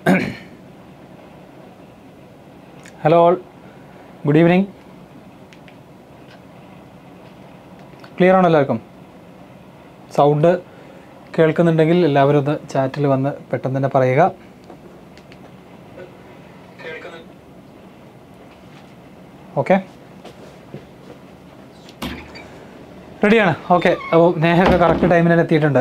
hello all good evening clear ആണോ എല്ലാവർക്കും sound കേൾക്കുന്നുണ്ടെങ്കിൽ എല്ലാവരും ഒന്ന് ചാറ്റിൽ വന്ന് പെട്ടെന്ന് തന്നെ പറയുക ഓക്കെ റെഡിയാണ് ഓക്കെ അപ്പോൾ നേഹൊക്കെ കറക്റ്റ് ടൈമിന് തന്നെ എത്തിയിട്ടുണ്ട്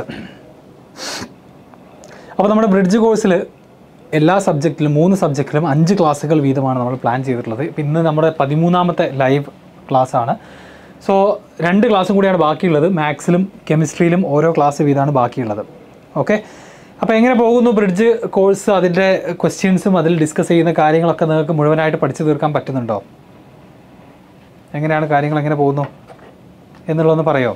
അപ്പോൾ നമ്മുടെ ബ്രിഡ്ജ് കോഴ്സിൽ എല്ലാ സബ്ജക്റ്റിലും മൂന്ന് സബ്ജക്റ്റിലും അഞ്ച് ക്ലാസ്സുകൾ വീതമാണ് നമ്മൾ പ്ലാൻ ചെയ്തിട്ടുള്ളത് ഇപ്പം ഇന്ന് നമ്മുടെ പതിമൂന്നാമത്തെ ലൈവ് ക്ലാസ് ആണ് സോ രണ്ട് ക്ലാസ്സും കൂടിയാണ് ബാക്കിയുള്ളത് മാത്സിലും കെമിസ്ട്രിയിലും ഓരോ ക്ലാസ് വീതമാണ് ബാക്കിയുള്ളത് ഓക്കെ അപ്പോൾ എങ്ങനെ പോകുന്നു ബ്രിഡ്ജ് കോഴ്സ് അതിൻ്റെ ക്വസ്റ്റ്യൻസും അതിൽ ഡിസ്കസ് ചെയ്യുന്ന കാര്യങ്ങളൊക്കെ നിങ്ങൾക്ക് മുഴുവനായിട്ട് പഠിച്ചു തീർക്കാൻ പറ്റുന്നുണ്ടോ എങ്ങനെയാണ് കാര്യങ്ങൾ എങ്ങനെ പോകുന്നു എന്നുള്ളതൊന്ന് പറയോ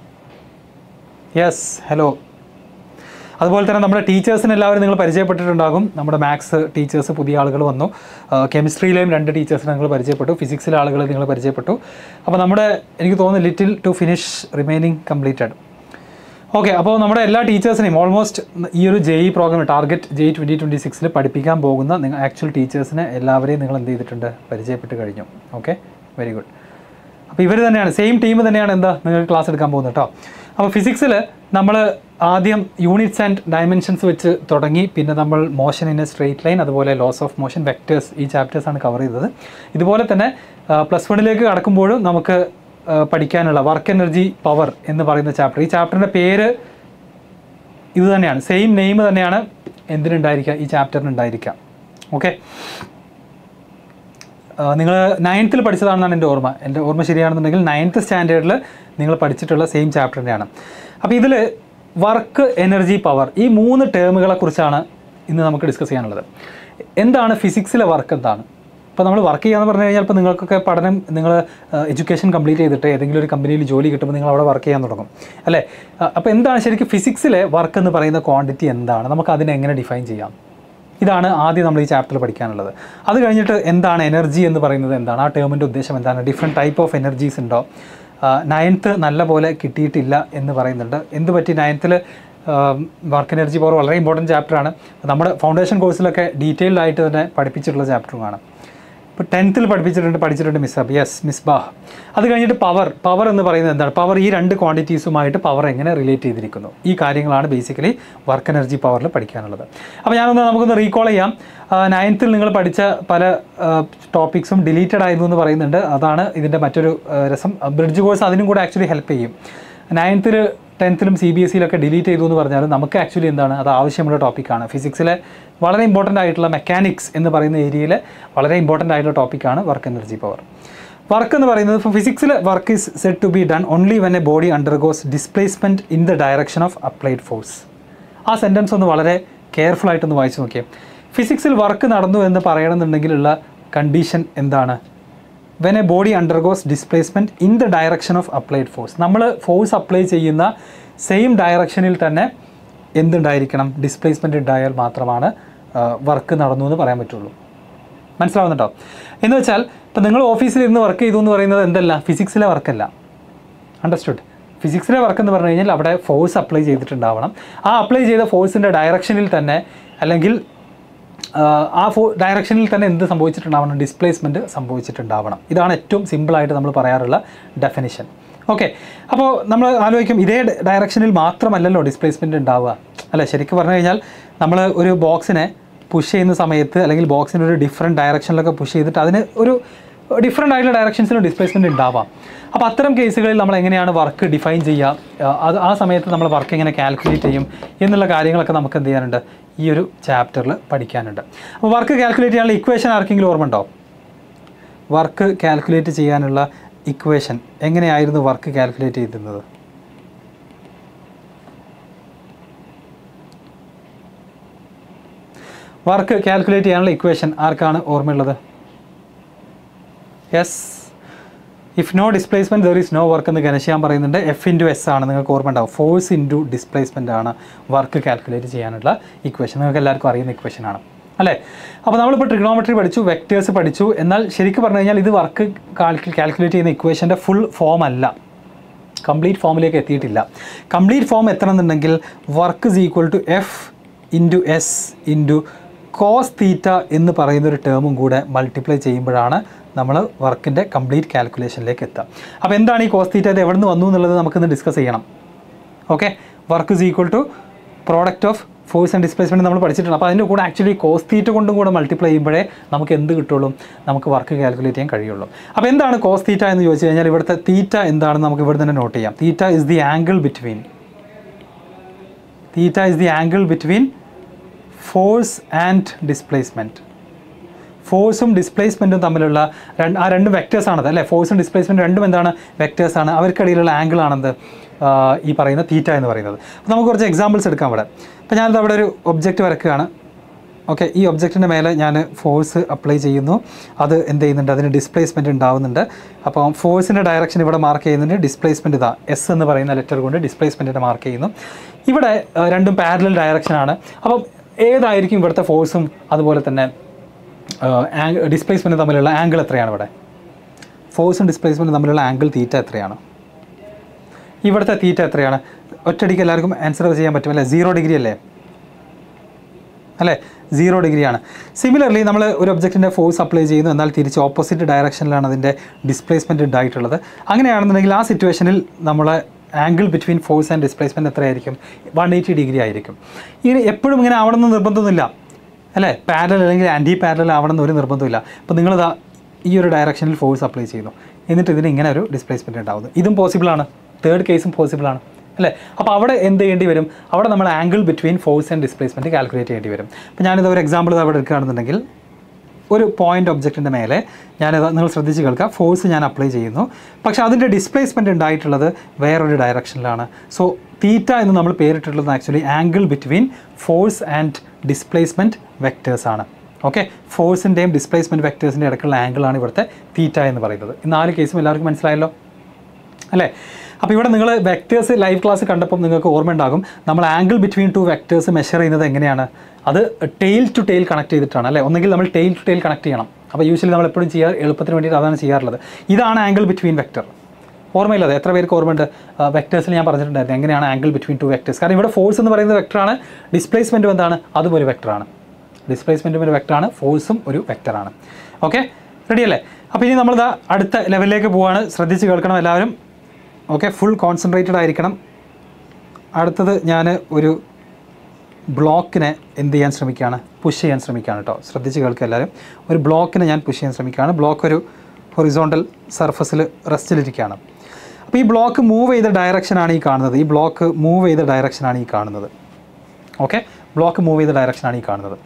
യെസ് ഹലോ അതുപോലെ തന്നെ നമ്മുടെ ടീച്ചേഴ്സിന് എല്ലാവരും നിങ്ങൾ പരിചയപ്പെട്ടിട്ടുണ്ടാകും നമ്മുടെ മാത്സ് ടീച്ചേഴ്സ് പുതിയ ആളുകൾ വന്നു കെമിസ്ട്രിയിലെയും രണ്ട് ടീച്ചേഴ്സിനെ നിങ്ങൾ പരിചയപ്പെട്ടു ഫിസിക്സിലെ ആളുകൾ നിങ്ങൾ പരിചയപ്പെട്ടു അപ്പോൾ നമ്മുടെ എനിക്ക് തോന്നുന്നു little to finish remaining completed okay അപ്പോൾ നമ്മുടെ എല്ലാ ടീച്ചേഴ്സിനെയും ഓൾമോസ്റ്റ് ഈ ഒരു J E program target J twenty twenty സിക്സിൽ പഠിപ്പിക്കാൻ പോകുന്ന നിങ്ങൾ ആക്ച്വൽ ടീച്ചേഴ്സിനെ എല്ലാവരെയും നിങ്ങൾ എന്ത് ചെയ്തിട്ടുണ്ട് പരിചയപ്പെട്ട് കഴിഞ്ഞു ഓക്കെ വെരി ഗുഡ് അപ്പോൾ ഇവർ തന്നെയാണ് സെയിം ടീം തന്നെയാണ് എന്താ നിങ്ങൾക്ക് ക്ലാസ് എടുക്കാൻ പോകുന്നത് കേട്ടോ അപ്പോൾ ഫിസിക്സിൽ നമ്മൾ ആദ്യം യൂണിറ്റ്സ് ആൻഡ് ഡയമെൻഷൻസ് വെച്ച് തുടങ്ങി പിന്നെ നമ്മൾ motion in a straight line അതുപോലെ ലോസ് ഓഫ് മോഷൻ വെക്ടേഴ്സ് ഈ ചാപ്റ്റേഴ്സാണ് കവർ ചെയ്തത് ഇതുപോലെ തന്നെ പ്ലസ് വണ്ണിലേക്ക് കടക്കുമ്പോഴും നമുക്ക് ആ, പഠിക്കാനുള്ള വർക്ക് എനർജി പവർ എന്ന് പറയുന്ന ചാപ്റ്റർ ഈ ചാപ്റ്ററിൻ്റെ പേര് ഇത് തന്നെയാണ് സെയിം നെയിം തന്നെയാണ് എന്തിനുണ്ടായിരിക്കുക ഈ ചാപ്റ്ററിന് ഉണ്ടായിരിക്കുക ഓക്കെ നിങ്ങൾ നയൻത്തിൽ പഠിച്ചതാണെന്നാണ് എൻ്റെ ഓർമ്മ എൻ്റെ ഓർമ്മ ശരിയാണെന്നുണ്ടെങ്കിൽ നയൻത്ത് സ്റ്റാൻഡേർഡിൽ നിങ്ങൾ പഠിച്ചിട്ടുള്ള സെയിം ചാപ്റ്റർ തന്നെയാണ് അപ്പോൾ ഇതിൽ വർക്ക് എനർജി പവർ ഈ മൂന്ന് ടേമുകളെ കുറിച്ചാണ് ഇന്ന് നമുക്ക് ഡിസ്കസ് ചെയ്യാനുള്ളത് എന്താണ് ഫിസിക്സിലെ വർക്ക് എന്താണ് ഇപ്പോൾ നമ്മൾ വർക്ക് ചെയ്യാന്ന് പറഞ്ഞു കഴിഞ്ഞാൽ ഇപ്പോൾ നിങ്ങൾക്കൊക്കെ പഠനം നിങ്ങൾ എഡ്യൂക്കേഷൻ കംപ്ലീറ്റ് ചെയ്തിട്ട് ഏതെങ്കിലും ഒരു കമ്പനിയിൽ ജോലി കിട്ടുമ്പോൾ നിങ്ങൾ അവിടെ വർക്ക് ചെയ്യാൻ തുടങ്ങും അല്ലേ അപ്പോൾ എന്താണ് ശരിക്കും ഫിസിക്സിലെ വർക്ക് എന്ന് പറയുന്ന ക്വാണ്ടിറ്റി എന്താണ് നമുക്ക് അതിനെ എങ്ങനെ ഡിഫൈൻ ചെയ്യാം ഇതാണ് ആദ്യം നമ്മൾ ഈ ചാപ്റ്ററിൽ പഠിക്കാനുള്ളത് അത് കഴിഞ്ഞിട്ട് എന്താണ് എനർജി എന്ന് പറയുന്നത് എന്താണ് ആ ടേമിൻ്റെ ഉദ്ദേശം എന്താണ് ഡിഫറെൻറ്റ് ടൈപ്പ് ഓഫ് എനർജീസ് ഉണ്ടോ നയൻത്ത് നല്ല പോലെ കിട്ടിയിട്ടില്ല എന്ന് പറയുന്നുണ്ട് എന്ത് പറ്റി നയൻത്തിൽ വർക്ക് എനർജി പവർ വളരെ ഇമ്പോർട്ടൻറ്റ് ചാപ്റ്ററാണ് നമ്മുടെ ഫൗണ്ടേഷൻ കോഴ്സിലൊക്കെ ഡീറ്റെയിൽഡ് ആയിട്ട് തന്നെ പഠിപ്പിച്ചിട്ടുള്ള ചാപ്റ്ററുമാണ് ഇപ്പോൾ ടെൻത്തിൽ പഠിപ്പിച്ചിട്ടുണ്ട് പഠിച്ചിട്ടുണ്ട് മിസ്ബാഹ് യെസ് മിസ്ബാഹ് അത് കഴിഞ്ഞിട്ട് പവർ പവർ എന്ന് പറയുന്നത് എന്താണ് പവർ ഈ രണ്ട് ക്വാണ്ടിറ്റീസുമായിട്ട് പവർ എങ്ങനെ റിലേറ്റ് ചെയ്തിരിക്കുന്നു ഈ കാര്യങ്ങളാണ് ബേസിക്കലി വർക്ക് എനർജി പവറിൽ പഠിക്കാനുള്ളത് അപ്പോൾ ഞാനൊന്ന് നമുക്കൊന്ന് റീകോൾ ചെയ്യാം നയൻത്തിൽ നിങ്ങൾ പഠിച്ച പല ടോപ്പിക്സും ഡിലീറ്റഡ് ആയിരുന്നു എന്ന് പറയുന്നുണ്ട് അതാണ് ഇതിൻ്റെ മറ്റൊരു ആ, രസം ബ്രിഡ്ജ് കോഴ്സ് അതിനും കൂടെ ആക്ച്വലി ഹെൽപ്പ് ചെയ്യും നയൻത്തിൽ ടെൻത്തിലും സി ബി എസ് സിയിലൊക്കെ ഡിലീറ്റ് ചെയ്തു എന്ന് പറഞ്ഞാൽ നമുക്ക് ആക്ച്വലി എന്താണ് അത് ആവശ്യമുള്ള ടോപ്പിക്കാണ് ഫിസിക്സിലെ വളരെ ഇമ്പോർട്ടൻ്റ് ആയിട്ടുള്ള മെക്കാനിക്സ് എന്ന് പറയുന്ന ഏരിയയിൽ വളരെ ഇമ്പോർട്ടൻ്റ് ആയിട്ടുള്ള ടോപ്പിക്കാണ് വർക്ക് എനർജി പവർ വർക്ക് എന്ന് പറയുന്നത് ഇപ്പോൾ ഫിസിക്സിൽ work is set to be done only when a body undergoes displacement in the direction of applied force ആ സെൻറ്റൻസ് ഒന്ന് വളരെ കെയർഫുൾ ആയിട്ടൊന്ന് വായിച്ചു നോക്കിയേ ഫിസിക്സിൽ വർക്ക് നടന്നു എന്ന് പറയണമെന്നുണ്ടെങ്കിലുള്ള കണ്ടീഷൻ എന്താണ് when a body undergoes displacement in the direction of applied force നമ്മൾ ഫോഴ്സ് അപ്ലൈ ചെയ്യുന്ന സെയിം ഡയറക്ഷനിൽ തന്നെ എന്തുണ്ടായിരിക്കണം ഡിസ്പ്ലേസ്മെൻറ്റ് ഉണ്ടായാൽ മാത്രമാണ് വർക്ക് നടന്നു എന്ന് പറയാൻ പറ്റുള്ളൂ മനസ്സിലാവുന്നുണ്ടോ എന്ന് വെച്ചാൽ ഇപ്പം നിങ്ങൾ ഓഫീസിൽ ഇരുന്ന് വർക്ക് ചെയ്തു എന്ന് പറയുന്നത് എന്തല്ല ഫിസിക്സിലെ വർക്കല്ല അണ്ടർസ്റ്റുഡ് ഫിസിക്സിലെ വർക്ക് എന്ന് പറഞ്ഞു കഴിഞ്ഞാൽ അവിടെ ഫോഴ്സ് അപ്ലൈ ചെയ്തിട്ടുണ്ടാവണം ആ അപ്ലൈ ചെയ്ത ഫോഴ്സിൻ്റെ ഡയറക്ഷനിൽ തന്നെ അല്ലെങ്കിൽ ആഹ്, ആ ഫോ ഡയറക്ഷനിൽ തന്നെ എന്ത് സംഭവിച്ചിട്ടുണ്ടാവണം ഡിസ്പ്ലേസ്മെൻറ്റ് സംഭവിച്ചിട്ടുണ്ടാവണം ഇതാണ് ഏറ്റവും സിമ്പിളായിട്ട് നമ്മൾ പറയാറുള്ള ഡെഫിനിഷൻ ഓക്കെ അപ്പോൾ നമ്മൾ ആലോചിക്കും ഇതേ ഡയറക്ഷനിൽ മാത്രമല്ലല്ലോ ഡിസ്പ്ലേസ്മെൻറ്റ് ഉണ്ടാവുക അല്ല ശരിക്കും പറഞ്ഞു കഴിഞ്ഞാൽ നമ്മൾ ഒരു ബോക്സിനെ പുഷ് ചെയ്യുന്ന സമയത്ത് അല്ലെങ്കിൽ ബോക്സിന് ഒരു ഡിഫറെൻറ്റ് ഡയറക്ഷനിലൊക്കെ പുഷ് ചെയ്തിട്ട് അതിന് ഒരു ഡിഫറെൻ്റ് ആയിട്ടുള്ള ഡയറക്ഷൻസിലും ഡിസ്പ്ലേസ്മെൻറ്റ് ഉണ്ടാവാം അപ്പോൾ അത്തരം കേസുകളിൽ നമ്മൾ എങ്ങനെയാണ് വർക്ക് ഡിഫൈൻ ചെയ്യുക ആ, അത് ആ സമയത്ത് നമ്മൾ വർക്ക് എങ്ങനെ കാൽക്കുലേറ്റ് ചെയ്യും എന്നുള്ള കാര്യങ്ങളൊക്കെ നമുക്ക് എന്ത് ചെയ്യാനുണ്ട് ഈ ഒരു ചാപ്റ്ററിൽ പഠിക്കാനുണ്ട് അപ്പോൾ വർക്ക് കാൽക്കുലേറ്റ് ചെയ്യാനുള്ള ഇക്വേഷൻ ആർക്കെങ്കിലും ഓർമ്മ ഉണ്ടോ വർക്ക് കാൽക്കുലേറ്റ് ചെയ്യാനുള്ള ഇക്വേഷൻ എങ്ങനെയായിരുന്നു വർക്ക് കാൽക്കുലേറ്റ് ചെയ്തിരുന്നത് വർക്ക് കാൽക്കുലേറ്റ് ചെയ്യാനുള്ള ഇക്വേഷൻ ആർക്കാണ് ഓർമ്മയുള്ളത് yes if no displacement there is no work എന്ന് ഗണശ്യാൻ പറയുന്നുണ്ട് എഫ് ഇൻറ്റു എസ് ആണ് നിങ്ങൾക്ക് ഓർമ്മ ഉണ്ടാവും ഫോഴ്സ് ഇൻറ്റു ഡിസ്പ്ലേസ്മെൻ്റ് ആണ് വർക്ക് കാൽക്കുലേറ്റ് ചെയ്യാനുള്ള ഇക്വേഷൻ നിങ്ങൾക്ക് എല്ലാവർക്കും അറിയുന്ന ഇക്വേഷൻ ആണ് അല്ലേ അപ്പോൾ നമ്മളിപ്പോൾ ട്രിഗ്നോമെട്രി പഠിച്ചു വെക്ടേഴ്സ് പഠിച്ചു എന്നാൽ ശരിക്കും പറഞ്ഞു കഴിഞ്ഞാൽ ഇത് വർക്ക് കാൽക്കുലേറ്റ് ചെയ്യുന്ന ഇക്വേഷൻ്റെ ഫുൾ ഫോം അല്ല കംപ്ലീറ്റ് ഫോമിലേക്ക് എത്തിയിട്ടില്ല കംപ്ലീറ്റ് ഫോം എത്തണമെന്നുണ്ടെങ്കിൽ work is equal to F into S into cos theta എന്ന് പറയുന്ന ഒരു ടേമും കൂടെ മൾട്ടിപ്ലൈ ചെയ്യുമ്പോഴാണ് നമ്മൾ വർക്കിൻ്റെ കംപ്ലീറ്റ് കാൽക്കുലേഷനിലേക്ക് എത്തുക അപ്പോൾ എന്താണ് ഈ കോസ് തീറ്റ ഇത് എവിടെ നിന്ന് വന്നു എന്നുള്ളത് നമുക്കിന്ന് ഡിസ്കസ് ചെയ്യണം okay work is equal to product of force and displacement നമ്മൾ പഠിച്ചിട്ടുണ്ട് അപ്പോൾ അതിൻ്റെ കൂടെ ആക്ച്വലി കോസ് തീറ്റ കൊണ്ടും കൂടെ മൾട്ടിപ്ലൈ ചെയ്യുമ്പോഴേ നമുക്ക് എന്ത് കിട്ടുള്ളൂ നമുക്ക് വർക്ക് കാൽക്കുലേറ്റ് ചെയ്യാൻ കഴിയുള്ളൂ അപ്പോൾ എന്താണ് കോസ് തീറ്റ എന്ന് ചോദിച്ചു കഴിഞ്ഞാൽ ഇവിടുത്തെ തീറ്റ എന്താണെന്ന് നമുക്ക് ഇവിടെ തന്നെ നോട്ട് ചെയ്യാം theta is the angle between theta is the angle between force and displacement ഫോഴ്സും ഡിസ്പ്ലേസ്മെൻറ്റും തമ്മിലുള്ള രണ്ട് ആ രണ്ട് വെക്റ്റേഴ്സാണത് അല്ലേ ഫോഴ്സും ഡിസ്പ്ലേസ്മെൻറ്റും രണ്ടും എന്താണ് വെക്റ്റേഴ്സാണ് അവർക്കിടയിലുള്ള ആംഗിൾ ആണത് ഈ പറയുന്ന തീറ്റ എന്ന് പറയുന്നത് അപ്പോൾ നമുക്ക് കുറച്ച് എക്സാമ്പിൾസ് എടുക്കാം ഇവിടെ അപ്പോൾ ഞാനിത് അവിടെ ഒരു ഒബ്ജക്റ്റ് വരക്കുകയാണ് ഓക്കെ ഈ ഒബ്ജക്റ്റിൻ്റെ മേലെ ഞാൻ ഫോഴ്സ് അപ്ലൈ ചെയ്യുന്നു അത് എന്ത് ചെയ്യുന്നുണ്ട് അതിന് ഡിസ്പ്ലേസ്മെൻറ്റ് ഉണ്ടാവുന്നുണ്ട് അപ്പോൾ ഫോഴ്സിൻ്റെ ഡയറക്ഷൻ ഇവിടെ മാർക്ക് ചെയ്യുന്നുണ്ട് ഡിസ്പ്ലേസ്മെൻറ്റ് ഇതാ എസ് എന്ന് പറയുന്ന ലെറ്റർ കൊണ്ട് ഡിസ്പ്ലേസ്മെൻറ്റിനെ മാർക്ക് ചെയ്യുന്നു ഇവിടെ ആ, രണ്ടും പാരലൽ ഡയറക്ഷനാണ് അപ്പം ഏതായിരിക്കും ഇവിടുത്തെ ഫോഴ്സും അതുപോലെ തന്നെ ഡിസ്പ്ലേസ്മെൻറ്റ് തമ്മിലുള്ള ആംഗിൾ എത്രയാണ് ഇവിടെ ഫോഴ്സും ഡിസ്പ്ലേസ്മെൻറ്റും തമ്മിലുള്ള ആംഗിൾ തീറ്റ എത്രയാണ് ഇവിടുത്തെ തീറ്റ എത്രയാണ് ഒറ്റയടിക്ക് എല്ലാവർക്കും ആൻസർ ചെയ്യാൻ പറ്റും അല്ലേ സീറോ ഡിഗ്രി അല്ലേ അല്ലേ സീറോ ഡിഗ്രിയാണ് സിമിലർലി നമ്മൾ ഒരു ഒബ്ജക്റ്റിൻ്റെ ഫോഴ്സ് അപ്ലൈ ചെയ്യുന്നു എന്നാൽ തിരിച്ച് ഓപ്പോസിറ്റ് ഡയറക്ഷനിലാണ് അതിൻ്റെ ഡിസ്പ്ലേസ്മെൻറ്റ് ഉണ്ടായിട്ടുള്ളത് അങ്ങനെയാണെന്നുണ്ടെങ്കിൽ ആ സിറ്റുവേഷനിൽ നമ്മളെ angle between force and displacement എത്രയായിരിക്കും വൺ എയ്റ്റി ഡിഗ്രി ആയിരിക്കും ഇനി എപ്പോഴും ഇങ്ങനെ ആവണമെന്ന് നിർബന്ധമൊന്നുമില്ല അല്ലേ പാരലൽ അല്ലെങ്കിൽ ആൻറ്റി പാരലൽ ആവണമെന്ന് ഒരു നിർബന്ധമില്ല അപ്പോൾ നിങ്ങളിതാ ഈ ഒരു ഡയറക്ഷനിൽ ഫോഴ്സ് അപ്ലൈ ചെയ്യുന്നു എന്നിട്ട് ഇതിന് ഇങ്ങനെ ഒരു ഡിസ്പ്ലേസ്മെൻറ്റ് ഉണ്ടാകുന്നു ഇതും പോസിബിളാണ് തേർഡ് കേസും പോസിബിളാണ് അല്ലേ അപ്പോൾ അവിടെ എന്ത് ചെയ്യേണ്ടി വരും അവിടെ നമ്മൾ angle between force and displacement calculate ചെയ്യേണ്ടി വരും അപ്പോൾ ഞാനിത് ഒരു എക്സാമ്പിൾ അവിടെ എടുക്കുകയാണെന്നുണ്ടെങ്കിൽ ഒരു പോയിന്റ് ഒബ്ജക്റ്റിൻ്റെ മേലെ ഞാനത് നിങ്ങൾ ശ്രദ്ധിച്ച് കേൾക്കുക ഫോഴ്സ് ഞാൻ അപ്ലൈ ചെയ്യുന്നു പക്ഷേ അതിൻ്റെ ഡിസ്പ്ലേസ്മെൻറ്റ് ഉണ്ടായിട്ടുള്ളത് വേറൊരു ഡയറക്ഷനിലാണ് സോ തീറ്റ എന്ന് നമ്മൾ പേരിട്ടിട്ടുള്ളത് actually angle between force and displacement vectors ആണ് ഓക്കെ ഫോഴ്സിൻ്റെയും ഡിസ്പ്ലേസ്മെൻറ്റ് വെക്റ്റേഴ്സിൻ്റെ ഇടയ്ക്കുള്ള ആംഗിളാണ് ഇവിടുത്തെ തീറ്റ എന്ന് പറയുന്നത് ഈ നാല് കേസും എല്ലാവർക്കും മനസ്സിലായല്ലോ അല്ലേ അപ്പോൾ ഇവിടെ നിങ്ങൾ വെക്റ്റേഴ്സ് ലൈവ് ക്ലാസ് കണ്ടപ്പോൾ നിങ്ങൾക്ക് ഓർമ്മയുണ്ടാകും നമ്മൾ angle between two vectors measure ചെയ്യുന്നത് എങ്ങനെയാണ് അത് ടെയിൽ ടു ടെയിൽ കണക്ട് ചെയ്തിട്ടാണ് അല്ലേ ഒന്നെങ്കിൽ നമ്മൾ ടെയിൽ ടു ടെയിൽ കണക്ട് ചെയ്യണം അപ്പോൾ യൂഷ്വലി നമ്മൾ എപ്പോഴും ചെയ്യാൻ എളുപ്പത്തിന് വേണ്ടിയിട്ട് അതാണ് ചെയ്യാറുള്ളത് ഇതാണ് ആംഗിൾ ബിറ്റ്വീൻ വെക്റ്റർ ഓർമ്മയില്ലാതെ എത്ര പേർക്ക് ഓർമ്മയുണ്ട് വെക്റ്റേഴ്സിൽ ഞാൻ പറഞ്ഞിട്ടുണ്ടായിരുന്നു എങ്ങനെയാണ് ആംഗിൾ ബിറ്റ്വീൻ ടു വെക്റ്റേഴ്സ് കാരണം ഇവിടെ ഫോഴ്സ് എന്ന് പറയുന്നത് വെക്ടറാണ് ഡിസ്പ്ലേസ്മെൻറ്റും എന്താണ് അതും ഒരു വെക്ടറാണ് ഡിസ്പ്ലേസ്മെൻറ്റും ഒരു വെക്ടറാണ് ഫോഴ്സും ഒരു വെക്ടറാണ് ഓക്കെ റെഡി അല്ലേ അപ്പോൾ ഇനി നമ്മളിതാ അടുത്ത ലെവലിലേക്ക് പോവാണ് ശ്രദ്ധിച്ച് കേൾക്കണം എല്ലാവരും ഓക്കെ ഫുൾ കോൺസെൻട്രേറ്റഡ് ആയിരിക്കണം അടുത്തത് ഞാൻ ഒരു ബ്ലോക്കിനെ എന്ത് ചെയ്യാൻ ശ്രമിക്കുകയാണ് പുഷ് ചെയ്യാൻ ശ്രമിക്കുകയാണ് കേട്ടോ ശ്രദ്ധിച്ച് കേൾക്കുക എല്ലാവരും ഒരു ബ്ലോക്കിനെ ഞാൻ പുഷ് ചെയ്യാൻ ശ്രമിക്കുകയാണ് ബ്ലോക്ക് ഒരു ഹൊറിസോണ്ടൽ സർഫസിൽ റെസ്റ്റിലിരിക്കുകയാണ് അപ്പോൾ ഈ ബ്ലോക്ക് മൂവ് ചെയ്ത ഡയറക്ഷനാണ് ഈ കാണുന്നത് ഈ ബ്ലോക്ക് മൂവ് ചെയ്ത ഡയറക്ഷനാണ് ഈ കാണുന്നത് ഓക്കെ ബ്ലോക്ക് മൂവ് ചെയ്ത ഡയറക്ഷനാണ് ഈ കാണുന്നത്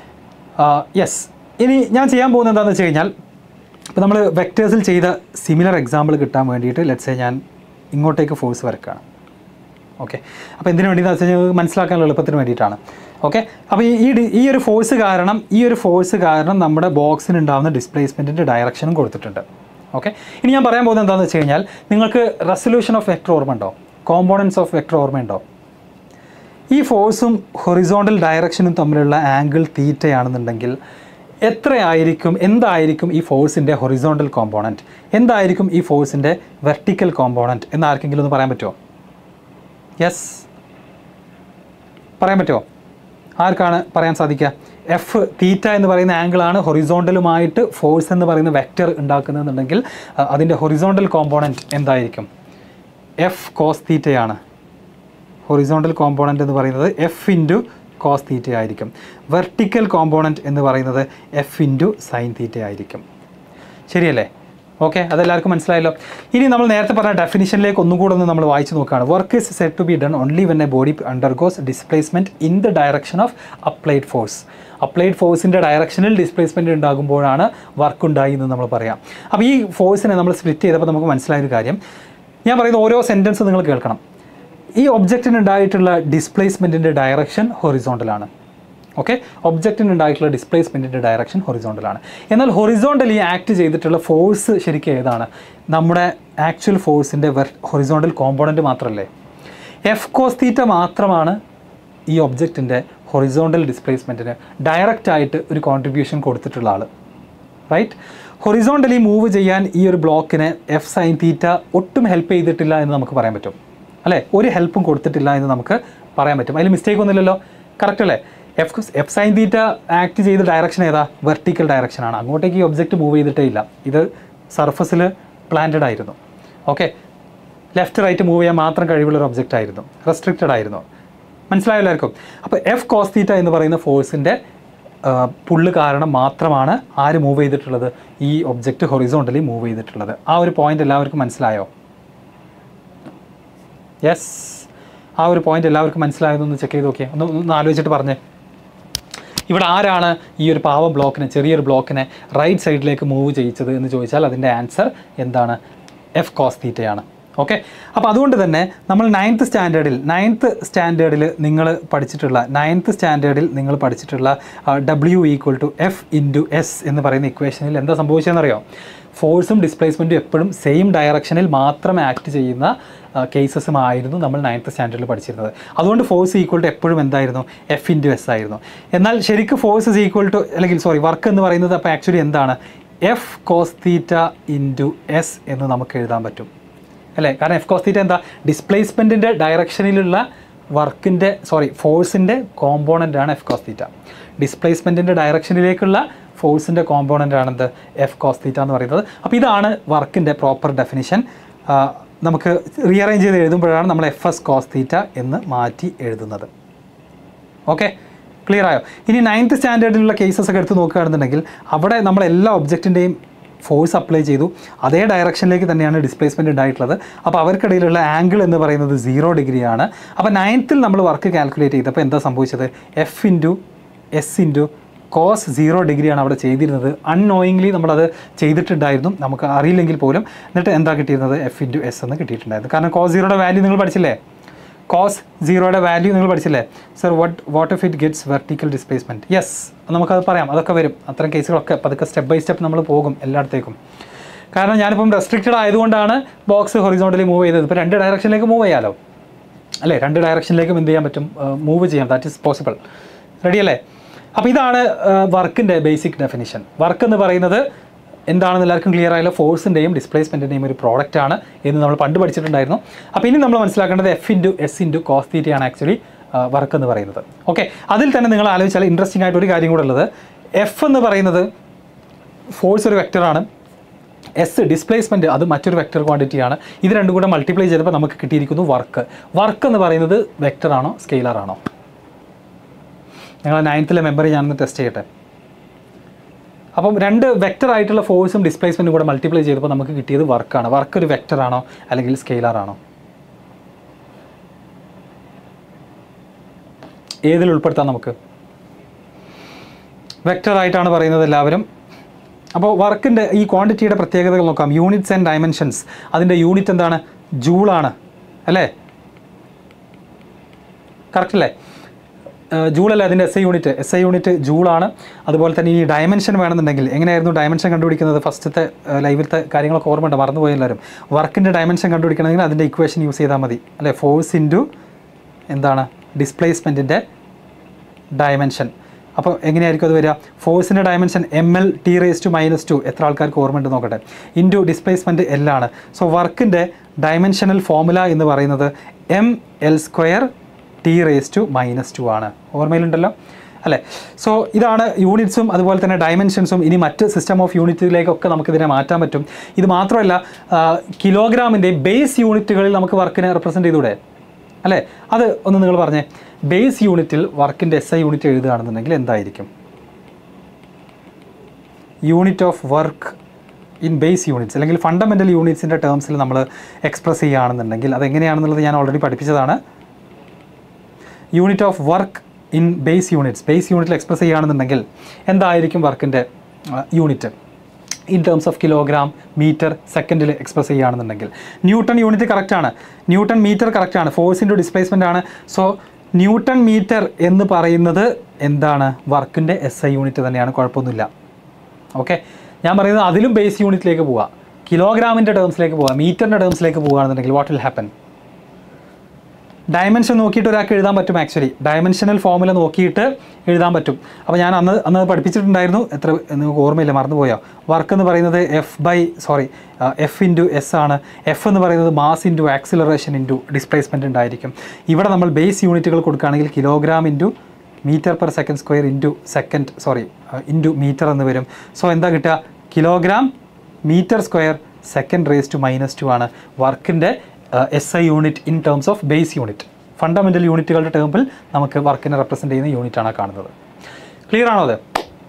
യെസ് ഇനി ഞാൻ ചെയ്യാൻ പോകുന്നത് എന്താണെന്ന് വെച്ച് കഴിഞ്ഞാൽ ഇപ്പോൾ നമ്മൾ വെക്റ്റേഴ്സിൽ ചെയ്ത സിമിലർ എക്സാമ്പിൾ കിട്ടാൻ വേണ്ടിയിട്ട് ലെറ്റ്സേ ഞാൻ ഇങ്ങോട്ടേക്ക് ഫോഴ്സ് വരക്കുകയാണ് ഓക്കെ അപ്പോൾ എന്തിനു വേണ്ടിയെന്ന് വെച്ച് കഴിഞ്ഞാൽ മനസ്സിലാക്കാനുള്ള എളുപ്പത്തിന് വേണ്ടിയിട്ടാണ് ഓക്കെ അപ്പോൾ ഈ ഈ ഡി- ഈ ഒരു ഫോഴ്സ് കാരണം ഈ ഒരു ഫോഴ്സ് കാരണം നമ്മുടെ ബോക്സിന് ഉണ്ടാകുന്ന ഡിസ്പ്ലേസ്മെൻറ്റിൻ്റെ ഡയറക്ഷനും കൊടുത്തിട്ടുണ്ട് ഓക്കെ ഇനി ഞാൻ പറയാൻ പോകുന്നത് എന്താണെന്ന് വെച്ച് കഴിഞ്ഞാൽ നിങ്ങൾക്ക് റെസൊല്യൂഷൻ ഓഫ് വെക്ടർ ഓർമ്മ ഉണ്ടോ കോമ്പോണൻസ് ഓഫ് വെക്ടർ ഓർമ്മയുണ്ടോ ഈ ഫോഴ്സും ഹൊറിസോണ്ടൽ ഡയറക്ഷനും തമ്മിലുള്ള ആംഗിൾ തീറ്റയാണെന്നുണ്ടെങ്കിൽ എത്രയായിരിക്കും എന്തായിരിക്കും ഈ ഫോഴ്സിൻ്റെ ഹൊറിസോണ്ടൽ കോമ്പോണൻറ്റ് എന്തായിരിക്കും ഈ ഫോഴ്സിൻ്റെ വെർട്ടിക്കൽ കോമ്പോണൻറ്റ് എന്ന് ആർക്കെങ്കിലും ഒന്ന് പറയാൻ പറ്റുമോ യെസ് പറയാൻ പറ്റുമോ ആർക്കാണ് പറയാൻ സാധിക്കുക എഫ് തീറ്റ എന്ന് പറയുന്ന ആംഗിളാണ് ഹൊറിസോണ്ടലുമായിട്ട് ഫോഴ്സ് എന്ന് പറയുന്ന വെക്റ്റർ ഉണ്ടാക്കുന്നതെന്നുണ്ടെങ്കിൽ അഹ് അതിൻ്റെ ഹൊറിസോണ്ടൽ കോമ്പോണൻറ്റ് എന്തായിരിക്കും എഫ് കോസ് തീറ്റയാണ് ഹൊറിസോണ്ടൽ കോമ്പോണൻറ്റ് എന്ന് പറയുന്നത് എഫ് ഇൻറ്റു കോസ് തീറ്റ ആയിരിക്കും വെർട്ടിക്കൽ കോമ്പോണൻറ്റ് എന്ന് പറയുന്നത് എഫ് ഇൻറ്റു സൈൻ തീറ്റ ആയിരിക്കും ശരിയല്ലേ ഓക്കെ അതെല്ലാവർക്കും മനസ്സിലായല്ലോ ഇനി നമ്മൾ നേരത്തെ പറഞ്ഞ ഡെഫിനിഷനിലേക്ക് ഒന്നും കൂടെ ഒന്ന് നമ്മൾ വായിച്ച് നോക്കുകയാണ് work is set to be done only when a body undergoes displacement in the direction of applied force applied ഫോഴ്സിൻ്റെ ഡയറക്ഷനിൽ ഡിസ്പ്ലേസ്മെൻറ്റ് ഉണ്ടാകുമ്പോഴാണ് വർക്ക് ഉണ്ടായി എന്ന് നമ്മൾ പറയാം അപ്പോൾ ഈ ഫോഴ്സിനെ നമ്മൾ സ്പ്ലിറ്റ് ചെയ്തപ്പോൾ നമുക്ക് മനസ്സിലായൊരു കാര്യം ഞാൻ പറയുന്ന ഓരോ സെൻറ്റൻസ് നിങ്ങൾ കേൾക്കണം ഈ ഒബ്ജക്റ്റിന് ഉണ്ടായിട്ടുള്ള ഡിസ്പ്ലേസ്മെൻറ്റിൻ്റെ ഡയറക്ഷൻ ഹൊറിസോണ്ടലാണ് ഓക്കെ ഒബ്ജക്റ്റിന് ഉണ്ടായിട്ടുള്ള ഡിസ്പ്ലേസ്മെൻറ്റിൻ്റെ ഡയറക്ഷൻ ഹൊറിസോണ്ടലാണ് എന്നാൽ ഹൊറിസോണ്ടലി ആക്ട് ചെയ്തിട്ടുള്ള ഫോഴ്സ് ശരിക്കും ഏതാണ് നമ്മുടെ ആക്ച്വൽ ഫോഴ്സിൻ്റെ വെർ ഹൊറിസോണ്ടൽ കോമ്പോണൻറ്റ് മാത്രമല്ലേ എഫ് കോസ്തീറ്റ മാത്രമാണ് ഈ ഒബ്ജക്റ്റിൻ്റെ ഹൊറിസോണ്ടൽ ഡിസ്പ്ലേസ്മെൻറ്റിന് ഡയറക്റ്റ് ആയിട്ട് ഒരു കോൺട്രിബ്യൂഷൻ കൊടുത്തിട്ടുള്ള ആൾ റൈറ്റ് ഹൊറിസോണ്ടലി മൂവ് ചെയ്യാൻ ഈ ഒരു ബ്ലോക്കിന് എഫ് സൈൻ തീറ്റ ഒട്ടും ഹെൽപ്പ് ചെയ്തിട്ടില്ല എന്ന് നമുക്ക് പറയാൻ പറ്റും അല്ലേ ഒരു ഹെൽപ്പും കൊടുത്തിട്ടില്ല എന്ന് നമുക്ക് പറയാൻ പറ്റും അതിൽ മിസ്റ്റേക്ക് ഒന്നുമില്ലല്ലോ കറക്റ്റ് അല്ലേ F F sine theta act ചെയ്ത ഡയറക്ഷൻ ഏതാ വെർട്ടിക്കൽ ഡയറക്ഷനാണ് അങ്ങോട്ടേക്ക് ഈ ഒബ്ജക്റ്റ് മൂവ് ചെയ്തിട്ടേ ഇല്ല ഇത് സർഫസിൽ പ്ലാന്റഡ് ആയിരുന്നു ഓക്കെ ലെഫ്റ്റ് റൈറ്റ് മൂവ് ചെയ്യാൻ മാത്രം കഴിവുള്ള ഒരു ഒബ്ജക്റ്റ് ആയിരുന്നു റെസ്ട്രിക്റ്റഡ് ആയിരുന്നു മനസ്സിലായോ എല്ലാവർക്കും അപ്പോൾ എഫ് കോസ് തീറ്റ എന്ന് പറയുന്ന ഫോഴ്സിൻ്റെ പുള്ള് കാരണം മാത്രമാണ് ആര് മൂവ് ചെയ്തിട്ടുള്ളത് ഈ ഒബ്ജക്റ്റ് ഹൊറിസോണ്ടലി മൂവ് ചെയ്തിട്ടുള്ളത് ആ ഒരു പോയിന്റ് എല്ലാവർക്കും മനസ്സിലായോ യെസ് ആ ഒരു പോയിന്റ് എല്ലാവർക്കും മനസ്സിലായതൊന്ന് ചെക്ക് ചെയ്ത് നോക്കിയേ ഒന്ന് ഒന്ന് ആലോചിച്ചിട്ട് പറഞ്ഞേ ഇവിടെ ആരാണ് ഈ ഒരു പാവ ബ്ലോക്കിനെ ചെറിയൊരു ബ്ലോക്കിനെ റൈറ്റ് സൈഡിലേക്ക് മൂവ് ചെയ്യിച്ചത് എന്ന് ചോദിച്ചാൽ അതിൻ്റെ ആൻസർ എന്താണ് എഫ് കോസ് തീറ്റയാണ് ഓക്കെ അപ്പോൾ അതുകൊണ്ട് തന്നെ നമ്മൾ നയൻത്ത് സ്റ്റാൻഡേർഡിൽ നയൻത്ത് സ്റ്റാൻഡേർഡിൽ നിങ്ങൾ പഠിച്ചിട്ടുള്ള നയൻത്ത് സ്റ്റാൻഡേർഡിൽ നിങ്ങൾ പഠിച്ചിട്ടുള്ള W equal to F into S എന്ന് പറയുന്ന ഇക്വേഷനിൽ എന്താ സംഭവിച്ചതെന്നറിയോ ഫോഴ്സും ഡിസ്പ്ലേസ്മെൻറ്റും എപ്പോഴും സെയിം ഡയറക്ഷനിൽ മാത്രം ആക്ട് ചെയ്യുന്ന കേസസും ആയിരുന്നു നമ്മൾ നയൻത്ത് സ്റ്റാൻഡേർഡിൽ പഠിച്ചിരുന്നത് അതുകൊണ്ട് ഫോഴ്സ് ഈക്വൽ ടു എപ്പോഴും എന്തായിരുന്നു എഫ് ഇൻറ്റു എസ് ആയിരുന്നു എന്നാൽ ശരിക്കും ഫോഴ്സ് ഇസ് ഈക്വൽ ടു അല്ലെങ്കിൽ സോറി വർക്ക് എന്ന് പറയുന്നത് അപ്പോൾ ആക്ച്വലി എന്താണ് F cos theta into S എന്ന് നമുക്ക് എഴുതാൻ പറ്റും അല്ലേ കാരണം എഫ് കോസ് തീറ്റ എന്താ ഡിസ്പ്ലേസ്മെൻറ്റിൻ്റെ ഡയറക്ഷനിലുള്ള വർക്കിൻ്റെ സോറി ഫോഴ്സിൻ്റെ കോമ്പോണൻ്റ് ആണ് എഫ് കോസ് തീറ്റ ഡിസ്പ്ലേസ്മെൻറ്റിൻ്റെ ഡയറക്ഷനിലേക്കുള്ള ഫോഴ്സിൻ്റെ കോമ്പോണൻ്റ് ആണെന്ത് എഫ് കോസ് തീറ്റ എന്ന് പറയുന്നത് അപ്പോൾ ഇതാണ് വർക്കിൻ്റെ പ്രോപ്പർ ഡെഫിനിഷൻ നമുക്ക് റീഅറേഞ്ച് ചെയ്ത് എഴുതുമ്പോഴാണ് നമ്മൾ എഫ് എസ് കോസ് തീറ്റ എന്ന് മാറ്റി എഴുതുന്നത് ഓക്കെ ക്ലിയർ ആയോ ഇനി നയൻത്ത് സ്റ്റാൻഡേർഡിലുള്ള കേസസ് ഒക്കെ എടുത്ത് നോക്കുകയാണെന്നുണ്ടെങ്കിൽ അവിടെ നമ്മൾ എല്ലാ ഒബ്ജക്റ്റിൻ്റെയും ഫോഴ്സ് അപ്ലൈ ചെയ്തു അതേ ഡയറക്ഷനിലേക്ക് തന്നെയാണ് ഡിസ്പ്ലേസ്മെൻറ്റ് ഉണ്ടായിട്ടുള്ളത് അപ്പോൾ അവർക്കിടയിലുള്ള ആംഗിൾ എന്ന് പറയുന്നത് സീറോ ഡിഗ്രിയാണ് അപ്പോൾ നയൻത്തിൽ നമ്മൾ വർക്ക് കാൽക്കുലേറ്റ് ചെയ്തപ്പോൾ എന്താ സംഭവിച്ചത് F into S into cos zero ഡിഗ്രിയാണ് അവിടെ ചെയ്തിരുന്നത് അൺനോയിങ്ലി നമ്മളത് ചെയ്തിട്ടുണ്ടായിരുന്നു നമുക്ക് അറിയില്ലെങ്കിൽ പോലും എന്നിട്ട് എന്താ കിട്ടിയിരുന്നത് എഫ് ഇൻറ്റു എസ് എന്ന് കിട്ടിയിട്ടുണ്ടായിരുന്നു കാരണം കോസ് സീറോയുടെ വാല്യൂ നിങ്ങൾ പഠിച്ചില്ലേ കോസ് സീറോയുടെ വാല്യൂ നിങ്ങൾ പഠിച്ചില്ലേ sir what what if it gets vertical displacement yes നമുക്കത് പറയാം അതൊക്കെ വരും അത്തരം കേസുകളൊക്കെ പതുക്കെ സ്റ്റെപ്പ് ബൈ സ്റ്റെപ്പ് നമ്മൾ പോകും എല്ലായിടത്തേക്കും കാരണം ഞാനിപ്പം റെസ്ട്രിക്റ്റഡ് ആയതുകൊണ്ടാണ് ബോക്സ് ഹൊറിസോണ്ടലി മൂവ് ചെയ്തത് ഇപ്പോൾ രണ്ട് ഡയറക്ഷനിലേക്ക് മൂവ് ചെയ്യാലോ അല്ലേ രണ്ട് ഡയറക്ഷനിലേക്കും എന്ത് ചെയ്യാൻ പറ്റും മൂവ് ചെയ്യാം ദാറ്റ് ഈസ് പോസിബിൾ റെഡി അല്ലേ അപ്പോൾ ഇതാണ് വർക്കിൻ്റെ ബേസിക് ഡെഫിനിഷൻ വർക്ക് എന്ന് പറയുന്നത് എന്താണെന്ന് എല്ലാവർക്കും ക്ലിയർ ആയല്ലോ ഫോഴ്സിൻ്റെയും ഡിസ്പ്ലേസ്മെൻറ്റിൻ്റെയും ഒരു പ്രോഡക്റ്റ് ആണ് എന്ന് നമ്മൾ പണ്ട് പഠിച്ചിട്ടുണ്ടായിരുന്നു അപ്പോൾ ഇനി നമ്മൾ മനസ്സിലാക്കേണ്ടത് F into S into cos തീറ്റയാണ് ആക്ച്വലി വർക്ക് എന്ന് പറയുന്നത് ഓക്കെ അതിൽ തന്നെ നിങ്ങൾ ആലോചിച്ചാൽ ഇൻട്രസ്റ്റിംഗ് ആയിട്ട് ഒരു കാര്യം കൂടെ ഉള്ളത് എഫ് എന്ന് പറയുന്നത് ഫോഴ്സ് ഒരു വെക്റ്ററാണ് എസ് ഡിസ്പ്ലേസ്മെൻറ്റ് അത് മറ്റൊരു വെക്റ്റർ ക്വാണ്ടിറ്റിയാണ് ഇത് രണ്ടും കൂടെ മൾട്ടിപ്ലൈ ചെയ്തപ്പോൾ നമുക്ക് കിട്ടിയിരിക്കുന്നു വർക്ക് വർക്ക് എന്ന് പറയുന്നത് വെക്റ്ററാണോ സ്കെയിലറാണോ ഞങ്ങൾ നയൻത്തിലെ മെമ്പറി ഞാനൊന്ന് ടെസ്റ്റ് ചെയ്യട്ടെ അപ്പം രണ്ട് വെക്റ്റർ ആയിട്ടുള്ള ഫോഴ്സും ഡിസ്പ്ലേസ്മെൻറ്റും കൂടെ മൾട്ടിപ്ലൈ ചെയ്തപ്പോൾ നമുക്ക് കിട്ടിയത് വർക്കാണ് വർക്ക് ഒരു വെക്റ്ററാണോ അല്ലെങ്കിൽ സ്കെയിലറാണോ ഏതിൽ ഉൾപ്പെടുത്താം നമുക്ക് വെക്റ്റർ ആയിട്ടാണ് പറയുന്നത് എല്ലാവരും അപ്പോൾ വർക്കിൻ്റെ ഈ ക്വാണ്ടിറ്റിയുടെ പ്രത്യേകതകൾ നോക്കാം യൂണിറ്റ്സ് ആൻഡ് ഡയമെൻഷൻസ് അതിൻ്റെ യൂണിറ്റ് എന്താണ് ജൂളാണ് അല്ലേ കറക്റ്റ് അല്ലേ ജൂളല്ല അതിൻ്റെ S I unit S I unit ജൂളാണ് അതുപോലെ തന്നെ ഈ ഡയമെൻഷൻ വേണമെന്നുണ്ടെങ്കിൽ എങ്ങനെയായിരുന്നു ഡയമെൻഷൻ കണ്ടുപിടിക്കുന്നത് ഫസ്റ്റത്തെ ലൈവിലത്തെ കാര്യങ്ങളൊക്കെ ഓർമ്മയുണ്ട് മറന്നുപോയി എല്ലാവരും വർക്കിൻ്റെ ഡയമെൻഷൻ കണ്ടുപിടിക്കണമെങ്കിൽ അതിൻ്റെ ഇക്വേഷൻ യൂസ് ചെയ്താൽ മതി അല്ലേ ഫോഴ്സ് ഇൻറ്റു എന്താണ് ഡിസ്പ്ലേസ്മെൻറ്റിൻ്റെ ഡയമെൻഷൻ അപ്പോൾ എങ്ങനെയായിരിക്കും അത് വരിക ഫോഴ്സിൻ്റെ dimension M L T raise to minus two എത്ര ആൾക്കാർക്ക് ഓർമ്മയുണ്ട് നോക്കട്ടെ ഇൻറ്റു ഡിസ്പ്ലേസ്മെൻറ്റ് എൽ ആണ് സോ വർക്കിൻ്റെ ഡയമെൻഷനൽ ഫോമുല എന്ന് പറയുന്നത് M L square T raise to minus two ആണ് ഓർമ്മയിലുണ്ടല്ലോ അല്ലേ സോ ഇതാണ് യൂണിറ്റ്സും അതുപോലെ തന്നെ ഡയമെൻഷൻസും ഇനി മറ്റ് സിസ്റ്റം ഓഫ് യൂണിറ്റിലേക്കൊക്കെ നമുക്കിതിനെ മാറ്റാൻ പറ്റും ഇത് മാത്രമല്ല കിലോഗ്രാമിൻ്റെ ബേസ് യൂണിറ്റുകളിൽ നമുക്ക് വർക്കിനെ റെപ്രസെൻറ്റ് ചെയ്തൂടെ അല്ലേ അത് ഒന്ന് നിങ്ങൾ പറഞ്ഞേ ബേസ് യൂണിറ്റിൽ വർക്കിൻ്റെ എസ് ഐ യൂണിറ്റ് എഴുതുകയാണെന്നുണ്ടെങ്കിൽ എന്തായിരിക്കും unit of work in base units അല്ലെങ്കിൽ ഫണ്ടമെൻ്റൽ യൂണിറ്റ്സിൻ്റെ ടേംസിൽ നമ്മൾ എക്സ്പ്രസ് ചെയ്യുകയാണെന്നുണ്ടെങ്കിൽ അതെങ്ങനെയാണെന്നുള്ളത് ഞാൻ ഓൾറെഡി പഠിപ്പിച്ചതാണ് unit of work in base units base യൂണിറ്റിൽ എക്സ്പ്രസ് ചെയ്യുകയാണെന്നുണ്ടെങ്കിൽ എന്തായിരിക്കും വർക്കിൻ്റെ unit in terms of kilogram metre സെക്കൻഡിൽ എക്സ്പ്രസ് ചെയ്യുകയാണെന്നുണ്ടെങ്കിൽ ന്യൂട്ടൺ യൂണിറ്റ് കറക്റ്റാണ് ന്യൂട്ടൺ മീറ്റർ കറക്റ്റാണ് ഫോഴ്സ് ഇൻറ്റു ഡിസ്പ്ലേസ്മെൻ്റ് ആണ് സോ ന്യൂട്ടൺ മീറ്റർ എന്ന് പറയുന്നത് എന്താണ് വർക്കിൻ്റെ എസ് ഐ യൂണിറ്റ് തന്നെയാണ് കുഴപ്പമൊന്നുമില്ല ഓക്കെ ഞാൻ പറയുന്നത് അതിലും ബേസ് യൂണിറ്റിലേക്ക് പോവുക കിലോഗ്രാമിൻ്റെ ടേംസിലേക്ക് പോവുക മീറ്ററിൻ്റെ ടേംസിലേക്ക് പോവുകയാണെന്നുണ്ടെങ്കിൽ വാട്ട് വിൽ ഹാപ്പൻ ഡയമെൻഷൻ നോക്കിയിട്ട് ഒരാൾക്ക് എഴുതാൻ പറ്റും ആക്ച്വലി ഡയമെൻഷനൽ ഫോമുല നോക്കിയിട്ട് എഴുതാൻ പറ്റും അപ്പോൾ ഞാൻ അന്ന് അന്ന് പഠിപ്പിച്ചിട്ടുണ്ടായിരുന്നു എത്ര നിങ്ങൾക്ക് ഓർമ്മയില്ല മറന്നുപോയോ വർക്ക് എന്ന് പറയുന്നത് F by sorry F into S ആണ് എഫ് എന്ന് പറയുന്നത് mass into acceleration into displacement ഉണ്ടായിരിക്കും ഇവിടെ നമ്മൾ ബേസ് യൂണിറ്റുകൾ കൊടുക്കുകയാണെങ്കിൽ kilogram into metre per second square into second sorry into metre എന്ന് വരും സോ എന്താ കിട്ടുക kilogram metre square second raise to minus two ആണ് വർക്കിൻ്റെ S I unit in terms of base unit fundamental യൂണിറ്റുകളുടെ ടേമിൽ നമുക്ക് വർക്കിനെ റെപ്രസെൻറ്റ് ചെയ്യുന്ന യൂണിറ്റാണ് കാണുന്നത് ക്ലിയർ ആണോ അത്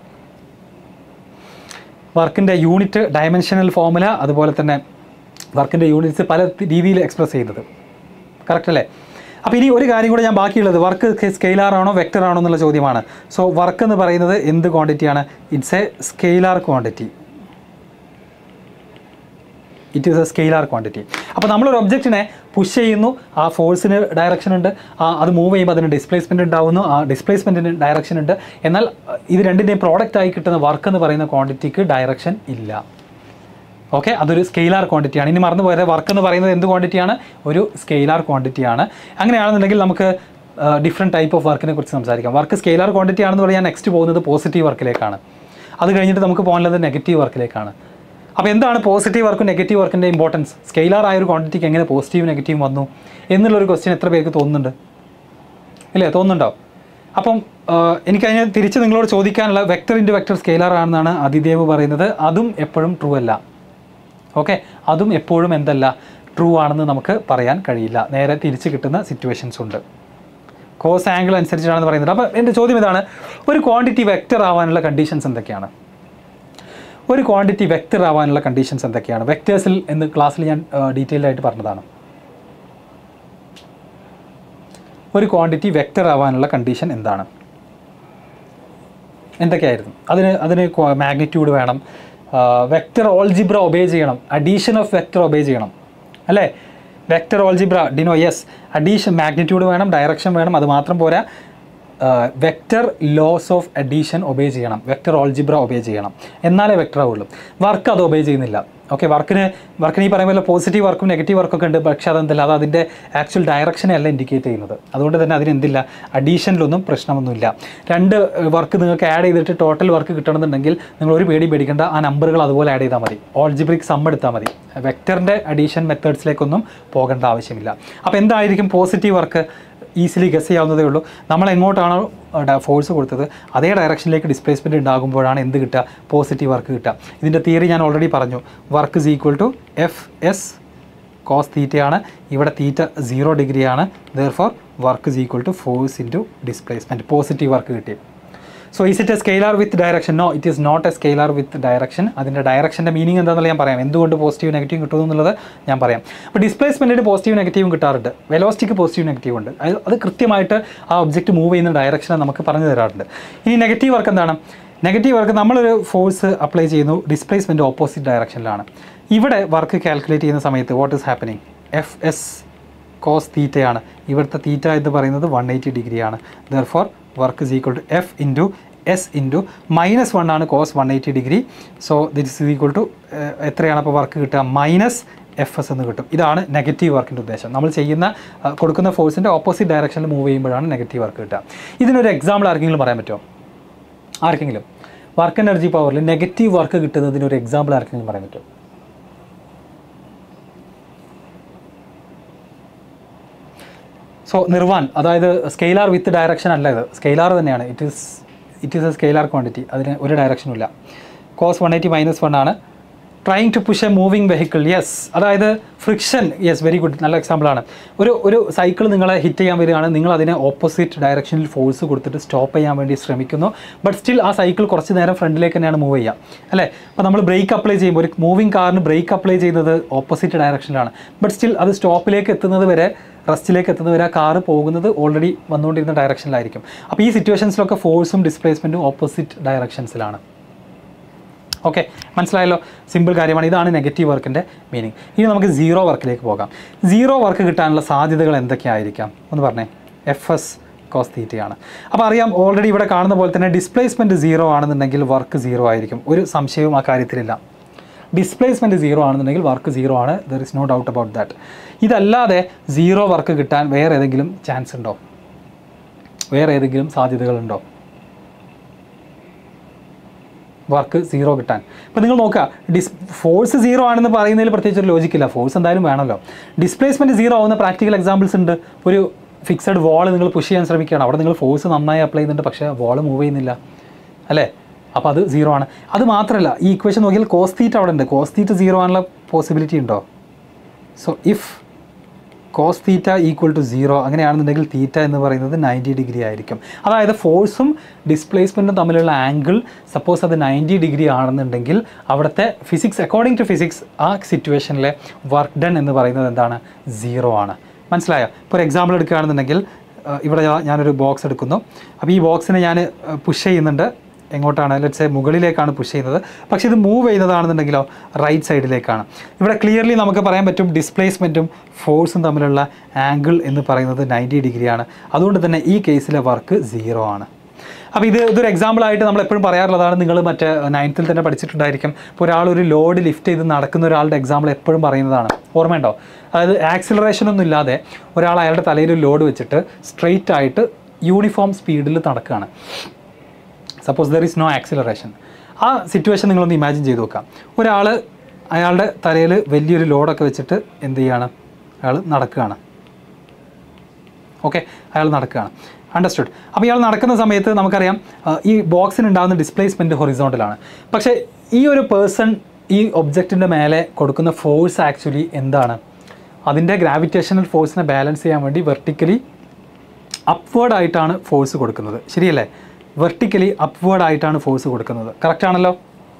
വർക്കിൻ്റെ യൂണിറ്റ് ഡയമെൻഷനൽ ഫോമുല അതുപോലെ തന്നെ വർക്കിൻ്റെ യൂണിറ്റ്സ് പല രീതിയിൽ എക്സ്പ്രസ് ചെയ്യുന്നത് കറക്റ്റ് അല്ലേ അപ്പോൾ ഇനി ഒരു കാര്യം കൂടെ ഞാൻ ബാക്കിയുള്ളത് വർക്ക് സ്കെയിലാർ ആണോ വെക്ടർ ആണോ എന്നുള്ള ചോദ്യമാണ് സോ വർക്ക് എന്ന് പറയുന്നത് എന്ത് ക്വാണ്ടിറ്റിയാണ് it's a scalar quantity it is a scalar quantity അപ്പോൾ നമ്മളൊരു ഒബ്ജക്റ്റിനെ പുഷ് ചെയ്യുന്നു ആ ഫോഴ്സിന് ഡയറക്ഷൻ ഉണ്ട് ആ അത് മൂവ് ചെയ്യുമ്പോൾ അതിന് ഡിസ്പ്ലേസ്മെൻറ്റ് ഉണ്ടാവുന്നു ആ ഡിസ്പ്ലേസ്മെൻറ്റിന് ഡയറക്ഷൻ ഉണ്ട് എന്നാൽ അഹ്, ഇത് രണ്ടിൻ്റെയും പ്രോഡക്റ്റ് ആയി കിട്ടുന്ന വർക്ക് എന്ന് പറയുന്ന ക്വാണ്ടിറ്റിക്ക് ഡയറക്ഷൻ ഇല്ല ഓക്കെ അതൊരു സ്കെയിലാർ ക്വാണ്ടിറ്റിയാണ് ഇനി മറന്നു പോയത് വർക്ക് എന്ന് പറയുന്നത് എന്ത് ക്വാണ്ടിറ്റിയാണ് ഒരു സ്കെയിലാർ ക്വാണ്ടിറ്റിയാണ് അങ്ങനെയാണെന്നുണ്ടെങ്കിൽ നമുക്ക് ഡിഫറെൻറ്റ് ടൈപ്പ് ഓഫ് വർക്കിനെ കുറിച്ച് സംസാരിക്കാം വർക്ക് സ്കെയിലാർ ക്വാണ്ടിറ്റി ആണെന്ന് പറയാൻ നെക്സ്റ്റ് പോകുന്നത് പോസിറ്റീവ് വർക്കിലേക്കാണ് അത് കഴിഞ്ഞിട്ട് നമുക്ക് പോകാനുള്ളത് നെഗറ്റീവ് വർക്കിലേക്കാണ് അപ്പോൾ എന്താണ് പോസിറ്റീവ് വർക്കും നെഗറ്റീവ് വർക്കിൻ്റെ ഇമ്പോർട്ടൻസ് സ്കെയിലാർ ആയ ഒരു ക്വാണ്ടിറ്റിക്ക് എങ്ങനെ പോസിറ്റീവ് നെഗറ്റീവ് വന്നു എന്നുള്ളൊരു ക്വസ്റ്റ്യൻ എത്ര പേർക്ക് തോന്നുന്നുണ്ട് ഇല്ലേ തോന്നുന്നുണ്ടോ അപ്പം ആ, എനിക്കതിനെ തിരിച്ച് നിങ്ങളോട് ചോദിക്കാനുള്ള വെക്ടർ ഇൻറ്റു വെക്ടർ സ്കെയിലാർ ആണെന്നാണ് അതിദേവ് പറയുന്നത് അതും എപ്പോഴും ട്രൂ അല്ല ഓക്കെ അതും എപ്പോഴും എന്തല്ല ട്രൂ ആണെന്ന് നമുക്ക് പറയാൻ കഴിയില്ല നേരെ തിരിച്ച് കിട്ടുന്ന സിറ്റുവേഷൻസ് ഉണ്ട് കോസ് ആംഗിൾ അനുസരിച്ചാണെന്ന് പറയുന്നത് അപ്പോൾ എൻ്റെ ചോദ്യം ഇതാണ് ഒരു ക്വാണ്ടിറ്റി വെക്റ്റർ ആവാനുള്ള കണ്ടീഷൻസ് എന്തൊക്കെയാണ് ഒരു ക്വാണ്ടിറ്റി വെക്റ്റർ ആവാനുള്ള കണ്ടീഷൻസ് എന്തൊക്കെയാണ് വെക്റ്റേഴ്സിൽ എന്ന് ക്ലാസ്സിൽ ഞാൻ ഡീറ്റെയിൽഡ് ആയിട്ട് പറഞ്ഞതാണ് ഒരു ക്വാണ്ടിറ്റി വെക്റ്റർ ആവാനുള്ള കണ്ടീഷൻ എന്താണ് എന്തൊക്കെയായിരുന്നു അതിന് അതിന് മാഗ്നിറ്റ്യൂഡ് വേണം വെക്റ്റർ ഓൾജിബ്ര ഒബേ ചെയ്യണം അഡീഷൻ ഓഫ് വെക്റ്റർ ഒബേ ചെയ്യണം അല്ലേ വെക്റ്റർ ഓൾജിബ്ര ഡിനോ യെസ് അഡീഷൻ മാഗ്നിറ്റ്യൂഡ് വേണം ഡയറക്ഷൻ വേണം അത് മാത്രം പോരാ vector laws of addition obey ചെയ്യണം വെക്റ്റർ ഓൾജിബ്ര ഒബേ ചെയ്യണം എന്നാലേ വെക്റ്റർ ആവുള്ളൂ വർക്ക് അത് ഒബേ ചെയ്യുന്നില്ല ഓക്കെ വർക്കിന് വർക്കിന് ഈ പറയുമ്പോൾ പോസിറ്റീവ് വർക്കും നെഗറ്റീവ് വർക്കൊക്കെ ഉണ്ട് പക്ഷേ അതെന്തല്ല അത് അതിൻ്റെ ആക്ച്വൽ ഡയറക്ഷനെ അല്ല ഇൻഡിക്കേറ്റ് ചെയ്യുന്നത് അതുകൊണ്ട് തന്നെ അതിന് എന്തില്ല അഡീഷനിലൊന്നും പ്രശ്നമൊന്നുമില്ല രണ്ട് വർക്ക് നിങ്ങൾക്ക് ആഡ് ചെയ്തിട്ട് ടോട്ടൽ വർക്ക് കിട്ടണമെന്നുണ്ടെങ്കിൽ നിങ്ങൾ ഒരു പേടി പേടിക്കേണ്ട ആ നമ്പറുകൾ അതുപോലെ ആഡ് ചെയ്താൽ മതി ഓൾജിബ്രിക് സം എടുത്താൽ മതി വെക്റ്ററിൻ്റെ അഡീഷൻ മെത്തേഡ്സിലേക്കൊന്നും പോകേണ്ട ആവശ്യമില്ല അപ്പോൾ എന്തായിരിക്കും പോസിറ്റീവ് വർക്ക് ഈസിലി ഗസ് ചെയ്യാവുന്നതേ ഉള്ളൂ നമ്മൾ എങ്ങോട്ടാണോ ഫോഴ്സ് കൊടുത്തത് അതേ ഡയറക്ഷനിലേക്ക് ഡിസ്പ്ലേസ്മെൻറ്റ് ഉണ്ടാകുമ്പോഴാണ് എന്ത് കിട്ടുക പോസിറ്റീവ് വർക്ക് കിട്ടുക ഇതിൻ്റെ തിയറി ഞാൻ ഓൾറെഡി പറഞ്ഞു work is equal to F S cos തീറ്റയാണ് ഇവിടെ തീറ്റ സീറോ ഡിഗ്രിയാണ് therefore work is equal to force into displacement positive work കിട്ടി so is it a scalar with direction no it is not a scalar with direction അതിൻ്റെ ഡയറക്ഷൻ്റെ meaning എന്താണെന്നുള്ള ഞാൻ പറയാം എന്തുകൊണ്ട് പോസിറ്റീവ് നെഗറ്റീവ് കിട്ടുന്നു എന്നുള്ളത് ഞാൻ പറയാം അപ്പോൾ ഡിസ്പ്ലേസ്മെൻറ്റിന് പോസിറ്റീവ് നെഗറ്റീവും കിട്ടാറുണ്ട് വെലോസ്റ്റിക്ക് പോസിറ്റീവ് നെഗറ്റീവ് ഉണ്ട് അത് അത് കൃത്യമായിട്ട് ആ ഒബ്ജക്റ്റ് മൂവ് ചെയ്യുന്ന ഡയറക്ഷനെ നമുക്ക് പറഞ്ഞു തരാറുണ്ട് ഇനി നെഗറ്റീവ് വർക്ക് എന്താണ് നെഗറ്റീവ് വർക്ക് നമ്മളൊരു ഫോഴ്സ് അപ്ലൈ ചെയ്യുന്നു ഡിസ്പ്ലേസ്മെൻറ്റ് ഓപ്പോസിറ്റ് ഡയറക്ഷനിലാണ് ഇവിടെ വർക്ക് കാൽക്കുലേറ്റ് ചെയ്യുന്ന സമയത്ത് what is happening F S cos തീറ്റയാണ് ഇവിടുത്തെ തീറ്റ എന്ന് പറയുന്നത് വൺ എയ്റ്റി ഡിഗ്രിയാണ് therefore work is equal to F into S into minus one ആണ് cos one eighty degree so this is equal to എത്രയാണ് അപ്പോൾ വർക്ക് കിട്ടുക minus F S എന്ന് കിട്ടും ഇതാണ് നെഗറ്റീവ് വർക്കിൻ്റെ ഉദ്ദേശം നമ്മൾ ചെയ്യുന്ന ആ, കൊടുക്കുന്ന ഫോഴ്സിൻ്റെ ഓപ്പോസിറ്റ് ഡയറക്ഷനിൽ മൂവ് ചെയ്യുമ്പോഴാണ് നെഗറ്റീവ് വർക്ക് കിട്ടുക ഇതിനൊരു എക്സാമ്പിൾ ആർക്കെങ്കിലും പറയാൻ പറ്റുമോ ആർക്കെങ്കിലും വർക്ക് എനർജി പവറിൽ നെഗറ്റീവ് വർക്ക് കിട്ടുന്നതിന് ഒരു എക്സാമ്പിൾ ആർക്കെങ്കിലും പറയാൻ പറ്റുമോ സോ നിർവാൻ അതായത് സ്കെയിലാർ വിത്ത് ഡയറക്ഷൻ അല്ല ഇത് സ്കെയിലാർ തന്നെയാണ് it is it is a scalar quantity അതിന് ഒരു ഡയറക്ഷനും ഇല്ല cos one eighty minus one ആണ് trying to push a moving vehicle yes അതായത് ഫ്രിക്ഷൻ യെസ് വെരി ഗുഡ് നല്ല എക്സാമ്പിളാണ് ഒരു ഒരു സൈക്കിൾ നിങ്ങളെ ഹിറ്റ് ചെയ്യാൻ വരികയാണ് നിങ്ങൾ അതിനെ ഓപ്പോസിറ്റ് ഡയറക്ഷനിൽ ഫോഴ്സ് കൊടുത്തിട്ട് സ്റ്റോപ്പ് ചെയ്യാൻ വേണ്ടി ശ്രമിക്കുന്നു ബട്ട് സ്റ്റിൽ ആ സൈക്കിൾ കുറച്ച് നേരം ഫ്രണ്ടിലേക്ക് തന്നെയാണ് മൂവ് ചെയ്യുക അല്ലേ അപ്പോൾ നമ്മൾ ബ്രേക്ക് അപ്ലൈ ചെയ്യുമ്പോൾ ഒരു മൂവിങ് കാറിന് ബ്രേക്ക് അപ്ലൈ ചെയ്യുന്നത് ഓപ്പോസിറ്റ് ഡയറക്ഷനിലാണ് ബട്ട് സ്റ്റിൽ അത് സ്റ്റോപ്പിലേക്ക് എത്തുന്നത് വരെ റെസ്റ്റിലേക്ക് എത്തുന്നത് വരെ ആ കാറ് പോകുന്നത് ഓൾറെഡി വന്നുകൊണ്ടിരുന്ന ഡയറക്ഷനിലായിരിക്കും അപ്പോൾ ഈ സിറ്റുവേഷൻസിലൊക്കെ ഫോഴ്സും ഡിസ്പ്ലേസ്മെൻറ്റും ഓപ്പോസിറ്റ് ഡയറക്ഷൻസിലാണ് ഓക്കെ മനസ്സിലായല്ലോ സിമ്പിൾ കാര്യമാണ് ഇതാണ് നെഗറ്റീവ് വർക്കിൻ്റെ മീനിങ് ഇനി നമുക്ക് സീറോ വർക്കിലേക്ക് പോകാം സീറോ വർക്ക് കിട്ടാനുള്ള സാധ്യതകൾ എന്തൊക്കെയായിരിക്കാം ഒന്ന് പറഞ്ഞേ എഫ് എസ് കോസ് തീറ്റയാണ് അപ്പോൾ അറിയാം ഓൾറെഡി ഇവിടെ കാണുന്ന പോലെ തന്നെ ഡിസ്പ്ലേസ്മെൻറ്റ് സീറോ ആണെന്നുണ്ടെങ്കിൽ വർക്ക് സീറോ ആയിരിക്കും ഒരു സംശയവും ആ കാര്യത്തിലില്ല ഡിസ്പ്ലേസ്മെൻറ്റ് സീറോ ആണെന്നുണ്ടെങ്കിൽ വർക്ക് സീറോ ആണ് there is no doubt about that ഇതല്ലാതെ സീറോ വർക്ക് കിട്ടാൻ വേറെ ഏതെങ്കിലും ചാൻസ് ഉണ്ടോ വേറെ ഏതെങ്കിലും സാധ്യതകളുണ്ടോ വർക്ക് സീറോ കിട്ടാൻ ഇപ്പോൾ നിങ്ങൾ നോക്കുക ഡിസ് ഫോഴ്സ് സീറോ ആണെന്ന് പറയുന്നതിൽ പ്രത്യേകിച്ച് ഒരു ലോജിക്കില്ല ഫോഴ്സ് എന്തായാലും വേണമല്ലോ ഡിസ്പ്ലേസ്മെൻറ്റ് സീറോ ആവുന്ന പ്രാക്ടിക്കൽ എക്സാമ്പിൾസ് ഉണ്ട് ഒരു ഫിക്സഡ് വാൾ നിങ്ങൾ പുഷ് ചെയ്യാൻ ശ്രമിക്കുകയാണ് അവിടെ നിങ്ങൾ ഫോഴ്സ് നന്നായി അപ്ലൈ ചെയ്യുന്നുണ്ട് പക്ഷേ വാൾ മൂവ് ചെയ്യുന്നില്ല അല്ലേ അപ്പോൾ അത് സീറോ ആണ് അത് മാത്രമല്ല ഈ ഇക്വേഷൻ നോക്കിയാൽ കോസ് തീറ്റ അവിടെ ഉണ്ട് കോസ് തീറ്റ സീറോ ആണുള്ള പോസിബിലിറ്റി ഉണ്ടോ so if cos theta equal to zero അങ്ങനെയാണെന്നുണ്ടെങ്കിൽ തീറ്റ എന്ന് പറയുന്നത് നയൻറ്റി ഡിഗ്രി ആയിരിക്കും അതായത് ഫോഴ്സും ഡിസ്പ്ലേസ്മെൻറ്റും തമ്മിലുള്ള ആംഗിൾ സപ്പോസ് അത് നയൻറ്റി ഡിഗ്രി ആണെന്നുണ്ടെങ്കിൽ അവിടുത്തെ ഫിസിക്സ് അക്കോർഡിംഗ് ടു ഫിസിക്സ് ആ സിറ്റുവേഷനിലെ വർക്ക് ഡൺ എന്ന് പറയുന്നത് എന്താണ് സീറോ ആണ് മനസ്സിലായോ ഇപ്പോൾ ഒരു എക്സാമ്പിൾ എടുക്കുകയാണെന്നുണ്ടെങ്കിൽ ആ, ഇവിടെ ഞാ- ഞാനൊരു ബോക്സ് എടുക്കുന്നു അപ്പോൾ ഈ ബോക്സിനെ ഞാൻ പുഷ് ചെയ്യുന്നുണ്ട് എങ്ങോട്ടാണ് ലെറ്റ്സ് മുകളിലേക്കാണ് പുഷ് ചെയ്യുന്നത് പക്ഷേ ഇത് മൂവ് ചെയ്യുന്നതാണെന്നുണ്ടെങ്കിലോ റൈറ്റ് സൈഡിലേക്കാണ് ഇവിടെ ക്ലിയർലി നമുക്ക് പറയാൻ പറ്റും ഡിസ്പ്ലേസ്മെൻറ്റും ഫോഴ്സും തമ്മിലുള്ള ആംഗിൾ എന്ന് പറയുന്നത് നയൻറ്റി ഡിഗ്രിയാണ് അതുകൊണ്ട് തന്നെ ഈ കേസിലെ വർക്ക് സീറോ ആണ് അപ്പോൾ ഇത് ഇതൊരു എക്സാമ്പിൾ ആയിട്ട് നമ്മൾ എപ്പോഴും പറയാറുള്ളതാണ് നിങ്ങൾ മറ്റേ നയൻത്തിൽ തന്നെ പഠിച്ചിട്ടുണ്ടായിരിക്കും ഇപ്പോൾ ഒരാൾ ഒരു ലോഡ് ലിഫ്റ്റ് ചെയ്ത് നടക്കുന്ന ഒരാളുടെ എക്സാമ്പിൾ എപ്പോഴും പറയുന്നതാണ് ഓർമ്മയുണ്ടോ അതായത് ആക്സിലറേഷൻ ഒന്നും ഇല്ലാതെ ഒരാൾ അയാളുടെ തലയിൽ ഒരു ലോഡ് വെച്ചിട്ട് സ്ട്രെയിറ്റ് ആയിട്ട് യൂണിഫോം സ്പീഡിൽ നടക്കുകയാണ് suppose there is no acceleration ആ സിറ്റുവേഷൻ നിങ്ങളൊന്ന് ഇമാജിൻ ചെയ്ത് നോക്കാം ഒരാൾ അയാളുടെ തലയിൽ വലിയൊരു ലോഡൊക്കെ വെച്ചിട്ട് എന്ത് ചെയ്യാണ് അയാൾ നടക്കുകയാണ് ഓക്കെ അയാൾ നടക്കുകയാണ് അണ്ടർസ്റ്റുഡ് അപ്പോൾ ഇയാൾ നടക്കുന്ന സമയത്ത് നമുക്കറിയാം ആ, ഈ ബോക്സിന് ഉണ്ടാകുന്ന ഡിസ്പ്ലേസ്മെൻറ്റ് ഹൊറിസോണ്ടലാണ് പക്ഷേ ഈ ഒരു പേഴ്സൺ ഈ ഒബ്ജക്റ്റിൻ്റെ മേലെ കൊടുക്കുന്ന ഫോഴ്സ് ആക്ച്വലി എന്താണ് അതിൻ്റെ ഗ്രാവിറ്റേഷണൽ ഫോഴ്സിനെ ബാലൻസ് ചെയ്യാൻ വേണ്ടി വെർട്ടിക്കലി അപ്വേർഡ് ആയിട്ടാണ് ഫോഴ്സ് കൊടുക്കുന്നത് ശരിയല്ലേ വെർട്ടിക്കലി അപ്വേർഡ് ആയിട്ടാണ് ഫോഴ്സ് കൊടുക്കുന്നത് കറക്റ്റ് ആണല്ലോ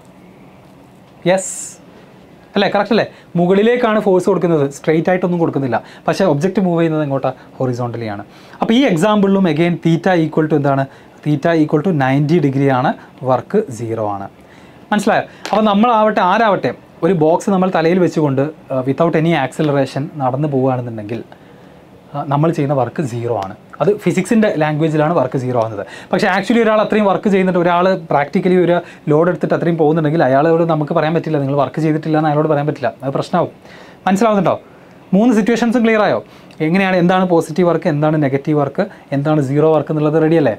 യെസ് അല്ലേ കറക്റ്റ് അല്ലേ മുകളിലേക്കാണ് ഫോഴ്സ് കൊടുക്കുന്നത് സ്ട്രെയിറ്റ് ആയിട്ടൊന്നും കൊടുക്കുന്നില്ല പക്ഷേ ഒബ്ജക്റ്റ് മൂവ് ചെയ്യുന്നത് എങ്ങോട്ടാ ഹൊറിസോണ്ടലിയാണ് അപ്പോൾ ഈ എക്സാമ്പിളിലും എഗെയിൻ തീറ്റ ഈക്വൽ ടു എന്താണ് theta equal to ninety degree ആണ് വർക്ക് സീറോ ആണ് മനസ്സിലായോ അപ്പോൾ നമ്മളാവട്ടെ ആരാവട്ടെ ഒരു ബോക്സ് നമ്മൾ തലയിൽ വെച്ചുകൊണ്ട് വിത്തൗട്ട് എനി ആക്സിലറേഷൻ നടന്നു പോവുകയാണെന്നുണ്ടെങ്കിൽ ആ, നമ്മൾ ചെയ്യുന്ന വർക്ക് സീറോ ആണ് അത് ഫിസിക്സിൻ്റെ ലാംഗ്വേജിലാണ് വർക്ക് സീറോ ആകുന്നത് പക്ഷേ ആക്ച്വലി ഒരാൾ അത്രയും വർക്ക് ചെയ്യുന്നുണ്ട് ഒരാൾ പ്രാക്ടിക്കലി ഒരു ലോഡ് എടുത്തിട്ട് അത്രയും പോകുന്നുണ്ടെങ്കിൽ അയാളോട് നമുക്ക് പറയാൻ പറ്റില്ല നിങ്ങൾ വർക്ക് ചെയ്തിട്ടില്ല എന്ന് അയാളോട് പറയാൻ പറ്റില്ല അത് പ്രശ്നമാവും മനസ്സിലാവുന്നുണ്ടോ മൂന്ന് സിറ്റുവേഷൻസും ക്ലിയർ ആയോ എങ്ങനെയാണ് എന്താണ് പോസിറ്റീവ് വർക്ക് എന്താണ് നെഗറ്റീവ് വർക്ക് എന്താണ് സീറോ വർക്ക് എന്നുള്ളത് റെഡിയല്ലേ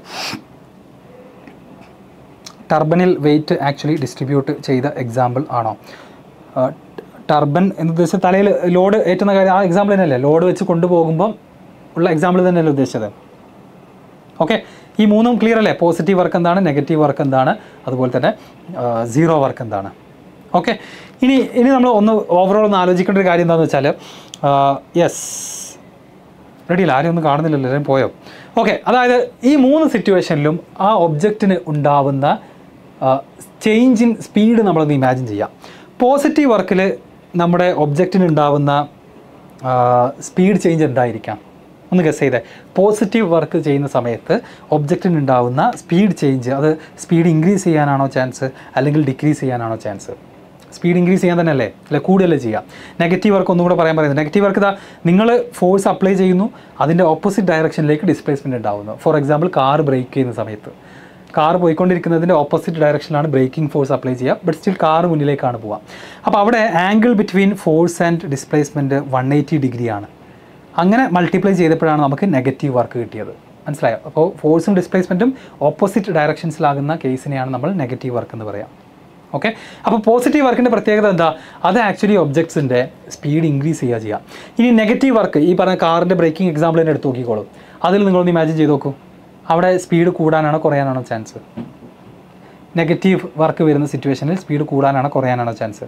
ടർബനിൽ വെയിറ്റ് ആക്ച്വലി ഡിസ്ട്രിബ്യൂട്ട് ചെയ്ത എക്സാമ്പിൾ ആണോ ടർബൻ എന്ന് ഉദ്ദേശിച്ച തലയിൽ ലോഡ് ഏറ്റുന്ന കാര്യം ആ എക്സാമ്പിൾ തന്നെയല്ലേ ലോഡ് വെച്ച് കൊണ്ടുപോകുമ്പം ഉള്ള എക്സാമ്പിൾ തന്നെയല്ലേ ഉദ്ദേശിച്ചത് ഓക്കെ ഈ മൂന്നും ക്ലിയർ അല്ലേ പോസിറ്റീവ് വർക്ക് എന്താണ് നെഗറ്റീവ് വർക്ക് എന്താണ് അതുപോലെ തന്നെ സീറോ വർക്ക് എന്താണ് ഓക്കെ ഇനി ഇനി നമ്മൾ ഒന്ന് ഓവറോൾ ഒന്ന് ആലോചിക്കേണ്ട ഒരു കാര്യം എന്താണെന്ന് വെച്ചാൽ യെസ് റെഡിയില്ല ആരും ഒന്നും കാണുന്നില്ലല്ലോ എല്ലാവരും പോയോ ഓക്കെ അതായത് ഈ മൂന്ന് സിറ്റുവേഷനിലും ആ ഒബ്ജക്റ്റിന് ഉണ്ടാവുന്ന ചേഞ്ച് ഇൻ സ്പീഡ് നമ്മളൊന്ന് ഇമാജിൻ ചെയ്യാം പോസിറ്റീവ് വർക്കിൽ നമ്മുടെ ഒബ്ജക്റ്റിന് ഉണ്ടാവുന്ന സ്പീഡ് ചേഞ്ച് എന്തായിരിക്കാം ഒന്ന് ഗസ് ചെയ്തേ പോസിറ്റീവ് വർക്ക് ചെയ്യുന്ന സമയത്ത് ഒബ്ജക്റ്റിന് ഉണ്ടാവുന്ന സ്പീഡ് ചേഞ്ച് അത് സ്പീഡ് ഇൻക്രീസ് ചെയ്യാനാണോ ചാൻസ് അല്ലെങ്കിൽ ഡിക്രീസ് ചെയ്യാനാണോ ചാൻസ് സ്പീഡ് ഇൻക്രീസ് ചെയ്യാൻ തന്നെ അല്ലേ അല്ലെ കൂടുതലല്ലേ ചെയ്യാം നെഗറ്റീവ് വർക്ക് ഒന്നും കൂടെ പറയാൻ പറയുന്നത് നെഗറ്റീവ് വർക്ക് ഇതാ നിങ്ങൾ ഫോഴ്സ് അപ്ലൈ ചെയ്യുന്നു അതിൻ്റെ ഓപ്പോസിറ്റ് ഡയറക്ഷനിലേക്ക് ഡിസ്പ്ലേസ്മെൻറ്റ് ഉണ്ടാവുന്നു ഫോർ എക്സാമ്പിൾ കാർ ബ്രേക്ക് ചെയ്യുന്ന സമയത്ത് കാർ പോയിക്കൊണ്ടിരിക്കുന്നതിൻ്റെ ഓപ്പോസിറ്റ് ഡയറക്ഷനിലാണ് ബ്രേക്കിംഗ് ഫോഴ്സ് അപ്ലൈ ചെയ്യുക ബട്ട് സ്റ്റിൽ കാർ മുന്നിലേക്കാണ് പോവുക അപ്പോൾ അവിടെ angle between force and displacement one eighty ഡിഗ്രിയാണ് അങ്ങനെ മൾട്ടിപ്ലൈ ചെയ്തപ്പോഴാണ് നമുക്ക് നെഗറ്റീവ് വർക്ക് കിട്ടിയത് മനസ്സിലായോ അപ്പോൾ ഫോഴ്സും ഡിസ്പ്ലേസ്മെൻറ്റും ഓപ്പോസിറ്റ് ഡയറക്ഷൻസിലാകുന്ന കേസിനെയാണ് നമ്മൾ നെഗറ്റീവ് വർക്ക് എന്ന് പറയാം ഓക്കെ അപ്പോൾ പോസിറ്റീവ് വർക്കിൻ്റെ പ്രത്യേകത എന്താ അത് ആക്ച്വലി ഒബ്ജക്ട്സിൻ്റെ സ്പീഡ് ഇൻക്രീസ് ചെയ്യുക ചെയ്യുക ഇനി നെഗറ്റീവ് വർക്ക് ഈ പറഞ്ഞ കാറിൻ്റെ ബ്രേക്കിംഗ് എക്സാമ്പിൾ തന്നെ എടുത്ത് നോക്കിക്കോളൂ അതിൽ നിങ്ങളൊന്ന് ഇമാജിൻ ചെയ്ത് നോക്കൂ അവിടെ സ്പീഡ് കൂടാനാണോ കുറയാനാണോ ചാൻസ് നെഗറ്റീവ് വർക്ക് വരുന്ന സിറ്റുവേഷനിൽ സ്പീഡ് കൂടാനാണോ കുറയാനാണോ ചാൻസ്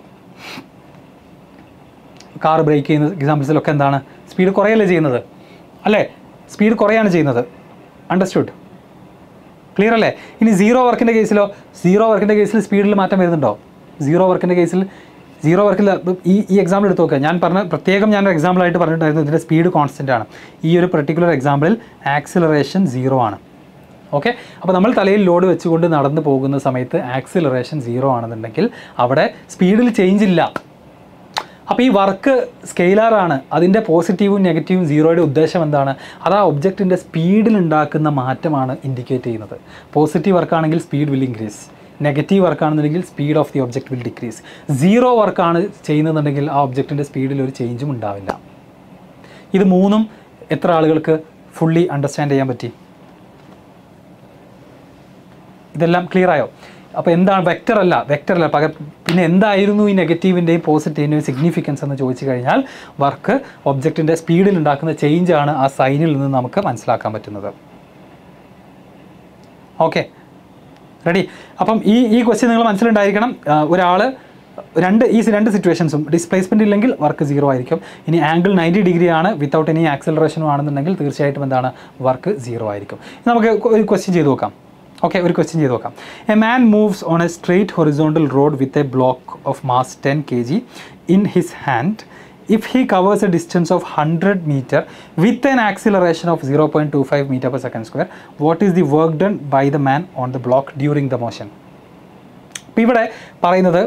കാർ ബ്രേക്ക് ചെയ്യുന്ന എക്സാമ്പിൾസിലൊക്കെ എന്താണ് സ്പീഡ് കുറയല്ലേ ചെയ്യുന്നത് അല്ലേ സ്പീഡ് കുറയാണ് ചെയ്യുന്നത് അണ്ടർസ്റ്റുഡ് ക്ലിയർ അല്ലേ ഇനി സീറോ വർക്കിൻ്റെ കേസിലോ സീറോ വർക്കിൻ്റെ കേസിൽ സ്പീഡിൽ മാറ്റം വരുന്നുണ്ടോ സീറോ വർക്കിൻ്റെ കേസിൽ സീറോ വർക്കിൽ ഈ ഈ എക്സാമ്പിൾ എടുത്ത് നോക്കുക ഞാൻ പറഞ്ഞ പ്രത്യേകം ഞാൻ എക്സാമ്പിൾ ആയിട്ട് പറഞ്ഞിട്ടുണ്ടായിരുന്നു ഇതിൻ്റെ സ്പീഡ് കോൺസ്റ്റൻ്റ് ആണ് ഈ ഒരു പെർട്ടിക്കുലർ എക്സാമ്പിളിൽ ആക്സിലറേഷൻ സീറോ ആണ് ഓക്കെ അപ്പോൾ നമ്മൾ തലയിൽ ലോഡ് വെച്ചുകൊണ്ട് നടന്നു പോകുന്ന സമയത്ത് ആക്സിലറേഷൻ സീറോ ആണെന്നുണ്ടെങ്കിൽ അവിടെ സ്പീഡിൽ ചേഞ്ച് ഇല്ല അപ്പോൾ ഈ വർക്ക് സ്കെയിലാറാണ് അതിൻ്റെ പോസിറ്റീവും നെഗറ്റീവും സീറോയുടെ ഉദ്ദേശം എന്താണ് അത് ആ ഒബ്ജക്റ്റിൻ്റെ സ്പീഡിൽ ഉണ്ടാക്കുന്ന മാറ്റമാണ് ഇൻഡിക്കേറ്റ് ചെയ്യുന്നത് പോസിറ്റീവ് വർക്കാണെങ്കിൽ സ്പീഡ് വിൽ ഇൻക്രീസ് നെഗറ്റീവ് വർക്കാണെന്നുണ്ടെങ്കിൽ speed of the object will decrease zero വർക്കാണ് ചെയ്യുന്നതെന്നുണ്ടെങ്കിൽ ആ ഒബ്ജക്റ്റിൻ്റെ സ്പീഡിൽ ഒരു ചേഞ്ചും ഉണ്ടാവില്ല ഇത് മൂന്നും എത്ര ആളുകൾക്ക് ഫുള്ളി അണ്ടർസ്റ്റാൻഡ് ചെയ്യാൻ പറ്റി ഇതെല്ലാം ക്ലിയർ ആയോ അപ്പോൾ എന്താണ് വെക്റ്റർ അല്ല വെക്റ്റർ അല്ല പകരം പിന്നെ എന്തായിരുന്നു ഈ നെഗറ്റീവിൻ്റെയും പോസിറ്റീവിൻ്റെയും സിഗ്നിഫിക്കൻസ് എന്ന് ചോദിച്ചു കഴിഞ്ഞാൽ വർക്ക് ഒബ്ജക്റ്റിൻ്റെ സ്പീഡിൽ ഉണ്ടാക്കുന്ന ചേഞ്ചാണ് ആ സൈനിൽ നിന്ന് നമുക്ക് മനസ്സിലാക്കാൻ പറ്റുന്നത് ഓക്കെ റെഡി അപ്പം ഈ ഈ ക്വസ്റ്റ്യൻ നിങ്ങൾ മനസ്സിലുണ്ടായിരിക്കണം ഒരാൾ രണ്ട് ഈ രണ്ട് സിറ്റുവേഷൻസും ഡിസ്പ്ലേസ്മെൻ്റ് ഇല്ലെങ്കിൽ വർക്ക് സീറോ ആയിരിക്കും ഇനി ആംഗിൾ നയൻറ്റി ഡിഗ്രി ആണ് വിത്തൗട്ട് എനി ആക്സലറേഷനും ആണെന്നുണ്ടെങ്കിൽ തീർച്ചയായിട്ടും എന്താണ് വർക്ക് സീറോ ആയിരിക്കും ഇനി നമുക്ക് ഒരു ക്വസ്റ്റ്യൻ ചെയ്ത് നോക്കാം ഓക്കെ ഒരു ക്വസ്റ്റ്യൻ ചെയ്ത് നോക്കാം a man moves on a straight horizontal road with a block of mass ten K G in his hand if he covers a distance of 100 meter with an acceleration of 0.25 meter per second square what is the work done by the man on the block during the motion അപ്പോൾ ഇവിടെ പറയുന്നത്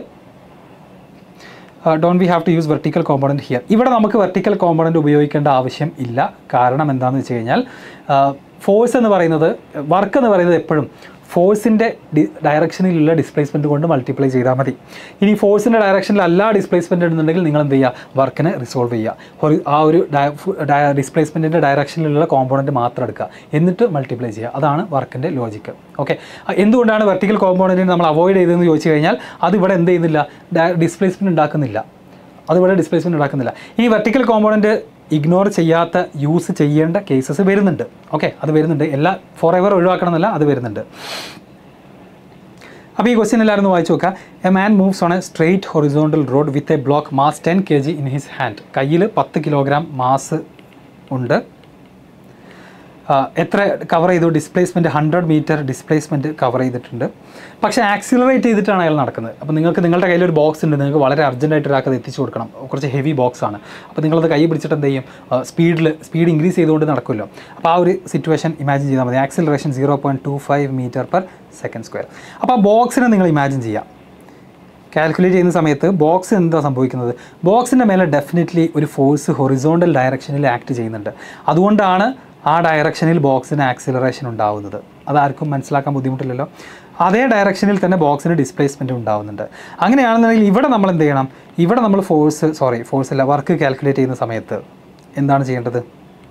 don't we have to use vertical component here ഇവിടെ നമുക്ക് vertical component ഉപയോഗിക്കേണ്ട ആവശ്യം ഇല്ല കാരണം എന്താണെന്ന് വെച്ച് കഴിഞ്ഞാൽ ഫോഴ്സ് എന്ന് പറയുന്നത് വർക്ക് എന്ന് പറയുന്നത് എപ്പോഴും ഫോഴ്സിൻ്റെ ഡി ഡയറക്ഷനിലുള്ള ഡിസ്പ്ലേസ്മെൻറ്റ് കൊണ്ട് മൾട്ടിപ്ലൈ ചെയ്താൽ മതി ഇനി ഫോഴ്സിൻ്റെ ഡയറക്ഷനിലല്ല ഡിസ്പ്ലേസ്മെൻറ്റ് ഉണ്ടെന്നുണ്ടെങ്കിൽ നിങ്ങൾ എന്ത് ചെയ്യുക വർക്കിനെ റിസോൾവ് ചെയ്യുക ഹൊറി- ആ ഒരു ഡിസ്പ്ലേസ്മെൻറ്റിൻ്റെ ഡയറക്ഷനിലുള്ള കോമ്പോണൻറ്റ് മാത്രം എടുക്കുക എന്നിട്ട് മൾട്ടിപ്ലൈ ചെയ്യുക അതാണ് വർക്കിൻ്റെ ലോജിക്ക് ഓക്കെ എന്തുകൊണ്ടാണ് വെർട്ടിക്കൽ കോമ്പോണൻറ്റിനെ നമ്മൾ അവോയ്ഡ് ചെയ്തതെന്ന് ചോദിച്ചു കഴിഞ്ഞാൽ അത് ഇവിടെ എന്ത് ചെയ്യുന്നില്ല ഡിസ്പ്ലേസ്മെൻറ്റ് ഉണ്ടാക്കുന്നില്ല അതിവിടെ ഡിസ്പ്ലേസ്മെൻറ്റ് ഉണ്ടാക്കുന്നില്ല ഇനി വെർട്ടിക്കൽ കോമ്പോണൻറ്റ് ഇഗ്നോർ ചെയ്യാത്ത യൂസ് ചെയ്യേണ്ട കേസസ് വരുന്നുണ്ട് ഓക്കെ അത് വരുന്നുണ്ട് എല്ലാ ഫോർ എവർ ഒഴിവാക്കണം എന്നല്ല അത് വരുന്നുണ്ട് അപ്പോൾ ഈ ക്വസ്റ്റ്യൻ എല്ലാവരും ഒന്ന് വായിച്ചു നോക്കുക a man moves on a straight horizontal road with a block mass ten K G in his hand കയ്യിൽ പത്ത് കിലോഗ്രാം മാസ് ഉണ്ട് ആ, എത്ര കവർ ചെയ്തു displacement hundred metre displacement cover ചെയ്തിട്ടുണ്ട് പക്ഷേ ആക്സിലറേറ്റ് ചെയ്തിട്ടാണ് അയാൾ നടക്കുന്നത് അപ്പോൾ നിങ്ങൾക്ക് നിങ്ങളുടെ കയ്യിൽ ഒരു ബോക്സ് ഉണ്ട് നിങ്ങൾക്ക് വളരെ അർജൻറ്റായിട്ട് ഒരാൾക്ക് അത് എത്തിച്ചു കൊടുക്കണം കുറച്ച് ഹെവി ബോക്സ് ആണ് അപ്പോൾ നിങ്ങളത് കൈ പിടിച്ചിട്ട് എന്ത് ചെയ്യും സ്പീഡിൽ സ്പീഡ് ഇൻക്രീസ് ചെയ്തുകൊണ്ട് നടക്കുമല്ലോ അപ്പോൾ ആ ഒരു സിറ്റുവേഷൻ ഇമാജിൻ ചെയ്താൽ മതി acceleration zero point two five metre per second square അപ്പോൾ ആ ബോക്സിനെ നിങ്ങൾ ഇമാജിൻ ചെയ്യാം കാൽക്കുലേറ്റ് ചെയ്യുന്ന സമയത്ത് ബോക്സ് എന്താ സംഭവിക്കുന്നത് ബോക്സിൻ്റെ മേലെ ഡെഫിനറ്റ്ലി ഒരു ഫോഴ്സ് ഹൊറിസോണ്ടൽ ഡയറക്ഷനിൽ ആക്ട് ചെയ്യുന്നുണ്ട് അതുകൊണ്ടാണ് ആ ഡയറക്ഷനിൽ ബോക്സിന് ആക്സിലറേഷൻ ഉണ്ടാവുന്നത് അതാർക്കും മനസ്സിലാക്കാൻ ബുദ്ധിമുട്ടില്ലല്ലോ അതേ ഡയറക്ഷനിൽ തന്നെ ബോക്സിന് ഡിസ്പ്ലേസ്മെൻറ്റ് ഉണ്ടാവുന്നുണ്ട് അങ്ങനെയാണെന്നുണ്ടെങ്കിൽ ഇവിടെ നമ്മൾ എന്ത് ചെയ്യണം ഇവിടെ നമ്മൾ ഫോഴ്സ് സോറി ഫോഴ്സ് അല്ല വർക്ക് കാൽക്കുലേറ്റ് ചെയ്യുന്ന സമയത്ത് എന്താണ് ചെയ്യേണ്ടത്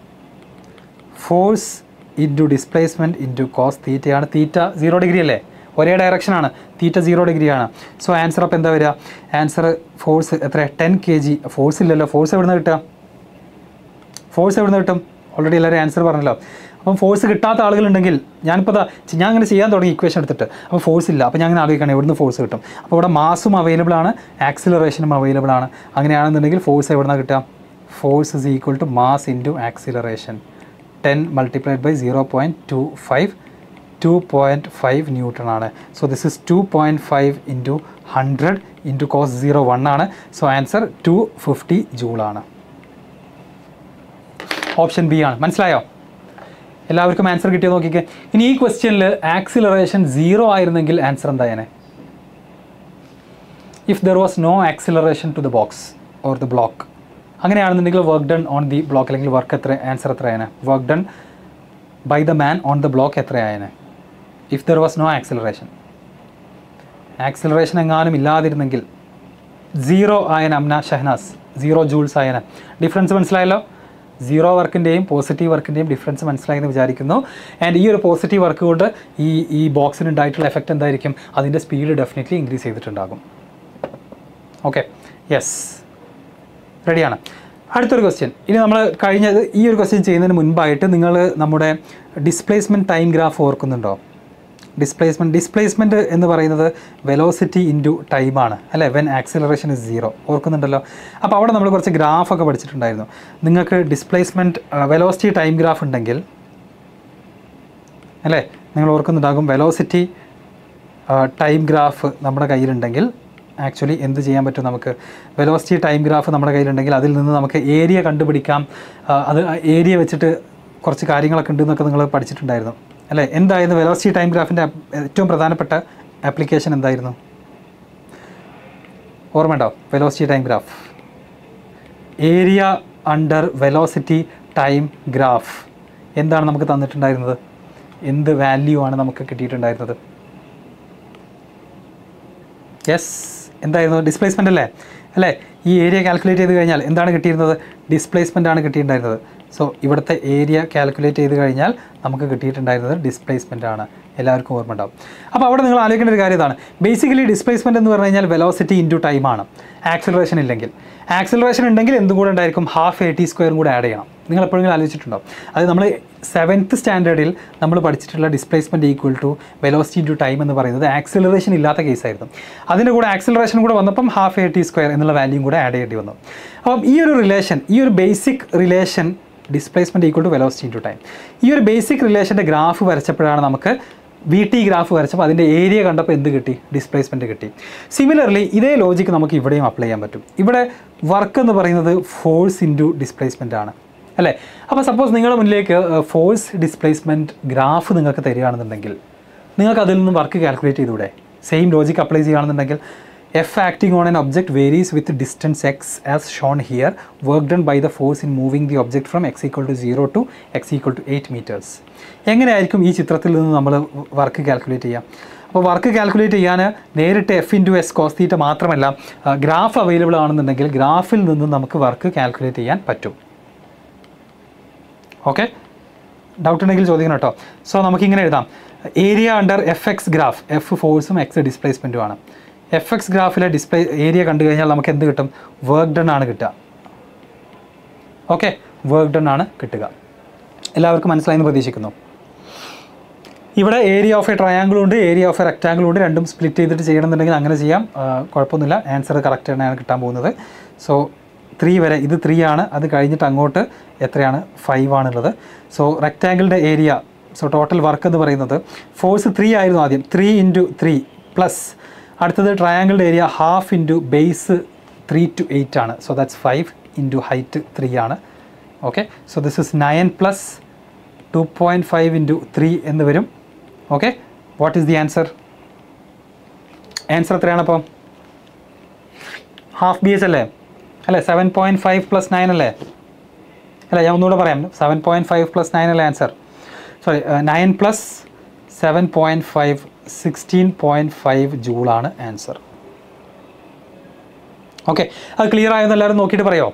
force into displacement into cos തീറ്റയാണ് തീറ്റ സീറോ ഡിഗ്രി അല്ലേ ഒരേ ഡയറക്ഷനാണ് തീറ്റ സീറോ ഡിഗ്രിയാണ് സോ ആൻസർ അപ്പോൾ എന്താ വരിക ആൻസർ ഫോഴ്സ് എത്ര ടെൻ കെ ജി ഫോഴ്സ് ഇല്ലല്ലോ ഫോഴ്സ് എവിടെ നിന്ന് കിട്ടുക ഫോഴ്സ് എവിടെ നിന്ന് കിട്ടും ഓൾറെഡി എല്ലാവരും ആൻസർ പറഞ്ഞല്ലോ അപ്പം ഫോഴ്സ് കിട്ടാത്ത ആളുകളുണ്ടെങ്കിൽ ഞാനിപ്പോൾ ദാ ചി- ഞാൻ അങ്ങനെ ചെയ്യാൻ തുടങ്ങി ഇക്വേഷൻ എടുത്തിട്ട് അപ്പോൾ ഫോഴ്സ് ഇല്ല അപ്പോൾ ഞാൻ അങ്ങനെ ആലോചിക്കണം എവിടുന്ന് ഫോഴ്സ് കിട്ടും അപ്പോൾ ഇവിടെ മാസും അവൈലബിൾ ആണ് ആക്സിലറേഷനും അവൈലബിൾ ആണ് അങ്ങനെയാണെന്നുണ്ടെങ്കിൽ ഫോഴ്സ് എവിടെ നിന്നാണ് കിട്ടുക force is equal to mass into acceleration ten multiplied by zero point two five two point five newton ആണ് so this is two point five into hundred into cos zero one ആണ് so answer two fifty ജൂളാണ് option B ആണ് മനസ്സിലായോ എല്ലാവർക്കും answer കിട്ടിയോ നോക്കിക്കേ ഇനി ഈ ക്വസ്റ്റ്യനിൽ ആക്സിലറേഷൻ സീറോ ആയിരുന്നെങ്കിൽ ആൻസർ എന്തായേനെ if there was no acceleration to the box or the block അങ്ങനെയാണെന്നുണ്ടെങ്കിൽ work done on the block അല്ലെങ്കിൽ വർക്ക് എത്ര ആൻസർ എത്രയാണ് work done by the man on the block എത്രയായേനെ if there was no acceleration acceleration എങ്ങാനും ഇല്ലാതിരുന്നെങ്കിൽ zero Ayana Amna Shahnaz zero joules Ayana difference മനസ്സിലായല്ലോ സീറോ വർക്കിൻ്റെയും പോസിറ്റീവ് വർക്കിൻ്റെയും ഡിഫറൻസ് മനസ്സിലായെന്ന് വിചാരിക്കുന്നു ആൻഡ് ഈ ഒരു പോസിറ്റീവ് വർക്ക് കൊണ്ട് ഈ ഈ ബോക്സിന് ഉണ്ടായിട്ടുള്ള എഫക്റ്റ് എന്തായിരിക്കും അതിൻ്റെ സ്പീഡ് ഡെഫിനറ്റ്ലി ഇൻക്രീസ് ചെയ്തിട്ടുണ്ടാകും ഓക്കെ യെസ് റെഡിയാണ് അടുത്തൊരു ക്വസ്റ്റ്യൻ ഇനി നമ്മൾ കഴിഞ്ഞത് ഈ ഒരു ക്വസ്റ്റ്യൻ ചെയ്യുന്നതിന് മുൻപായിട്ട് നിങ്ങൾ നമ്മുടെ ഡിസ്പ്ലേസ്മെൻറ്റ് ടൈം ഗ്രാഫ് ഓർക്കുന്നുണ്ടോ ഡിസ്പ്ലേസ്മെൻറ്റ് ഡിസ്പ്ലേസ്മെൻറ്റ് എന്ന് പറയുന്നത് വെലോസിറ്റി ഇൻറ്റു ടൈമാണ് അല്ലേ വെൻ ആക്സിലറേഷൻ ഇസ് സീറോ ഓർക്കുന്നുണ്ടല്ലോ അപ്പോൾ അവിടെ നമ്മൾ കുറച്ച് ഗ്രാഫൊക്കെ പഠിച്ചിട്ടുണ്ടായിരുന്നു നിങ്ങൾക്ക് ഡിസ്പ്ലേസ്മെൻറ്റ് വെലോസിറ്റി ടൈം ഗ്രാഫ് ഉണ്ടെങ്കിൽ അല്ലേ നിങ്ങൾ ഓർക്കുന്നുണ്ടാകും വെലോസിറ്റി ടൈം ഗ്രാഫ് നമ്മുടെ കയ്യിലുണ്ടെങ്കിൽ ആക്ച്വലി എന്ത് ചെയ്യാൻ പറ്റും നമുക്ക് വെലോസിറ്റി ടൈം ഗ്രാഫ് നമ്മുടെ കയ്യിലുണ്ടെങ്കിൽ അതിൽ നിന്ന് നമുക്ക് ഏരിയ കണ്ടുപിടിക്കാം ആ, അത് ഏരിയ വെച്ചിട്ട് കുറച്ച് കാര്യങ്ങളൊക്കെ ഉണ്ടെന്നൊക്കെ നിങ്ങൾ പഠിച്ചിട്ടുണ്ടായിരുന്നു അല്ലേ എന്തായിരുന്നു വെലോസിറ്റി ടൈം ഗ്രാഫിൻ്റെ ഏറ്റവും പ്രധാനപ്പെട്ട ആപ്ലിക്കേഷൻ എന്തായിരുന്നു ഓർമ്മയുണ്ടോ velocity time graph area under velocity time graph എന്താണ് നമുക്ക് തന്നിട്ടുണ്ടായിരുന്നത് എന്ത് വാല്യൂ ആണ് നമുക്ക് കിട്ടിയിട്ടുണ്ടായിരുന്നത് യെസ് എന്തായിരുന്നു ഡിസ്പ്ലേസ്മെൻ്റ് അല്ലേ അല്ലേ ഈ ഏരിയ കാൽക്കുലേറ്റ് ചെയ്ത് കഴിഞ്ഞാൽ എന്താണ് കിട്ടിയിരുന്നത് ഡിസ്പ്ലേസ്മെൻ്റ് ആണ് കിട്ടിയിട്ടുണ്ടായിരുന്നത് സോ ഇവിടുത്തെ ഏരിയ കാൽക്കുലേറ്റ് ചെയ്ത് കഴിഞ്ഞാൽ നമുക്ക് കിട്ടിയിട്ടുണ്ടായിരുന്നത് ഡിസ്പ്ലേസ്മെൻ്റ് ആണ് എല്ലാവർക്കും ഓർമ്മ ഉണ്ടാവും അപ്പോൾ അവിടെ നിങ്ങൾ ആലോചിക്കേണ്ട ഒരു കാര്യം ഇതാണ് ബേസിക്കലി ഡിസ്പ്ലേസ്മെൻറ്റ് എന്ന് പറഞ്ഞു കഴിഞ്ഞാൽ വെലോസിറ്റി ഇൻറ്റു ടൈമാണ് ആക്സിലറേഷൻ ഇല്ലെങ്കിൽ ആക്സിലറേഷൻ ഉണ്ടെങ്കിൽ എന്തും കൂടെ ഉണ്ടായിരിക്കും ഹാഫ് എ ടി സ്ക്വയറും കൂടെ ആഡ് ചെയ്യണം നിങ്ങൾ എപ്പോഴെങ്കിലും ആലോചിച്ചിട്ടുണ്ടോ അത് നമ്മൾ സെവൻത്ത് സ്റ്റാൻഡേർഡിൽ നമ്മൾ പഠിച്ചിട്ടുള്ള displacement equal to velocity into time എന്ന് പറയുന്നത് ആക്സിലറേഷൻ ഇല്ലാത്ത കേസായിരുന്നു അതിൻ്റെ കൂടെ ആക്സിലറേഷൻ കൂടെ വന്നപ്പം ഹാഫ് എ ടി സ്ക്വയർ എന്നുള്ള വാല്യൂം കൂടെ ആഡ് ചെയ്യേണ്ടി വന്നു അപ്പം ഈ ഒരു റിലേഷൻ ഈ ഒരു basic relation displacement equal to velocity into time ഈ ഒരു ബേസിക് റിലേഷൻ്റെ ഗ്രാഫ് വരച്ചപ്പോഴാണ് നമുക്ക് വി ടി ഗ്രാഫ് വരച്ചപ്പോൾ അതിൻ്റെ ഏരിയ കണ്ടപ്പോൾ എന്ത് കിട്ടി ഡിസ്പ്ലേസ്മെൻറ്റ് കിട്ടി സിമിലർലി ഇതേ ലോജിക്ക് നമുക്ക് ഇവിടെയും അപ്ലൈ ചെയ്യാൻ പറ്റും ഇവിടെ വർക്ക് എന്ന് പറയുന്നത് ഫോഴ്സ് ഇൻറ്റു ഡിസ്പ്ലേസ്മെൻ്റ് ആണ് അല്ലേ അപ്പോൾ സപ്പോസ് നിങ്ങളുടെ മുന്നിലേക്ക് ഫോഴ്സ് ഡിസ്പ്ലേസ്മെൻറ്റ് ഗ്രാഫ് നിങ്ങൾക്ക് തരികയാണെന്നുണ്ടെങ്കിൽ നിങ്ങൾക്ക് അതിൽ നിന്ന് വർക്ക് കാൽക്കുലേറ്റ് ചെയ്തൂടെ സെയിം ലോജിക്ക് അപ്ലൈ ചെയ്യുകയാണെന്നുണ്ടെങ്കിൽ F acting on an object varies with distance X as shown here work done by the force in moving the object from X equal to zero to X equal to eight metres എങ്ങനെയായിരിക്കും ഈ ചിത്രത്തിൽ നിന്ന് നമ്മൾ work calculate ചെയ്യുക അപ്പോൾ work calculate ചെയ്യാൻ നേരിട്ട് F into S cos theta മാത്രമല്ല ഗ്രാഫ് അവൈലബിൾ ആണെന്നുണ്ടെങ്കിൽ ഗ്രാഫിൽ നിന്ന് നമുക്ക് വർക്ക് കാൽക്കുലേറ്റ് ചെയ്യാൻ പറ്റും ഓക്കെ ഡൗട്ട് ഉണ്ടെങ്കിൽ ചോദിക്കണം കേട്ടോ സോ നമുക്കിങ്ങനെ എഴുതാം area under F X graph F ഫോഴ്സും എക്സ് ഡിസ്പ്ലേസ്മെൻറ്റും ആണ് എഫ് എക്സ് ഗ്രാഫിലെ ഡിസ്പ്ലേ ഏരിയ കണ്ടു കഴിഞ്ഞാൽ നമുക്ക് എന്ത് കിട്ടും വർക്ക് ഡൺ ആണ് കിട്ടുക ഓക്കെ വർക്ക് ഡൺ ആണ് കിട്ടുക എല്ലാവർക്കും മനസ്സിലായെന്ന് പ്രതീക്ഷിക്കുന്നു ഇവിടെ ഏരിയ ഓഫ് എ ട്രയാങ്കിളും ഉണ്ട് ഏരിയ ഓഫ് എ റെക്റ്റാങ്കിളും ഉണ്ട് രണ്ടും സ്പ്ലിറ്റ് ചെയ്തിട്ട് ചെയ്യണമെന്നുണ്ടെങ്കിൽ അങ്ങനെ ചെയ്യാം ആ, കുഴപ്പമൊന്നുമില്ല ആൻസർ കറക്റ്റ് തന്നെയാണ് കിട്ടാൻ പോകുന്നത് സോ ത്രീ വരെ ഇത് ത്രീ ആണ് അത് കഴിഞ്ഞിട്ട് അങ്ങോട്ട് എത്രയാണ് ഫൈവ് ആണുള്ളത് സോ റെക്റ്റാങ്കിളിൻ്റെ ഏരിയ സോ ടോട്ടൽ വർക്ക് എന്ന് പറയുന്നത് ഫോഴ്സ് ത്രീ ആയിരുന്നു ആദ്യം ത്രീ ഇൻറ്റു ത്രീ പ്ലസ് അടുത്തത് ട്രയാങ്കിളിൻ്റെ area half into base three two eight ആണ് so that's five into height three ആണ് okay so this is nine plus two point five into three എന്ന് വരും okay what is the answer answer എത്രയാണ് അപ്പം half B S അല്ലേ അല്ലേ seven point five plus nine അല്ലേ അല്ല ഞാൻ ഒന്നുകൂടെ പറയാം seven point five plus nine അല്ലേ answer sorry nine plus seven point five sixteen point five ജൂളാണ് ആൻസർ ഓക്കെ അത് ക്ലിയർ ആയെന്ന് എല്ലാവരും നോക്കിയിട്ട് പറയോ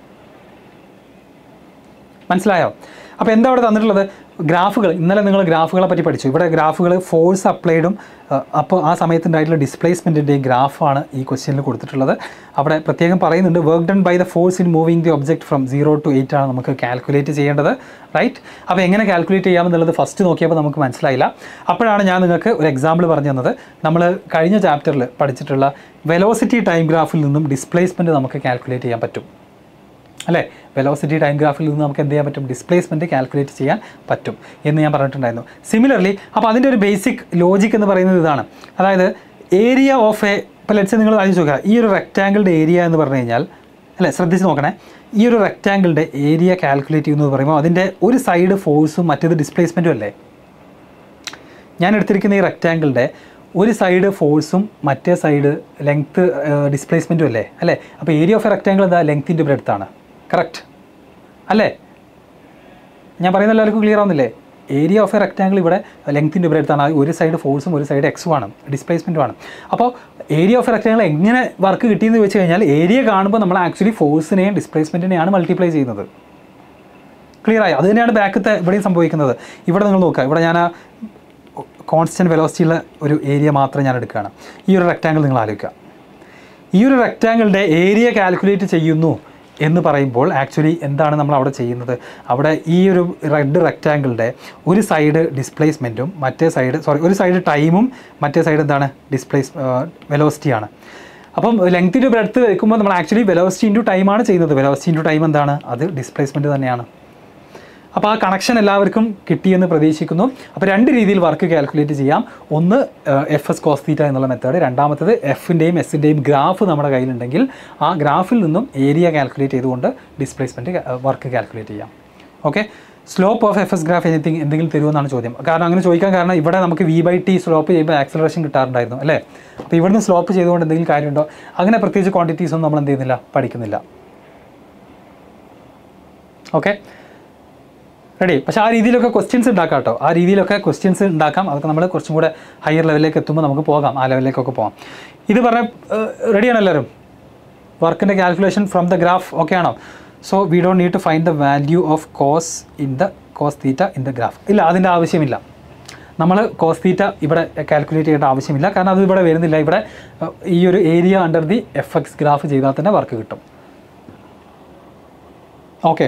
മനസ്സിലായോ അപ്പോൾ എന്താ അവിടെ തന്നിട്ടുള്ളത് ഗ്രാഫുകൾ ഇന്നലെ നിങ്ങൾ ഗ്രാഫുകളെ പറ്റി പഠിച്ചു ഇവിടെ ഗ്രാഫുകൾ ഫോഴ്സ് അപ്ലൈഡും അപ്പോൾ ആ സമയത്തുണ്ടായിട്ടുള്ള ഡിസ്പ്ലേസ്മെൻറ്റിൻ്റെയും ഗ്രാഫാണ് ഈ ക്വസ്റ്റ്യനിൽ കൊടുത്തിട്ടുള്ളത് അവിടെ പ്രത്യേകം പറയുന്നുണ്ട് work done by the force in moving the object from zero to eight ആണ് നമുക്ക് കാൽക്കുലേറ്റ് ചെയ്യേണ്ടത് റൈറ്റ് അപ്പോൾ എങ്ങനെ കാൽക്കുലേറ്റ് ചെയ്യാമെന്നുള്ളത് ഫസ്റ്റ് നോക്കിയപ്പോൾ നമുക്ക് മനസ്സിലായില്ല അപ്പോഴാണ് ഞാൻ നിങ്ങൾക്ക് ഒരു എക്സാമ്പിൾ പറഞ്ഞു തന്നത് നമ്മൾ കഴിഞ്ഞ ചാപ്റ്ററിൽ പഠിച്ചിട്ടുള്ള വെലോസിറ്റി ടൈം ഗ്രാഫിൽ നിന്നും ഡിസ്പ്ലേസ്മെൻറ്റ് നമുക്ക് കാൽക്കുലേറ്റ് ചെയ്യാൻ പറ്റും അല്ലേ വെലോസിറ്റി ടൈം ഗ്രാഫിൽ നിന്ന് നമുക്ക് എന്ത് ചെയ്യാൻ പറ്റും ഡിസ്പ്ലേസ്മെൻറ്റ് കാൽക്കുലേറ്റ് ചെയ്യാൻ പറ്റും എന്ന് ഞാൻ പറഞ്ഞിട്ടുണ്ടായിരുന്നു സിമിലർലി അപ്പോൾ അതിൻ്റെ ഒരു ബേസിക് ലോജിക് എന്ന് പറയുന്നത് ഇതാണ് അതായത് ഏരിയ ഓഫ് എ ഇപ്പോൾ ലെറ്റ്സ് നിങ്ങൾ ആലോചിച്ച് നോക്കുക ഈ ഒരു റെക്റ്റാങ്കിളിൻ്റെ ഏരിയ എന്ന് പറഞ്ഞു കഴിഞ്ഞാൽ അല്ലേ ശ്രദ്ധിച്ച് നോക്കണേ ഈ ഒരു റെക്റ്റാങ്കിളിൻ്റെ ഏരിയ കാൽക്കുലേറ്റ് ചെയ്യുന്നത് പറയുമ്പോൾ അതിൻ്റെ ഒരു സൈഡ് ഫോഴ്സും മറ്റേത് ഡിസ്പ്ലേസ്മെൻറ്റും അല്ലേ ഞാൻ എടുത്തിരിക്കുന്ന ഈ റെക്റ്റാങ്കിളിൻ്റെ ഒരു സൈഡ് ഫോഴ്സും മറ്റേ സൈഡ് ലെങ്ത്ത് ഡിസ്പ്ലേസ്മെൻറ്റും അല്ലേ അല്ലേ അപ്പോൾ ഏരിയ ഓഫ് എ റെക്റ്റാങ്കിൾ എന്താ ലെങ്ത്തിൻ്റെ ബ്രെഡ്ത്താണ് കറക്റ്റ് അല്ലേ ഞാൻ പറയുന്ന എല്ലാവർക്കും ക്ലിയർ ആവുന്നില്ലേ ഏരിയ ഓഫ് എ റെക്റ്റാങ്കിൾ ഇവിടെ ലെങ്ത്തിൻ്റെ ബ്രെഡ്ത്താണ് ഒരു സൈഡ് ഫോഴ്സും ഒരു സൈഡ് എക്സും ആണ് ഡിസ്പ്ലേസ്മെൻറ്റും ആണ് അപ്പോൾ ഏരിയ ഓഫ് എ റെക്റ്റാങ്കിൾ എങ്ങനെ വർക്ക് കിട്ടിയെന്ന് വെച്ച് കഴിഞ്ഞാൽ ഏരിയ കാണുമ്പോൾ നമ്മൾ ആക്ച്വലി ഫോഴ്സിനെയും ഡിസ്പ്ലേസ്മെൻറ്റിനെയാണ് മൾട്ടിപ്ലൈ ചെയ്യുന്നത് ക്ലിയർ ആയി അത് തന്നെയാണ് ബാക്കത്തെ ഇവിടെയും സംഭവിക്കുന്നത് ഇവിടെ നിങ്ങൾ നോക്കുക ഇവിടെ ഞാൻ ആ കോൺസ്റ്റൻറ്റ് വെലോസിറ്റിയുള്ള ഒരു ഏരിയ മാത്രം ഞാൻ എടുക്കുകയാണ് ഈ ഒരു റെക്റ്റാങ്കിൾ നിങ്ങൾ ആലോചിക്കുക ഈ ഒരു റെക്റ്റാങ്കിളിൻ്റെ ഏരിയ കാൽക്കുലേറ്റ് ചെയ്യുന്നു എന്ന് പറയുമ്പോൾ ആക്ച്വലി എന്താണ് നമ്മൾ അവിടെ ചെയ്യുന്നത് അവിടെ ഈ ഒരു റെഡ് റെക്റ്റാങ്കിളിൻ്റെ ഒരു സൈഡ് ഡിസ്പ്ലേസ്മെൻറ്റും മറ്റേ സൈഡ് സോറി ഒരു സൈഡ് ടൈമും മറ്റേ സൈഡ് എന്താണ് ഡിസ്പ്ലേസ് വെലോസിറ്റിയാണ് അപ്പം ലെങ്ത്തിൻ്റെ ബ്രെഡ്ത്ത് വെക്കുമ്പോൾ നമ്മൾ ആക്ച്വലി വെലോസിറ്റി ഇൻറ്റു ടൈമാണ് ചെയ്യുന്നത് വെലോസിറ്റി ഇൻറ്റു ടൈം എന്താണ് അത് ഡിസ്പ്ലേസ്മെൻറ്റ് തന്നെയാണ് അപ്പോൾ ആ കണക്ഷൻ എല്ലാവർക്കും കിട്ടിയെന്ന് പ്രതീക്ഷിക്കുന്നു അപ്പോൾ രണ്ട് രീതിയിൽ വർക്ക് കാൽക്കുലേറ്റ് ചെയ്യാം ഒന്ന് എഫ് എസ് കോസ്തീറ്റ എന്നുള്ള മെത്തേഡ് രണ്ടാമത്തത് എഫിൻ്റെയും എസിൻ്റെയും ഗ്രാഫ് നമ്മുടെ കയ്യിലുണ്ടെങ്കിൽ ആ ഗ്രാഫിൽ നിന്നും ഏരിയ കാൽക്കുലേറ്റ് ചെയ്തുകൊണ്ട് ഡിസ്പ്ലേസ്മെൻറ്റ് വർക്ക് കാൽക്കുലേറ്റ് ചെയ്യാം okay slope of F S graph anything എന്തെങ്കിലും തരുമെന്നാണ് ചോദ്യം കാരണം അങ്ങനെ ചോദിക്കാൻ കാരണം ഇവിടെ നമുക്ക് വി ബൈ ടി സ്ലോപ്പ് ചെയ്യുമ്പോൾ ആക്സലറേഷൻ കിട്ടാറുണ്ടായിരുന്നു അല്ലേ അപ്പോൾ ഇവിടുന്ന് സ്ലോപ്പ് ചെയ്തുകൊണ്ട് എന്തെങ്കിലും കാര്യമുണ്ടോ അങ്ങനെ പ്രത്യേകിച്ച് ക്വാണ്ടിറ്റീസ് ഒന്നും നമ്മൾ എന്ത് ചെയ്യുന്നില്ല പഠിക്കുന്നില്ല ഓക്കെ റെഡി പക്ഷേ ആ രീതിയിലൊക്കെ ക്വസ്റ്റ്യൻസ് ഉണ്ടാക്കാം കേട്ടോ ആ രീതിയിലൊക്കെ ക്വസ്റ്റ്യൻസ് ഉണ്ടാക്കാം അതൊക്കെ നമ്മൾ കുറച്ചും കൂടെ ഹയർ ലെവലിലേക്ക് എത്തുമ്പോൾ നമുക്ക് പോകാം ആ ലെവലിലേക്കൊക്കെ പോകാം ഇത് പറഞ്ഞ റെഡിയാണ് എല്ലാവരും വർക്കിൻ്റെ calculation from the graph okay ആണോ so we don't need to find the value of cos in the cos theta in the graph ഇല്ല അതിൻ്റെ ആവശ്യമില്ല നമ്മൾ കോസ് തീറ്റ ഇവിടെ കാൽക്കുലേറ്റ് ചെയ്യേണ്ട ആവശ്യമില്ല കാരണം അത് ഇവിടെ വരുന്നില്ല ഇവിടെ അഹ്, ഈ ഒരു area under the F X graph ചെയ്താൽ തന്നെ വർക്ക് കിട്ടും ഓക്കെ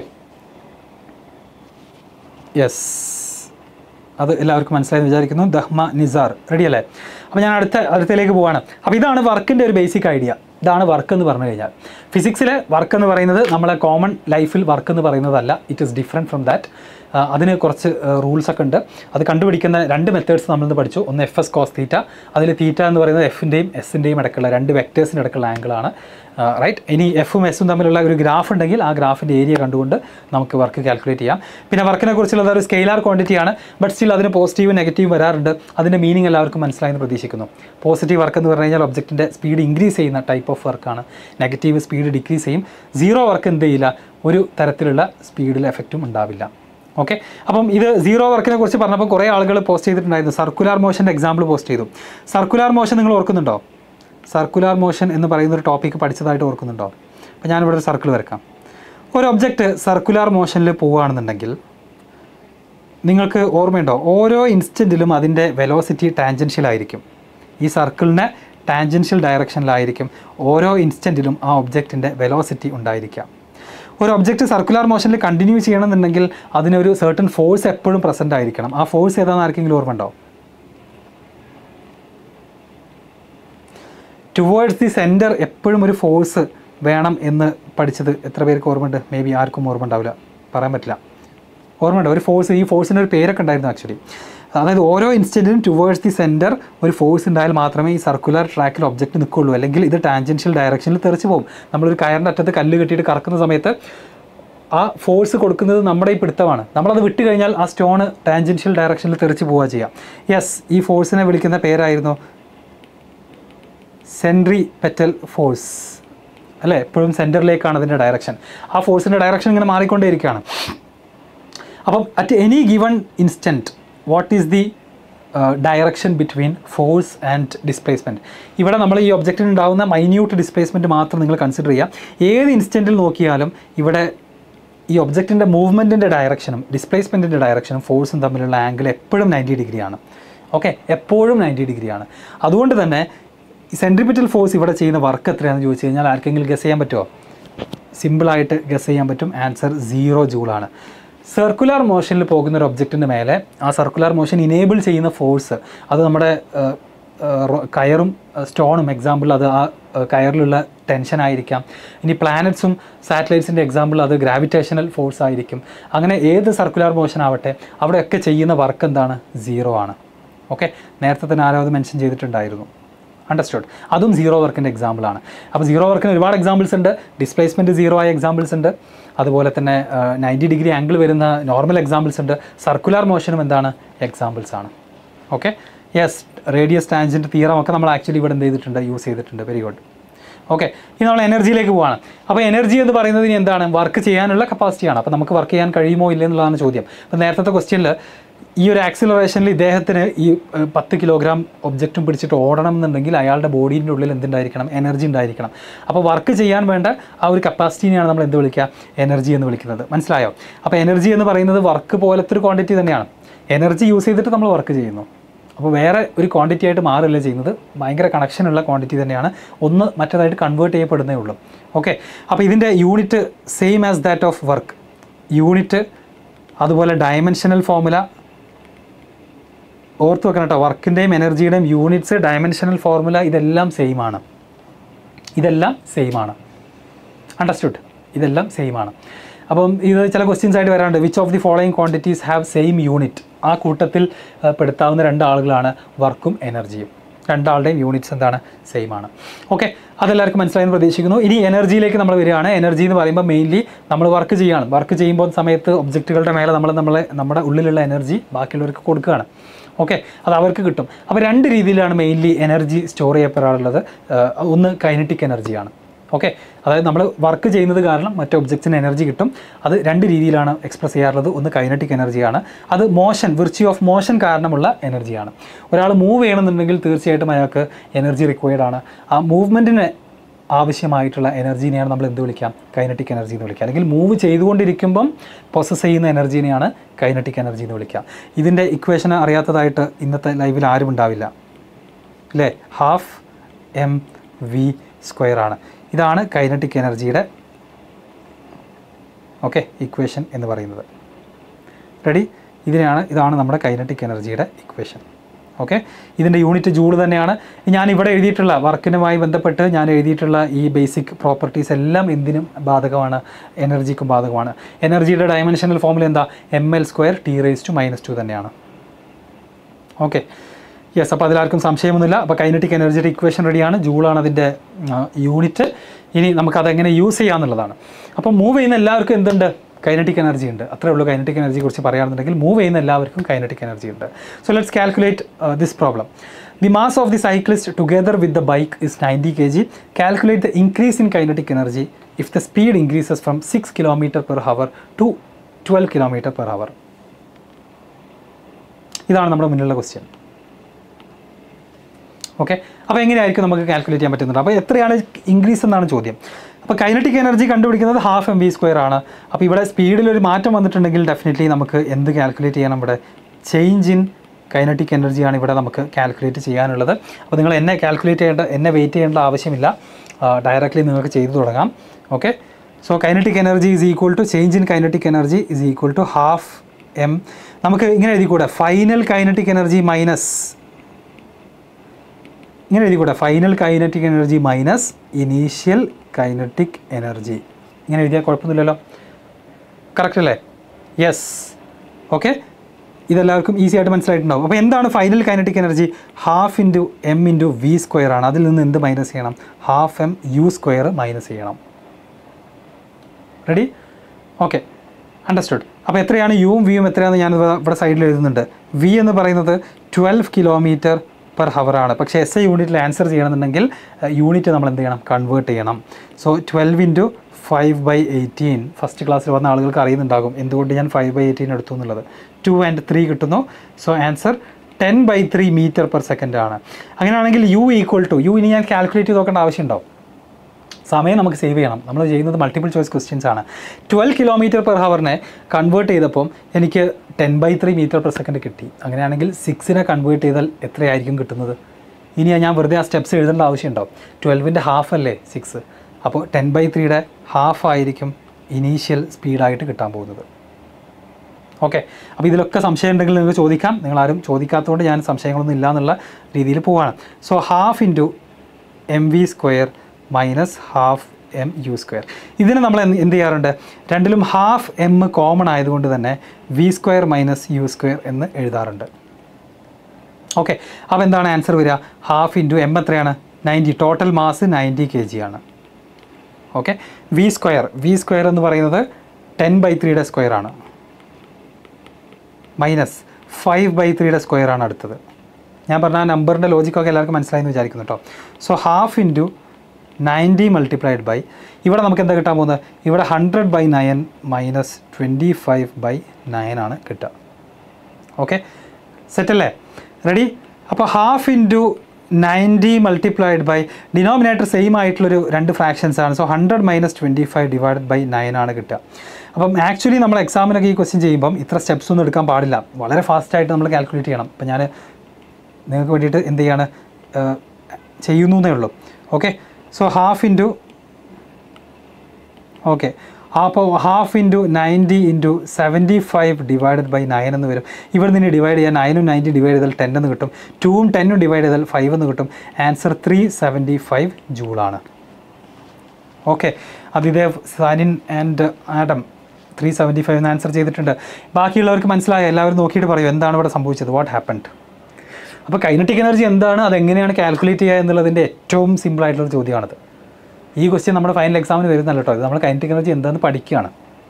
യെസ് അത് എല്ലാവർക്കും മനസ്സിലായി വിചാരിക്കുന്നു ദഹ്മ നിസാർ റെഡി അല്ലേ അപ്പോൾ ഞാൻ അടുത്ത അടുത്തയിലേക്ക് പോവാണ് അപ്പോൾ ഇതാണ് വർക്കിൻ്റെ ഒരു ബേസിക് ഐഡിയ ഇതാണ് വർക്ക് എന്ന് പറഞ്ഞു കഴിഞ്ഞാൽ ഫിസിക്സിലെ വർക്ക് എന്ന് പറയുന്നത് നമ്മളെ കോമൺ ലൈഫിൽ വർക്ക് എന്ന് പറയുന്നതല്ല it is different from that അതിന് കുറച്ച് റൂൾസ് ഒക്കെ ഉണ്ട് അത് കണ്ടുപിടിക്കുന്ന രണ്ട് മെത്തേഡ്സ് നമ്മളിന്ന് പഠിച്ചു ഒന്ന് എഫ് എസ് കോസ് തീറ്റ അതിൽ തീറ്റ എന്ന് പറയുന്നത് എഫിൻ്റെയും എസിൻ്റെയും ഇടയ്ക്കുള്ള രണ്ട് വെക്ടേഴ്സിൻ്റെ ഇടയ്ക്കുള്ള ആംഗിളാണ് റൈറ്റ് ഇനി എഫും എസും തമ്മിലുള്ള ഒരു ഗ്രാഫ് ഉണ്ടെങ്കിൽ ആ ഗ്രാഫിൻ്റെ ഏരിയ കണ്ടുകൊണ്ട് നമുക്ക് വർക്ക് കാൽക്കുലേറ്റ് ചെയ്യാം പിന്നെ വർക്കിനെ കുറിച്ചുള്ളത് ഒരു സ്കെയിലാർ ക്വാണ്ടിറ്റിയാണ് ബട്ട് സ്റ്റിൽ അതിന് പോസിറ്റീവ് നെഗറ്റീവ് വരാറുണ്ട് അതിൻ്റെ മീനിങ് എല്ലാവർക്കും മനസ്സിലായെന്ന് പ്രതീക്ഷിക്കുന്നു പോസിറ്റീവ് വർക്ക് എന്ന് പറഞ്ഞു കഴിഞ്ഞാൽ ഒബ്ജക്റ്റിൻ്റെ സ്പീഡ് ഇൻക്രീസ് ചെയ്യുന്ന ടൈപ്പ് ഓഫ് വർക്കാണ് നെഗറ്റീവ് സ്പീഡ് ഡിക്രീസ് ചെയ്യും സീറോ വർക്ക് എന്ത് ചെയ്യില്ല ഒരു തരത്തിലുള്ള സ്പീഡിൽ എഫക്റ്റും ഉണ്ടാവില്ല ഓക്കെ അപ്പം ഇത് സീറോ വർക്കിനെ കുറിച്ച് പറഞ്ഞപ്പോൾ കുറേ ആളുകൾ പോസ്റ്റ് ചെയ്തിട്ടുണ്ടായിരുന്നു സർക്കുലാർ മോഷൻ്റെ എക്സാമ്പിൾ പോസ്റ്റ് ചെയ്തു സർക്കുലാർ മോഷൻ നിങ്ങൾ ഓർക്കുന്നുണ്ടോ സർക്കുലാർ മോഷൻ എന്ന് പറയുന്ന ഒരു ടോപ്പിക്ക് പഠിച്ചതായിട്ട് ഓർക്കുന്നുണ്ടോ അപ്പോൾ ഞാനിവിടെ ഒരു സർക്കിൾ വരക്കാം ഒരു ഒബ്ജക്റ്റ് സർക്കുലാർ മോഷനിൽ പോവുകയാണെന്നുണ്ടെങ്കിൽ നിങ്ങൾക്ക് ഓർമ്മയുണ്ടോ ഓരോ ഇൻസ്റ്റൻറ്റിലും അതിൻ്റെ വെലോസിറ്റി ടാൻജൻഷ്യൽ ആയിരിക്കും ഈ സർക്കിളിനെ ടാൻജൻഷ്യൽ ഡയറക്ഷനിലായിരിക്കും ഓരോ ഇൻസ്റ്റൻറ്റിലും ആ ഒബ്ജക്റ്റിൻ്റെ വെലോസിറ്റി ഉണ്ടായിരിക്കാം ഒരു ഒബ്ജക്റ്റ് സർക്കുലാർ മോഷനിൽ കണ്ടിന്യൂ ചെയ്യണമെന്നുണ്ടെങ്കിൽ അതിനൊരു സർട്ടൺ ഫോഴ്സ് എപ്പോഴും പ്രസൻ്റ് ആയിരിക്കണം ആ ഫോഴ്സ് ഏതാണെന്ന് ആർക്കെങ്കിലും ഓർമ്മയുണ്ടോ ടുവേർഡ്സ് ദി സെൻറ്റർ എപ്പോഴും ഒരു ഫോഴ്സ് വേണം എന്ന് പഠിച്ചത് എത്ര പേർക്ക് ഓർമ്മയുണ്ട് മേ ബി ആർക്കും ഓർമ്മ ഉണ്ടാവില്ല പറയാൻ പറ്റില്ല ഓർമ്മയുണ്ട് ഒരു ഫോഴ്സ് ഈ ഫോഴ്സിന് ഒരു പേരൊക്കെ ഉണ്ടായിരുന്നു ആക്ച്വലി അതായത് ഓരോ ഇൻസ്റ്റൻറ്റിനും ടുവേർഡ്സ് ദി സെൻറ്റർ ഒരു ഫോഴ്സ് ഉണ്ടായാൽ മാത്രമേ ഈ സർക്കുലർ ട്രാക്കിൽ ഒബ്ജക്റ്റ് നിൽക്കുള്ളൂ അല്ലെങ്കിൽ ഇത് ടാൻജൻഷ്യൽ ഡയറക്ഷനിൽ തെറിച്ച് പോകും നമ്മളൊരു കയറിൻ്റെ അറ്റത്ത് കല്ല് കെട്ടിയിട്ട് കറക്കുന്ന സമയത്ത് ആ ഫോഴ്സ് കൊടുക്കുന്നത് നമ്മുടെ ഈ പിടുത്തമാണ് നമ്മളത് വിട്ട് കഴിഞ്ഞാൽ ആ സ്റ്റോൺ ടാൻജൻഷ്യൽ ഡയറക്ഷനിൽ തെറിച്ച് പോവുക ചെയ്യാം യെസ് ഈ ഫോഴ്സിനെ വിളിക്കുന്ന പേരായിരുന്നു സെൻട്രി പെറ്റൽ ഫോഴ്സ് അല്ലേ എപ്പോഴും സെൻറ്ററിലേക്കാണ് അതിൻ്റെ ഡയറക്ഷൻ ആ ഫോഴ്സിൻ്റെ ഡയറക്ഷൻ ഇങ്ങനെ മാറിക്കൊണ്ടേയിരിക്കുകയാണ് അപ്പം at any given instant what is the direction between force and displacement ഇവിടെ നമ്മൾ ഈ ഒബ്ജക്റ്റിന് ഉണ്ടാകുന്ന മൈന്യൂട്ട് ഡിസ്പ്ലേസ്മെൻറ്റ് മാത്രം നിങ്ങൾ കൺസിഡർ ചെയ്യുക ഏത് ഇൻസ്റ്റൻറ്റിൽ നോക്കിയാലും ഇവിടെ ഈ ഒബ്ജക്റ്റിൻ്റെ മൂവ്മെൻറ്റിൻ്റെ ഡയറക്ഷനും ഡിസ്പ്ലേസ്മെൻറ്റിൻ്റെ ഡയറക്ഷനും ഫോഴ്സും തമ്മിലുള്ള ആംഗിൾ എപ്പോഴും നയൻറ്റി ഡിഗ്രിയാണ് ഓക്കെ എപ്പോഴും നയൻറ്റി ഡിഗ്രിയാണ് അതുകൊണ്ട് തന്നെ ഈ സെൻട്രിപിറ്റൽ ഫോഴ്സ് ഇവിടെ ചെയ്യുന്ന വർക്ക് എത്രയാണെന്ന് ചോദിച്ചു കഴിഞ്ഞാൽ ആർക്കെങ്കിലും ഗസ് ചെയ്യാൻ പറ്റുമോ സിമ്പിളായിട്ട് ഗസ് ചെയ്യാൻ പറ്റും ആൻസർ സീറോ ജൂളാണ് സർക്കുലർ മോഷനിൽ പോകുന്ന ഒരു ഒബ്ജക്റ്റിൻ്റെ മേലെ ആ സർക്കുലർ മോഷൻ ഇനേബിൾ ചെയ്യുന്ന ഫോഴ്സ് അത് നമ്മുടെ ഏഹ്, ഏഹ്, റോ- കയറും സ്റ്റോണും എക്സാമ്പിൾ അത് ആ ഏഹ്, കയറിലുള്ള ടെൻഷൻ ആയിരിക്കാം ഇനി പ്ലാനറ്റ്സും സാറ്റലൈറ്റ്സിൻ്റെ എക്സാമ്പിൾ അത് ഗ്രാവിറ്റേഷണൽ ഫോഴ്സ് ആയിരിക്കും അങ്ങനെ ഏത് സർക്കുലർ മോഷൻ ആവട്ടെ അവിടെയൊക്കെ ചെയ്യുന്ന വർക്ക് എന്താണ് സീറോ ആണ് ഓക്കെ നേരത്തെ തന്നെ ആരോ അത് മെൻഷൻ ചെയ്തിട്ടുണ്ടായിരുന്നു അണ്ടർസ്റ്റുഡ് അതും സീറോ വർക്കിൻ്റെ എക്സാമ്പിളാണ് അപ്പോൾ സീറോ വർക്കിന് ഒരുപാട് എക്സാമ്പിൾസ് ഉണ്ട് ഡിസ്പ്ലേസ്മെൻറ്റ് സീറോ ആയ എക്സാമ്പിൾസ് ഉണ്ട് അതുപോലെ തന്നെ നയൻറ്റി ഡിഗ്രി ആംഗിൾ വരുന്ന നോർമൽ എക്സാമ്പിൾസ് ഉണ്ട് സർക്കുലർ മോഷനും എന്താണ് എക്സാമ്പിൾസ് ആണ് okay yes radius tangent theorem ഒക്കെ നമ്മൾ ആക്ച്വലി ഇവിടെ എന്ത് ചെയ്തിട്ടുണ്ട് യൂസ് ചെയ്തിട്ടുണ്ട് വെരി ഗുഡ് ഓക്കെ ഇനി നമ്മൾ എനർജിയിലേക്ക് പോവാണ് അപ്പോൾ എനർജി എന്ന് പറയുന്നത് ഇനി എന്താണ് വർക്ക് ചെയ്യാനുള്ള കപ്പാസിറ്റിയാണ് അപ്പോൾ നമുക്ക് വർക്ക് ചെയ്യാൻ കഴിയുമോ ഇല്ല എന്നുള്ളതാണ് ചോദ്യം അപ്പോൾ നേരത്തെ ക്വസ്റ്റ്യനിൽ ഈ ഒരു ആക്സിലറേഷനിൽ ഇദ്ദേഹത്തിന് ഈ ഏഹ്, പത്ത് കിലോഗ്രാം ഒബ്ജക്റ്റും പിടിച്ചിട്ട് ഓടണം എന്നുണ്ടെങ്കിൽ അയാളുടെ ബോഡീൻ്റെ ഉള്ളിൽ എന്തുണ്ടായിരിക്കണം എനർജി ഉണ്ടായിരിക്കണം അപ്പോൾ വർക്ക് ചെയ്യാൻ വേണ്ട ആ ഒരു കപ്പാസിറ്റിനെയാണ് നമ്മൾ എന്ത് വിളിക്കുക എനർജി എന്ന് വിളിക്കുന്നത് മനസ്സിലായോ അപ്പോൾ എനർജി എന്ന് പറയുന്നത് വർക്ക് പോലത്തെ ഒരു ക്വാണ്ടിറ്റി തന്നെയാണ് എനർജി യൂസ് ചെയ്തിട്ട് നമ്മൾ വർക്ക് ചെയ്യുന്നു അപ്പോൾ വേറെ ഒരു ക്വാണ്ടിറ്റി ആയിട്ട് മാറില്ല ചെയ്യുന്നത് ഭയങ്കര കണക്ഷനുള്ള ക്വാണ്ടിറ്റി തന്നെയാണ് ഒന്ന് മറ്റേതായിട്ട് കൺവേർട്ട് ചെയ്യപ്പെടുന്നേ ഉള്ളൂ ഓക്കെ അപ്പോൾ ഇതിൻ്റെ unit same as that of work unit അതുപോലെ ഡയമെൻഷനൽ ഫോമുല ഓർത്ത് വെക്കണം കേട്ടോ വർക്കിൻ്റെയും എനർജിയുടെയും യൂണിറ്റ്സ് ഡയമെൻഷനൽ ഫോർമുല ഇതെല്ലാം സെയിം ആണ് ഇതെല്ലാം സെയിം ആണ് അണ്ടർസ്റ്റുഡ് ഇതെല്ലാം സെയിം ആണ് അപ്പം ഇത് ചില ക്വസ്റ്റ്യൻസ് ആയിട്ട് വരാറുണ്ട് which of the following quantities have same unit ആ കൂട്ടത്തിൽ ആ, പെടുത്താവുന്ന രണ്ട് ആളുകളാണ് വർക്കും എനർജിയും രണ്ടാളുടെയും യൂണിറ്റ്സ് എന്താണ് സെയിം ആണ് ഓക്കെ അതെല്ലാവർക്കും മനസ്സിലായെന്ന് പ്രതീക്ഷിക്കുന്നു ഇനി എനർജിയിലേക്ക് നമ്മൾ വരികയാണ് എനർജി എന്ന് പറയുമ്പോൾ മെയിൻലി നമ്മൾ വർക്ക് ചെയ്യുകയാണ് വർക്ക് ചെയ്യുമ്പോൾ സമയത്ത് ഒബ്ജക്റ്റുകളുടെ മേലെ നമ്മൾ നമ്മളെ നമ്മുടെ ഉള്ളിലുള്ള എനർജി ബാക്കിയുള്ളവർക്ക് കൊടുക്കുകയാണ് ഓക്കെ അത് അവർക്ക് കിട്ടും അപ്പോൾ രണ്ട് രീതിയിലാണ് മെയിൻലി എനർജി സ്റ്റോർ ചെയ്യപ്പെടാറുള്ളത് ഏഹ് ഒന്ന് കൈനറ്റിക് എനർജിയാണ് ഓക്കെ അതായത് നമ്മൾ വർക്ക് ചെയ്യുന്നത് കാരണം മറ്റു ഒബ്ജക്ട്സിന് എനർജി കിട്ടും അത് രണ്ട് രീതിയിലാണ് എക്സ്പ്രസ് ചെയ്യാറുള്ളത് ഒന്ന് കൈനറ്റിക് എനർജിയാണ് അത് മോഷൻ വിർച്യൂ ഓഫ് മോഷൻ കാരണമുള്ള എനർജിയാണ് ഒരാൾ മൂവ് ചെയ്യണമെന്നുണ്ടെങ്കിൽ തീർച്ചയായിട്ടും അയാൾക്ക് എനർജി റിക്വയർഡ് ആണ് ആ മൂവ്മെൻറ്റിനെ ആവശ്യമായിട്ടുള്ള എനർജീനെയാണ് നമ്മൾ എന്ത് വിളിക്കാം കൈനറ്റിക് എനർജി എന്ന് വിളിക്കുക അല്ലെങ്കിൽ മൂവ് ചെയ്തുകൊണ്ടിരിക്കുമ്പം പ്രോസസ്സ് ചെയ്യുന്ന എനർജീനെയാണ് കൈനറ്റിക് എനർജി എന്ന് വിളിക്കുക ഇതിൻ്റെ ഇക്വേഷൻ അറിയാത്തതായിട്ട് ഇന്നത്തെ ലൈവിൽ ആരും ഉണ്ടാവില്ല അല്ലേ ഹാഫ് എം വി സ്ക്വയർ ആണ് ഇതാണ് കൈനറ്റിക് എനർജിയുടെ ഓക്കെ ഇക്വേഷൻ എന്ന് പറയുന്നത് റെഡി ഇതിനെയാണ് ഇതാണ് നമ്മുടെ കൈനറ്റിക് എനർജിയുടെ ഇക്വേഷൻ ഓക്കെ ഇതിൻ്റെ യൂണിറ്റ് ജൂൾ തന്നെയാണ് ഞാൻ ഇവിടെ എഴുതിയിട്ടുള്ള വർക്കിനുമായി ബന്ധപ്പെട്ട് ഞാൻ എഴുതിയിട്ടുള്ള ഈ ബേസിക് പ്രോപ്പർട്ടീസ് എല്ലാം എന്തിനും ബാധകമാണ് എനർജിക്കും ബാധകമാണ് എനർജിയുടെ ഡയമെൻഷണൽ ഫോമിൽ എന്താ M L square T raise to minus two തന്നെയാണ് ഓക്കെ യെസ് അപ്പോൾ അതിലാർക്കും സംശയമൊന്നുമില്ല അപ്പോൾ കൈനറ്റിക് എനർജിയുടെ ഇക്വേഷൻ റെഡിയാണ് ജൂളാണ് അതിൻ്റെ യൂണിറ്റ് ഇനി നമുക്കതെങ്ങനെ യൂസ് ചെയ്യാമെന്നുള്ളതാണ് അപ്പോൾ മൂവ് ചെയ്യുന്ന എല്ലാവർക്കും എന്തുണ്ട് കൈനറ്റിക് എനർജി ഉണ്ട് അത്രേ ഉള്ളൂ കൈനറ്റിക് എനർജിയെ കുറിച്ച് പറയുകയാണെന്നുണ്ടെങ്കിൽ മൂവ് ചെയ്യുന്ന എല്ലാവർക്കും കൈനറ്റിക് എനർജി ഉണ്ട് so let's calculate this problem the mass of the cyclist together with the bike is ninety K G calculate the increase in kinetic energy if the speed increases from six kilometre per hour to twelve kilometre per hour ഇതാണ് നമ്മുടെ മുന്നിലുള്ള question okay അപ്പോൾ എങ്ങനെയായിരിക്കും നമുക്ക് calculate ചെയ്യാൻ പറ്റുന്നത് അപ്പോൾ എത്രയാണ് ഇൻക്രീസ് എന്നാണ് ചോദ്യം അപ്പോൾ കൈനറ്റിക് എനർജി കണ്ടുപിടിക്കുന്നത് ഹാഫ് എം വി സ്ക്വയർ ആണ് അപ്പോൾ ഇവിടെ സ്പീഡിൽ ഒരു മാറ്റം വന്നിട്ടുണ്ടെങ്കിൽ ഡെഫിനറ്റ്ലി നമുക്ക് എന്ത് കാൽക്കുലേറ്റ് ചെയ്യണം ഇവിടെ ചേഞ്ച് ഇൻ കൈനറ്റിക് എനർജിയാണ് ഇവിടെ നമുക്ക് കാൽക്കുലേറ്റ് ചെയ്യാനുള്ളത് അപ്പോൾ നിങ്ങൾ എന്നെ കാൽക്കുലേറ്റ് ചെയ്യേണ്ട എന്നെ വെയിറ്റ് ചെയ്യേണ്ട ആവശ്യമില്ല ഡയറക്റ്റ്ലി നിങ്ങൾക്ക് ചെയ്തു തുടങ്ങാം okay so kinetic energy is equal to change in kinetic energy is equal to half M നമുക്ക് ഇങ്ങനെ എഴുതിക്കൂടെ ഫൈനൽ കൈനറ്റിക് എനർജി മൈനസ് ഇങ്ങനെ എഴുതിക്കൂടെ final kinetic energy minus initial kinetic energy ഇങ്ങനെ എഴുതിയാൽ കുഴപ്പമൊന്നുമില്ലല്ലോ കറക്റ്റ് അല്ലേ യെസ് ഓക്കെ ഇതെല്ലാവർക്കും ഈസി ആയിട്ട് മനസ്സിലായിട്ടുണ്ടാവും അപ്പോൾ എന്താണ് final kinetic energy half into M into V square ആണ് അതിൽ നിന്ന് എന്ത് മൈനസ് ചെയ്യണം half M U square minus ചെയ്യണം റെഡി ഓക്കെ അണ്ടർസ്റ്റുഡ് അപ്പോൾ എത്രയാണ് യുവും വിയും എത്രയാണെന്ന് ഞാൻ ഇവിടെ സൈഡിൽ എഴുതുന്നുണ്ട് വി എന്ന് പറയുന്നത് ട്വൽവ് കിലോമീറ്റർ പെർ ഹവറാണ് പക്ഷേ എസ് ഐ യൂണിറ്റിൽ ആൻസർ ചെയ്യണമെന്നുണ്ടെങ്കിൽ യൂണിറ്റ് നമ്മൾ എന്ത് ചെയ്യണം കൺവേർട്ട് ചെയ്യണം so twelve into five by eighteen first ക്ലാസ്സിൽ വന്ന ആളുകൾക്ക് അറിയുന്നുണ്ടാകും എന്തുകൊണ്ട് ഞാൻ ഫൈവ് ബൈ എയ്റ്റീൻ എടുത്തു എന്നുള്ളത് ടു ആൻഡ് ത്രീ കിട്ടുന്നു so answer ten by three metre per second ആണ് അങ്ങനെയാണെങ്കിൽ യു ഈക്വൽ ടു യു ഇനി ഞാൻ കാൽക്കുലേറ്റ് ചെയ്ത് നോക്കേണ്ട ആവശ്യമുണ്ടാവും സമയം നമുക്ക് സേവ് ചെയ്യണം നമ്മൾ ചെയ്യുന്നത് മൾട്ടിപ്പിൾ ചോയ്സ് ക്വസ്റ്റ്യൻസ് ആണ് ട്വൽവ് കിലോമീറ്റർ പെർ ഹവറിനെ കൺവേർട്ട് ചെയ്തപ്പം എനിക്ക് ten by three metre per second കിട്ടി അങ്ങനെയാണെങ്കിൽ സിക്സിനെ കൺവേർട്ട് ചെയ്താൽ എത്രയായിരിക്കും കിട്ടുന്നത് ഇനി ഞാൻ വെറുതെ ആ സ്റ്റെപ്സ് എഴുതേണ്ട ആവശ്യമുണ്ടാവും ട്വൽവിൻ്റെ ഹാഫ് അല്ലേ സിക്സ് അപ്പോൾ ടെൻ ബൈ ത്രീയുടെ ഹാഫ് ആയിരിക്കും ഇനീഷ്യൽ സ്പീഡായിട്ട് കിട്ടാൻ പോകുന്നത് ഓക്കെ അപ്പോൾ ഇതിലൊക്കെ സംശയം ഉണ്ടെങ്കിൽ നിങ്ങൾക്ക് ചോദിക്കാം നിങ്ങളാരും ചോദിക്കാത്തതുകൊണ്ട് ഞാൻ സംശയങ്ങളൊന്നും ഇല്ല എന്നുള്ള രീതിയിൽ പോവാണ് so half into M V square minus half M U square ഇതിന് നമ്മൾ എന്ത് എന്ത് ചെയ്യാറുണ്ട് രണ്ടിലും ഹാഫ് എം കോമൺ ആയതുകൊണ്ട് തന്നെ V square minus U square എന്ന് എഴുതാറുണ്ട് ഓക്കെ അപ്പോൾ എന്താണ് ആൻസർ വരിക ഹാഫ് ഇൻറ്റു എം എത്രയാണ് ninety total mass ninety K G ആണ് okay V square V square എന്ന് പറയുന്നത് ടെൻ ബൈ ത്രീയുടെ സ്ക്വയർ ആണ് മൈനസ് ഫൈവ് ബൈ ത്രീയുടെ സ്ക്വയർ ആണ് അടുത്തത് ഞാൻ പറഞ്ഞ ആ നമ്പറിൻ്റെ ലോജിക്കൊക്കെ എല്ലാവർക്കും മനസ്സിലായെന്ന് വിചാരിക്കുന്നു കേട്ടോ so half into ninety multiplied by ഇവിടെ നമുക്ക് എന്താ കിട്ടാൻ പോകുന്നത് ഇവിടെ hundred by nine minus twenty five by nine ആണ് കിട്ടുക ഓക്കെ സെറ്റല്ലേ റെഡി അപ്പോൾ half into ninety multiplied by denominator same ആയിട്ടുള്ളൊരു രണ്ട് ഫ്രാക്ഷൻസ് ആണ് so hundred minus twenty five divide by nine ആണ് കിട്ടുക അപ്പം ആക്ച്വലി നമ്മൾ എക്സാമിനൊക്കെ ഈ ക്വസ്റ്റ്യൻ ചെയ്യുമ്പം ഇത്ര സ്റ്റെപ്സ് ഒന്നും എടുക്കാൻ പാടില്ല വളരെ ഫാസ്റ്റായിട്ട് നമ്മൾ കാൽക്കുലേറ്റ് ചെയ്യണം അപ്പം ഞാൻ നിങ്ങൾക്ക് വേണ്ടിയിട്ട് എന്ത് ചെയ്യാണ് ഏഹ്, ചെയ്യുന്നു എന്നേ ഉള്ളൂ okay so half into okay അപ്പോൾ half into ninety into seventy five divided by nine എന്ന് വരും ഇവിടെ നിന്ന് ഡിവൈഡ് ചെയ്യാൻ നയനും നയൻറ്റി ഡിവൈഡ് ചെയ്താൽ ടെൻ എന്ന് കിട്ടും ടൂവും ടെന്നും ഡിവൈഡ് ചെയ്താൽ ഫൈവ് എന്ന് കിട്ടും ആൻസർ ത്രീ സെവൻറ്റി ഫൈവ് ജൂളാണ് okay Athidev Sanin and Adam three seventy five answer ചെയ്തിട്ടുണ്ട് ബാക്കിയുള്ളവർക്ക് മനസ്സിലായ എല്ലാവരും നോക്കിയിട്ട് പറയും എന്താണ് ഇവിടെ സംഭവിച്ചത് വാട്ട് ഹാപ്പൻഡ് അപ്പോൾ കൈനറ്റിക് എനർജി എന്താണ് അതെങ്ങനെയാണ് കാൽക്കുലേറ്റ് ചെയ്യുക എന്നുള്ളതിൻ്റെ ഏറ്റവും സിമ്പിൾ ആയിട്ടുള്ള ചോദ്യമാണത് ഈ ക്വസ്റ്റ്യൻ നമ്മുടെ ഫൈനൽ എക്സാമിന് വരുന്നല്ല കേട്ടോ ഇത് നമ്മൾ കൈനറ്റിക് എനർജി എന്താണെന്ന് പഠിക്കുകയാണ്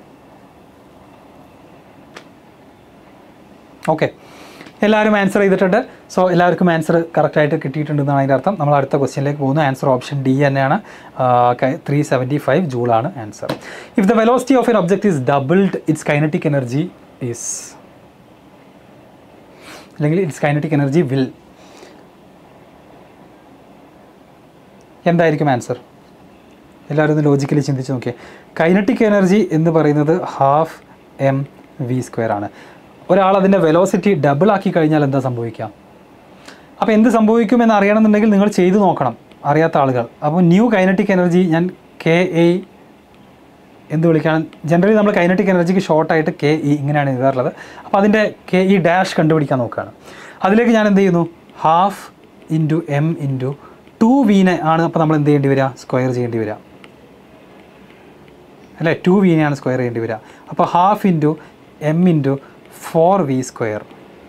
ഓക്കെ എല്ലാവരും ആൻസർ ചെയ്തിട്ടുണ്ട് സോ എല്ലാവർക്കും ആൻസർ കറക്റ്റായിട്ട് കിട്ടിയിട്ടുണ്ടെന്നാണ് അതിൻ്റെ അർത്ഥം നമ്മൾ അടുത്ത ക്വസ്റ്റ്യനിലേക്ക് പോകുന്നു ആൻസർ ഓപ്ഷൻ ഡി തന്നെയാണ് ത്രീ സെവൻറ്റി ഫൈവ് ജൂളാണ് answer if the velocity of an object is doubled its kinetic energy is അല്ലെങ്കിൽ ഇറ്റ്സ് കൈനറ്റിക് എനർജി വിൽ എന്തായിരിക്കും ആൻസർ എല്ലാവരും ഒന്ന് ലോജിക്കലി ചിന്തിച്ച് നോക്കിയേ കൈനറ്റിക് എനർജി എന്ന് പറയുന്നത് ഹാഫ് എം വി സ്ക്വയർ ആണ് ഒരാൾ അതിൻ്റെ വെലോസിറ്റി ഡബിൾ ആക്കി കഴിഞ്ഞാൽ എന്താ സംഭവിക്കുക അപ്പോൾ എന്ത് സംഭവിക്കുമെന്ന് അറിയണമെന്നുണ്ടെങ്കിൽ നിങ്ങൾ ചെയ്തു നോക്കണം അറിയാത്ത ആളുകൾ അപ്പോൾ ന്യൂ കൈനറ്റിക് എനർജി ഞാൻ കെ എ എന്ത് വിളിക്കണം ജനറലി നമ്മൾ കൈനറ്റിക് എനർജിക്ക് ഷോർട്ടായിട്ട് കെ ഇ ഇങ്ങനെയാണ് എഴുതാറുള്ളത് അപ്പോൾ അതിൻ്റെ കെ ഇ ഡാഷ് കണ്ടുപിടിക്കാൻ നോക്കുകയാണ് അതിലേക്ക് ഞാൻ എന്ത് ചെയ്യുന്നു half into M into two വീനെ ആണ് അപ്പോൾ നമ്മൾ എന്ത് ചെയ്യേണ്ടി വരിക സ്ക്വയർ ചെയ്യേണ്ടി വരിക അല്ലേ ടു വീനെയാണ് സ്ക്വയർ ചെയ്യേണ്ടി വരിക അപ്പോൾ half into M into four V square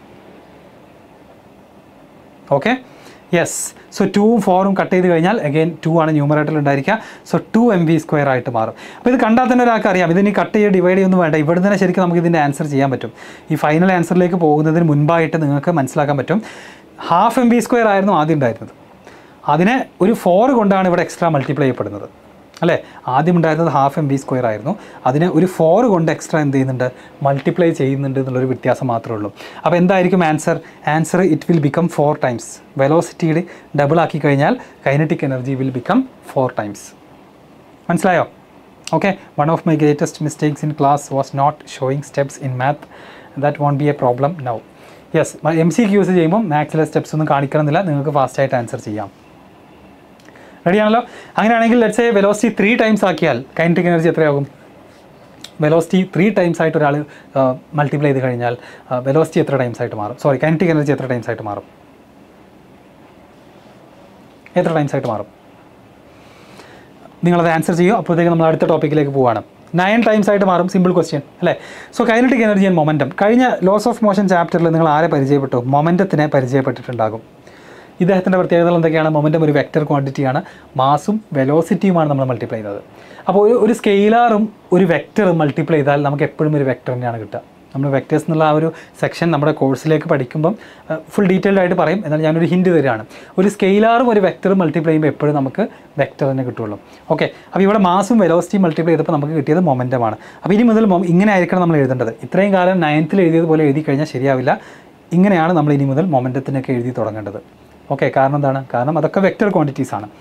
okay yes so ടൂവും ഫോറും കട്ട് ചെയ്ത് കഴിഞ്ഞാൽ അഗെയിൻ ടു ആണ് ന്യൂമറേറ്ററിൽ ഉണ്ടായിരിക്കുക so two M V square ആയിട്ട് മാറും അപ്പോൾ ഇത് കണ്ടാൽ തന്നെ ഒരാൾക്ക് അറിയാം ഇതിനി കട്ട് ചെയ്ത് ഡിവൈഡ് ചെയ്യൊന്നും വേണ്ട ഇവിടെ തന്നെ ശരിക്കും നമുക്ക് ഇതിൻ്റെ ആൻസർ ചെയ്യാൻ പറ്റും ഈ ഫൈനൽ ആൻസറിലേക്ക് പോകുന്നതിന് മുൻപായിട്ട് നിങ്ങൾക്ക് മനസ്സിലാക്കാൻ പറ്റും ഹാഫ് എം ബി സ്ക്വയർ ആയിരുന്നു ആദ്യം ഉണ്ടായിരുന്നത് അതിനെ ഒരു ഫോർ കൊണ്ടാണ് ഇവിടെ എക്സ്ട്രാ മൾട്ടിപ്ലൈ ചെയ്യപ്പെടുന്നത് അല്ലേ ആദ്യം ഉണ്ടായിരുന്നത് ഹാഫ് എം ബി സ്ക്വയർ ആയിരുന്നു അതിനെ ഒരു ഫോർ കൊണ്ട് എക്സ്ട്രാ എന്ത് ചെയ്യുന്നുണ്ട് മൾട്ടിപ്ലൈ ചെയ്യുന്നുണ്ട് എന്നുള്ളൊരു വ്യത്യാസം മാത്രമേ ഉള്ളൂ അപ്പോൾ എന്തായിരിക്കും answer answer it will become four times വെലോസിറ്റിയിൽ ഡബിൾ ആക്കി കഴിഞ്ഞാൽ kinetic energy will become four times മനസ്സിലായോ okay one of my greatest mistakes in class was not showing steps in math that won't be a problem now yes M C use ചെയ്യുമ്പോൾ മാത്സിലെ steps ഒന്നും കാണിക്കണമെന്നില്ല നിങ്ങൾക്ക് ഫാസ്റ്റായിട്ട് answer ചെയ്യാം റെഡിയാണല്ലോ അങ്ങനെയാണെങ്കിൽ let's a velocity three times ആക്കിയാൽ kinetic energy എത്രയാകും വെലോസിറ്റി ത്രീ ടൈംസ് ആയിട്ട് ഒരാൾ മൾട്ടിപ്ലൈ ചെയ്ത് കഴിഞ്ഞാൽ വെലോസിറ്റി എത്ര ടൈംസ് ആയിട്ട് മാറും സോറി കൈനറ്റിക് എനർജി എത്ര ടൈംസ് ആയിട്ട് മാറും എത്ര ടൈംസ് ആയിട്ട് മാറും നിങ്ങളത് ആൻസർ ചെയ്യും അപ്പോഴത്തേക്ക് നമ്മൾ അടുത്ത ടോപ്പിക്കിലേക്ക് പോവുകയാണ് നയൻ ടൈംസ് ആയിട്ട് മാറും സിമ്പിൾ ക്വസ്റ്റ്യൻ അല്ലേ so kinetic energy and momentum കഴിഞ്ഞ ലോസ് ഓഫ് മോഷൻ ചാപ്റ്ററിൽ നിങ്ങൾ ആരെ പരിചയപ്പെട്ടു മൊമെൻറ്റത്തിനെ പരിചയപ്പെട്ടിട്ടുണ്ടാകും ഇദ്ദേഹത്തിൻ്റെ പ്രത്യേകതകൾ എന്തൊക്കെയാണ് മൊമെൻറ്റം ഒരു വെക്റ്റർ ക്വാണ്ടിറ്റിയാണ് മാസും വെലോസിറ്റിയുമാണ് നമ്മൾ മൾട്ടിപ്ലൈ ചെയ്തത് അപ്പോൾ ഒരു ഒരു സ്കെയിലാറും ഒരു വെക്റ്ററും മൾട്ടിപ്ലൈ ചെയ്താൽ നമുക്ക് എപ്പോഴും ഒരു വെക്റ്റർ തന്നെയാണ് കിട്ടുക നമ്മൾ വെക്റ്റേഴ്സ് എന്നുള്ള ആ ഒരു സെക്ഷൻ നമ്മുടെ കോഴ്സിലേക്ക് പഠിക്കുമ്പം ഫുൾ ഡീറ്റെയിൽഡ് ആയിട്ട് പറയും എന്നാൽ ഞാനൊരു ഹിൻഡ് തരികയാണ് ഒരു സ്കെയിലാറും ഒരു വെക്റ്ററും മൾട്ടിപ്ലൈ ചെയ്യുമ്പോൾ എപ്പോഴും നമുക്ക് വെക്റ്റർ തന്നെ കിട്ടുള്ളൂ ഓക്കെ അപ്പോൾ ഇവിടെ മാസും വെലോസിറ്റിയും മൾട്ടിപ്ലൈ ചെയ്തപ്പോൾ നമുക്ക് കിട്ടിയത് മൊമെൻറ്റമാണ് അപ്പോൾ ഇനി മുതൽ മൊ- ഇങ്ങനെ ആയിരിക്കണം നമ്മൾ എഴുതേണ്ടത് ഇത്രയും കാലം നയൻത്തിൽ എഴുതിയതുപോലെ എഴുതി കഴിഞ്ഞാൽ ശരിയാവില്ല ഇങ്ങനെയാണ് നമ്മൾ ഇനി മുതൽ മൊമെൻറ്റത്തിനൊക്കെ എഴുതി തുടങ്ങേണ്ടത് ഓക്കെ കാരണം എന്താണ് കാരണം അതൊക്കെ വെക്റ്റർ ക്വാണ്ടിറ്റീസ് ആണ്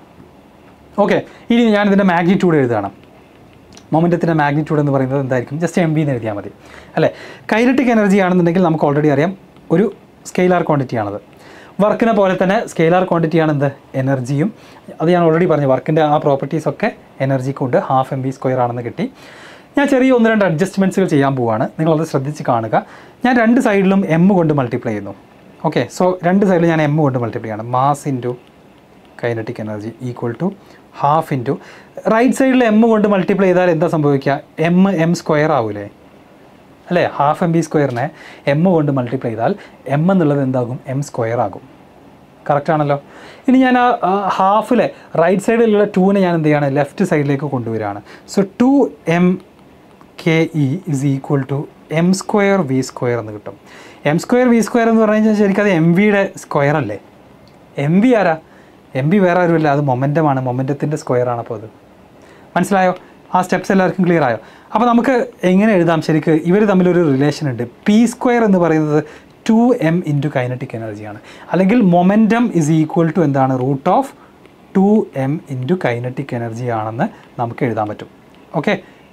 ഓക്കെ ഇനി ഞാൻ ഇതിൻ്റെ മാഗ്നിറ്റ്യൂഡ് എഴുതുകയാണ് മൊമെൻറ്റത്തിൻ്റെ മാഗ്നിറ്റ്യൂഡ് എന്ന് പറയുന്നത് എന്തായിരിക്കും ജസ്റ്റ് എം ബി എന്ന് എഴുതിയാൽ മതി അല്ലേ കൈനറ്റിക് എനർജി ആണെന്നുണ്ടെങ്കിൽ നമുക്ക് ഓൾറെഡി അറിയാം ഒരു സ്കെയിലാർ ക്വാണ്ടിറ്റി ആണത് വർക്കിനെ പോലെ തന്നെ സ്കെയിലാർ ക്വാണ്ടിറ്റി ആണ് എന്ത് എനർജിയും അത് ഞാൻ ഓൾറെഡി പറഞ്ഞു വർക്കിൻ്റെ ആ പ്രോപ്പർട്ടീസ് ഒക്കെ എനർജിക്ക് ഉണ്ട് ഹാഫ് എം ബി സ്ക്വയർ ആണെന്ന് കിട്ടി ഞാൻ ചെറിയ ഒന്ന് രണ്ട് അഡ്ജസ്റ്റ്മെൻറ്റ്സുകൾ ചെയ്യാൻ പോവുകയാണ് നിങ്ങളത് ശ്രദ്ധിച്ച് കാണുക ഞാൻ രണ്ട് സൈഡിലും എം കൊണ്ട് മൾട്ടിപ്ലൈ ചെയ്യുന്നു ഓക്കെ സോ രണ്ട് സൈഡിലും ഞാൻ എം കൊണ്ട് മൾട്ടിപ്ലൈ ചെയ്യണം mass into kinetic energy equal to half into right സൈഡിൽ എം കൊണ്ട് മൾട്ടിപ്ലൈ ചെയ്താൽ എന്താ സംഭവിക്കുക എം എം സ്ക്വയർ ആവൂലേ അല്ലേ ഹാഫ് എം ബി സ്ക്വയറിനെ എം കൊണ്ട് മൾട്ടിപ്ലൈ ചെയ്താൽ എം എന്നുള്ളത് എന്താകും എം സ്ക്വയർ ആകും കറക്റ്റ് ആണല്ലോ ഇനി ഞാൻ ആ ഹാഫിലെ റൈറ്റ് സൈഡിലുള്ള ടൂവിനെ ഞാൻ എന്ത് ചെയ്യാണ് ലെഫ്റ്റ് സൈഡിലേക്ക് കൊണ്ടുവരികയാണ് so two M K E is equal to M square V square എന്ന് കിട്ടും എം സ്ക്വയർ വി സ്ക്വയർ എന്ന് പറഞ്ഞു കഴിഞ്ഞാൽ ശരിക്കും അത് എം വിയുടെ സ്ക്വയർ അല്ലേ എം വി ആരാ എം വി വേറെ ആരുമില്ല അത് മൊമെൻറ്റമാണ് മൊമെൻറ്റത്തിൻ്റെ സ്ക്വയർ ആണ് അപ്പോൾ അത് മനസ്സിലായോ ആ സ്റ്റെപ്സ് എല്ലാവർക്കും ക്ലിയർ ആയോ അപ്പോൾ നമുക്ക് എങ്ങനെ എഴുതാം ശരിക്ക് ഇവർ തമ്മിലൊരു റിലേഷൻ ഉണ്ട് പി സ്ക്വയർ എന്ന് പറയുന്നത് ടു എം ഇൻറ്റു കൈനറ്റിക് എനർജിയാണ് അല്ലെങ്കിൽ മൊമെൻറ്റം ഇസ് ഈക്വൽ ടു എന്താണ് root of two M into kinetic energy ആണെന്ന് നമുക്ക് എഴുതാൻ പറ്റും ഓക്കെ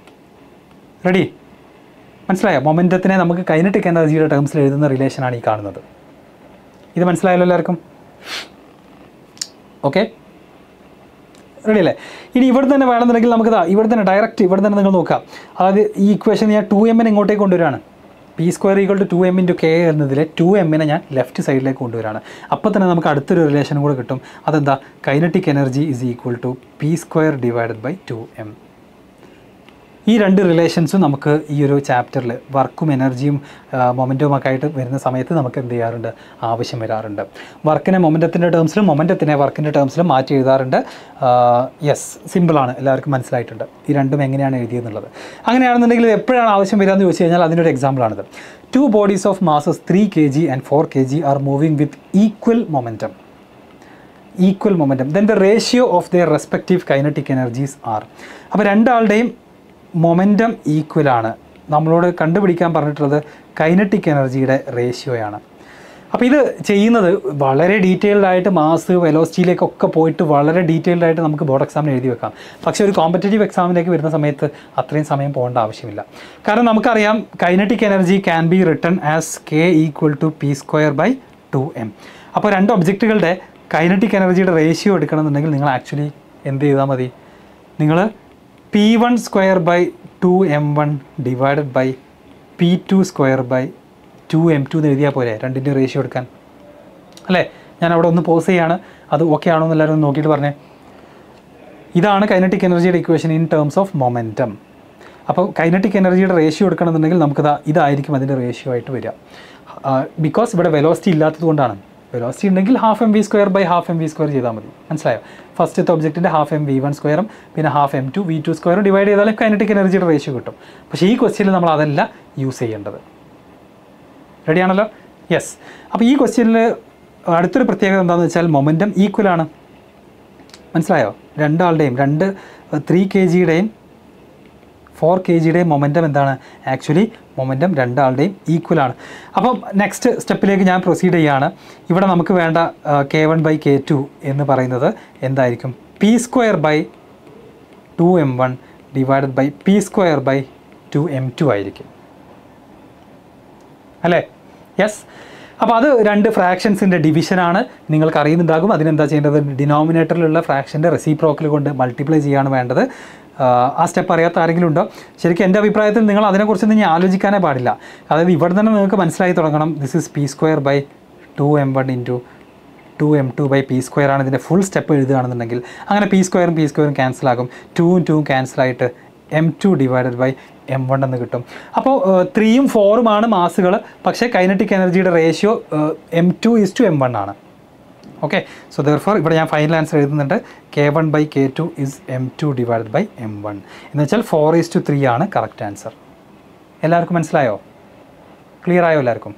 റെഡി മനസ്സിലായോ മൊമെൻറ്റത്തിനെ നമുക്ക് കൈനറ്റിക് എനർജിയുടെ ടേംസിൽ എഴുതുന്ന റിലേഷനാണ് ഈ കാണുന്നത് ഇത് മനസ്സിലായല്ലോ എല്ലാവർക്കും ഓക്കെ റെഡി അല്ലേ ഇനി ഇവിടെ തന്നെ വേണമെന്നുണ്ടെങ്കിൽ നമുക്ക് ഇതാ ഇവിടെ തന്നെ ഡയറക്റ്റ് ഇവിടെ തന്നെ നിങ്ങൾ നോക്കാം അതായത് ഈ ഇക്വേഷൻ ഞാൻ ടു എമ്മിനെ ഇങ്ങോട്ടേക്ക് കൊണ്ടുവരികയാണ് P square equal to two M into K എന്നതിൽ ടു എമ്മിനെ ഞാൻ ലെഫ്റ്റ് സൈഡിലേക്ക് കൊണ്ടുവരികയാണ് അപ്പോൾ തന്നെ നമുക്ക് അടുത്തൊരു റിലേഷൻ കൂടെ കിട്ടും അതെന്താ kinetic energy is equal to P square divided by two M ഈ രണ്ട് റിലേഷൻസും നമുക്ക് ഈ ഒരു ചാപ്റ്ററിൽ വർക്കും എനർജിയും മൊമെൻറ്റവും ഒക്കെ ആയിട്ട് വരുന്ന സമയത്ത് നമുക്ക് എന്ത് ചെയ്യാറുണ്ട് ആവശ്യം വരാറുണ്ട് വർക്കിനെ മൊമെൻറ്റത്തിൻ്റെ ടേംസിലും മൊമെൻറ്റത്തിനെ വർക്കിൻ്റെ ടേംസിലും മാറ്റി എഴുതാറുണ്ട് യെസ് സിമ്പിളാണ് എല്ലാവർക്കും മനസ്സിലായിട്ടുണ്ട് ഈ രണ്ടും എങ്ങനെയാണ് എഴുതിയെന്നുള്ളത് അങ്ങനെയാണെന്നുണ്ടെങ്കിൽ ഇത് എപ്പോഴാണ് ആവശ്യം വരിക എന്ന് ചോദിച്ചു കഴിഞ്ഞാൽ അതിൻ്റെ ഒരു എക്സാമ്പിളാണിത് two bodies of masses three K G and four K G are moving with equal momentum equal momentum then the ratio of their respective kinetic energies are അപ്പോൾ രണ്ടാളുടെയും മൊമെൻറ്റം ഈക്വലാണ് നമ്മളോട് കണ്ടുപിടിക്കാൻ പറഞ്ഞിട്ടുള്ളത് കൈനറ്റിക് എനർജിയുടെ റേഷ്യോയാണ് അപ്പോൾ ഇത് ചെയ്യുന്നത് വളരെ ഡീറ്റെയിൽഡ് ആയിട്ട് മാസ് വെലോസിറ്റിയിലേക്കൊക്കെ പോയിട്ട് വളരെ ഡീറ്റെയിൽഡ് ആയിട്ട് നമുക്ക് ബോർഡ് എക്സാമിന് എഴുതി വെക്കാം പക്ഷേ ഒരു കോമ്പറ്റേറ്റീവ് എക്സാമിലേക്ക് വരുന്ന സമയത്ത് അത്രയും സമയം പോകേണ്ട ആവശ്യമില്ല കാരണം നമുക്കറിയാം kinetic energy can be written as K equal to P square by two M അപ്പോൾ രണ്ട് ഒബ്ജക്റ്റുകളുടെ കൈനറ്റിക് എനർജിയുടെ റേഷ്യോ എടുക്കണമെന്നുണ്ടെങ്കിൽ നിങ്ങൾ ആക്ച്വലി എന്ത് ചെയ്താൽ മതി നിങ്ങൾ P one square by two M one divided by P two square by two M two എന്ന് എഴുതിയാൽ പോരെ രണ്ടിൻ്റെ റേഷ്യോ എടുക്കാൻ അല്ലേ ഞാൻ അവിടെ ഒന്ന് പോസ് ചെയ്യാണ് അത് ഓക്കെ ആണോ എന്ന് എല്ലാവരും ഒന്ന് നോക്കിയിട്ട് പറഞ്ഞേ ഇതാണ് കൈനറ്റിക് എനർജിയുടെ equation in terms of momentum അപ്പോൾ കൈനറ്റിക് എനർജിയുടെ റേഷ്യോ എടുക്കണമെന്നുണ്ടെങ്കിൽ നമുക്കിത് ഇതായിരിക്കും അതിൻ്റെ റേഷ്യോ ആയിട്ട് വരിക ബിക്കോസ് ഇവിടെ വെലോസിറ്റി ഇല്ലാത്തത് കൊണ്ടാണ് വെലോസിറ്റി ഉണ്ടെങ്കിൽ half M V square by half M V square ചെയ്താൽ മതി മനസ്സിലായോ ഫസ്റ്റത്തെ ഒബ്ജക്റ്റിൻ്റെ ഹാഫ് എം വി വൺ സ്ക്വയറും പിന്നെ half M two V two സ്ക്വയറും ഡിവൈഡ് ചെയ്താലും കൈനറ്റിക് എനർജിയുടെ റേഷ്യോ കിട്ടും പക്ഷേ ഈ ക്വസ്റ്റ്യനിൽ നമ്മൾ അതല്ല യൂസ് ചെയ്യേണ്ടത് റെഡിയാണല്ലോ യെസ് അപ്പോൾ ഈ ക്വസ്റ്റ്യനിൽ അടുത്തൊരു പ്രത്യേകത എന്താണെന്ന് വെച്ചാൽ മൊമെൻറ്റം ഈക്വൽ ആണ് മനസ്സിലായോ രണ്ടാളുടെയും രണ്ട് ത്രീ കെ ജിയുടെയും ഫോർ കെ ജിയുടെയും മൊമെൻറ്റം എന്താണ് ആക്ച്വലി മൊമെൻറ്റം രണ്ടാളുടെയും ഈക്വൽ ആണ് അപ്പം നെക്സ്റ്റ് സ്റ്റെപ്പിലേക്ക് ഞാൻ പ്രൊസീഡ് ചെയ്യുകയാണ് ഇവിടെ നമുക്ക് വേണ്ട K one by K two എന്ന് പറയുന്നത് എന്തായിരിക്കും P square by two M one divided by P square by two M two ആയിരിക്കും അല്ലേ യെസ് അപ്പോൾ അത് രണ്ട് ഫ്രാക്ഷൻസിൻ്റെ ഡിവിഷനാണ് നിങ്ങൾക്ക് അറിയുന്നുണ്ടാകും അതിനെന്താ ചെയ്യേണ്ടത് ഡിനോമിനേറ്ററിലുള്ള ഫ്രാക്ഷൻ്റെ റെസിപ്രോക്കൽ കൊണ്ട് മൾട്ടിപ്ലൈ ചെയ്യാണ് വേണ്ടത് ആഹ് ആ സ്റ്റെപ്പ് അറിയാത്ത ആരെങ്കിലും ഉണ്ടോ ശരിക്കും എൻ്റെ അഭിപ്രായത്തിൽ നിങ്ങൾ അതിനെക്കുറിച്ചൊന്നും ഇനി ആലോചിക്കാനേ പാടില്ല അതായത് ഇവിടെ തന്നെ നിങ്ങൾക്ക് മനസ്സിലായി തുടങ്ങണം this is P square by two M one into two M two by P square ആണ് ഇതിൻ്റെ ഫുൾ സ്റ്റെപ്പ് എഴുതുകയാണെന്നുണ്ടെങ്കിൽ അങ്ങനെ പി സ്ക്വയറും പി സ്ക്വയറും ക്യാൻസൽ ആകും ടൂവും ടൂവും ക്യാൻസൽ ആയിട്ട് M two divided by M one എന്ന് കിട്ടും അപ്പോൾ ത്രീയും ഫോറുമാണ് മാസുകൾ പക്ഷേ കൈനറ്റിക് എനർജിയുടെ ratio M two is to M one ആണ് ഓക്കെ സോ ദർഫോർ ഇവിടെ ഞാൻ ഫൈനൽ ആൻസർ എഴുതുന്നുണ്ട് K one by K two is M two divided by M one എന്ന് വെച്ചാൽ ഫോർ ഈസ് ടു ത്രീ ആണ് കറക്റ്റ് ആൻസർ എല്ലാവർക്കും മനസ്സിലായോ ക്ലിയർ ആയോ എല്ലാവർക്കും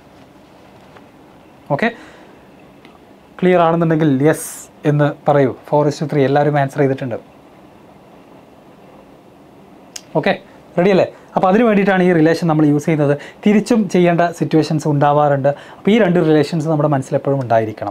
ഓക്കെ ക്ലിയർ ആണെന്നുണ്ടെങ്കിൽ യെസ് എന്ന് പറയൂ ഫോർ ഇസ് ടു ത്രീ എല്ലാവരും ആൻസർ ചെയ്തിട്ടുണ്ട് ഓക്കെ റെഡി അല്ലേ അപ്പോൾ അതിന് വേണ്ടിയിട്ടാണ് ഈ റിലേഷൻ നമ്മൾ യൂസ് ചെയ്യുന്നത് തിരിച്ചും ചെയ്യേണ്ട സിറ്റുവേഷൻസ് ഉണ്ടാവാറുണ്ട് അപ്പോൾ ഈ രണ്ട് റിലേഷൻസ് നമ്മുടെ മനസ്സിൽ എപ്പോഴും ഉണ്ടായിരിക്കണം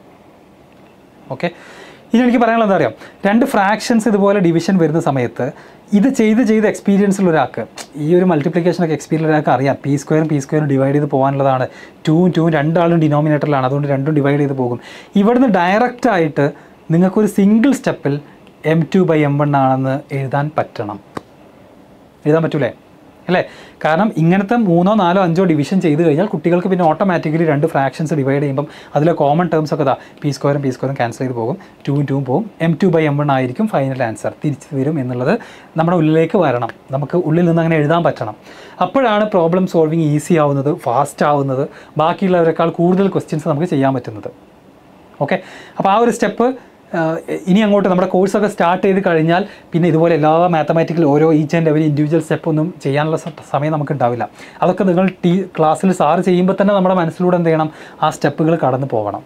ഓക്കെ ഇനി എനിക്ക് പറയാനുള്ളത് എന്താ അറിയാം രണ്ട് ഫ്രാക്ഷൻസ് ഇതുപോലെ ഡിവിഷൻ വരുന്ന സമയത്ത് ഇത് ചെയ്ത് ചെയ്ത് എക്സ്പീരിയൻസുള്ള ഒരാൾക്ക് ഈ ഒരു മൾട്ടിപ്ലിക്കേഷനൊക്കെ എക്സ്പീരിയൻസ് ഒരാൾക്ക് അറിയാം പി സ്ക്വയറും പി സ്ക്വയറും ഡിവൈഡ് ചെയ്ത് പോകാനുള്ളതാണ് ടൂവും ടൂവും രണ്ടാളും ഡിനോമിനേറ്ററിലാണ് അതുകൊണ്ട് രണ്ടും ഡിവൈഡ് ചെയ്ത് പോകും ഇവിടുന്ന് ഡയറക്റ്റ് ആയിട്ട് നിങ്ങൾക്കൊരു സിംഗിൾ സ്റ്റെപ്പിൽ M two by M one ആണെന്ന് എഴുതാൻ പറ്റണം എഴുതാൻ പറ്റൂലേ അല്ലേ കാരണം ഇങ്ങനത്തെ മൂന്നോ നാലോ അഞ്ചോ ഡിവിഷൻ ചെയ്ത് കഴിഞ്ഞാൽ കുട്ടികൾക്ക് പിന്നെ ഓട്ടോമാറ്റിക്കലി രണ്ട് ഫ്രാക്ഷൻസ് ഡിവൈഡ് ചെയ്യുമ്പം അതിലെ കോമൺ ടേംസ് ഒക്കെ ഇതാ പി സ്ക്വയറും പി സ്ക്വയറും ക്യാൻസൽ ചെയ്ത് പോകും ടൂവും ടൂവും പോകും M two by M one ആയിരിക്കും ഫൈനൽ ആൻസർ തിരിച്ചു വരും എന്നുള്ളത് നമ്മുടെ ഉള്ളിലേക്ക് വരണം നമുക്ക് ഉള്ളിൽ നിന്ന് അങ്ങനെ എഴുതാൻ പറ്റണം അപ്പോഴാണ് പ്രോബ്ലം സോൾവിങ് ഈസി ആവുന്നത് ഫാസ്റ്റ് ആവുന്നത് ബാക്കിയുള്ളവരെക്കാൾ കൂടുതൽ ക്വസ്റ്റ്യൻസ് നമുക്ക് ചെയ്യാൻ പറ്റുന്നത് ഓക്കെ അപ്പോൾ ആ ഒരു സ്റ്റെപ്പ് ഇനി അങ്ങോട്ട് നമ്മുടെ കോഴ്സൊക്കെ സ്റ്റാർട്ട് ചെയ്ത് കഴിഞ്ഞാൽ പിന്നെ ഇതുപോലെ എല്ലാ മാത്തമാറ്റിക്കൽ ഓരോ each and every individual step ഒന്നും ചെയ്യാനുള്ള സ- സമയം നമുക്ക് ഉണ്ടാവില്ല അതൊക്കെ നിങ്ങൾ ടീ ക്ലാസ്സിൽ സാറ് ചെയ്യുമ്പോൾ തന്നെ നമ്മുടെ മനസ്സിലൂടെ എന്ത് ചെയ്യണം ആ സ്റ്റെപ്പുകൾ കടന്നു പോകണം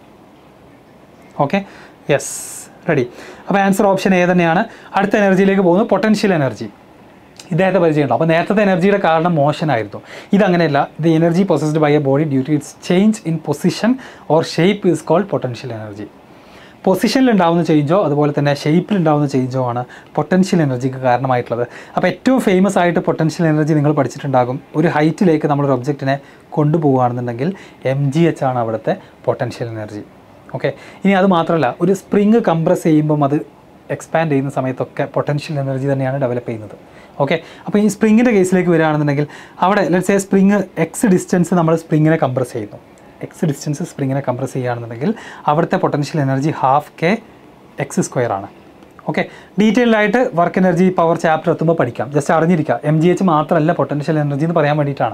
ഓക്കെ യെസ് റെഡി അപ്പോൾ ആൻസർ ഓപ്ഷൻ എ തന്നെയാണ് അടുത്ത എനർജിയിലേക്ക് പോകുന്നത് പൊട്ടൻഷ്യൽ എനർജി ഇദ്ദേഹത്തെ പരിചയമുണ്ടോ അപ്പോൾ നേരത്തെ എനർജിയുടെ കാരണം മോശനായിരുന്നു ഇതങ്ങനെയല്ല the energy possessed by a body due to its change in position or shape is called potential energy പൊസിഷനിൽ ഉണ്ടാകുന്ന ചേഞ്ചോ അതുപോലെ തന്നെ ഷേപ്പിൽ ഉണ്ടാകുന്ന ചേഞ്ചോ ആണ് പൊട്ടൻഷ്യൽ എനർജിക്ക് കാരണമായിട്ടുള്ളത് അപ്പോൾ ഏറ്റവും ഫേമസ് ആയിട്ട് പൊട്ടൻഷ്യൽ എനർജി നിങ്ങൾ പഠിച്ചിട്ടുണ്ടാകും ഒരു ഹൈറ്റിലേക്ക് നമ്മളൊരു ഒബ്ജക്റ്റിനെ കൊണ്ടുപോവുകയാണെന്നുണ്ടെങ്കിൽ എം ജി എച്ച് ആണ് അവിടുത്തെ പൊട്ടൻഷ്യൽ എനർജി ഓക്കെ ഇനി അത് മാത്രമല്ല ഒരു സ്പ്രിങ് കംപ്രസ് ചെയ്യുമ്പം അത് എക്സ്പാൻഡ് ചെയ്യുന്ന സമയത്തൊക്കെ പൊട്ടൻഷ്യൽ എനർജി തന്നെയാണ് ഡെവലപ്പ് ചെയ്യുന്നത് ഓക്കെ അപ്പോൾ ഈ സ്പ്രിങ്ങിൻ്റെ കേസിലേക്ക് വരികയാണെന്നുണ്ടെങ്കിൽ അവിടെ let's a spring x distance നമ്മൾ സ്പ്രിങ്ങിനെ കംപ്രസ് ചെയ്യുന്നു എക്സ് ഡിസ്റ്റൻസ് സ്പ്രിങ്ങിനെ കംപ്രസ് ചെയ്യുകയാണെന്നുണ്ടെങ്കിൽ അവിടുത്തെ potential energy half k x square ആണ് ഓക്കെ ഡീറ്റെയിൽഡ് ആയിട്ട് വർക്ക് എനർജി പവർ ചാപ്റ്റർ എത്തുമ്പോൾ പഠിക്കാം ജസ്റ്റ് അറിഞ്ഞിരിക്കുക എം ജി എച്ച് മാത്രമല്ല പൊട്ടൻഷ്യൽ എനർജി എന്ന് പറയാൻ വേണ്ടിയിട്ടാണ്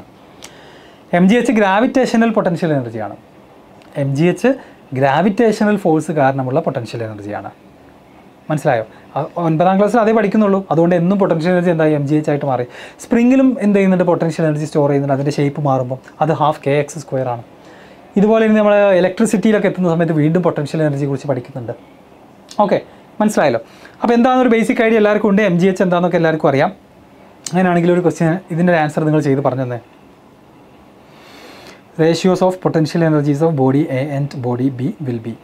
m G h gravitational potential എനർജിയാണ് m G h gravitational force കാരണമുള്ള പൊട്ടൻഷ്യൽ എനർജിയാണ് മനസ്സിലായോ അ- ഒൻപതാം ക്ലാസ്സിൽ അതേ പഠിക്കുന്നുള്ളൂ അതുകൊണ്ട് എന്നും പൊട്ടൻഷ്യൽ എനർജി എന്തായി എം ജി എച്ച് ആയിട്ട് മാറി സ്പ്രിങ്ങിലും എന്ത് ചെയ്യുന്നുണ്ട് പൊട്ടൻഷ്യൽ എനർജി സ്റ്റോർ ചെയ്യുന്നുണ്ട് അതിൻ്റെ ഷേപ്പ് മാറുമ്പോൾ അത് ഹാഫ് കെ എക്സ് സ്ക്വയർ ആണ് ഇതുപോലെ ഇനി നമ്മൾ ഇലക്ട്രിസിറ്റിയിലൊക്കെ എത്തുന്ന സമയത്ത് വീണ്ടും പൊട്ടൻഷ്യൽ എനർജിയെ കുറിച്ച് പഠിക്കുന്നുണ്ട് ഓക്കെ മനസ്സിലായല്ലോ അപ്പോൾ എന്താണെന്നൊരു ബേസിക് ഐഡിയ എല്ലാവർക്കും ഉണ്ട് എം ജി എച്ച് എന്താണെന്നൊക്കെ എല്ലാവർക്കും അറിയാം അങ്ങനെയാണെങ്കിൽ ഒരു ക്വസ്റ്റ്യൻ ഇതിൻ്റെ ആൻസർ നിങ്ങൾ ചെയ്ത് പറഞ്ഞു തന്നെ ratios of potential energies of body A and body B will be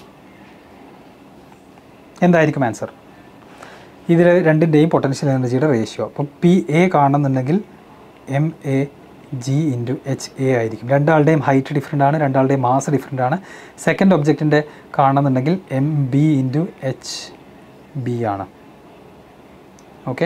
എന്തായിരിക്കും ആൻസർ ഇതിൽ രണ്ടിൻ്റെയും പൊട്ടൻഷ്യൽ എനർജിയുടെ റേഷ്യോ അപ്പം പി എ കാണുന്നുണ്ടെങ്കിൽ m A g into h A ആയിരിക്കും രണ്ടാളുടെയും ഹൈറ്റ് ഡിഫറെൻ്റ് ആണ് രണ്ടാളുടെയും മാസ് ഡിഫറെൻ്റ് ആണ് സെക്കൻഡ് ഒബ്ജക്റ്റിൻ്റെ കാണുന്നുണ്ടെങ്കിൽ m B into h B ആണ് ഓക്കെ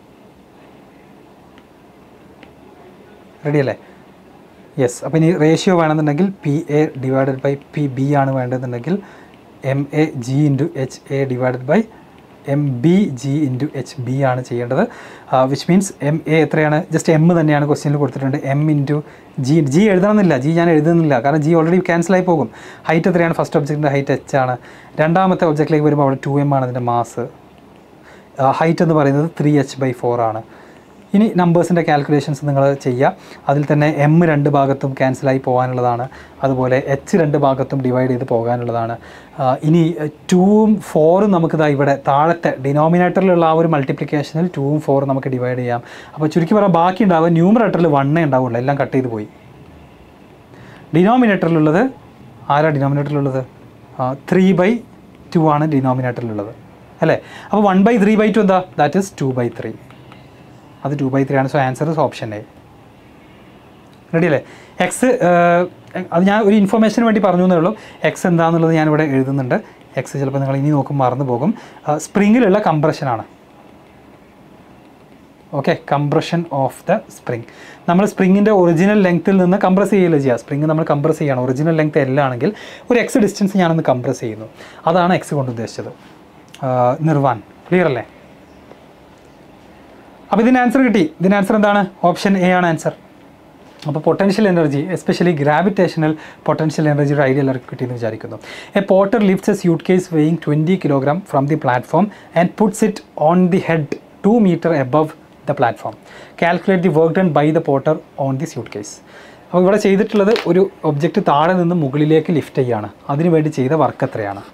റെഡി അല്ലേ യെസ് അപ്പോൾ ഇനി റേഷ്യോ വേണമെന്നുണ്ടെങ്കിൽ P A divided by P B ആണ് വേണ്ടതെന്നുണ്ടെങ്കിൽ m A g into h A divided by m B g into h B ആണ് ചെയ്യേണ്ടത് വിച്ച് മീൻസ് എം എ എത്രയാണ് ജസ്റ്റ് എം തന്നെയാണ് ക്വസ്റ്റ്യനിൽ കൊടുത്തിട്ടുണ്ട് എം ഇൻറ്റു ജി ജി എഴുതണമെന്നില്ല ജി ഞാൻ എഴുതുന്നില്ല കാരണം ജി ഓൾറെഡി ക്യാൻസൽ ആയി പോകും ഹൈറ്റ് എത്രയാണ് ഫസ്റ്റ് ഒബ്ജക്റ്റിൻ്റെ ഹൈറ്റ് എച്ച് ആണ് രണ്ടാമത്തെ ഒബ്ജക്റ്റിലേക്ക് വരുമ്പോൾ അവിടെ ടു എം ആണ് അതിൻ്റെ മാസ് ഹൈറ്റ് എന്ന് പറയുന്നത് ത്രീ എച്ച് ബൈ ഫോർ ആണ് ഇനി നമ്പേഴ്സിൻ്റെ കാൽക്കുലേഷൻസ് നിങ്ങൾ ചെയ്യുക അതിൽ തന്നെ എം രണ്ട് ഭാഗത്തും ക്യാൻസലായി പോകാനുള്ളതാണ് അതുപോലെ എച്ച് രണ്ട് ഭാഗത്തും ഡിവൈഡ് ചെയ്ത് പോകാനുള്ളതാണ് ആ, ഇനി ടൂവും ഫോറും നമുക്കിതാ ഇവിടെ താഴത്തെ ഡിനോമിനേറ്ററിലുള്ള ആ ഒരു മൾട്ടിപ്ലിക്കേഷനിൽ ടൂവും ഫോറും നമുക്ക് ഡിവൈഡ് ചെയ്യാം അപ്പോൾ ചുരുക്കി പറയാൻ ബാക്കി ഉണ്ടാവുക ന്യൂമറേറ്ററിൽ വണ്ണേ ഉണ്ടാവുള്ളൂ എല്ലാം കട്ട് ചെയ്ത് പോയി ഡിനോമിനേറ്ററിലുള്ളത് ആരാ ഡിനോമിനേറ്ററിലുള്ളത് ത്രീ ബൈ ടു ആണ് ഡിനോമിനേറ്ററിലുള്ളത് അല്ലേ അപ്പോൾ one by three by two എന്താ that is two by three അത് ടു ബൈ ത്രീ ആണ് so answer is option A ready അല്ലേ എക്സ് അത് ഞാൻ ഒരു ഇൻഫർമേഷന് വേണ്ടി പറഞ്ഞു എന്നേ ഉള്ളൂ എക്സ് എന്താണെന്നുള്ളത് ഞാനിവിടെ എഴുതുന്നുണ്ട് എക്സ് ചിലപ്പോൾ നിങ്ങൾ ഇനി നോക്കും മറന്നു പോകും സ്പ്രിങ്ങിലുള്ള കംപ്രഷനാണ് okay compression of the spring നമ്മൾ സ്പ്രിങ്ങിൻ്റെ ഒറിജിനൽ ലെങ്ത്തിൽ നിന്ന് കംപ്രസ് ചെയ്യുകയല്ല ചെയ്യുക സ്പ്രിങ് നമ്മൾ കംപ്രസ് ചെയ്യണം ഒറിജിനൽ ലെങ്ത് എൽ ആണെങ്കിൽ ഒരു എക്സ് ഡിസ്റ്റൻസ് ഞാനൊന്ന് കംപ്രസ് ചെയ്യുന്നു അതാണ് എക്സ് കൊണ്ട് ഉദ്ദേശിച്ചത് ആ, നിർവാൻ ക്ലിയർ അല്ലേ അപ്പോൾ ഇതിന് ആൻസർ കിട്ടി ഇതിന് ആൻസർ എന്താണ് ഓപ്ഷൻ എ ആണ് ആൻസർ അപ്പോൾ potential energy especially gravitational potential എനർജിയുടെ ഐഡിയ എല്ലാവർക്കും കിട്ടിയെന്ന് വിചാരിക്കുന്നു a porter lifts a suitcase weighing twenty kilogram from the platform and puts it on the head two metre above the platform calculate the work done by the porter on the suitcase അപ്പോൾ ഇവിടെ ചെയ്തിട്ടുള്ളത് ഒരു object താഴെ നിന്ന് മുകളിലേക്ക് lift ചെയ്യുകയാണ് അതിനുവേണ്ടി ചെയ്ത വർക്ക് എത്രയാണ്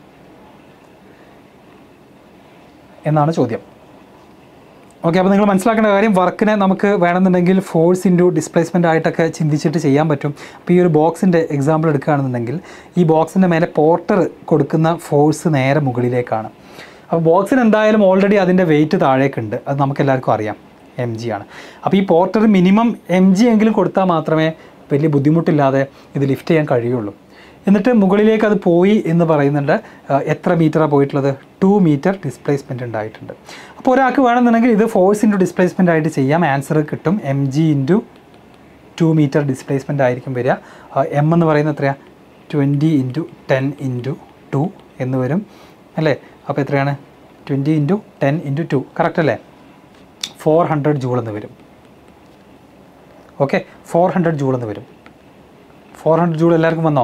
എന്നാണ് ചോദ്യം ഓക്കെ അപ്പോൾ നിങ്ങൾ മനസ്സിലാക്കേണ്ട കാര്യം വർക്കിനെ നമുക്ക് വേണമെന്നുണ്ടെങ്കിൽ ഫോഴ്സ് ഇൻറ്റു ഡിസ്പ്ലേസ്മെൻ്റ് ആയിട്ടൊക്കെ ചിന്തിച്ചിട്ട് ചെയ്യാൻ പറ്റും അപ്പോൾ ഈ ഒരു ബോക്സിൻ്റെ എക്സാമ്പിൾ എടുക്കുകയാണെന്നുണ്ടെങ്കിൽ ഈ ബോക്സിൻ്റെ മേലെ പോർട്ടർ കൊടുക്കുന്ന ഫോഴ്സ് നേരെ മുകളിലേക്കാണ് അപ്പോൾ ബോക്സിന് എന്തായാലും ഓൾറെഡി അതിൻ്റെ വെയിറ്റ് താഴേക്കുണ്ട് അത് നമുക്ക് എല്ലാവർക്കും അറിയാം എം ജി ആണ് അപ്പോൾ ഈ പോർട്ടർ മിനിമം എം ജി എങ്കിലും കൊടുത്താൽ മാത്രമേ വലിയ ബുദ്ധിമുട്ടില്ലാതെ ഇത് ലിഫ്റ്റ് ചെയ്യാൻ കഴിയുള്ളൂ എന്നിട്ട് മുകളിലേക്ക് അത് പോയി എന്ന് പറയുന്നുണ്ട് ആ, എത്ര മീറ്ററാണ് പോയിട്ടുള്ളത് ടു മീറ്റർ ഡിസ്പ്ലേസ്മെൻറ്റ് ഉണ്ടായിട്ടുണ്ട് അപ്പോൾ ഒരാൾക്ക് വേണമെന്നുണ്ടെങ്കിൽ ഇത് ഫോഴ്സ് ഇൻറ്റു ഡിസ്പ്ലേസ്മെൻ്റ് ആയിട്ട് ചെയ്യാം ആൻസർ കിട്ടും m G into two metre displacement ആയിരിക്കും വരിക എം എന്ന് പറയുന്നത് എത്രയാണ് twenty into ten into two എന്ന് വരും അല്ലേ അപ്പോൾ എത്രയാണ് twenty into ten into two correct അല്ലേ ഫോർ ഹൺഡ്രഡ് ജൂൾ എന്ന് വരും ഓക്കെ ഫോർ ഹൺഡ്രഡ് ജൂൾ എന്ന് വരും ഫോർ ഹൺഡ്രഡ് ജൂൾ എല്ലാവർക്കും വന്നോ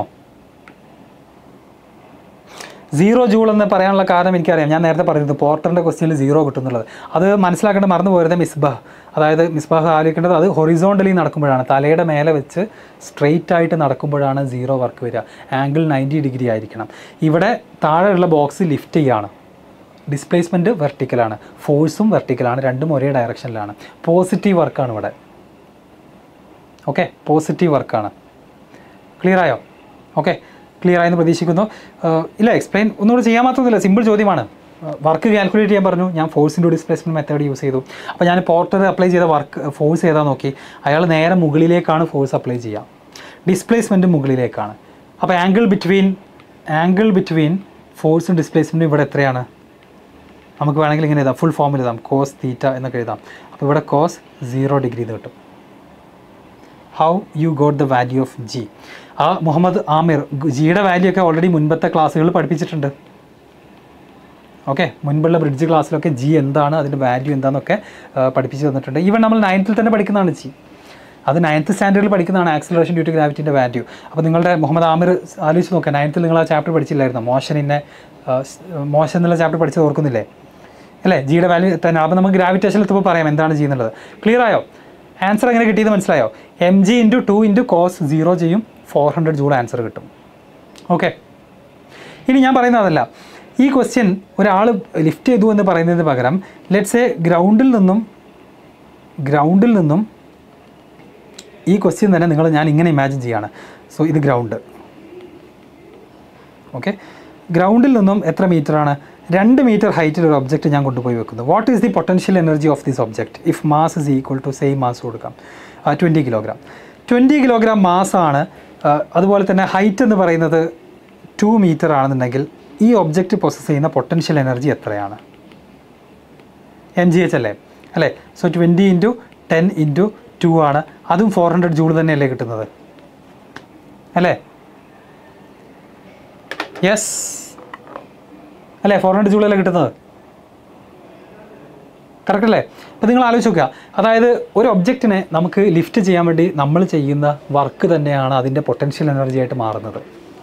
സീറോ ജൂൾ എന്ന് പറയാനുള്ള കാരണം എനിക്കറിയാം ഞാൻ നേരത്തെ പറഞ്ഞത് പോർട്ടറിൻ്റെ ക്വസ്റ്റ്യനിൽ സീറോ കിട്ടുന്നുള്ളത് അത് മനസ്സിലാക്കേണ്ട മറന്നു പോരുന്നത് മിസ്ബാഹ് അതായത് മിസ്ബാഹ് ആലോചിക്കേണ്ടത് അത് ഹൊറിസോണ്ടലി നടക്കുമ്പോഴാണ് തലയുടെ മേലെ വെച്ച് സ്ട്രെയിറ്റ് ആയിട്ട് നടക്കുമ്പോഴാണ് സീറോ വർക്ക് വരിക ആംഗിൾ നയൻറ്റി ഡിഗ്രി ആയിരിക്കണം ഇവിടെ താഴെയുള്ള ബോക്സ് ലിഫ്റ്റ് ചെയ്യാണ് ഡിസ്പ്ലേസ്മെൻറ്റ് വെർട്ടിക്കലാണ് ഫോഴ്സും വെർട്ടിക്കലാണ് രണ്ടും ഒരേ ഡയറക്ഷനിലാണ് പോസിറ്റീവ് വർക്കാണ് ഇവിടെ ഓക്കെ പോസിറ്റീവ് വർക്കാണ് ക്ലിയർ ആയോ ഓക്കെ ക്ലിയർ ആയെന്ന് പ്രതീക്ഷിക്കുന്നു ആഹ് ഇല്ല എക്സ്പ്ലെയിൻ ഒന്നുകൂടി ചെയ്യാൻ മാത്രമൊന്നുമില്ല സിമ്പിൾ ചോദ്യമാണ് വർക്ക് കാൽക്കുലേറ്റ് ചെയ്യാൻ പറഞ്ഞു ഞാൻ force into displacement method use ചെയ്തു അപ്പോൾ ഞാൻ പോർട്ടർ അപ്ലൈ ചെയ്ത വർക്ക് ഫോഴ്സ് ചെയ്താൽ നോക്കി അയാൾ നേരെ മുകളിലേക്കാണ് ഫോഴ്സ് അപ്ലൈ ചെയ്യുക ഡിസ്പ്ലേസ്മെൻറ്റ് മുകളിലേക്കാണ് അപ്പോൾ ആംഗിൾ ബിറ്റ്വീൻ ആംഗിൾ ബിറ്റ്വീൻ ഫോഴ്സും ഡിസ്പ്ലേസ്മെൻറ്റും ഇവിടെ എത്രയാണ് നമുക്ക് വേണമെങ്കിൽ ഇങ്ങനെ എഴുതാം ഫുൾ ഫോമിൽ എഴുതാം കോസ് തീറ്റ എന്നൊക്കെ എഴുതാം അപ്പോൾ ഇവിടെ കോസ് സീറോ ഡിഗ്രി എന്ന് കിട്ടും how you got the value of g ആ മുഹമ്മദ് ആമിർ ജിയുടെ വാല്യൂ ഒക്കെ ഓൾറെഡി മുൻപത്തെ ക്ലാസ്സുകളിൽ പഠിപ്പിച്ചിട്ടുണ്ട് ഓക്കെ മുൻപുള്ള ബ്രിഡ്ജ് ക്ലാസ്സിലൊക്കെ ജി എന്താണ് അതിൻ്റെ വാല്യൂ എന്താണെന്നൊക്കെ ആ, പഠിപ്പിച്ച് തന്നിട്ടുണ്ട് ഈവൻ നമ്മൾ നയൻത്തിൽ തന്നെ പഠിക്കുന്നതാണ് ജി അത് നയൻത്ത് സ്റ്റാൻഡേർഡിൽ പഠിക്കുന്നതാണ് ആക്സിലറേഷൻ ഡ്യൂ ടു ഗ്രാവിറ്റിൻ്റെ വാല്യൂ അപ്പോൾ നിങ്ങളുടെ മുഹമ്മദ് ആമിർ ആലോചിച്ച് നോക്കുക നയൻത്തിൽ നിങ്ങൾ ആ ചാപ്റ്റർ പഠിച്ചില്ലായിരുന്നു മോശനിന്നെ മോശം എന്നുള്ള ചാപ്റ്റർ പഠിച്ചത് ഓർക്കുന്നില്ലേ അല്ലേ ജിയുടെ വാല്യൂ തന്നെ അപ്പോൾ നമുക്ക് ഗ്രാവിറ്റേഷനിൽ എത്തുമ്പോൾ പറയാം എന്താണ് ചെയ്യുന്നുള്ളത് ക്ലിയർ ആയോ ആൻസർ എങ്ങനെ കിട്ടിയത് മനസ്സിലായോ M G into two into cos zero ചെയ്യും ഫോർ ഹൺഡ്രഡ് ജൂൾ ആൻസർ കിട്ടും ഓക്കെ ഇനി ഞാൻ പറയുന്നത് അതല്ല ഈ ക്വസ്റ്റ്യൻ ഒരാൾ ലിഫ്റ്റ് ചെയ്തു എന്ന് പറയുന്നതിന് പകരം ലെറ്റ്സ് എ ഗ്രൗണ്ടിൽ നിന്നും ഗ്രൗണ്ടിൽ നിന്നും ഈ ക്വസ്റ്റ്യൻ തന്നെ നിങ്ങൾ ഞാൻ ഇങ്ങനെ ഇമാജിൻ ചെയ്യാണ് സോ ഇത് ഗ്രൗണ്ട് ഓക്കെ ഗ്രൗണ്ടിൽ നിന്നും എത്ര മീറ്റർ ആണ് രണ്ട് മീറ്റർ ഹൈറ്റിൽ ഒരു ഒബ്ജക്റ്റ് ഞാൻ കൊണ്ടുപോയി വെക്കുന്നു what is the potential energy of this object if mass is equal to same mass കൊടുക്കാം ട്വൻറ്റി കിലോഗ്രാം ട്വൻറ്റി കിലോഗ്രാം മാസാണ് അതുപോലെ തന്നെ ഹൈറ്റ് എന്ന് പറയുന്നത് ടു മീറ്റർ ആണെന്നുണ്ടെങ്കിൽ ഈ ഒബ്ജക്റ്റ് പൊസസ് ചെയ്യുന്ന പൊട്ടൻഷ്യൽ എനർജി എത്രയാണ് എം ജി എച്ച് അല്ലേ അല്ലേ so twenty into ten into two ആണ് അതും ഫോർ ഹൺഡ്രഡ് ജൂൾ തന്നെയല്ലേ കിട്ടുന്നത് അല്ലേ യെസ് അല്ലേ ഫോർ ഹൺഡ്രഡ് ജൂളല്ലേ കിട്ടുന്നത് കറക്റ്റ് അല്ലേ അപ്പോൾ നിങ്ങൾ ആലോചിച്ച് നോക്കുക അതായത് ഒരു ഒബ്ജക്റ്റിനെ നമുക്ക് ലിഫ്റ്റ് ചെയ്യാൻ വേണ്ടി നമ്മൾ ചെയ്യുന്ന വർക്ക് തന്നെയാണ് അതിൻ്റെ പൊട്ടൻഷ്യൽ എനർജി ആയിട്ട് മാറുന്നത്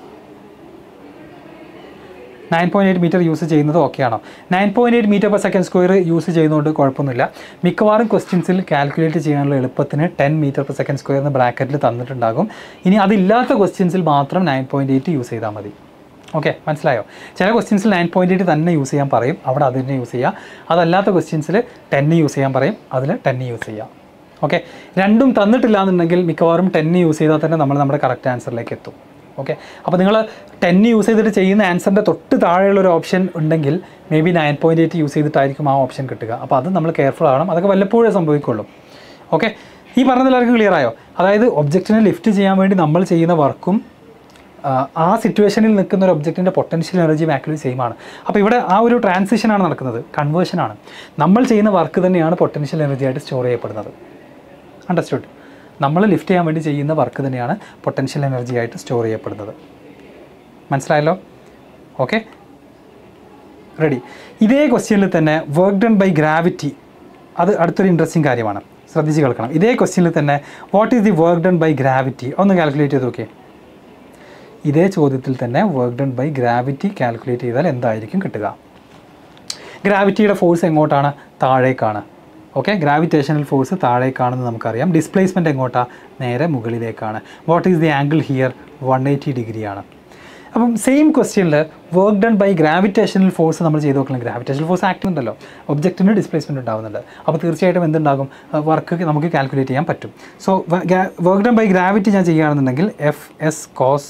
nine point eight metre use ചെയ്യുന്നത് ഓക്കെയാണോ nine point eight metre per second square use ചെയ്യുന്നതുകൊണ്ട് കുഴപ്പമൊന്നുമില്ല മിക്കവാറും ക്വസ്റ്റ്യൻസിൽ കാൽക്കുലേറ്റ് ചെയ്യാനുള്ള എളുപ്പത്തിന് ten metre per second square എന്ന് ബ്രാക്കറ്റിൽ തന്നിട്ടുണ്ടാകും ഇനി അതില്ലാത്ത ക്വസ്റ്റ്യൻസിൽ മാത്രം നയൻ പോയിൻറ്റ് എയ്റ്റ് യൂസ് ചെയ്താൽ മതി ഓക്കെ മനസ്സിലായോ ചില ക്വസ്റ്റ്യൻസിൽ നയൻ പോയിൻറ്റ് എയ്റ്റ് തന്നെ യൂസ് ചെയ്യാൻ പറയും അവിടെ അത് തന്നെ യൂസ് ചെയ്യുക അതല്ലാത്ത ക്വസ്റ്റ്യൻസിൽ ടെന്ന് യൂസ് ചെയ്യാൻ പറയും അതിൽ ടെന്ന് യൂസ് ചെയ്യുക ഓക്കെ രണ്ടും തന്നിട്ടില്ല എന്നുണ്ടെങ്കിൽ മിക്കവാറും ടെന്ന് യൂസ് ചെയ്താൽ തന്നെ നമ്മൾ നമ്മുടെ കറക്റ്റ് ആൻസറിലേക്ക് എത്തും ഓക്കെ അപ്പോൾ നിങ്ങൾ ടെന്ന് യൂസ് ചെയ്തിട്ട് ചെയ്യുന്ന ആൻസറിൻ്റെ തൊട്ട് താഴെയുള്ള ഒരു ഓപ്ഷൻ ഉണ്ടെങ്കിൽ maybe nine point eight use ചെയ്തിട്ടായിരിക്കും ആ ഓപ്ഷൻ കിട്ടുക അപ്പോൾ അത് നമ്മൾ കെയർഫുൾ ആവണം അതൊക്കെ വല്ലപ്പോഴേ സംഭവിക്കുള്ളൂ ഓക്കെ ഈ പറഞ്ഞത് എല്ലാവർക്കും ക്ലിയർ ആയോ അതായത് ഒബ്ജക്റ്റിനെ ലിഫ്റ്റ് ചെയ്യാൻ വേണ്ടി നമ്മൾ ചെയ്യുന്ന വർക്കും ആ സിറ്റുവേഷനിൽ നിൽക്കുന്ന ഒരു ഒബ്ജക്റ്റിൻ്റെ പൊട്ടൻഷ്യൽ എനർജിയും ആക്ച്വലി സെയിം ആണ് അപ്പോൾ ഇവിടെ ആ ഒരു ട്രാൻസിഷനാണ് നടക്കുന്നത് കൺവേർഷനാണ് നമ്മൾ ചെയ്യുന്ന വർക്ക് തന്നെയാണ് പൊട്ടൻഷ്യൽ എനർജി ആയിട്ട് സ്റ്റോർ ചെയ്യപ്പെടുന്നത് അണ്ടർസ്റ്റുഡ് നമ്മൾ ലിഫ്റ്റ് ചെയ്യാൻ വേണ്ടി ചെയ്യുന്ന വർക്ക് തന്നെയാണ് പൊട്ടൻഷ്യൽ എനർജി ആയിട്ട് സ്റ്റോർ ചെയ്യപ്പെടുന്നത് മനസ്സിലായല്ലോ ഓക്കെ റെഡി ഇതേ ക്വസ്റ്റ്യനിൽ തന്നെ വർക്ക് ഡൺ ബൈ ഗ്രാവിറ്റി അത് അടുത്തൊരു ഇൻട്രസ്റ്റിംഗ് കാര്യമാണ് ശ്രദ്ധിച്ച് കേൾക്കണം ഇതേ ക്വസ്റ്റ്യനിൽ തന്നെ what is the work done by gravity ഒന്ന് കാൽക്കുലേറ്റ് ചെയ്ത് നോക്കിയേ ഇതേ ചോദ്യത്തിൽ തന്നെ work done by gravity calculate ചെയ്താൽ എന്തായിരിക്കും കിട്ടുക ഗ്രാവിറ്റിയുടെ ഫോഴ്സ് എങ്ങോട്ടാണ് താഴേക്കാണ് ഓക്കെ ഗ്രാവിറ്റേഷണൽ ഫോഴ്സ് താഴേക്കാണെന്ന് നമുക്കറിയാം ഡിസ്പ്ലേസ്മെൻറ്റ് എങ്ങോട്ടാണ് നേരെ മുകളിലേക്കാണ് what is the angle here one eighty ഡിഗ്രിയാണ് അപ്പം സെയിം ക്വസ്റ്റ്യനിൽ work done by gravitational force നമ്മൾ ചെയ്ത് നോക്കണം ഗ്രാവിറ്റേഷണൽ ഫോഴ്സ് ആക്ട് ഉണ്ടല്ലോ ഒബ്ജക്റ്റിന് ഡിസ്പ്ലേസ്മെൻറ്റ് ഉണ്ടാകുന്നുണ്ട് അപ്പോൾ തീർച്ചയായിട്ടും എന്തുണ്ടാകും വർക്ക് നമുക്ക് കാൽക്കുലേറ്റ് ചെയ്യാൻ പറ്റും so work done by gravity ഞാൻ ചെയ്യുകയാണെന്നുണ്ടെങ്കിൽ F S cos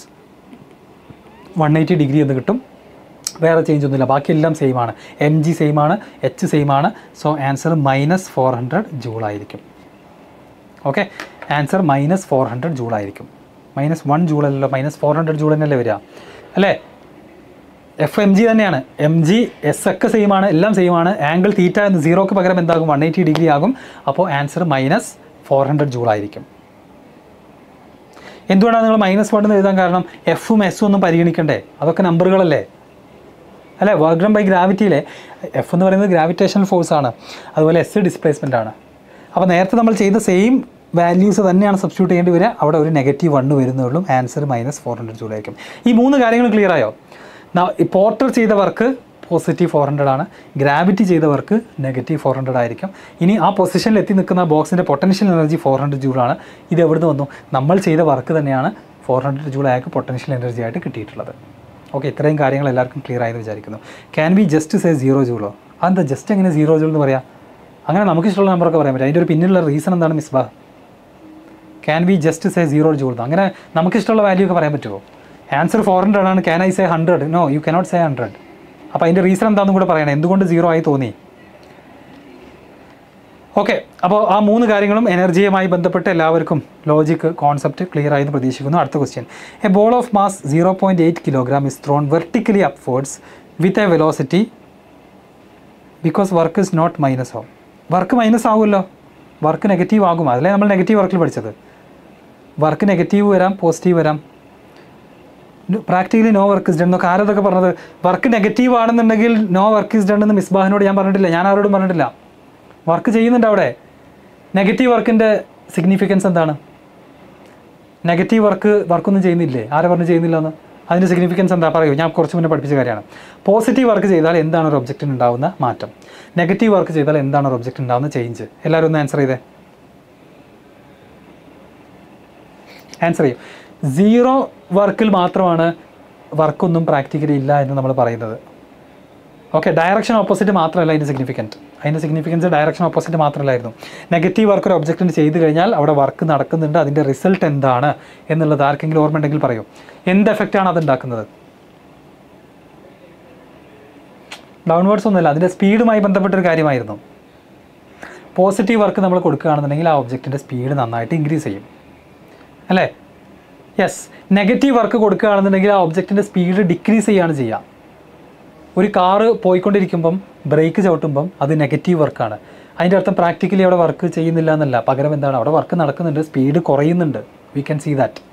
one eighty degree എന്ന് കിട്ടും വേറെ ചേഞ്ച് ഒന്നുമില്ല ബാക്കിയെല്ലാം സെയിം ആണ് എം ജി സെയിം ആണ് എച്ച് സെയിം ആണ് so answer minus four hundred joule ആയിരിക്കും okay answer minus four hundred joule ആയിരിക്കും മൈനസ് വൺ ജൂൾ അല്ലല്ലോ മൈനസ് ഫോർ ഹൺഡ്രഡ് ജൂൾ തന്നെയല്ലേ വരിക അല്ലേ എഫ് എം ജി തന്നെയാണ് എം ജി എസ് ഒക്കെ സെയിം ആണ് എല്ലാം സെയിം ആണ് ആംഗിൾ തീറ്റ എന്ന് സീറോക്ക് പകരം എന്താകും വൺ എയ്റ്റി ഡിഗ്രി ആകും അപ്പോൾ answer minus four hundred joule ആയിരിക്കും എന്തുകൊണ്ടാണ് നിങ്ങൾ മൈനസ് വൺ എന്ന് എഴുതാൻ കാരണം എഫും എസും ഒന്നും പരിഗണിക്കണ്ടേ അതൊക്കെ നമ്പറുകളല്ലേ അല്ലേ വർക്ക് ഡൺ ബൈ ഗ്രാവിറ്റിയിലെ എഫ് എന്ന് പറയുന്നത് ഗ്രാവിറ്റേഷണൽ ഫോഴ്സ് ആണ് അതുപോലെ എസ് ഡിസ്പ്ലേസ്മെൻ്റ് ആണ് അപ്പോൾ നേരത്തെ നമ്മൾ ചെയ്ത സെയിം വാല്യൂസ് തന്നെയാണ് സബ്സ്റ്റിറ്റ്യൂട്ട് ചെയ്യേണ്ടി വരിക അവിടെ ഒരു നെഗറ്റീവ് വണ്ണ് വരുന്നുള്ളൂ ആൻസർ മൈനസ് ഫോർ ഹൺഡ്രഡ് ജൂളായിരിക്കും ഈ മൂന്ന് കാര്യങ്ങൾ ക്ലിയർ ആയോ പോർട്ടർ ചെയ്ത വർക്ക് പോസിറ്റീവ് ഫോർ ഹൺഡ്രഡ് ആണ് ഗ്രാവിറ്റി ചെയ്ത വർക്ക് നെഗറ്റീവ് ഫോർ ഹൺഡ്രഡ് ആയിരിക്കും ഇനി ആ പൊസിഷനിൽ എത്തി നിൽക്കുന്ന ബോക്സിൻ്റെ പൊട്ടൻഷ്യൽ എനർജി ഫോർ ഹൺഡ്രഡ് ജൂളാണ് ഇത് എവിടുന്ന് വന്നു നമ്മൾ ചെയ്ത വർക്ക് തന്നെയാണ് ഫോർ ഹൺഡ്രഡ് ജൂൾ അയാൾക്ക് പൊട്ടൻഷ്യൽ എനർജി ആയിട്ട് കിട്ടിയിട്ടുള്ളത് ഓക്കെ ഇത്രയും കാര്യങ്ങൾ എല്ലാവർക്കും ക്ലിയർ ആയെന്ന് വിചാരിക്കുന്നു can be just say zero ജൂളോ അതെന്താ ജസ്റ്റ് എങ്ങനെ സീറോ ജൂൾ എന്ന് പറയാം അങ്ങനെ നമുക്ക് ഇഷ്ടമുള്ള നമ്പറൊക്കെ പറയാൻ പറ്റും അതിൻ്റെ ഒരു പിന്നിലുള്ള റീസൺ എന്താണ് മിസ് ബാ can be just say zero joule അങ്ങനെ നമുക്ക് ഇഷ്ടമുള്ള വാല്യൂ ഒക്കെ പറയാൻ പറ്റുമോ ആൻസർ ഫോർ ഹൺഡ്രഡ് ആണ് can I say hundred no you cannot say hundred അപ്പോൾ അതിൻ്റെ റീസൺ എന്താണെന്നും കൂടെ പറയണം എന്തുകൊണ്ട് സീറോ ആയി തോന്നി ഓക്കെ അപ്പോൾ ആ മൂന്ന് കാര്യങ്ങളും എനർജിയുമായി ബന്ധപ്പെട്ട് എല്ലാവർക്കും ലോജിക്ക് കോൺസെപ്റ്റ് ക്ലിയർ ആയെന്ന് പ്രതീക്ഷിക്കുന്നു അടുത്ത question a ball of mass zero point eight kilogram is thrown vertically upwards with a velocity because work is not minus ആവും വർക്ക് മൈനസ് ആവുമല്ലോ വർക്ക് നെഗറ്റീവ് ആകും അതിലേ നമ്മൾ നെഗറ്റീവ് വർക്കിൽ പഠിച്ചത് വർക്ക് നെഗറ്റീവ് വരാം പോസിറ്റീവ് വരാം practically no work is done എന്നൊക്കെ ആരതൊക്കെ പറഞ്ഞത് വർക്ക് നെഗറ്റീവ് ആണെന്നുണ്ടെങ്കിൽ നോ വർക്ക് ഇസ് ഡൺ എന്ന് മിസ്ബാഹിനോട് ഞാൻ പറഞ്ഞിട്ടില്ല ഞാൻ ആരോടും പറഞ്ഞിട്ടില്ല വർക്ക് ചെയ്യുന്നുണ്ട് അവിടെ നെഗറ്റീവ് വർക്കിൻ്റെ സിഗ്നിഫിക്കൻസ് എന്താണ് നെഗറ്റീവ് വർക്ക് വർക്കൊന്നും ചെയ്യുന്നില്ലേ ആരെ പറഞ്ഞ് ചെയ്യുന്നില്ല എന്ന് അതിൻ്റെ സിഗ്നിഫിക്കൻസ് എന്താ പറയൂ ഞാൻ കുറച്ച് മുന്നേ പഠിപ്പിച്ച കാര്യമാണ് പോസിറ്റീവ് വർക്ക് ചെയ്താൽ എന്താണ് ഒരു ഒബ്ജക്റ്റിന് ഉണ്ടാകുന്ന മാറ്റം നെഗറ്റീവ് വർക്ക് ചെയ്താൽ എന്താണ് ഒരു ഒബ്ജക്റ്റ് ഉണ്ടാകുന്ന ചേഞ്ച് എല്ലാവരും ഒന്ന് ആൻസർ ചെയ്തേ ആൻസർ ചെയ്യും സീറോ വർക്കിൽ മാത്രമാണ് വർക്കൊന്നും പ്രാക്ടിക്കലി ഇല്ല എന്ന് നമ്മൾ പറയുന്നത് ഓക്കെ ഡയറക്ഷൻ ഓപ്പോസിറ്റ് മാത്രമല്ല ഇതിന് സിഗ്നിഫിക്കൻറ്റ് അതിൻ്റെ സിഗ്നിഫിക്കൻസ് ഡയറക്ഷൻ ഓപ്പോസിറ്റ് മാത്രമല്ലായിരുന്നു നെഗറ്റീവ് വർക്ക് ഒരു ഒബ്ജക്റ്റിന് ചെയ്ത് കഴിഞ്ഞാൽ അവിടെ വർക്ക് നടക്കുന്നുണ്ട് അതിൻ്റെ റിസൾട്ട് എന്താണ് എന്നുള്ളത് ആർക്കെങ്കിലും ഓർമ്മ ഉണ്ടെങ്കിൽ പറയൂ എന്ത് എഫക്റ്റാണ് അത് ഉണ്ടാക്കുന്നത് ഡൗൺവേർഡ്സ് ഒന്നുമില്ല അതിൻ്റെ സ്പീഡുമായി ബന്ധപ്പെട്ടൊരു കാര്യമായിരുന്നു പോസിറ്റീവ് വർക്ക് നമ്മൾ കൊടുക്കുകയാണെന്നുണ്ടെങ്കിൽ ആ ഒബ്ജക്റ്റിൻ്റെ സ്പീഡ് നന്നായിട്ട് ഇൻക്രീസ് ചെയ്യും അല്ലേ യെസ് നെഗറ്റീവ് വർക്ക് കൊടുക്കുകയാണെന്നുണ്ടെങ്കിൽ ആ ഒബ്ജക്റ്റിൻ്റെ സ്പീഡ് ഡിക്രീസ് ചെയ്യുകയാണ് ചെയ്യുക ഒരു കാറ് പോയിക്കൊണ്ടിരിക്കുമ്പം ബ്രേക്ക് ചവിട്ടുമ്പം അത് നെഗറ്റീവ് വർക്കാണ് അതിൻ്റെ അർത്ഥം പ്രാക്ടിക്കലി അവിടെ വർക്ക് ചെയ്യുന്നില്ല എന്നല്ല പകരം എന്താണ് അവിടെ വർക്ക് നടക്കുന്നുണ്ട് സ്പീഡ് കുറയുന്നുണ്ട് വി ക്യാൻ സീ ദാറ്റ്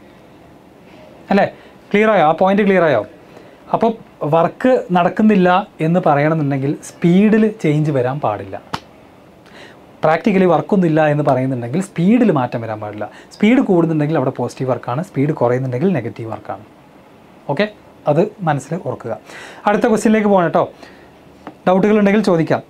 അല്ലേ ക്ലിയർ ആയോ ആ പോയിന്റ് ക്ലിയർ ആയോ അപ്പോൾ വർക്ക് നടക്കുന്നില്ല എന്ന് പറയണമെന്നുണ്ടെങ്കിൽ സ്പീഡിൽ ചേഞ്ച് വരാൻ പാടില്ല പ്രാക്ടിക്കലി വർക്കൊന്നുമില്ല എന്ന് പറയുന്നുണ്ടെങ്കിൽ സ്പീഡിൽ മാറ്റം വരാൻ പാടില്ല സ്പീഡ് കൂടുന്നുണ്ടെങ്കിൽ അവിടെ പോസിറ്റീവ് വർക്കാണ് സ്പീഡ് കുറയുന്നുണ്ടെങ്കിൽ നെഗറ്റീവ് വർക്കാണ് ഓക്കെ അത് മനസ്സിൽ ഓർക്കുക അടുത്ത ക്വസ്റ്റ്യനിലേക്ക് പോകണം കേട്ടോ ഡൗട്ടുകൾ ഉണ്ടെങ്കിൽ ചോദിക്കാം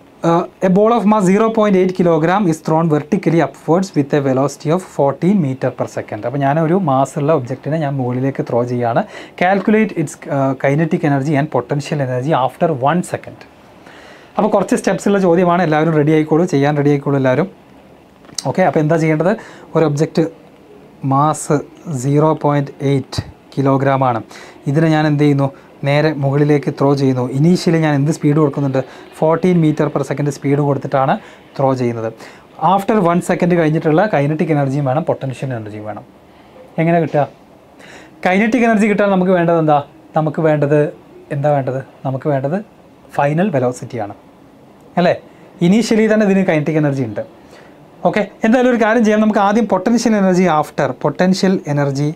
a ball of mass zero point eight kilogram is thrown vertically upwards with a velocity of fourteen metre per second അപ്പോൾ ഞാൻ ഒരു മാസുള്ള ഒബ്ജക്റ്റിനെ ഞാൻ മുകളിലേക്ക് ത്രോ ചെയ്യുകയാണ് calculate its kinetic energy and potential energy after one second അപ്പോൾ കുറച്ച് സ്റ്റെപ്സ് ഉള്ള ചോദ്യമാണ് എല്ലാവരും റെഡി ആയിക്കോളൂ ചെയ്യാൻ റെഡി ആയിക്കോളൂ എല്ലാവരും ഓക്കെ അപ്പോൾ എന്താ ചെയ്യേണ്ടത് ഒരു object mass zero point eight kilogram ആണ് ഇതിനെ ഞാൻ എന്ത് ചെയ്യുന്നു നേരെ മുകളിലേക്ക് ത്രോ ചെയ്യുന്നു ഇനീഷ്യലി ഞാൻ എന്ത് സ്പീഡ് കൊടുക്കുന്നുണ്ട് fourteen metre per second speed കൊടുത്തിട്ടാണ് ത്രോ ചെയ്യുന്നത് ആഫ്റ്റർ വൺ സെക്കൻഡ് കഴിഞ്ഞിട്ടുള്ള കൈനറ്റിക് എനർജിയും വേണം പൊട്ടൻഷ്യൽ എനർജിയും വേണം എങ്ങനെ കിട്ടുക കൈനറ്റിക് എനർജി കിട്ടാൻ നമുക്ക് വേണ്ടത് എന്താ നമുക്ക് വേണ്ടത് എന്താ വേണ്ടത് നമുക്ക് വേണ്ടത് ഫൈനൽ വെലോസിറ്റിയാണ് അല്ലേ ഇനീഷ്യലി തന്നെ ഇതിന് കൈനറ്റിക് എനർജി ഉണ്ട് ഓക്കെ എന്തായാലും ഒരു കാര്യം ചെയ്യാം നമുക്ക് ആദ്യം potential energy after potential energy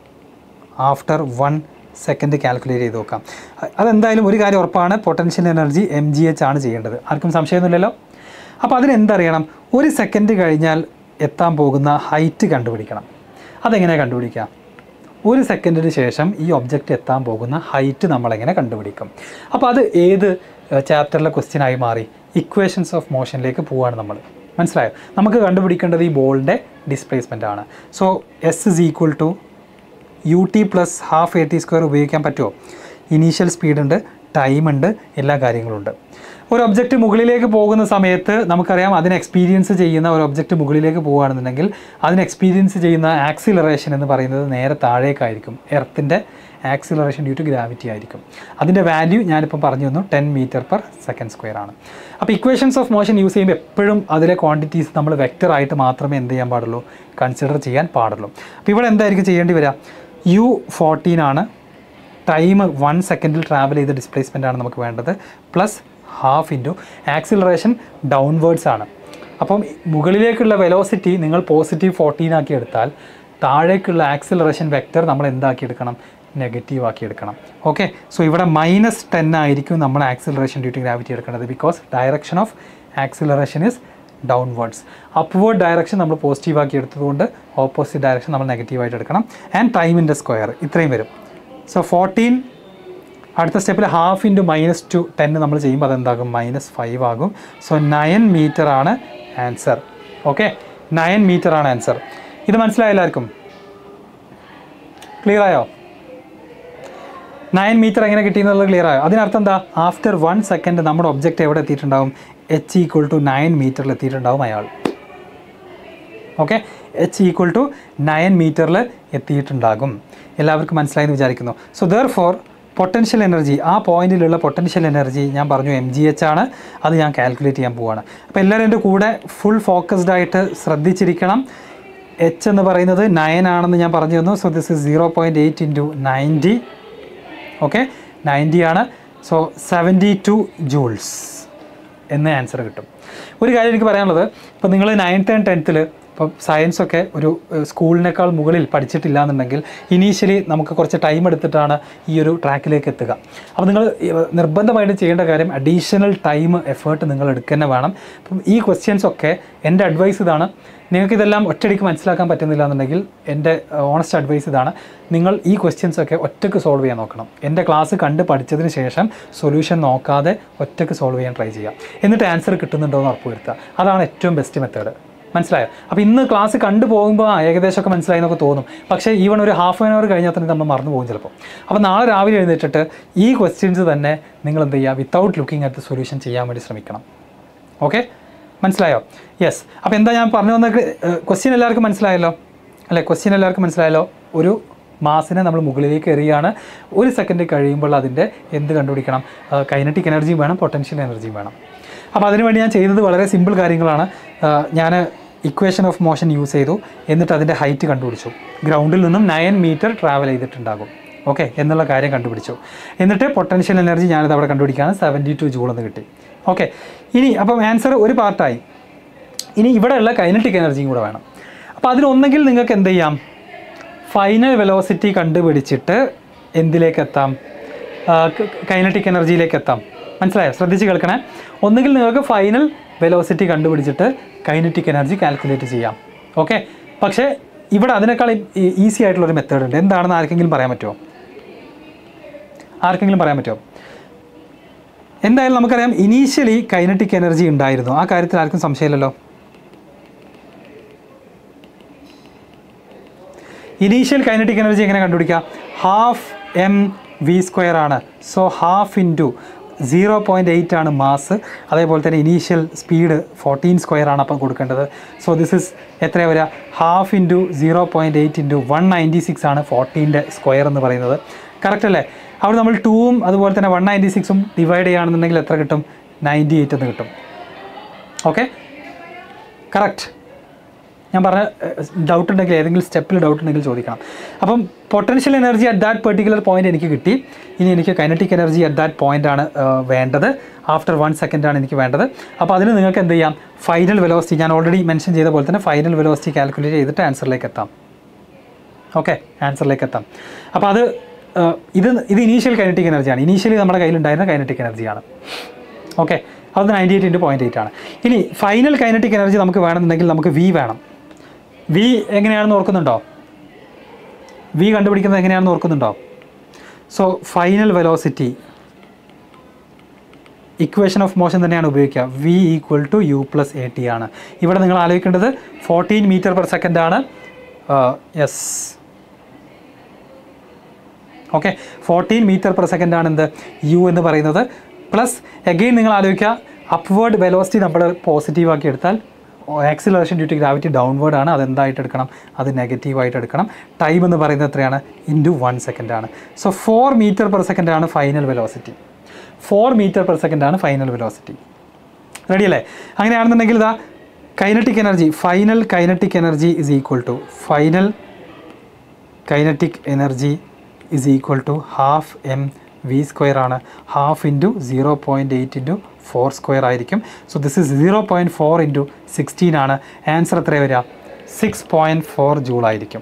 after one second calculate ചെയ്ത് നോക്കാം അ- അതെന്തായാലും ഒരു കാര്യം ഉറപ്പാണ് potential energy M G H ആണ് ചെയ്യേണ്ടത് ആർക്കും സംശയമൊന്നുമില്ലല്ലോ അപ്പോൾ അതിനെന്തറിയണം ഒരു സെക്കൻഡ് കഴിഞ്ഞാൽ എത്താൻ പോകുന്ന ഹൈറ്റ് കണ്ടുപിടിക്കണം അതെങ്ങനെയാണ് കണ്ടുപിടിക്കുക ഒരു സെക്കൻഡിന് ശേഷം ഈ ഒബ്ജക്റ്റ് എത്താൻ പോകുന്ന ഹൈറ്റ് നമ്മളെങ്ങനെ കണ്ടുപിടിക്കും അപ്പോൾ അത് ഏത് ചാപ്റ്ററിലെ ക്വസ്റ്റ്യൻ ആയി മാറി ഇക്വേഷൻസ് ഓഫ് മോഷനിലേക്ക് പോവുകയാണ് നമ്മൾ മനസ്സിലായോ നമുക്ക് കണ്ടുപിടിക്കേണ്ടത് ഈ ബോളിൻ്റെ ഡിസ്പ്ലേസ്മെൻ്റ് ആണ് so s is equal to U T plus half A T square ഉപയോഗിക്കാൻ പറ്റുമോ ഇനീഷ്യൽ സ്പീഡ് ഉണ്ട് ടൈം ഉണ്ട് എല്ലാ കാര്യങ്ങളും ഉണ്ട് ഒരു ഒബ്ജക്റ്റ് മുകളിലേക്ക് പോകുന്ന സമയത്ത് നമുക്കറിയാം അതിന് എക്സ്പീരിയൻസ് ചെയ്യുന്ന ഒരു ഒബ്ജക്റ്റ് മുകളിലേക്ക് പോകുകയാണെന്നുണ്ടെങ്കിൽ അതിന് എക്സ്പീരിയൻസ് ചെയ്യുന്ന ആക്സിലറേഷൻ എന്ന് പറയുന്നത് നേരെ താഴേക്കായിരിക്കും എർത്തിൻ്റെ ആക്സിലറേഷൻ ഡ്യൂ ടു ഗ്രാവിറ്റി ആയിരിക്കും അതിൻ്റെ വാല്യൂ ഞാനിപ്പം പറഞ്ഞു തന്നു ten metre per second square ആണ് അപ്പോൾ ഇക്വേഷൻസ് ഓഫ് മോഷൻ യൂസ് ചെയ്യുമ്പോൾ എപ്പോഴും അതിലെ ക്വാണ്ടിറ്റീസ് നമ്മൾ വെക്റ്റർ ആയിട്ട് മാത്രമേ എന്ത് ചെയ്യാൻ പാടുള്ളൂ കൺസിഡർ ചെയ്യാൻ പാടുള്ളൂ അപ്പോൾ ഇവിടെ എന്തായിരിക്കും ചെയ്യേണ്ടി വരിക യു ഫോർട്ടീൻ ആണ് ടൈം വൺ സെക്കൻഡിൽ ട്രാവൽ ചെയ്ത ഡിസ്പ്ലേസ്മെൻ്റ് ആണ് നമുക്ക് വേണ്ടത് plus half into acceleration downwards ആണ് അപ്പം മുകളിലേക്കുള്ള വെലോസിറ്റി നിങ്ങൾ പോസിറ്റീവ് ഫോർട്ടീൻ ആക്കി എടുത്താൽ താഴേക്കുള്ള ആക്സിലറേഷൻ വെക്റ്റർ നമ്മൾ എന്താക്കി എടുക്കണം നെഗറ്റീവ് ആക്കി എടുക്കണം ഓക്കെ സോ ഇവിടെ മൈനസ് ടെൻ ആയിരിക്കും നമ്മൾ ആക്സിലറേഷൻ ഡ്യൂ ടു ഗ്രാവിറ്റി എടുക്കേണ്ടത് because direction of acceleration is downwards upward direction നമ്മൾ പോസിറ്റീവ് ആക്കി എടുത്തതുകൊണ്ട് ഓപ്പോസിറ്റ് ഡയറക്ഷൻ നമ്മൾ നെഗറ്റീവായിട്ട് എടുക്കണം ആൻഡ് ടൈമിൻ്റെ സ്ക്വയർ ഇത്രയും വരും സോ ഫോർട്ടീൻ അടുത്ത സ്റ്റെപ്പിൽ half into minus two ten നമ്മൾ ചെയ്യുമ്പോൾ അതെന്താകും മൈനസ് ഫൈവ് ആകും സോ നയൻ മീറ്റർ ആണ് ആൻസർ ഓക്കെ നയൻ മീറ്റർ ആണ് ആൻസർ ഇത് മനസ്സിലായോ എല്ലാവർക്കും ക്ലിയർ ആയോ നയൻ മീറ്റർ എങ്ങനെ കിട്ടി എന്നുള്ളത് ക്ലിയർ ആയോ അതിനർത്ഥം എന്താ ആഫ്റ്റർ വൺ സെക്കൻഡ് നമ്മുടെ ഒബ്ജക്റ്റ് എവിടെ എത്തിയിട്ടുണ്ടാവും എച്ച് ഈക്വൽ ടു നയൻ മീറ്ററിൽ എത്തിയിട്ടുണ്ടാവും അയാൾ okay H equal to nine മീറ്ററിൽ എത്തിയിട്ടുണ്ടാകും എല്ലാവർക്കും മനസ്സിലായെന്ന് വിചാരിക്കുന്നു so therefore potential energy ആ പോയിന്റിലുള്ള പൊട്ടൻഷ്യൽ എനർജി ഞാൻ പറഞ്ഞു എം ജി എച്ച് ആണ് അത് ഞാൻ കാൽക്കുലേറ്റ് ചെയ്യാൻ പോവുകയാണ് അപ്പോൾ എല്ലാവരും എൻ്റെ കൂടെ ഫുൾ ഫോക്കസ്ഡ് ആയിട്ട് ശ്രദ്ധിച്ചിരിക്കണം എച്ച് എന്ന് പറയുന്നത് നയൻ ആണെന്ന് ഞാൻ പറഞ്ഞു തന്നു so this is zero point eight into ninety okay ninety ആണ് സോ സെവൻറ്റി ടു ജൂൾസ് എന്ന ആൻസർ കിട്ടും ഒരു കാര്യം എനിക്ക് പറയാനുള്ളത് ഇപ്പോൾ നിങ്ങൾ നയൻത്ത് ആൻഡ് ടെൻത്തിൽ ഇപ്പോൾ സയൻസൊക്കെ ഒരു ഏഹ്, സ്കൂളിനേക്കാൾ മുകളിൽ പഠിച്ചിട്ടില്ല എന്നുണ്ടെങ്കിൽ ഇനീഷ്യലി നമുക്ക് കുറച്ച് ടൈം എടുത്തിട്ടാണ് ഈ ഒരു ട്രാക്കിലേക്ക് എത്തുക അപ്പോൾ നിങ്ങൾ ഏഹ്, നിർബന്ധമായിട്ട് ചെയ്യേണ്ട കാര്യം അഡീഷണൽ ടൈം എഫേർട്ട് നിങ്ങൾ എടുക്കുക തന്നെ വേണം അപ്പം ഈ ക്വസ്റ്റ്യൻസ് ഒക്കെ എൻ്റെ അഡ്വൈസ് ഇതാണ് നിങ്ങൾക്ക് ഇതെല്ലാം ഒറ്റയടിക്ക് മനസ്സിലാക്കാൻ പറ്റുന്നില്ല എന്നുണ്ടെങ്കിൽ എൻ്റെ ഓണസ്റ്റ് അഡ്വൈസ് ഇതാണ് നിങ്ങൾ ഈ ക്വസ്റ്റ്യൻസ് ഒക്കെ ഒറ്റയ്ക്ക് സോൾവ് ചെയ്യാൻ നോക്കണം എൻ്റെ ക്ലാസ് കണ്ട് പഠിച്ചതിന് ശേഷം സൊല്യൂഷൻ നോക്കാതെ ഒറ്റയ്ക്ക് സോൾവ് ചെയ്യാൻ ട്രൈ ചെയ്യാം എന്നിട്ട് ആൻസർ കിട്ടുന്നുണ്ടോ എന്ന് ഉറപ്പുവരുത്തുക അതാണ് ഏറ്റവും ബെസ്റ്റ് മെത്തേഡ് മനസ്സിലായോ അപ്പോൾ ഇന്ന് ക്ലാസ് കണ്ടു പോകുമ്പോൾ ആ, ഏകദേശമൊക്കെ മനസ്സിലായി എന്നൊക്കെ തോന്നും പക്ഷേ ഈവൺ ഒരു ഹാഫ് ആൻ അവർ കഴിഞ്ഞാൽ തന്നെ നമ്മൾ മറന്നു പോകും ചിലപ്പോൾ അപ്പോൾ നാളെ രാവിലെ എഴുന്നേറ്റിട്ട് ഈ ക്വസ്റ്റ്യൻസ് തന്നെ നിങ്ങൾ എന്ത് ചെയ്യുക without looking at the solution ചെയ്യാൻ വേണ്ടി ശ്രമിക്കണം ഓക്കെ മനസ്സിലായോ യെസ് അപ്പോൾ എന്താ ഞാൻ പറഞ്ഞു വന്ന ക്വസ്റ്റ്യൻ എല്ലാവർക്കും മനസ്സിലായല്ലോ അല്ലേ ക്വസ്റ്റ്യൻ എല്ലാവർക്കും മനസ്സിലായല്ലോ ഒരു മാസിനെ നമ്മൾ മുകളിലേക്ക് എറിയാണ് ഒരു സെക്കൻഡ് കഴിയുമ്പോൾ അതിൻ്റെ എന്ത് കണ്ടുപിടിക്കണം കൈനറ്റിക് എനർജിയും വേണം പൊട്ടൻഷ്യൽ എനർജിയും വേണം അപ്പോൾ അതിനുവേണ്ടി ഞാൻ ചെയ്തത് വളരെ സിമ്പിൾ കാര്യങ്ങളാണ് ഞാൻ ഇക്വേഷൻ ഓഫ് മോഷൻ യൂസ് ചെയ്തു എന്നിട്ട് അതിൻ്റെ ഹൈറ്റ് കണ്ടുപിടിച്ചു ഗ്രൗണ്ടിൽ നിന്നും നയൻ മീറ്റർ ട്രാവൽ ചെയ്തിട്ടുണ്ടാകും ഓക്കെ എന്നുള്ള കാര്യം കണ്ടുപിടിച്ചു എന്നിട്ട് പൊട്ടൻഷ്യൽ എനർജി ഞാനത് അവിടെ കണ്ടുപിടിക്കുകയാണ് സെവൻറ്റി ടു ജൂൾ എന്ന് കിട്ടി ഓക്കെ ഇനി അപ്പം ആൻസർ ഒരു പാർട്ടായി ഇനി ഇവിടെയുള്ള കൈനറ്റിക് എനർജിയും കൂടെ വേണം അപ്പോൾ അതിനൊന്നെങ്കിൽ നിങ്ങൾക്ക് എന്ത് ചെയ്യാം ഫൈനൽ വെലോസിറ്റി കണ്ടുപിടിച്ചിട്ട് എന്തിലേക്ക് എത്താം കൈനറ്റിക് എനർജിയിലേക്ക് എത്താം മനസ്സിലായോ ശ്രദ്ധിച്ച് കേൾക്കണേ ഒന്നുകിൽ നിങ്ങൾക്ക് ഫൈനൽ വെലോസിറ്റി കണ്ടുപിടിച്ചിട്ട് കൈനറ്റിക് എനർജി കാൽക്കുലേറ്റ് ചെയ്യാം ഓക്കെ പക്ഷേ ഇവിടെ അതിനേക്കാൾ ഈസി ആയിട്ടുള്ളൊരു മെത്തേഡ് ഉണ്ട് എന്താണെന്ന് ആർക്കെങ്കിലും പറയാൻ പറ്റുമോ ആർക്കെങ്കിലും പറയാൻ പറ്റുമോ എന്തായാലും നമുക്കറിയാം ഇനീഷ്യലി കൈനറ്റിക് എനർജി ഉണ്ടായിരുന്നു ആ കാര്യത്തിൽ ആർക്കും സംശയമില്ലല്ലോ ഇനീഷ്യൽ കൈനറ്റിക് എനർജി എങ്ങനെ കണ്ടുപിടിക്കുക ഹാഫ് എം വി സ്ക്വയർ ആണ് so half into zero point eight ആണ് മാസ് അതേപോലെ തന്നെ ഇനീഷ്യൽ സ്പീഡ് ഫോർട്ടീൻ സ്ക്വയർ ആണ് അപ്പം കൊടുക്കേണ്ടത് സോ ദിസ് ഇസ് എത്രയാണ് വരിക half into zero point eight into one ninety six ആണ് ഫോർട്ടീൻ്റെ സ്ക്വയർ എന്ന് പറയുന്നത് കറക്റ്റ് അല്ലേ അവിടെ നമ്മൾ ടൂവും അതുപോലെ തന്നെ വൺ നയൻറ്റി സിക്സും ഡിവൈഡ് ചെയ്യുകയാണെന്നുണ്ടെങ്കിൽ എത്ര കിട്ടും നയൻറ്റി എയ്റ്റ് എന്ന് കിട്ടും ഓക്കെ കറക്റ്റ് ഞാൻ പറഞ്ഞ ഡൗട്ട് ഉണ്ടെങ്കിൽ ഏതെങ്കിലും സ്റ്റെപ്പിൽ ഡൗട്ട് ഉണ്ടെങ്കിൽ ചോദിക്കണം അപ്പം potential energy at that particular point എനിക്ക് കിട്ടി ഇനി എനിക്ക് kinetic energy at that point ആണ് ഏഹ്, വേണ്ടത് ആഫ്റ്റർ വൺ സെക്കൻഡ് ആണ് എനിക്ക് വേണ്ടത് അപ്പോൾ അതിന് നിങ്ങൾക്ക് എന്ത് ചെയ്യാം ഫൈനൽ വെലോസിറ്റി ഞാൻ ഓൾറെഡി മെൻഷൻ ചെയ്ത പോലെ തന്നെ ഫൈനൽ വെലോസിറ്റി കാൽക്കുലേറ്റ് ചെയ്തിട്ട് ആൻസറിലേക്ക് എത്താം ഓക്കെ ആൻസറിലേക്ക് എത്താം അപ്പോൾ അത് ഏഹ്, ഇത് ഇത് ഇനീഷ്യൽ കൈനറ്റിക് എനർജിയാണ് ഇനീഷ്യലി നമ്മുടെ കയ്യിലുണ്ടായിരുന്ന കൈനറ്റിക് എനർജിയാണ് ഓക്കെ അത് ninety eight into point eight ആണ് ഇനി ഫൈനൽ കൈനറ്റിക് എനർജി നമുക്ക് വേണമെന്നുണ്ടെങ്കിൽ നമുക്ക് വി വേണം വി എങ്ങനെയാണെന്ന് ഓർക്കുന്നുണ്ടോ വി കണ്ടുപിടിക്കുന്നത് എങ്ങനെയാണെന്ന് ഓർക്കുന്നുണ്ടോ so final velocity equation of motion തന്നെയാണ് ഉപയോഗിക്കുക V equal to U plus A T ആണ് ഇവിടെ നിങ്ങൾ ആലോചിക്കേണ്ടത് ഫോർട്ടീൻ മീറ്റർ പെർ സെക്കൻഡ് ആണ് yes okay fourteen metre per second ആണ് എന്ത് യു എന്ന് പറയുന്നത് പ്ലസ് എഗെയിൻ നിങ്ങൾ ആലോചിക്കുക അപ്വേർഡ് വെലോസിറ്റി നമ്മൾ പോസിറ്റീവ് ആക്കി എടുത്താൽ acceleration due to gravity downward ആണ് അത് എന്തായിട്ട് എടുക്കണം അത് നെഗറ്റീവായിട്ട് എടുക്കണം ടൈം എന്ന് പറയുന്നത് എത്രയാണ് ഇൻറ്റു വൺ സെക്കൻഡ് ആണ് so four metre per second ആണ് final velocity four metre per second ആണ് ഫൈനൽ വെലോസിറ്റി റെഡി അല്ലേ അങ്ങനെയാണെന്നുണ്ടെങ്കിൽ ഇതാ kinetic energy final kinetic energy is equal to final kinetic energy is equal to half M V square ആണ് half into zero point eight into four square ആയിരിക്കും so this is zero point four into sixteen ആണ് answer എത്ര വരിക six point four joule ആയിരിക്കും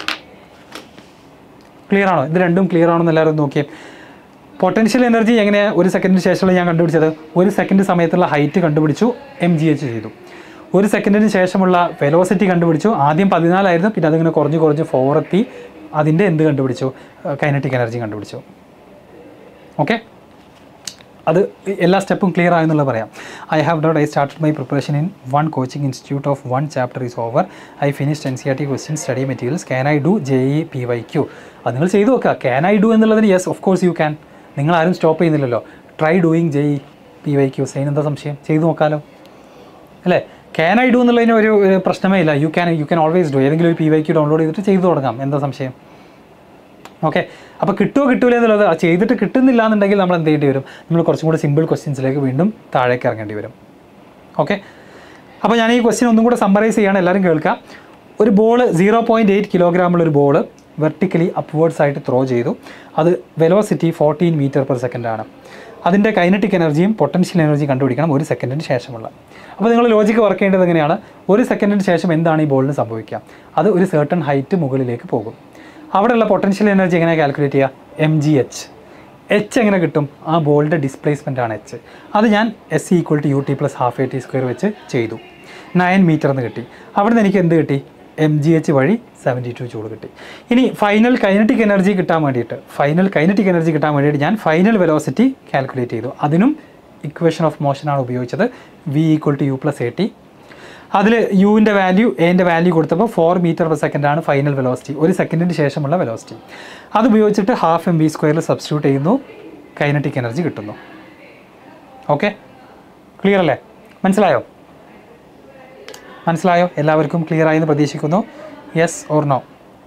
clear ആണോ ഇത് രണ്ടും clear ആണോ എന്ന് എല്ലാവരും നോക്കിയേ പൊട്ടൻഷ്യൽ എനർജി എങ്ങനെ ഒരു സെക്കൻഡിന് ശേഷമുള്ള ഞാൻ കണ്ടുപിടിച്ചത് ഒരു സെക്കൻഡ് സമയത്തുള്ള ഹൈറ്റ് കണ്ടുപിടിച്ചു എം ജി എച്ച് ചെയ്തു ഒരു സെക്കൻഡിന് ശേഷമുള്ള വെലോസിറ്റി കണ്ടുപിടിച്ചു ആദ്യം പതിനാലായിരുന്നു പിന്നെ അതിങ്ങനെ കുറഞ്ഞ് കുറഞ്ഞ് ഫോർ എത്തി അതിൻ്റെ എന്ത് കണ്ടുപിടിച്ചു കൈനറ്റിക് എനർജി കണ്ടുപിടിച്ചു ഓക്കെ അത് എല്ലാ സ്റ്റെപ്പും ക്ലിയർ ആയെന്നുള്ളത് പറയാം I have doubt I started my preparation in one coaching institute of one chapter is over I finished N C R T question study materials can I do J E P Y Q അത് നിങ്ങൾ ചെയ്തു നോക്കുക can I do എന്നുള്ളതിന് yes of course you can നിങ്ങൾ ആരും stop ചെയ്യുന്നില്ലല്ലോ try doing J E P Y Q സൈൻ എന്താ സംശയം ചെയ്തു നോക്കാമല്ലോ അല്ലേ ക്യാൻ ഐ ഡു എന്നുള്ളതിന് ഒരു ഒരു പ്രശ്നമേ ഇല്ല you can you can always do ഏതെങ്കിലും ഒരു പി വൈ ക്യു ഡൗൺലോഡ് ചെയ്തിട്ട് ചെയ്തു തുടങ്ങാം എന്താ സംശയം ഓക്കെ അപ്പോൾ കിട്ടുമോ കിട്ടൂല എന്നുള്ളത് ആ ചെയ്തിട്ട് കിട്ടുന്നില്ല എന്നുണ്ടെങ്കിൽ നമ്മൾ എന്ത് ചെയ്യേണ്ടി വരും നമ്മൾ കുറച്ചും കൂടി സിമ്പിൾ ക്വസ്റ്റ്യൻസിലേക്ക് വീണ്ടും താഴേക്ക് ഇറങ്ങേണ്ടി വരും ഓക്കെ അപ്പോൾ ഞാൻ ഈ ക്വസ്റ്റ്യൻ ഒന്നും കൂടെ സമ്മറൈസ് ചെയ്യാണ് എല്ലാവരും കേൾക്കുക ഒരു ബോൾ സീറോ പോയിൻറ്റ് എയ്റ്റ് കിലോഗ്രാമുള്ള ഒരു ബോൾ വെർട്ടിക്കലി അപ്വേർഡ്സ് ആയിട്ട് ത്രോ ചെയ്തു അത് velocity fourteen metre per second ആണ് അതിൻ്റെ കൈനറ്റിക് എനർജിയും പൊട്ടൻഷ്യൽ എനർജിയും കണ്ടുപിടിക്കണം ഒരു സെക്കൻഡിന് ശേഷമുള്ള അപ്പോൾ നിങ്ങൾ ലോജിക്ക് വർക്ക് ചെയ്യേണ്ടത് എങ്ങനെയാണ് ഒരു സെക്കൻഡിന് ശേഷം എന്താണ് ഈ ബോളിന് സംഭവിക്കുക അത് ഒരു സേർട്ടൺ ഹൈറ്റ് മുകളിലേക്ക് പോകും അവിടെയുള്ള പൊട്ടൻഷ്യൽ എനർജി എങ്ങനെ കാൽക്കുലേറ്റ് ചെയ്യുക എം ജി എച്ച് എച്ച് എങ്ങനെ കിട്ടും ആ ബോളിൻ്റെ ഡിസ്പ്ലേസ്മെൻ്റ് ആണ് എച്ച് അത് ഞാൻ S equal to U T plus half A T square വെച്ച് ചെയ്തു നയൻ മീറ്റർ എന്ന് കിട്ടി അവിടെ നിന്ന് എനിക്ക് എന്ത് കിട്ടി എം ജി എച്ച് വഴി സെവൻറ്റി ടു ജൂൾ കിട്ടി ഇനി ഫൈനൽ കൈനറ്റിക് എനർജി കിട്ടാൻ വേണ്ടിയിട്ട് ഫൈനൽ കൈനറ്റിക് എനർജി കിട്ടാൻ വേണ്ടിയിട്ട് ഞാൻ ഫൈനൽ വെലോസിറ്റി കാൽക്കുലേറ്റ് ചെയ്തു അതിനും ഇക്വേഷൻ ഓഫ് മോഷനാണ് ഉപയോഗിച്ചത് V equal to U plus A T അതിൽ യുവിൻ്റെ വാല്യൂ എൻ്റെ വാല്യൂ കൊടുത്തപ്പോൾ ഫോർ മീറ്റർ പെർ സെക്കൻഡ് ആണ് ഫൈനൽ വെലോസിറ്റി ഒരു സെക്കൻഡിന് ശേഷമുള്ള വെലോസിറ്റി അത് ഉപയോഗിച്ചിട്ട് ഹാഫ് എം ബി സ്ക്വയറിൽ സബ്സ്റ്റിറ്റ്യൂട്ട് ചെയ്യുന്നു കൈനറ്റിക് എനർജി കിട്ടുന്നു ഓക്കെ ക്ലിയർ അല്ലേ മനസ്സിലായോ മനസ്സിലായോ എല്ലാവർക്കും ക്ലിയർ ആയി എന്ന് പ്രതീക്ഷിക്കുന്നു യെസ് ഓർ നോ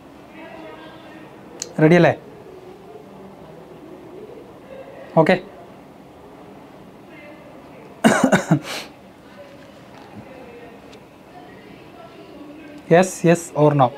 റെഡി അല്ലേ okay yes yes or no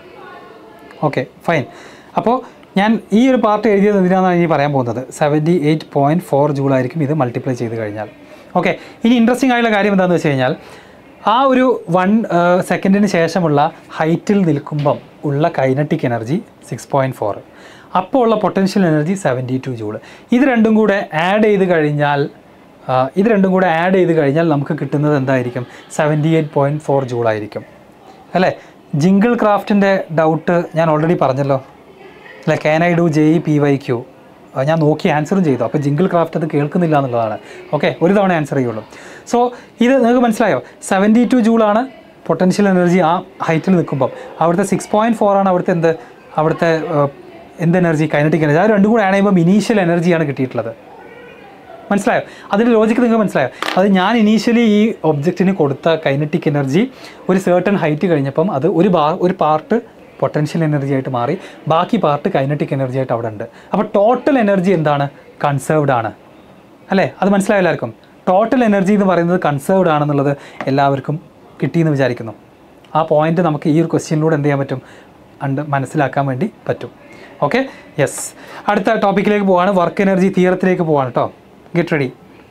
okay fine അപ്പോൾ ഞാൻ ഈ ഒരു പാർട്ട് എഴുതിയത് എന്തിനാണെന്നാണ് ഇനി പറയാൻ പോകുന്നത് seventy eight point four joule ആയിരിക്കും ഇത് മൾട്ടിപ്ലൈ ചെയ്ത് കഴിഞ്ഞാൽ ഓക്കെ ഇനി ഇൻട്രസ്റ്റിംഗ് ആയിട്ടുള്ള കാര്യം എന്താണെന്ന് വെച്ച് കഴിഞ്ഞാൽ ആ ഒരു വൺ സെക്കൻഡിന് ശേഷമുള്ള ഹൈറ്റിൽ നിൽക്കുമ്പം ഉള്ള kinetic energy six point four അപ്പോൾ ഉള്ള potential energy seventy two joule ഇത് രണ്ടും കൂടെ ആഡ് ചെയ്ത് കഴിഞ്ഞാൽ ആ, ഇത് രണ്ടും കൂടെ ആഡ് ചെയ്ത് കഴിഞ്ഞാൽ നമുക്ക് കിട്ടുന്നത് എന്തായിരിക്കും seventy eight point four joule ആയിരിക്കും അല്ലേ ജിങ്കിൾ ക്രാഫ്റ്റിൻ്റെ ഡൗട്ട് ഞാൻ ഓൾറെഡി പറഞ്ഞല്ലോ അല്ലെ can I do J E P Y Q ഞാൻ നോക്കി ആൻസറും ചെയ്തു അപ്പോൾ ജിങ്കിൾ ക്രാഫ്റ്റ് അത് കേൾക്കുന്നില്ല എന്നുള്ളതാണ് ഓക്കെ ഒരു തവണ ആൻസർ ചെയ്യുള്ളൂ സോ ഇത് നിങ്ങൾക്ക് മനസ്സിലായോ സെവൻറ്റി ടു ജൂളാണ് പൊട്ടൻഷ്യൽ എനർജി ആ ഹൈറ്റിൽ നിൽക്കുമ്പം അവിടുത്തെ സിക്സ് പോയിൻറ്റ് ഫോർ ആണ് അവിടുത്തെ എന്ത് അവിടുത്തെ ആ, എന്ത് എനർജി കൈനറ്റിക് എനർജി അത് രണ്ടും കൂടെ ആഡ് ചെയ്യുമ്പോൾ ഇനീഷ്യൽ എനർജിയാണ് കിട്ടിയിട്ടുള്ളത് മനസ്സിലായോ അതിൻ്റെ ലോജിക്ക് നിങ്ങൾക്ക് മനസ്സിലായോ അത് ഞാൻ ഇനീഷ്യലി ഈ ഒബ്ജക്റ്റിന് കൊടുത്ത കൈനറ്റിക് എനർജി ഒരു സേർട്ടൺ ഹൈറ്റ് കഴിഞ്ഞപ്പം അത് ഒരു ബാ ഒരു പാർട്ട് പൊട്ടൻഷ്യൽ എനർജി ആയിട്ട് മാറി ബാക്കി പാർട്ട് കൈനറ്റിക് എനർജി ആയിട്ട് അവിടെ ഉണ്ട് അപ്പോൾ ടോട്ടൽ എനർജി എന്താണ് കൺസേർവ്ഡ് ആണ് അല്ലേ അത് മനസ്സിലായോ എല്ലാവർക്കും ടോട്ടൽ എനർജി എന്ന് പറയുന്നത് കൺസേർവ്ഡ് ആണെന്നുള്ളത് എല്ലാവർക്കും കിട്ടിയെന്ന് വിചാരിക്കുന്നു ആ പോയിന്റ് നമുക്ക് ഈ ഒരു ക്വസ്റ്റ്യനിലൂടെ എന്ത് ചെയ്യാൻ പറ്റും അണ്ട് മനസ്സിലാക്കാൻ വേണ്ടി പറ്റും ഓക്കെ യെസ് അടുത്ത ടോപ്പിക്കിലേക്ക് പോവാണ് വർക്ക് എനർജി തീരത്തിലേക്ക് പോവാണ് കേട്ടോ ഗെറ്റ് റെഡി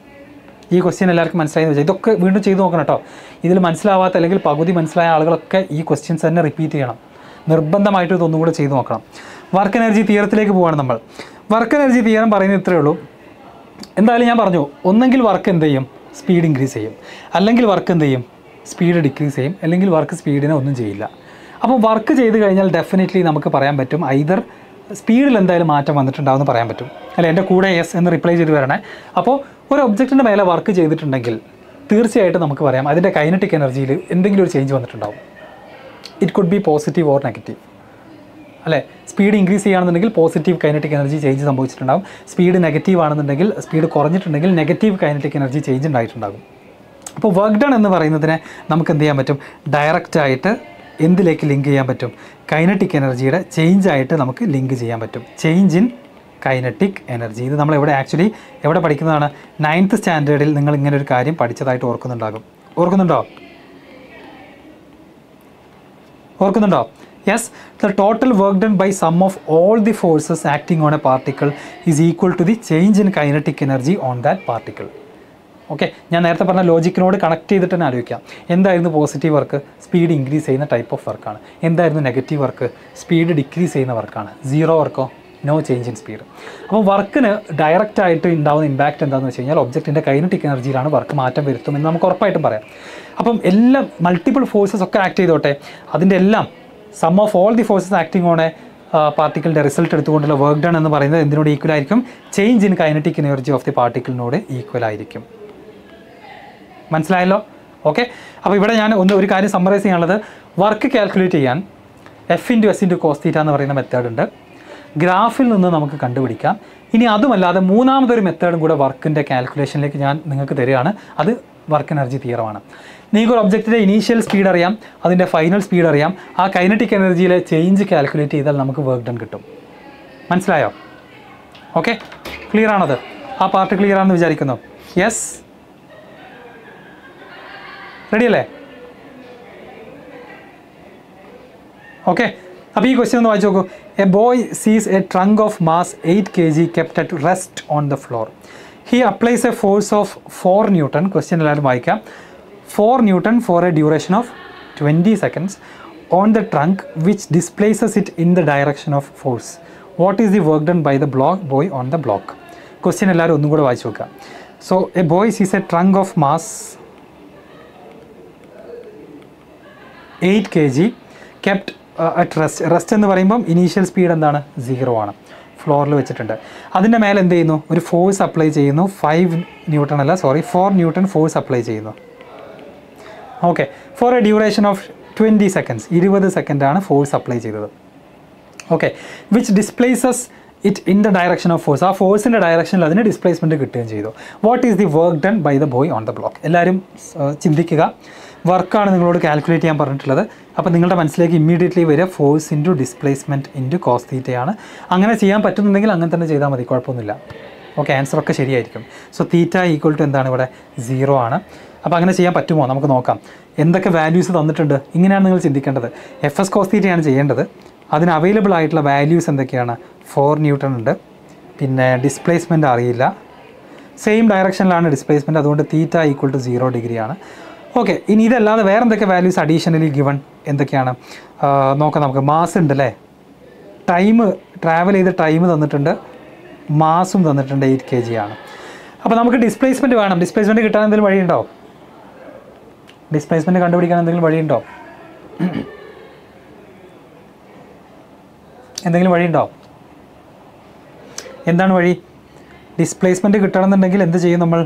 ഈ ക്വസ്റ്റ്യൻ എല്ലാവർക്കും മനസ്സിലായി വെച്ചാൽ ഇതൊക്കെ വീണ്ടും ചെയ്ത് നോക്കണം കേട്ടോ ഇതിൽ മനസ്സിലാവാത്ത അല്ലെങ്കിൽ പകുതി മനസ്സിലായ ആളുകളൊക്കെ ഈ ക്വസ്റ്റ്യൻസ് തന്നെ റിപ്പീറ്റ് ചെയ്യണം നിർബന്ധമായിട്ട് ഇതൊന്നും കൂടെ ചെയ്ത് നോക്കണം വർക്ക് എനർജി തീരത്തിലേക്ക് പോവാണ് നമ്മൾ വർക്ക് എനർജി തീരം പറയുന്നത് ഇത്രയേ ഉള്ളൂ എന്തായാലും ഞാൻ പറഞ്ഞു ഒന്നെങ്കിൽ വർക്ക് എന്ത് ചെയ്യും സ്പീഡ് ഇൻക്രീസ് ചെയ്യും അല്ലെങ്കിൽ വർക്ക് എന്ത് ചെയ്യും സ്പീഡ് ഡിക്രീസ് ചെയ്യും അല്ലെങ്കിൽ വർക്ക് സ്പീഡിനെ ഒന്നും ചെയ്യില്ല അപ്പോൾ വർക്ക് ചെയ്ത് കഴിഞ്ഞാൽ ഡെഫിനറ്റ്ലി നമുക്ക് പറയാൻ പറ്റും ഐദർ സ്പീഡിൽ എന്തായാലും മാറ്റം വന്നിട്ടുണ്ടാവുമെന്ന് പറയാൻ പറ്റും അല്ല എൻ്റെ കൂടെ യെസ് എന്ന് റിപ്ലൈ ചെയ്ത് വരണേ അപ്പോൾ ഒരു ഒബ്ജക്റ്റിൻ്റെ മേലെ വർക്ക് ചെയ്തിട്ടുണ്ടെങ്കിൽ തീർച്ചയായിട്ടും നമുക്ക് പറയാം അതിൻ്റെ കൈനറ്റിക് എനർജിയിൽ എന്തെങ്കിലും ഒരു ചേഞ്ച് വന്നിട്ടുണ്ടാവും it could be positive or negative അല്ലേ സ്പീഡ് ഇൻക്രീസ് ചെയ്യുകയാണെന്നുണ്ടെങ്കിൽ പോസിറ്റീവ് കൈനറ്റിക് എനർജി ചേഞ്ച് സംഭവിച്ചിട്ടുണ്ടാകും സ്പീഡ് നെഗറ്റീവ് ആണെന്നുണ്ടെങ്കിൽ സ്പീഡ് കുറഞ്ഞിട്ടുണ്ടെങ്കിൽ നെഗറ്റീവ് കൈനറ്റിക് എനർജി ചേഞ്ച് ഉണ്ടായിട്ടുണ്ടാകും അപ്പോൾ വർക്ക് ഡൺ എന്ന് പറയുന്നതിനെ നമുക്ക് എന്ത് ചെയ്യാൻ പറ്റും ഡയറക്റ്റ് ആയിട്ട് എന്തിലേക്ക് ലിങ്ക് ചെയ്യാൻ പറ്റും കൈനറ്റിക് എനർജിയുടെ ചേഞ്ച് ആയിട്ട് നമുക്ക് ലിങ്ക് ചെയ്യാൻ പറ്റും ചേഞ്ച് ഇൻ കൈനറ്റിക് എനർജി ഇത് നമ്മൾ എവിടെ ആക്ച്വലി എവിടെ പഠിക്കുന്നതാണ് നയൻത്ത് സ്റ്റാൻഡേർഡിൽ നിങ്ങൾ ഇങ്ങനെ ഒരു കാര്യം പഠിച്ചതായിട്ട് ഓർക്കുന്നുണ്ടാകും ഓർക്കുന്നുണ്ടോ ഓർക്കുന്നുണ്ടോ yes the total work done by sum of all the forces acting on a particle is equal to the change in kinetic energy on that particle okay ഞാൻ നേരത്തെ പറഞ്ഞ ലോജിക്കിനോട് കണക്ട് ചെയ്തിട്ട് തന്നെ ആലോചിക്കാം എന്തായിരുന്നു പോസിറ്റീവ് വർക്ക് സ്പീഡ് ഇൻക്രീസ് ചെയ്യുന്ന type of വർക്കാണ് എന്തായിരുന്നു നെഗറ്റീവ് വർക്ക് സ്പീഡ് ഡിക്രീസ് ചെയ്യുന്ന വർക്കാണ് സീറോ വർക്കോ നോ ചേഞ്ച് ഇൻ സ്പീഡ് അപ്പോൾ വർക്കിന് ഡയറക്റ്റ് ആയിട്ട് ഉണ്ടാകുന്ന ഇമ്പാക്റ്റ് എന്താണെന്ന് വെച്ച് കഴിഞ്ഞാൽ ഒബ്ജക്റ്റിൻ്റെ കൈനറ്റിക് എനർജിയിലാണ് വർക്ക് മാറ്റം വരുത്തുമെന്ന് നമുക്ക് ഉറപ്പായിട്ടും പറയാം അപ്പം എല്ലാം മൾട്ടിപ്പിൾ ഫോഴ്സസ് ഒക്കെ ആക്ട് ചെയ്തോട്ടെ അതിൻ്റെ എല്ലാം sum of all the forces acting on a പാർട്ടിക്കിളിൻ്റെ റിസൾട്ട് എടുത്തുകൊണ്ടുള്ള വർക്ക് ഡൺ എന്ന് പറയുന്നത് എന്തിനോട് ഈക്വൽ ആയിരിക്കും change in kinetic energy of the പാർട്ടിക്കിളിനോട് ഈക്വൽ ആയിരിക്കും മനസ്സിലായല്ലോ ഓക്കെ അപ്പോൾ ഇവിടെ ഞാൻ ഒന്ന് ഒരു കാര്യം സമ്മറൈസ് ചെയ്യാനുള്ളത് വർക്ക് കാൽക്കുലേറ്റ് ചെയ്യാൻ F into S into cos theta എന്ന് പറയുന്ന മെത്തേഡ് ഉണ്ട് ഗ്രാഫിൽ നിന്ന് നമുക്ക് കണ്ടുപിടിക്കാം ഇനി അതുമല്ലാതെ മൂന്നാമതൊരു മെത്തേഡും കൂടെ വർക്കിൻ്റെ കാൽക്കുലേഷനിലേക്ക് ഞാൻ നിങ്ങൾക്ക് തരികയാണ് അത് വർക്ക് എനർജി തീയറമാണ് നിങ്ങൾക്ക് ഒരു ഒബ്ജക്റ്റിൻ്റെ ഇനീഷ്യൽ സ്പീഡ് അറിയാം അതിൻ്റെ ഫൈനൽ സ്പീഡ് അറിയാം ആ കൈനറ്റിക് എനർജിയിലെ ചേഞ്ച് കാൽക്കുലേറ്റ് ചെയ്താൽ നമുക്ക് വർക്ക് ഡൺ കിട്ടും മനസ്സിലായോ ഓക്കെ ക്ലിയർ ആണത് ആ പാർട്ട് ക്ലിയർ ആണെന്ന് വിചാരിക്കുന്നു യെസ് റെഡി അല്ലേ ഓക്കെ അപ്പോൾ ഈ ക്വസ്റ്റ്യൻ ഒന്ന് വായിച്ചു നോക്കൂ a boy sees a trunk of mass eight K G kept at rest on the floor he applies a force of four newton question എല്ലാവരും വായിക്കാം four newton for a duration of twenty seconds on the trunk which displaces it in the direction of force what is the work done by the block boy on the block question എല്ലാവരും ഒന്നും കൂടെ വായിച്ചു നോക്കുക so a boy sees a trunk of mass eight K G kept at rest rest എന്ന് പറയുമ്പം initial speed എന്താണ് zero ആണ് ഫ്ലോറിൽ വെച്ചിട്ടുണ്ട് അതിൻ്റെ മേലെ എന്ത് ചെയ്യുന്നു ഒരു ഫോഴ്സ് അപ്ലൈ ചെയ്യുന്നു ഫൈവ് ന്യൂട്ടൺ അല്ല sorry four newton force apply ചെയ്യുന്നു okay for a duration of twenty seconds ഇരുപത് സെക്കൻഡാണ് ഫോഴ്സ് അപ്ലൈ ചെയ്തത് okay which displaces it in the direction of force ആ ഫോഴ്സിൻ്റെ ഡയറക്ഷനിൽ അതിന് ഡിസ്പ്ലേസ്മെൻറ്റ് കിട്ടുകയും ചെയ്തു what is the work done by the boy on the block എല്ലാവരും ആ, ചിന്തിക്കുക വർക്കാണ് നിങ്ങളോട് കാൽക്കുലേറ്റ് ചെയ്യാൻ പറഞ്ഞിട്ടുള്ളത് അപ്പോൾ നിങ്ങളുടെ മനസ്സിലേക്ക് ഇമ്മീഡിയറ്റ്ലി വരിക force into displacement into cos തീറ്റയാണ് അങ്ങനെ ചെയ്യാൻ പറ്റുന്നുണ്ടെങ്കിൽ അങ്ങനെ തന്നെ ചെയ്താൽ മതി കുഴപ്പമൊന്നുമില്ല ഓക്കെ ആൻസർ ഒക്കെ ശരിയായിരിക്കും സോ തീറ്റ ഈക്വൽ ടു എന്താണ് ഇവിടെ സീറോ ആണ് അപ്പോൾ അങ്ങനെ ചെയ്യാൻ പറ്റുമോ നമുക്ക് നോക്കാം എന്തൊക്കെ വാല്യൂസ് തന്നിട്ടുണ്ട് ഇങ്ങനെയാണ് നിങ്ങൾ ചിന്തിക്കേണ്ടത് എഫ് എസ് കോസ് തീറ്റയാണ് ചെയ്യേണ്ടത് അതിന് അവൈലബിൾ ആയിട്ടുള്ള വാല്യൂസ് എന്തൊക്കെയാണ് ഫോർ ന്യൂട്ടൺ ഉണ്ട് പിന്നെ ഡിസ്പ്ലേസ്മെൻറ്റ് അറിയില്ല സെയിം ഡയറക്ഷനിലാണ് ഡിസ്പ്ലേസ്മെൻറ്റ് അതുകൊണ്ട് തീറ്റ ഈക്വൽ ടു സീറോ ഡിഗ്രിയാണ് ഓക്കെ ഇനി ഇതല്ലാതെ വേറെ എന്തൊക്കെ വാല്യൂസ് അഡീഷണലി ഗിവൺ എന്തൊക്കെയാണ് ആ, നോക്കാം നമുക്ക് മാസ് ഉണ്ട് അല്ലേ ടൈം ട്രാവൽ ചെയ്ത ടൈം തന്നിട്ടുണ്ട് മാസും തന്നിട്ടുണ്ട് എയ്റ്റ് കെ ജി ആണ് അപ്പോൾ നമുക്ക് ഡിസ്പ്ലേസ്മെൻറ്റ് വേണം ഡിസ്പ്ലേസ്മെൻറ്റ് കിട്ടാൻ എന്തെങ്കിലും വഴിയുണ്ടോ ഡിസ്പ്ലേസ്മെൻറ്റ് കണ്ടുപിടിക്കാൻ എന്തെങ്കിലും വഴിയുണ്ടോ എന്തെങ്കിലും വഴിയുണ്ടോ എന്താണ് വഴി ഡിസ്പ്ലേസ്മെൻറ്റ് കിട്ടണമെന്നുണ്ടെങ്കിൽ എന്ത് ചെയ്യും നമ്മൾ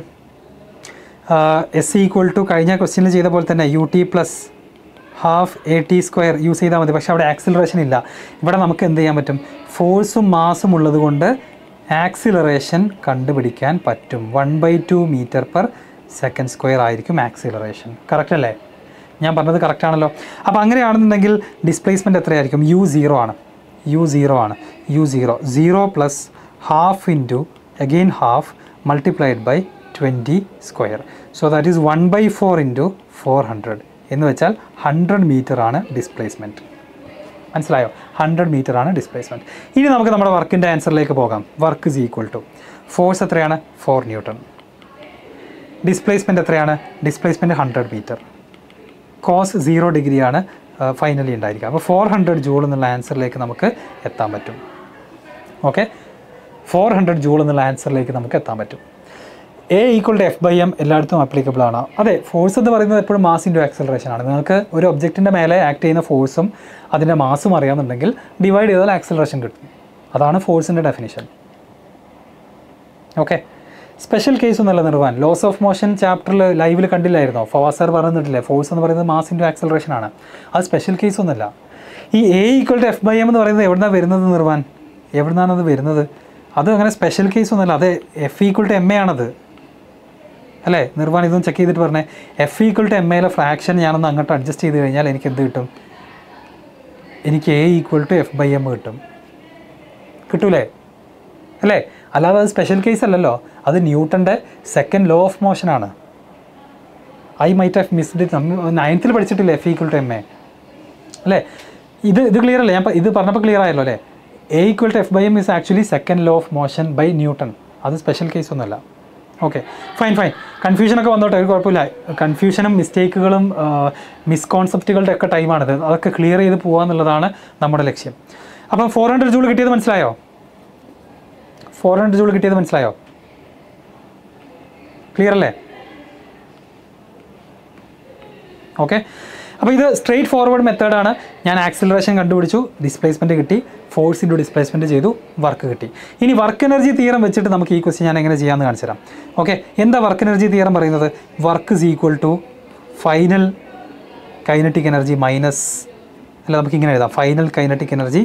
എസ് ഈക്വൽ ടു കഴിഞ്ഞ ക്വസ്റ്റ്യനിൽ ചെയ്ത പോലെ തന്നെ U T plus half A T square use ചെയ്താൽ മതി പക്ഷേ അവിടെ ആക്സിലറേഷൻ ഇല്ല ഇവിടെ നമുക്ക് എന്ത് ചെയ്യാൻ പറ്റും ഫോഴ്സും മാസും ഉള്ളത് കൊണ്ട് ആക്സിലറേഷൻ കണ്ടുപിടിക്കാൻ പറ്റും one by two metre per second square ആയിരിക്കും ആക്സിലറേഷൻ കറക്റ്റ് അല്ലേ ഞാൻ പറഞ്ഞത് കറക്റ്റ് ആണല്ലോ അപ്പോൾ അങ്ങനെയാണെന്നുണ്ടെങ്കിൽ ഡിസ്പ്ലേസ്മെൻറ്റ് എത്രയായിരിക്കും യു സീറോ ആണ് യു സീറോ ആണ് U zero zero plus half into again half multiplied by twenty square so that is one by four into four hundred എന്ന് വെച്ചാൽ ഹൺഡ്രഡ് മീറ്റർ ആണ് ഡിസ്പ്ലേസ്മെൻറ്റ് മനസ്സിലായോ ഹൺഡ്രഡ് മീറ്റർ ആണ് displacement ഇനി നമുക്ക് നമ്മുടെ വർക്കിൻ്റെ ആൻസറിലേക്ക് പോകാം work is equal to force എത്രയാണ് ഫോർ ന്യൂട്ടൺ ഡിസ്പ്ലേസ്മെൻറ്റ് എത്രയാണ് displacement hundred metre cos zero ഡിഗ്രിയാണ് ഫൈനലി ഉണ്ടായിരിക്കുക അപ്പോൾ ഫോർ ഹൺഡ്രഡ് ജൂൾ എന്നുള്ള ആൻസറിലേക്ക് നമുക്ക് എത്താൻ പറ്റും ഓക്കെ ഫോർ ഹൺഡ്രഡ് ജൂൾ എന്നുള്ള ആൻസറിലേക്ക് നമുക്ക് എത്താൻ പറ്റും A equal to F by M എല്ലായിടത്തും അപ്ലിക്കബിൾ ആണ് അതെ ഫോഴ്സ് എന്ന് പറയുന്നത് എപ്പോഴും മാസ് ഇൻറ്റു ആക്സലറേഷൻ ആണ് നിങ്ങൾക്ക് ഒരു ഒബ്ജക്റ്റിൻ്റെ മേലെ ആക്ട് ചെയ്യുന്ന ഫോഴ്സും അതിൻ്റെ മാസും അറിയാമെന്നുണ്ടെങ്കിൽ ഡിവൈഡ് ചെയ്താൽ ആക്സലറേഷൻ കിട്ടും അതാണ് ഫോഴ്സിൻ്റെ ഡെഫിനിഷൻ ഓക്കെ സ്പെഷ്യൽ കേസ് ഒന്നല്ല നിർവാൻ ലോസ് ഓഫ് മോഷൻ ചാപ്റ്ററിൽ ലൈവിൽ കണ്ടില്ലായിരുന്നോ ഫവാസർ പറയുന്നിട്ടില്ലേ ഫോഴ്സ് എന്ന് പറയുന്നത് മാസ് ഇൻറ്റു ആക്സലറേഷൻ ആണ് അത് സ്പെഷ്യൽ കേസ് ഒന്നുമല്ല ഈ A equal to F by M എന്ന് പറയുന്നത് എവിടുന്നാണ് വരുന്നത് നിർവാൻ എവിടുന്നാണ് അത് വരുന്നത് അത് അങ്ങനെ സ്പെഷ്യൽ കേസ് ഒന്നുമല്ല അത് F equal to M A ആണത് അല്ലേ നിർവാൻ ഇതൊന്നും ചെക്ക് ചെയ്തിട്ട് പറഞ്ഞേ എഫ് ഈക്വൽ ടു എം എയിലെ ഫ്രാക്ഷൻ ഞാനൊന്ന് അങ്ങോട്ട് അഡ്ജസ്റ്റ് ചെയ്ത് കഴിഞ്ഞാൽ എനിക്ക് എന്ത് കിട്ടും എനിക്ക് A equal to F by M കിട്ടും കിട്ടൂലേ അല്ലേ അല്ലാതെ അത് സ്പെഷ്യൽ കേസ് അല്ലല്ലോ അത് ന്യൂട്ടൻ്റെ സെക്കൻഡ് ലോ ഓഫ് മോഷനാണ് I might have missed it നയൻത്തിൽ പഠിച്ചിട്ടില്ലേ F equal to M A അല്ലേ ഇത് ഇത് ക്ലിയർ അല്ലേ ഞാൻ പ- ഇത് പറഞ്ഞപ്പോൾ ക്ലിയർ ആയല്ലോ അല്ലേ a equal to F by m is actually second law of motion by Newton അത് സ്പെഷ്യൽ കേസ് ഒന്നുമല്ല ഓക്കെ ഫൈൻ ഫൈൻ കൺഫ്യൂഷനൊക്കെ വന്നോട്ടെ ഒരു കുഴപ്പമില്ല കൺഫ്യൂഷനും മിസ്റ്റേക്കുകളും മിസ്കോൺസെപ്റ്റുകളുടെ ഒക്കെ ടൈമാണിത് അതൊക്കെ ക്ലിയർ ചെയ്ത് പോകുക എന്നുള്ളതാണ് നമ്മുടെ ലക്ഷ്യം അപ്പം ഫോർ ഹൺഡ്രഡ് ജൂൾ കിട്ടിയത് മനസ്സിലായോ ഫോർ ഹൺഡ്രഡ് ജൂൾ കിട്ടിയത് മനസ്സിലായോ ക്ലിയർ അല്ലേ ഓക്കെ അപ്പോൾ ഇത് സ്ട്രെയിറ്റ് ഫോർവേഡ് മെത്തേഡാണ് ഞാൻ ആക്സിലറേഷൻ കണ്ടുപിടിച്ചു ഡിസ്പ്ലേസ്മെൻറ്റ് കിട്ടി ഫോഴ്സ് ഇൻറ്റു ഡിസ്പ്ലേസ്മെൻറ്റ് ചെയ്തു വർക്ക് കിട്ടി ഇനി വർക്ക് എനർജി തീരം വെച്ചിട്ട് നമുക്ക് ഈ ക്വസ്റ്റ്യൻ ഞാൻ എങ്ങനെ ചെയ്യാമെന്ന് കാണിച്ചു തരാം ഓക്കെ എന്താ വർക്ക് എനർജി തീരം പറയുന്നത് work is equal to final kinetic energy minus അല്ല നമുക്ക് ഇങ്ങനെ എഴുതാം final kinetic energy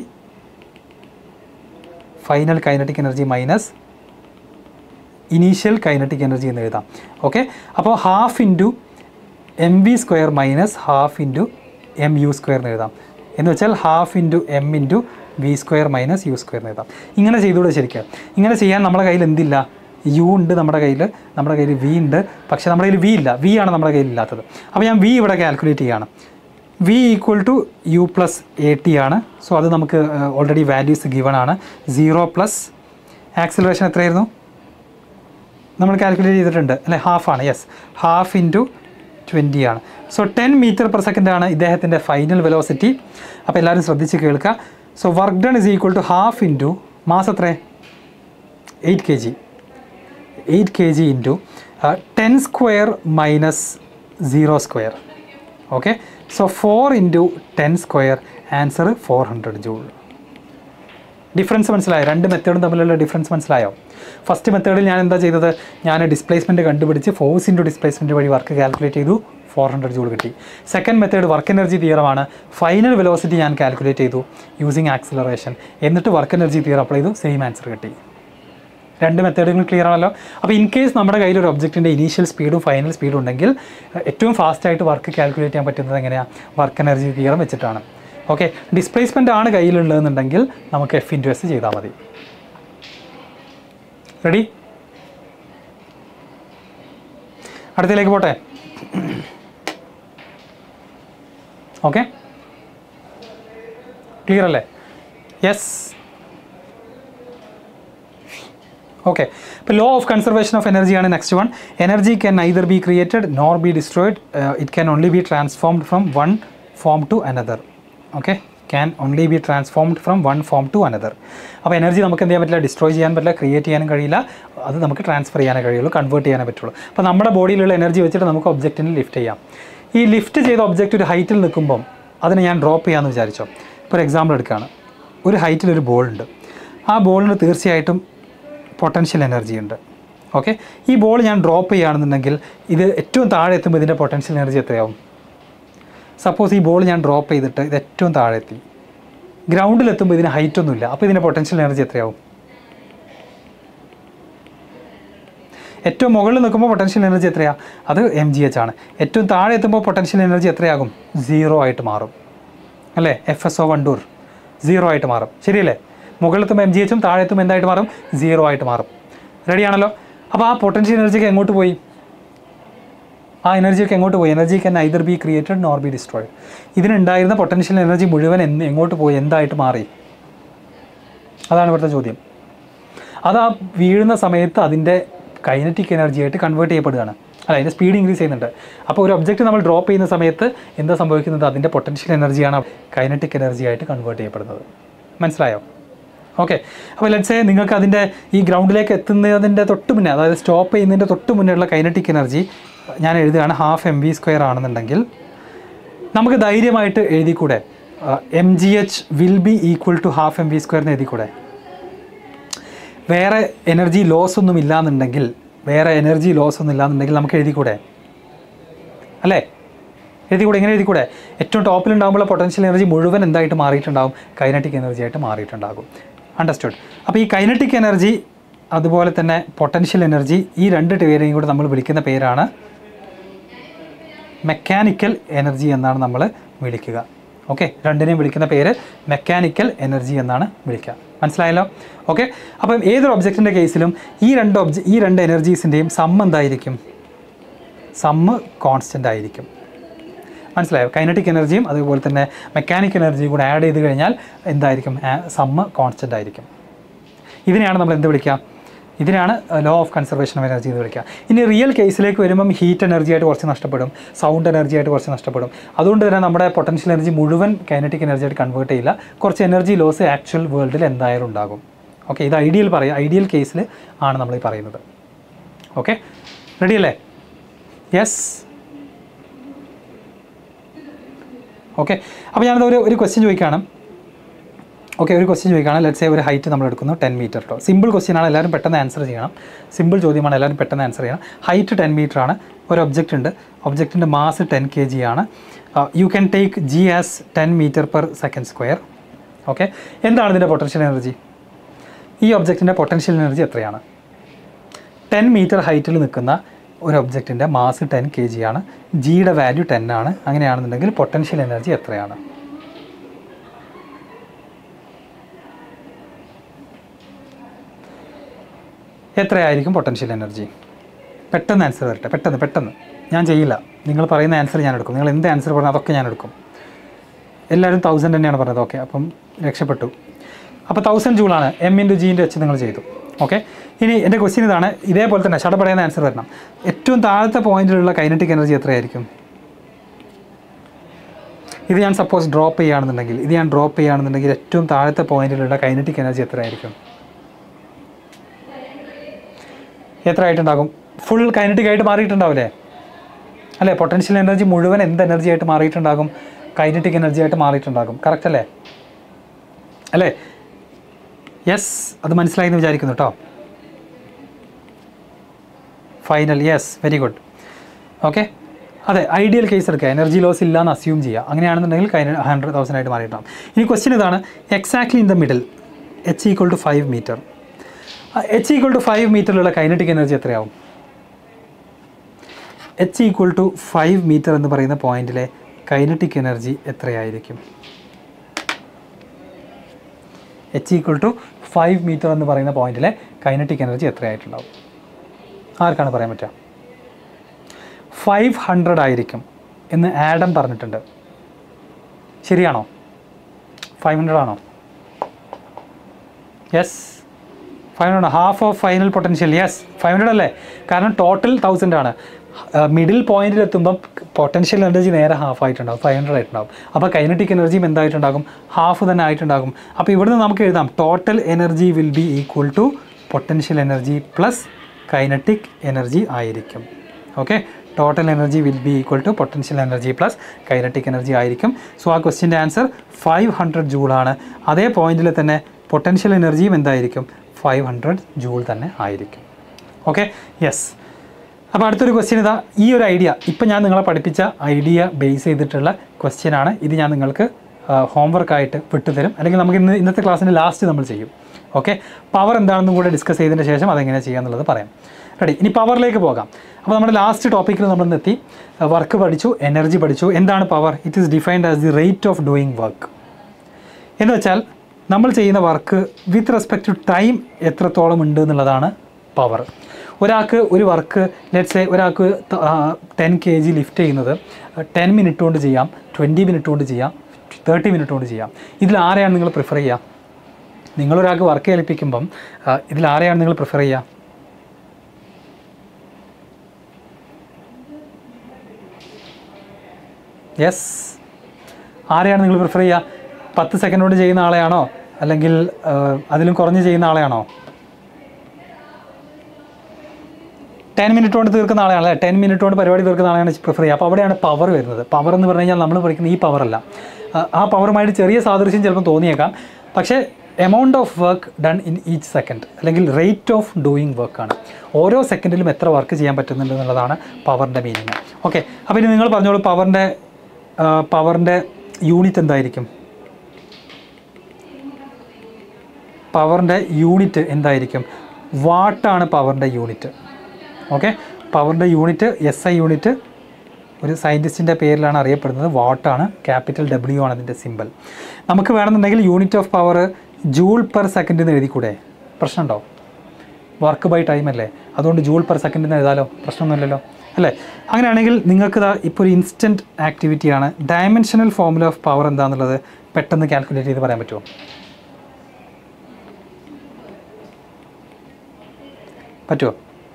final kinetic energy minus initial kinetic energy എന്ന് എഴുതാം ഓക്കെ അപ്പോൾ half into M V square minus half into m U square എന്ന് എഴുതാം എന്ന് വെച്ചാൽ half into M into V square minus U square എന്ന് എഴുതാം ഇങ്ങനെ ചെയ്തുകൂടെ ശരിക്കും ഇങ്ങനെ ചെയ്യാൻ നമ്മുടെ കയ്യിൽ എന്തില്ല യു ഉണ്ട് നമ്മുടെ കയ്യിൽ നമ്മുടെ കയ്യിൽ വി ഉണ്ട് പക്ഷേ നമ്മുടെ കയ്യിൽ വി ഇല്ല വി ആണ് നമ്മുടെ കയ്യിൽ ഇല്ലാത്തത് അപ്പോൾ ഞാൻ വി ഇവിടെ കാൽക്കുലേറ്റ് ചെയ്യുകയാണ് v equal to U plus A T ആണ് സോ അത് നമുക്ക് ഓൾറെഡി വാല്യൂസ് ഗിവൺ ആണ് സീറോ പ്ലസ് ആക്സിലറേഷൻ എത്രയായിരുന്നു നമ്മൾ കാൽക്കുലേറ്റ് ചെയ്തിട്ടുണ്ട് അല്ലേ ഹാഫ് ആണ് യെസ് ഹാഫ് ഇൻറ്റു ട്വൻറ്റി ആണ് so ten metre per second ആണ് ഇദ്ദേഹത്തിൻ്റെ ഫൈനൽ വെലോസിറ്റി അപ്പോൾ എല്ലാവരും ശ്രദ്ധിച്ച് കേൾക്കുക so work done is equal to half into mass എത്ര eight K g eight K g into ten square minus zero square okay so four into ten square answer four hundred joule difference മനസ്സിലായോ രണ്ട് മെത്തേഡും തമ്മിലുള്ള difference മനസ്സിലായോ first മെത്തേഡിൽ ഞാൻ എന്താ ചെയ്തത് ഞാൻ ഡിസ്പ്ലേസ്മെൻറ്റ് കണ്ടുപിടിച്ച് ഫോഴ്സ് ഇൻറ്റു ഡിസ്പ്ലേസ്മെൻറ്റ് വഴി വർക്ക് കാൽക്കുലേറ്റ് ചെയ്തു ഫോർ ഹൺഡ്രഡ് ജൂൾ കിട്ടി സെക്കൻഡ് മെത്തേഡ് വർക്ക് എനർജി തിയറമാണ് ഫൈനൽ വെലോസിറ്റി ഞാൻ കാൽക്കുലേറ്റ് ചെയ്തു യൂസിങ് ആക്സിലറേഷൻ എന്നിട്ട് വർക്ക് എനർജി തിയർ അപ്ലൈ ചെയ്തു സെയിം ആൻസർ കിട്ടി രണ്ട് മെത്തേഡുകൾ ക്ലിയർ ആണല്ലോ അപ്പോൾ ഇൻ കേസ് നമ്മുടെ കയ്യിൽ ഒരു ഒബ്ജക്റ്റിൻ്റെ ഇനീഷ്യൽ സ്പീഡും ഫൈനൽ സ്പീഡും ഉണ്ടെങ്കിൽ ഏറ്റവും ഫാസ്റ്റായിട്ട് വർക്ക് കാൽക്കുലേറ്റ് ചെയ്യാൻ പറ്റുന്നത് എങ്ങനെയാണ് വർക്ക് എനർജി തിയറം വെച്ചിട്ടാണ് ഓക്കെ ഡിസ്പ്ലേസ്മെൻ്റ് ആണ് കയ്യിലുള്ളതെന്നുണ്ടെങ്കിൽ നമുക്ക് എഫ് ഇൻറ്റു എസ് ചെയ്താൽ മതി റെഡി അടുത്തതിലേക്ക് പോട്ടെ ഓക്കെ ക്ലിയർ അല്ലേ യെസ് ഓക്കെ ഇപ്പോൾ ലോ ഓഫ് കൺസർവേഷൻ ഓഫ് എനർജിയാണ് next one energy can neither be created nor be destroyed it can only be transformed from one form to another okay can only be transformed from one form to another അപ്പോൾ energy നമുക്ക് എന്ത് ചെയ്യാൻ പറ്റില്ല destroy ചെയ്യാൻ പറ്റില്ല create ചെയ്യാനും കഴിയില്ല അത് നമുക്ക് ട്രാൻസ്ഫർ ചെയ്യാനേ കഴിയുള്ളൂ കൺവേർട്ട് ചെയ്യാനേ പറ്റുള്ളൂ അപ്പോൾ നമ്മുടെ ബോഡിയിലുള്ള എനർജി വെച്ചിട്ട് നമുക്ക് ഒബ്ജക്റ്റിനെ ലിഫ്റ്റ് ചെയ്യാം ഈ ലിഫ്റ്റ് ചെയ്ത ഒബ്ജക്റ്റ് ഒരു ഹൈറ്റിൽ നിൽക്കുമ്പം അതിനെ ഞാൻ ഡ്രോപ്പ് ചെയ്യാമെന്ന് വിചാരിച്ചോ ഇപ്പോൾ ഒരു എക്സാമ്പിൾ എടുക്കുകയാണ് ഒരു ഹൈറ്റിൽ ഒരു ബോൾ ഉണ്ട് ആ ബോളിന് തീർച്ചയായിട്ടും പൊട്ടൻഷ്യൽ എനർജി ഉണ്ട് ഓക്കെ ഈ ബോൾ ഞാൻ ഡ്രോപ്പ് ചെയ്യുകയാണെന്നുണ്ടെങ്കിൽ ഇത് ഏറ്റവും താഴെ എത്തുമ്പോൾ ഇതിൻ്റെ പൊട്ടൻഷ്യൽ എനർജി എത്രയാവും സപ്പോസ് ഈ ബോൾ ഞാൻ ഡ്രോപ്പ് ചെയ്തിട്ട് ഇത് ഏറ്റവും താഴെ എത്തി ഗ്രൗണ്ടിൽ എത്തുമ്പോൾ ഇതിന് ഹൈറ്റ് ഒന്നുമില്ല അപ്പോൾ ഇതിൻ്റെ പൊട്ടൻഷ്യൽ എനർജി എത്രയാവും ഏറ്റവും മുകളിൽ നിൽക്കുമ്പോൾ പൊട്ടൻഷ്യൽ എനർജി എത്രയാണ് അത് എം ജി എച്ച് ആണ് ഏറ്റവും താഴെ എത്തുമ്പോൾ പൊട്ടൻഷ്യൽ എനർജി എത്രയാകും സീറോ ആയിട്ട് മാറും അല്ലേ എഫ് എസ് ഒ വണ്ടൂർ സീറോ ആയിട്ട് മാറും ശരിയല്ലേ മുകളിലെത്തുമ്പോൾ എം ജി എച്ചും താഴെത്തും എന്തായിട്ട് മാറും സീറോ ആയിട്ട് മാറും റെഡിയാണല്ലോ അപ്പോൾ ആ പൊട്ടൻഷ്യൽ എനർജിക്ക് എങ്ങോട്ട് പോയി ആ എനർജിയൊക്കെ എങ്ങോട്ട് പോയി energy can either be created nor be destroyed ഇതിനുണ്ടായിരുന്ന പൊട്ടൻഷ്യൽ എനർജി മുഴുവൻ എന്ന് എങ്ങോട്ട് പോയി എന്തായിട്ട് മാറി അതാണ് ഇവിടുത്തെ ചോദ്യം അത് ആ വീഴുന്ന സമയത്ത് അതിൻ്റെ കൈനറ്റിക് എനർജി ആയിട്ട് കൺവേർട്ട് ചെയ്യപ്പെടുകയാണ് അല്ല അതിൻ്റെ സ്പീഡ് ഇൻക്രീസ് ചെയ്യുന്നുണ്ട് അപ്പോൾ ഒരു ഒബ്ജക്റ്റ് നമ്മൾ ഡ്രോപ്പ് ചെയ്യുന്ന സമയത്ത് എന്താ സംഭവിക്കുന്നത് അതിൻ്റെ പൊട്ടൻഷ്യൽ എനർജിയാണ് കൈനറ്റിക് എനർജി ആയിട്ട് കൺവേർട്ട് ചെയ്യപ്പെടുന്നത് മനസ്സിലായോ ഓക്കെ അപ്പോൾ ലെറ്റ്സേ നിങ്ങൾക്ക് അതിൻ്റെ ഈ ഗ്രൗണ്ടിലേക്ക് എത്തുന്നതിൻ്റെ തൊട്ട് മുന്നേ അതായത് സ്റ്റോപ്പ് ചെയ്യുന്നതിൻ്റെ തൊട്ട് മുന്നേ ഉള്ള കൈനറ്റിക് എനർജി ഞാൻ എഴുതുകയാണ് ഹാഫ് എം വി സ്ക്വയർ ആണെന്നുണ്ടെങ്കിൽ നമുക്ക് ധൈര്യമായിട്ട് എഴുതിക്കൂടെ m G h will be equal to half M V square എന്ന് എഴുതിക്കൂടെ വേറെ എനർജി ലോസ് ഒന്നും ഇല്ലാന്നുണ്ടെങ്കിൽ വേറെ എനർജി ലോസ് ഒന്നും ഇല്ലാന്നുണ്ടെങ്കിൽ നമുക്ക് എഴുതിക്കൂടെ അല്ലേ എഴുതിക്കൂടെ എങ്ങനെ എഴുതിക്കൂടെ ഏറ്റവും ടോപ്പിലുണ്ടാകുമ്പോൾ പൊട്ടൻഷ്യൽ എനർജി മുഴുവൻ എന്തായിട്ട് മാറിയിട്ടുണ്ടാകും കൈനറ്റിക് എനർജി ആയിട്ട് മാറിയിട്ടുണ്ടാകും അണ്ടർസ്റ്റുഡ് അപ്പോൾ ഈ കൈനറ്റിക് എനർജി അതുപോലെ തന്നെ പൊട്ടൻഷ്യൽ എനർജി ഈ രണ്ട് പേരെയും കൂടെ നമ്മൾ വിളിക്കുന്ന പേരാണ് മെക്കാനിക്കൽ എനർജി എന്നാണ് നമ്മൾ വിളിക്കുക ഓക്കെ രണ്ടിനെയും വിളിക്കുന്ന പേര് മെക്കാനിക്കൽ എനർജി എന്നാണ് വിളിക്കുക മനസ്സിലായല്ലോ ഓക്കെ അപ്പം ഏതൊരു ഒബ്ജക്റ്റിൻ്റെ കേസിലും ഈ രണ്ട് ഒബ്ജ ഈ രണ്ട് എനർജീസിൻ്റെയും സം എന്തായിരിക്കും സമ്മ് കോൺസ്റ്റൻ്റ് ആയിരിക്കും മനസ്സിലായോ കൈനറ്റിക് എനർജിയും അതുപോലെ തന്നെ മെക്കാനിക്കൽ എനർജിയും കൂടെ ആഡ് ചെയ്ത് കഴിഞ്ഞാൽ എന്തായിരിക്കും സമ്മ് കോൺസ്റ്റൻ്റ് ആയിരിക്കും ഇതിനെയാണ് നമ്മൾ എന്ത് വിളിക്കുക ഇതിനാണ് law of conservation of energy എന്ന് വിളിക്കുക ഇനി റിയൽ കേസിലേക്ക് വരുമ്പം ഹീറ്റ് എനർജി ആയിട്ട് കുറച്ച് നഷ്ടപ്പെടും സൗണ്ട് എനർജി ആയിട്ട് കുറച്ച് നഷ്ടപ്പെടും അതുകൊണ്ട് തന്നെ നമ്മുടെ പൊട്ടൻഷ്യൽ എനർജി മുഴുവൻ കൈനറ്റിക് എനർജി ആയിട്ട് കൺവേർട്ട് ചെയ്യില്ല കുറച്ച് എനർജി ലോസ് ആക്ച്വൽ വേൾഡിൽ എന്തായാലും ഉണ്ടാകും ഓക്കെ ഇത് ഐഡിയൽ പറയാം ഐഡിയൽ കേസിൽ ആണ് നമ്മൾ ഈ പറയുന്നത് ഓക്കെ റെഡി അല്ലേ യെസ് ഓക്കെ അപ്പോൾ ഞാനത് ഒരു ഒരു ക്വസ്റ്റ്യൻ ചോദിക്കുകയാണ് ഓക്കെ ഒരു ക്വസ്റ്റ്യൻ ചോദിക്കുകയാണ് ലെറ്റ്സ് സേ ഒരു ഹൈറ്റ് നമ്മൾ എടുക്കുന്നു ടെൻ മീറ്റർ കേട്ടോ സിമ്പിൾ ക്വസ്റ്റ്യൻ ആണ് എല്ലാവരും പെട്ടെന്ന് ആൻസർ ചെയ്യണം സിമ്പിൾ ചോദ്യമാണ് എല്ലാവരും പെട്ടെന്ന് ആൻസർ ചെയ്യണം ഹൈറ്റ് ടെൻ മീറ്റർ ആണ് ഒരു ഒബ്ജക്റ്റ് ഉണ്ട് ഒബ്ജക്റ്റിൻ്റെ മാസ് ടെൻ കെ ജി ആണ് you can take g as ten metre per second square okay എന്താണ് ഇതിൻ്റെ പൊട്ടൻഷ്യൽ എനർജി ഈ ഒബ്ജക്റ്റിൻ്റെ പൊട്ടൻഷ്യൽ എനർജി എത്രയാണ് ടെൻ മീറ്റർ ഹൈറ്റിൽ നിൽക്കുന്ന ഒരു ഒബ്ജക്റ്റിൻ്റെ മാസ് ടെൻ കെ ജി ആണ് ജിയുടെ വാല്യൂ ടെൻ ആണ് അങ്ങനെയാണെന്നുണ്ടെങ്കിൽ പൊട്ടൻഷ്യൽ എനർജി എത്രയാണ് എത്രയായിരിക്കും പൊട്ടൻഷ്യൽ എനർജി പെട്ടെന്ന് ആൻസർ വരട്ടെ പെട്ടെന്ന് പെട്ടെന്ന് ഞാൻ ചെയ്യില്ല നിങ്ങൾ പറയുന്ന ആൻസർ ഞാൻ എടുക്കും നിങ്ങൾ എന്ത് ആൻസർ പറഞ്ഞാൽ അതൊക്കെ ഞാൻ എടുക്കും എല്ലാവരും തൗസൻഡ് തന്നെയാണ് പറഞ്ഞത് ഓക്കെ അപ്പം രക്ഷപ്പെട്ടു അപ്പോൾ തൗസൻഡ് ജൂളാണ് എം ഇൻറ്റു ജിൻ്റെ വെച്ച് നിങ്ങൾ ചെയ്തു ഓക്കെ ഇനി എൻ്റെ ക്വസ്റ്റ്യൻ ഇതാണ് ഇതേപോലെ തന്നെ ഷടപടയുന്ന ആൻസർ വരണം ഏറ്റവും താഴത്തെ പോയിന്റിലുള്ള കൈനറ്റിക് എനർജി എത്രയായിരിക്കും ഇത് ഞാൻ സപ്പോസ് ഡ്രോപ്പ് ചെയ്യുകയാണെന്നുണ്ടെങ്കിൽ ഇത് ഞാൻ ഡ്രോപ്പ് ചെയ്യുകയാണെന്നുണ്ടെങ്കിൽ ഏറ്റവും താഴത്തെ പോയിന്റിലുള്ള കൈനറ്റിക് എനർജി എത്രയായിരിക്കും എത്ര ആയിട്ടുണ്ടാകും ഫുൾ കൈനറ്റിക് ആയിട്ട് മാറിയിട്ടുണ്ടാവില്ലേ അല്ലേ പൊട്ടൻഷ്യൽ എനർജി മുഴുവൻ എന്ത് എനർജി ആയിട്ട് മാറിയിട്ടുണ്ടാകും കൈനറ്റിക് എനർജി ആയിട്ട് മാറിയിട്ടുണ്ടാകും കറക്റ്റ് അല്ലേ അല്ലേ യെസ് അത് മനസ്സിലായി എന്ന് വിചാരിക്കുന്നു കേട്ടോ final yes very good okay അതെ ഐഡിയൽ കേസ് എടുക്കുക എനർജി ലോസ് ഇല്ല എന്ന് അസ്യൂം ചെയ്യുക അങ്ങനെയാണെന്നുണ്ടെങ്കിൽ കൈന ഹൺഡ്രഡ് തൗസൻഡ് ആയിട്ട് മാറിയിട്ടാണ് ഇനി ക്വസ്റ്റ്യൻ ഇതാണ് exactly in the middle h equal to five metre h equal to five മീറ്ററിലുള്ള കൈനറ്റിക് എനർജി എത്രയാവും h equal to five metre എന്ന് പറയുന്ന പോയിന്റിലെ കൈനറ്റിക് എനർജി എത്രയായിരിക്കും h equal to five metre എന്ന് പറയുന്ന പോയിന്റിലെ കൈനറ്റിക് എനർജി എത്രയായിട്ടുണ്ടാവും ആർക്കാണ് പറയാൻ പറ്റുക ഫൈവ് ഹൺഡ്രഡ് ആയിരിക്കും എന്ന് ആഡം പറഞ്ഞിട്ടുണ്ട് ശരിയാണോ ഫൈവ് ഹൺഡ്രഡ് ആണോ yes five hundred half of final potential yes five hundred അല്ലേ കാരണം ടോട്ടൽ തൗസൻഡ് ആണ് മിഡിൽ പോയിന്റിൽ എത്തുമ്പോൾ പൊട്ടൻഷ്യൽ എനർജി നേരെ ഹാഫ് ആയിട്ടുണ്ടാവും ഫൈവ് ഹൺഡ്രഡ് ആയിട്ടുണ്ടാവും അപ്പോൾ കൈനറ്റിക് എനർജിയും എന്തായിട്ടുണ്ടാകും ഹാഫ് തന്നെ ആയിട്ടുണ്ടാകും അപ്പോൾ ഇവിടുന്ന് നമുക്ക് എഴുതാം total energy will be equal to potential energy plus kinetic energy ആയിരിക്കും okay total energy will be equal to potential energy plus kinetic energy ആയിരിക്കും സോ ആ ക്വസ്റ്റിൻ്റെ ആൻസർ ഫൈവ് ഹൺഡ്രഡ് ജൂളാണ് അതേ പോയിന്റിൽ തന്നെ പൊട്ടൻഷ്യൽ എനർജിയും എന്തായിരിക്കും ഫൈവ് ഹൺഡ്രഡ് ജൂൾ തന്നെ ആയിരിക്കും ഓക്കെ യെസ് അപ്പോൾ അടുത്തൊരു ക്വസ്റ്റ്യൻ ഇതാ ഈ ഒരു ഐഡിയ ഇപ്പം ഞാൻ നിങ്ങളെ പഠിപ്പിച്ച ഐഡിയ ബേസ് ചെയ്തിട്ടുള്ള ക്വസ്റ്റ്യൻ ആണ് ഇത് ഞാൻ നിങ്ങൾക്ക് ഹോംവർക്കായിട്ട് വിട്ടുതരും അല്ലെങ്കിൽ നമുക്ക് ഇന്ന് ഇന്നത്തെ ക്ലാസ്സിൻ്റെ ലാസ്റ്റ് നമ്മൾ ചെയ്യും ഓക്കെ പവർ എന്താണെന്നും കൂടെ ഡിസ്കസ് ചെയ്തതിന് ശേഷം അതെങ്ങനെ ചെയ്യാന്നുള്ളത് പറയാം റെഡി ഇനി പവറിലേക്ക് പോകാം അപ്പോൾ നമ്മുടെ ലാസ്റ്റ് ടോപ്പിക്കിൽ നമ്മൾ ഇന്ന് എത്തി വർക്ക് പഠിച്ചു എനർജി പഠിച്ചു എന്താണ് power it is defined as the rate of doing work എന്ന് വെച്ചാൽ നമ്മൾ ചെയ്യുന്ന work with respect to time എത്രത്തോളം ഉണ്ട് എന്നുള്ളതാണ് പവർ ഒരാൾക്ക് ഒരു വർക്ക് ലെറ്റ്സ് ഒരാൾക്ക് ടെൻ കെ ജി ലിഫ്റ്റ് ചെയ്യുന്നത് ടെൻ മിനിറ്റ് കൊണ്ട് ചെയ്യാം ട്വൻറ്റി മിനിറ്റ് കൊണ്ട് ചെയ്യാം തേർട്ടി മിനിറ്റ് കൊണ്ട് ചെയ്യാം ഇതിൽ ആരെയാണ് നിങ്ങൾ പ്രിഫർ ചെയ്യുക നിങ്ങളൊരാൾക്ക് വർക്ക് ഏൽപ്പിക്കുമ്പം ആ, ഇതിൽ ആരെയാണ് നിങ്ങൾ പ്രിഫർ ചെയ്യുക യെസ് ആരെയാണ് നിങ്ങൾ പ്രിഫർ ചെയ്യുക പത്ത് സെക്കൻഡ് കൊണ്ട് ചെയ്യുന്ന ആളെയാണോ അല്ലെങ്കിൽ ആ, അതിലും കുറഞ്ഞ് ചെയ്യുന്ന ആളെയാണോ ടെൻ മിനിറ്റ് കൊണ്ട് തീർക്കുന്ന ആളെയാണ് അല്ലേ ടെൻ മിനിറ്റ് കൊണ്ട് പരിപാടി തീർക്കുന്ന ആളെയാണ് പ്രിഫർ ചെയ്യുക അപ്പോൾ അവിടെയാണ് പവർ വരുന്നത് പവർ എന്ന് പറഞ്ഞു കഴിഞ്ഞാൽ നമ്മൾ പഠിക്കുന്ന ഈ പവറല്ല ആ പവറുമായിട്ട് ചെറിയ സാദൃശ്യം ചിലപ്പോൾ തോന്നിയേക്കാം പക്ഷേ amount of work done in each second അല്ലെങ്കിൽ റേറ്റ് ഓഫ് ഡൂയിങ് വർക്കാണ് ഓരോ സെക്കൻഡിലും എത്ര വർക്ക് ചെയ്യാൻ പറ്റുന്നുണ്ട് എന്നുള്ളതാണ് പവറിൻ്റെ മീനിങ് ഓക്കെ അപ്പോൾ ഇനി നിങ്ങൾ പറഞ്ഞോളൂ പവറിൻ്റെ പവറിൻ്റെ യൂണിറ്റ് എന്തായിരിക്കും പവറിൻ്റെ യൂണിറ്റ് എന്തായിരിക്കും വാട്ടാണ് പവറിൻ്റെ യൂണിറ്റ് ഓക്കെ പവറിൻ്റെ യൂണിറ്റ് എസ് ഐ യൂണിറ്റ് ഒരു സയൻറ്റിസ്റ്റിൻ്റെ പേരിലാണ് അറിയപ്പെടുന്നത് വാട്ടാണ് ക്യാപിറ്റൽ ഡബ്ല്യു ആണ് അതിൻ്റെ സിമ്പൽ നമുക്ക് വേണമെന്നുണ്ടെങ്കിൽ unit of power joule per second എന്ന് എഴുതിക്കൂടെ പ്രശ്നമുണ്ടോ വർക്ക് ബൈ ടൈം അല്ലേ അതുകൊണ്ട് ജൂൾ പെർ സെക്കൻഡ് എന്ന് എഴുതാലോ പ്രശ്നമൊന്നുമില്ലല്ലോ അല്ലേ അങ്ങനെയാണെങ്കിൽ നിങ്ങൾക്ക് ഇതാ ഇപ്പോൾ ഒരു ഇൻസ്റ്റൻറ്റ് ആക്ടിവിറ്റിയാണ് ഡയമെൻഷനൽ ഫോമുല ഓഫ് പവർ എന്താണെന്നുള്ളത് പെട്ടെന്ന് കാൽക്കുലേറ്റ് ചെയ്ത് പറയാൻ പറ്റുമോ പറ്റുമോ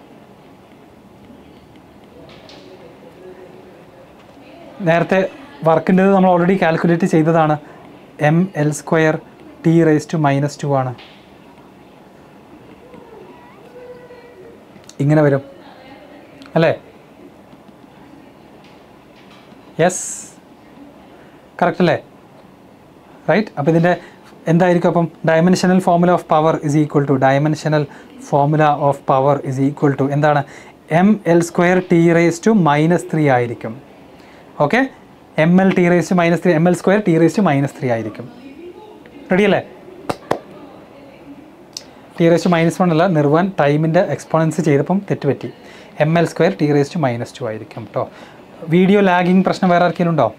നേരത്തെ വർക്കിൻ്റെത് നമ്മൾ ഓൾറെഡി കാൽക്കുലേറ്റ് ചെയ്തതാണ് M L square T raise to minus two ആണ് ഇങ്ങനെ വരും അല്ലേ യെസ് കറക്റ്റ് അല്ലേ റൈറ്റ് അപ്പോൾ ഇതിൻ്റെ എന്തായിരിക്കും അപ്പം dimensional formula of power is equal to dimensional formula of power is equal to എന്താണ് M L square T raise to minus three ആയിരിക്കും okay M L T raise to minus three M L square T raise to minus three ആയിരിക്കും ready അല്ലേ T raise to minus one അല്ല നിർവ്വാൻ ടൈമിൻ്റെ exponents ചെയ്തപ്പം തെറ്റുപറ്റി M L square T raise to minus two ആയിരിക്കും കേട്ടോ video lagging പ്രശ്നം വേറെ ആർക്കെങ്കിലും ഉണ്ടോ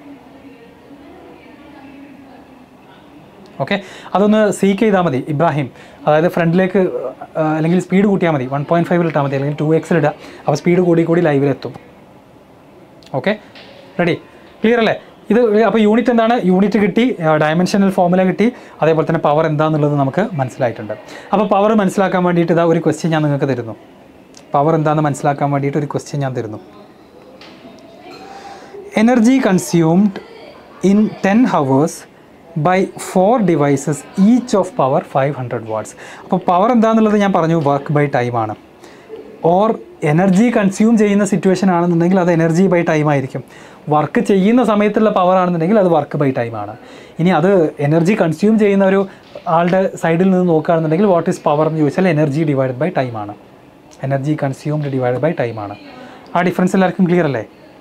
ഓക്കെ അതൊന്ന് സീക്ക് ചെയ്താൽ മതി ഇബ്രാഹിം അതായത് ഫ്രണ്ടിലേക്ക് ആ, അല്ലെങ്കിൽ സ്പീഡ് കൂട്ടിയാൽ മതി വൺ പോയിൻറ്റ് ഫൈവിൽ ഇട്ടാൽ മതി അല്ലെങ്കിൽ ടു എക്സിൽ ഇടുക അപ്പോൾ സ്പീഡ് കൂടി കൂടി ലൈവിലെത്തും ഓക്കെ റെഡി ക്ലിയർ അല്ലേ ഇത് അപ്പോൾ യൂണിറ്റ് എന്താണ് യൂണിറ്റ് കിട്ടി ഡയമെൻഷനൽ ഫോമുല കിട്ടി അതേപോലെ തന്നെ പവർ എന്താണെന്നുള്ളത് നമുക്ക് മനസ്സിലായിട്ടുണ്ട് അപ്പോൾ പവർ മനസ്സിലാക്കാൻ വേണ്ടിയിട്ട് ഇതാ ഒരു ക്വസ്റ്റ്യൻ ഞാൻ നിങ്ങൾക്ക് തരുന്നു പവർ എന്താണെന്ന് മനസ്സിലാക്കാൻ വേണ്ടിയിട്ട് ഒരു ക്വസ്റ്റ്യൻ ഞാൻ തരുന്നു energy consumed in ten hours by four devices each of power five hundred watts അപ്പോൾ പവർ എന്താണെന്നുള്ളത് ഞാൻ പറഞ്ഞു വർക്ക് ബൈ ടൈമാണ് ഓർ എനർജി കൺസ്യൂം ചെയ്യുന്ന സിറ്റുവേഷൻ ആണെന്നുണ്ടെങ്കിൽ അത് എനർജി ബൈ ടൈം ആയിരിക്കും വർക്ക് ചെയ്യുന്ന സമയത്തുള്ള പവർ ആണെന്നുണ്ടെങ്കിൽ അത് വർക്ക് ബൈ ടൈം ആണ് ഇനി അത് എനർജി കൺസ്യൂം ചെയ്യുന്ന ഒരു ആളുടെ സൈഡിൽ നിന്ന് നോക്കുകയാണെന്നുണ്ടെങ്കിൽ വാട്ട് ഈസ് പവർ എന്ന് ചോദിച്ചാൽ എനർജി ഡിവൈഡഡ് ബൈ ടൈം ആണ് energy consumed divided by time ആണ് ആ ഡിഫറൻസ് എല്ലാവർക്കും ക്ലിയർ അല്ലേ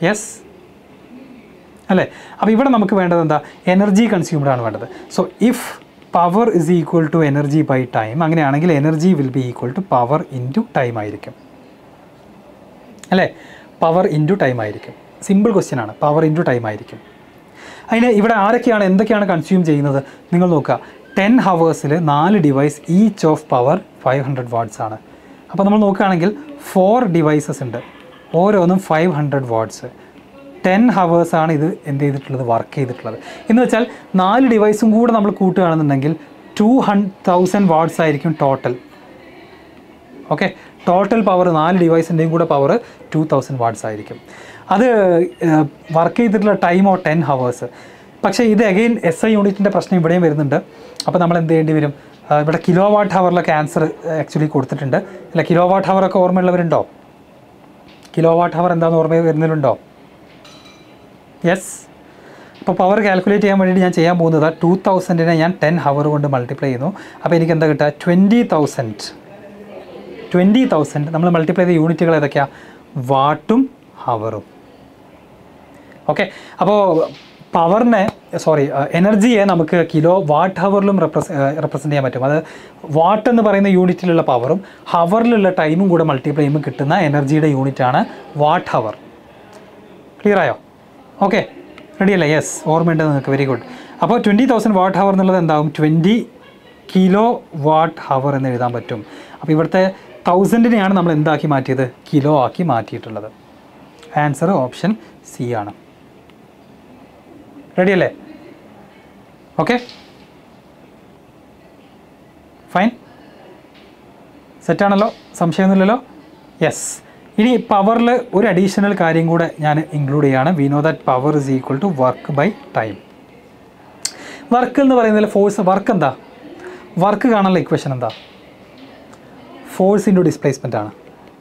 യെസ് അല്ലേ അപ്പോൾ ഇവിടെ നമുക്ക് വേണ്ടത് എന്താ എനർജി കൺസ്യൂംഡ് ആണ് വേണ്ടത് so if power is equal to energy by time അങ്ങനെയാണെങ്കിൽ energy will be equal to power into time ആയിരിക്കും അല്ലേ പവർ ഇൻറ്റു ടൈം ആയിരിക്കും സിമ്പിൾ ക്വസ്റ്റ്യൻ ആണ് പവർ ഇൻറ്റു ടൈം ആയിരിക്കും അതിന് ഇവിടെ ആരൊക്കെയാണ് എന്തൊക്കെയാണ് കൺസ്യൂം ചെയ്യുന്നത് നിങ്ങൾ നോക്കുക ടെൻ ഹവേഴ്സിൽ നാല് device each of power five hundred watts ആണ് അപ്പോൾ നമ്മൾ നോക്കുകയാണെങ്കിൽ ഫോർ ഡിവൈസസ് ഉണ്ട് ഓരോന്നും ഫൈവ് ഹൺഡ്രഡ് വാട്ട്സ് ടെൻ ഹവേഴ്സാണ് ഇത് എന്ത് ചെയ്തിട്ടുള്ളത് വർക്ക് ചെയ്തിട്ടുള്ളത് എന്ന് വെച്ചാൽ നാല് ഡിവൈസും കൂടെ നമ്മൾ കൂട്ടുകയാണെന്നുണ്ടെങ്കിൽ ടു ഹൺ തൗസൻഡ് വാട്ട്സ് ആയിരിക്കും ടോട്ടൽ ഓക്കെ ടോട്ടൽ പവർ നാല് ഡിവൈസിൻ്റെയും കൂടെ പവർ ടു തൗസൻഡ് വാട്ട്സ് ആയിരിക്കും അത് വർക്ക് ചെയ്തിട്ടുള്ള ടൈമോ ടെൻ ഹവേഴ്സ് പക്ഷേ ഇത് അഗെയിൻ എസ് ഐ യൂണിറ്റിൻ്റെ പ്രശ്നം ഇവിടെയും വരുന്നുണ്ട് അപ്പോൾ നമ്മൾ എന്ത് ചെയ്യേണ്ടി വരും ആ, ഇവിടെ കിലോ വാട്ട് ഹവറിലൊക്കെ ആൻസർ ആക്ച്വലി കൊടുത്തിട്ടുണ്ട് അല്ല കിലോ വാട്ട് ഹവറൊക്കെ ഓർമ്മയുള്ളവരുണ്ടോ കിലോ വാട്ട് ഹവർ എന്താണെന്ന് ഓർമ്മ വരുന്നവരുണ്ടോ യെസ് അപ്പോൾ പവർ കാൽക്കുലേറ്റ് ചെയ്യാൻ വേണ്ടിയിട്ട് ഞാൻ ചെയ്യാൻ പോകുന്നത് ടു തൗസൻഡിനെ ഞാൻ ടെൻ ഹവർ കൊണ്ട് മൾട്ടിപ്ലൈ ചെയ്യുന്നു അപ്പോൾ എനിക്ക് എന്താ കിട്ടുക ട്വൻറ്റി തൗസൻഡ് ട്വൻറ്റി തൗസൻഡ് നമ്മൾ മൾട്ടിപ്ലൈ ചെയ്ത യൂണിറ്റുകൾ ഏതൊക്കെയാണ് വാട്ടും ഹവറും ഓക്കെ അപ്പോൾ പവറിനെ സോറി എനർജിയെ നമുക്ക് കിലോ വാട്ട് ഹവറിലും റെപ്രസ റെപ്രസെൻറ്റ് ചെയ്യാൻ പറ്റും അത് വാട്ട് എന്ന് പറയുന്ന യൂണിറ്റിലുള്ള പവറും ഹവറിലുള്ള ടൈമും കൂടെ മൾട്ടിപ്ലൈ ചെയ്യുമ്പോൾ കിട്ടുന്ന എനർജിയുടെ യൂണിറ്റാണ് വാട്ട് ഹവർ ക്ലിയർ ആയോ ഓക്കെ റെഡി അല്ലേ യെസ് ഓർമ്മയുണ്ട് നിങ്ങൾക്ക് വെരി ഗുഡ് അപ്പോൾ ട്വൻറ്റി തൗസൻഡ് വാട്ട് ഹവർ എന്നുള്ളത് എന്താവും ട്വൻറ്റി കിലോ വാട്ട് ഹവർ എന്ന് എഴുതാൻ പറ്റും അപ്പോൾ ഇവിടുത്തെ തൗസൻഡിനെയാണ് നമ്മൾ എന്താക്കി മാറ്റിയത് കിലോ ആക്കി മാറ്റിയിട്ടുള്ളത് ആൻസർ ഓപ്ഷൻ സി ആണ് റെഡി അല്ലേ ഓക്കെ ഫൈൻ സെറ്റാണല്ലോ സംശയമൊന്നുമില്ലല്ലോ യെസ് ഇനി പവറിൽ ഒരു അഡീഷണൽ കാര്യം കൂടെ ഞാൻ ഇൻക്ലൂഡ് ചെയ്യാണ് we know that power is equal to work by time work എന്ന് പറയുന്നതിൽ ഫോഴ്സ് വർക്ക് എന്താ വർക്ക് കാണാനുള്ള ഇക്വേഷൻ എന്താ ഫോഴ്സ് ഇൻറ്റു ഡിസ്പ്ലേസ്മെൻ്റ് ആണ്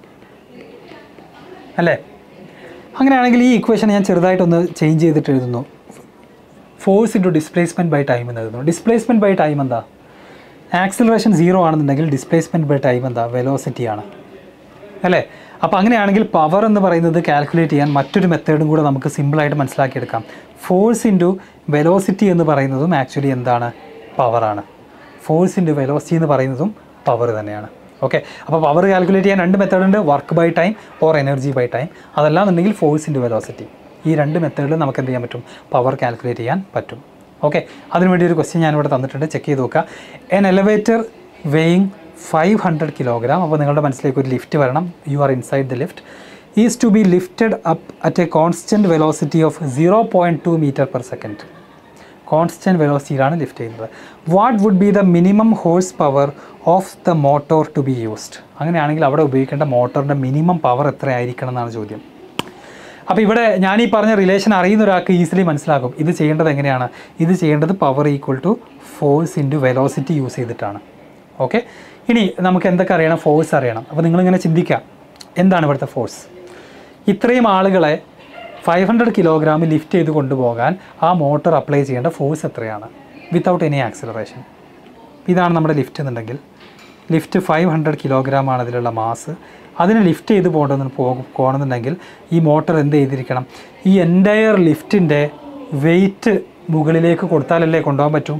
അല്ലേ അങ്ങനെയാണെങ്കിൽ ഈ ഇക്വേഷൻ ഞാൻ ചെറുതായിട്ടൊന്ന് ചേഞ്ച് ചെയ്തിട്ട് എഴുതുന്നു force into displacement by time എന്ന് എഴുതുന്നു ഡിസ്പ്ലേസ്മെൻറ്റ് ബൈ ടൈം എന്താ ആക്സിലറേഷൻ സീറോ ആണെന്നുണ്ടെങ്കിൽ ഡിസ്പ്ലേസ്മെൻറ്റ് ബൈ ടൈം എന്താ വെലോസിറ്റി ആണ് അല്ലേ അപ്പോൾ അങ്ങനെയാണെങ്കിൽ പവർ എന്ന് പറയുന്നത് കാൽക്കുലേറ്റ് ചെയ്യാൻ മറ്റൊരു മെത്തേഡും കൂടെ നമുക്ക് സിമ്പിളായിട്ട് മനസ്സിലാക്കിയെടുക്കാം ഫോഴ്സ് ഇൻറ്റു വെലോസിറ്റി എന്ന് പറയുന്നതും ആക്ച്വലി എന്താണ് പവറാണ് ഫോഴ്സ് ഇൻറ്റു വെലോസിറ്റി എന്ന് പറയുന്നതും പവർ തന്നെയാണ് ഓക്കെ അപ്പോൾ പവർ കാൽക്കുലേറ്റ് ചെയ്യാൻ രണ്ട് മെത്തേഡ് ഉണ്ട് work by time or energy by time അതല്ലാന്നുണ്ടെങ്കിൽ ഫോഴ്സ് ഇൻറ്റു വെലോസിറ്റി ഈ രണ്ട് മെത്തേഡിൽ നമുക്ക് എന്ത് ചെയ്യാൻ പറ്റും പവർ കാൽക്കുലേറ്റ് ചെയ്യാൻ പറ്റും ഓക്കെ അതിനുവേണ്ടി ഒരു ക്വസ്റ്റ്യൻ ഞാനിവിടെ തന്നിട്ടുണ്ട് ചെക്ക് ചെയ്ത് നോക്കുക an elevator weighing five hundred kilogram അപ്പോൾ നിങ്ങളുടെ മനസ്സിലേക്ക് ഒരു ലിഫ്റ്റ് വരണം you are inside the lift is to be lifted up at a constant velocity of zero point two metre per second constant വെലോസിറ്റിയിലാണ് ലിഫ്റ്റ് ചെയ്യുന്നത് what would be the minimum horse power of the motor to be used അങ്ങനെയാണെങ്കിൽ അവിടെ ഉപയോഗിക്കേണ്ട മോട്ടറിൻ്റെ minimum power എത്രയായിരിക്കണം എന്നാണ് ചോദ്യം അപ്പോൾ ഇവിടെ ഞാൻ ഈ പറഞ്ഞ റിലേഷൻ അറിയുന്ന ഒരാൾക്ക് ഈസിലി മനസ്സിലാകും ഇത് ചെയ്യേണ്ടത് എങ്ങനെയാണ് ഇത് ചെയ്യേണ്ടത് power equal to force into velocity use ചെയ്തിട്ടാണ് ഓക്കെ ഇനി നമുക്ക് എന്തൊക്കെ അറിയണം ഫോഴ്സ് അറിയണം അപ്പോൾ നിങ്ങളിങ്ങനെ ചിന്തിക്കാം എന്താണ് ഇവിടുത്തെ ഫോഴ്സ് ഇത്രയും ആളുകളെ ഫൈവ് ഹൺഡ്രഡ് കിലോഗ്രാം ലിഫ്റ്റ് ചെയ്ത് കൊണ്ടുപോകാൻ ആ മോട്ടോർ അപ്ലൈ ചെയ്യേണ്ട ഫോഴ്സ് എത്രയാണ് വിത്തൗട്ട് എനി ആക്സിലറേഷൻ ഇതാണ് നമ്മുടെ ലിഫ്റ്റ് എന്നുണ്ടെങ്കിൽ ലിഫ്റ്റ് ഫൈവ് ഹൺഡ്രഡ് കിലോഗ്രാം ആണ് അതിലുള്ള മാസ് അതിനെ ലിഫ്റ്റ് ചെയ്ത് പോകണമെന്ന് പോകും പോകണമെന്നുണ്ടെങ്കിൽ ഈ മോട്ടർ എന്ത് ചെയ്തിരിക്കണം ഈ എൻറ്റയർ ലിഫ്റ്റിൻ്റെ വെയിറ്റ് മുകളിലേക്ക് കൊടുത്താലല്ലേ കൊണ്ടുപോകാൻ പറ്റൂ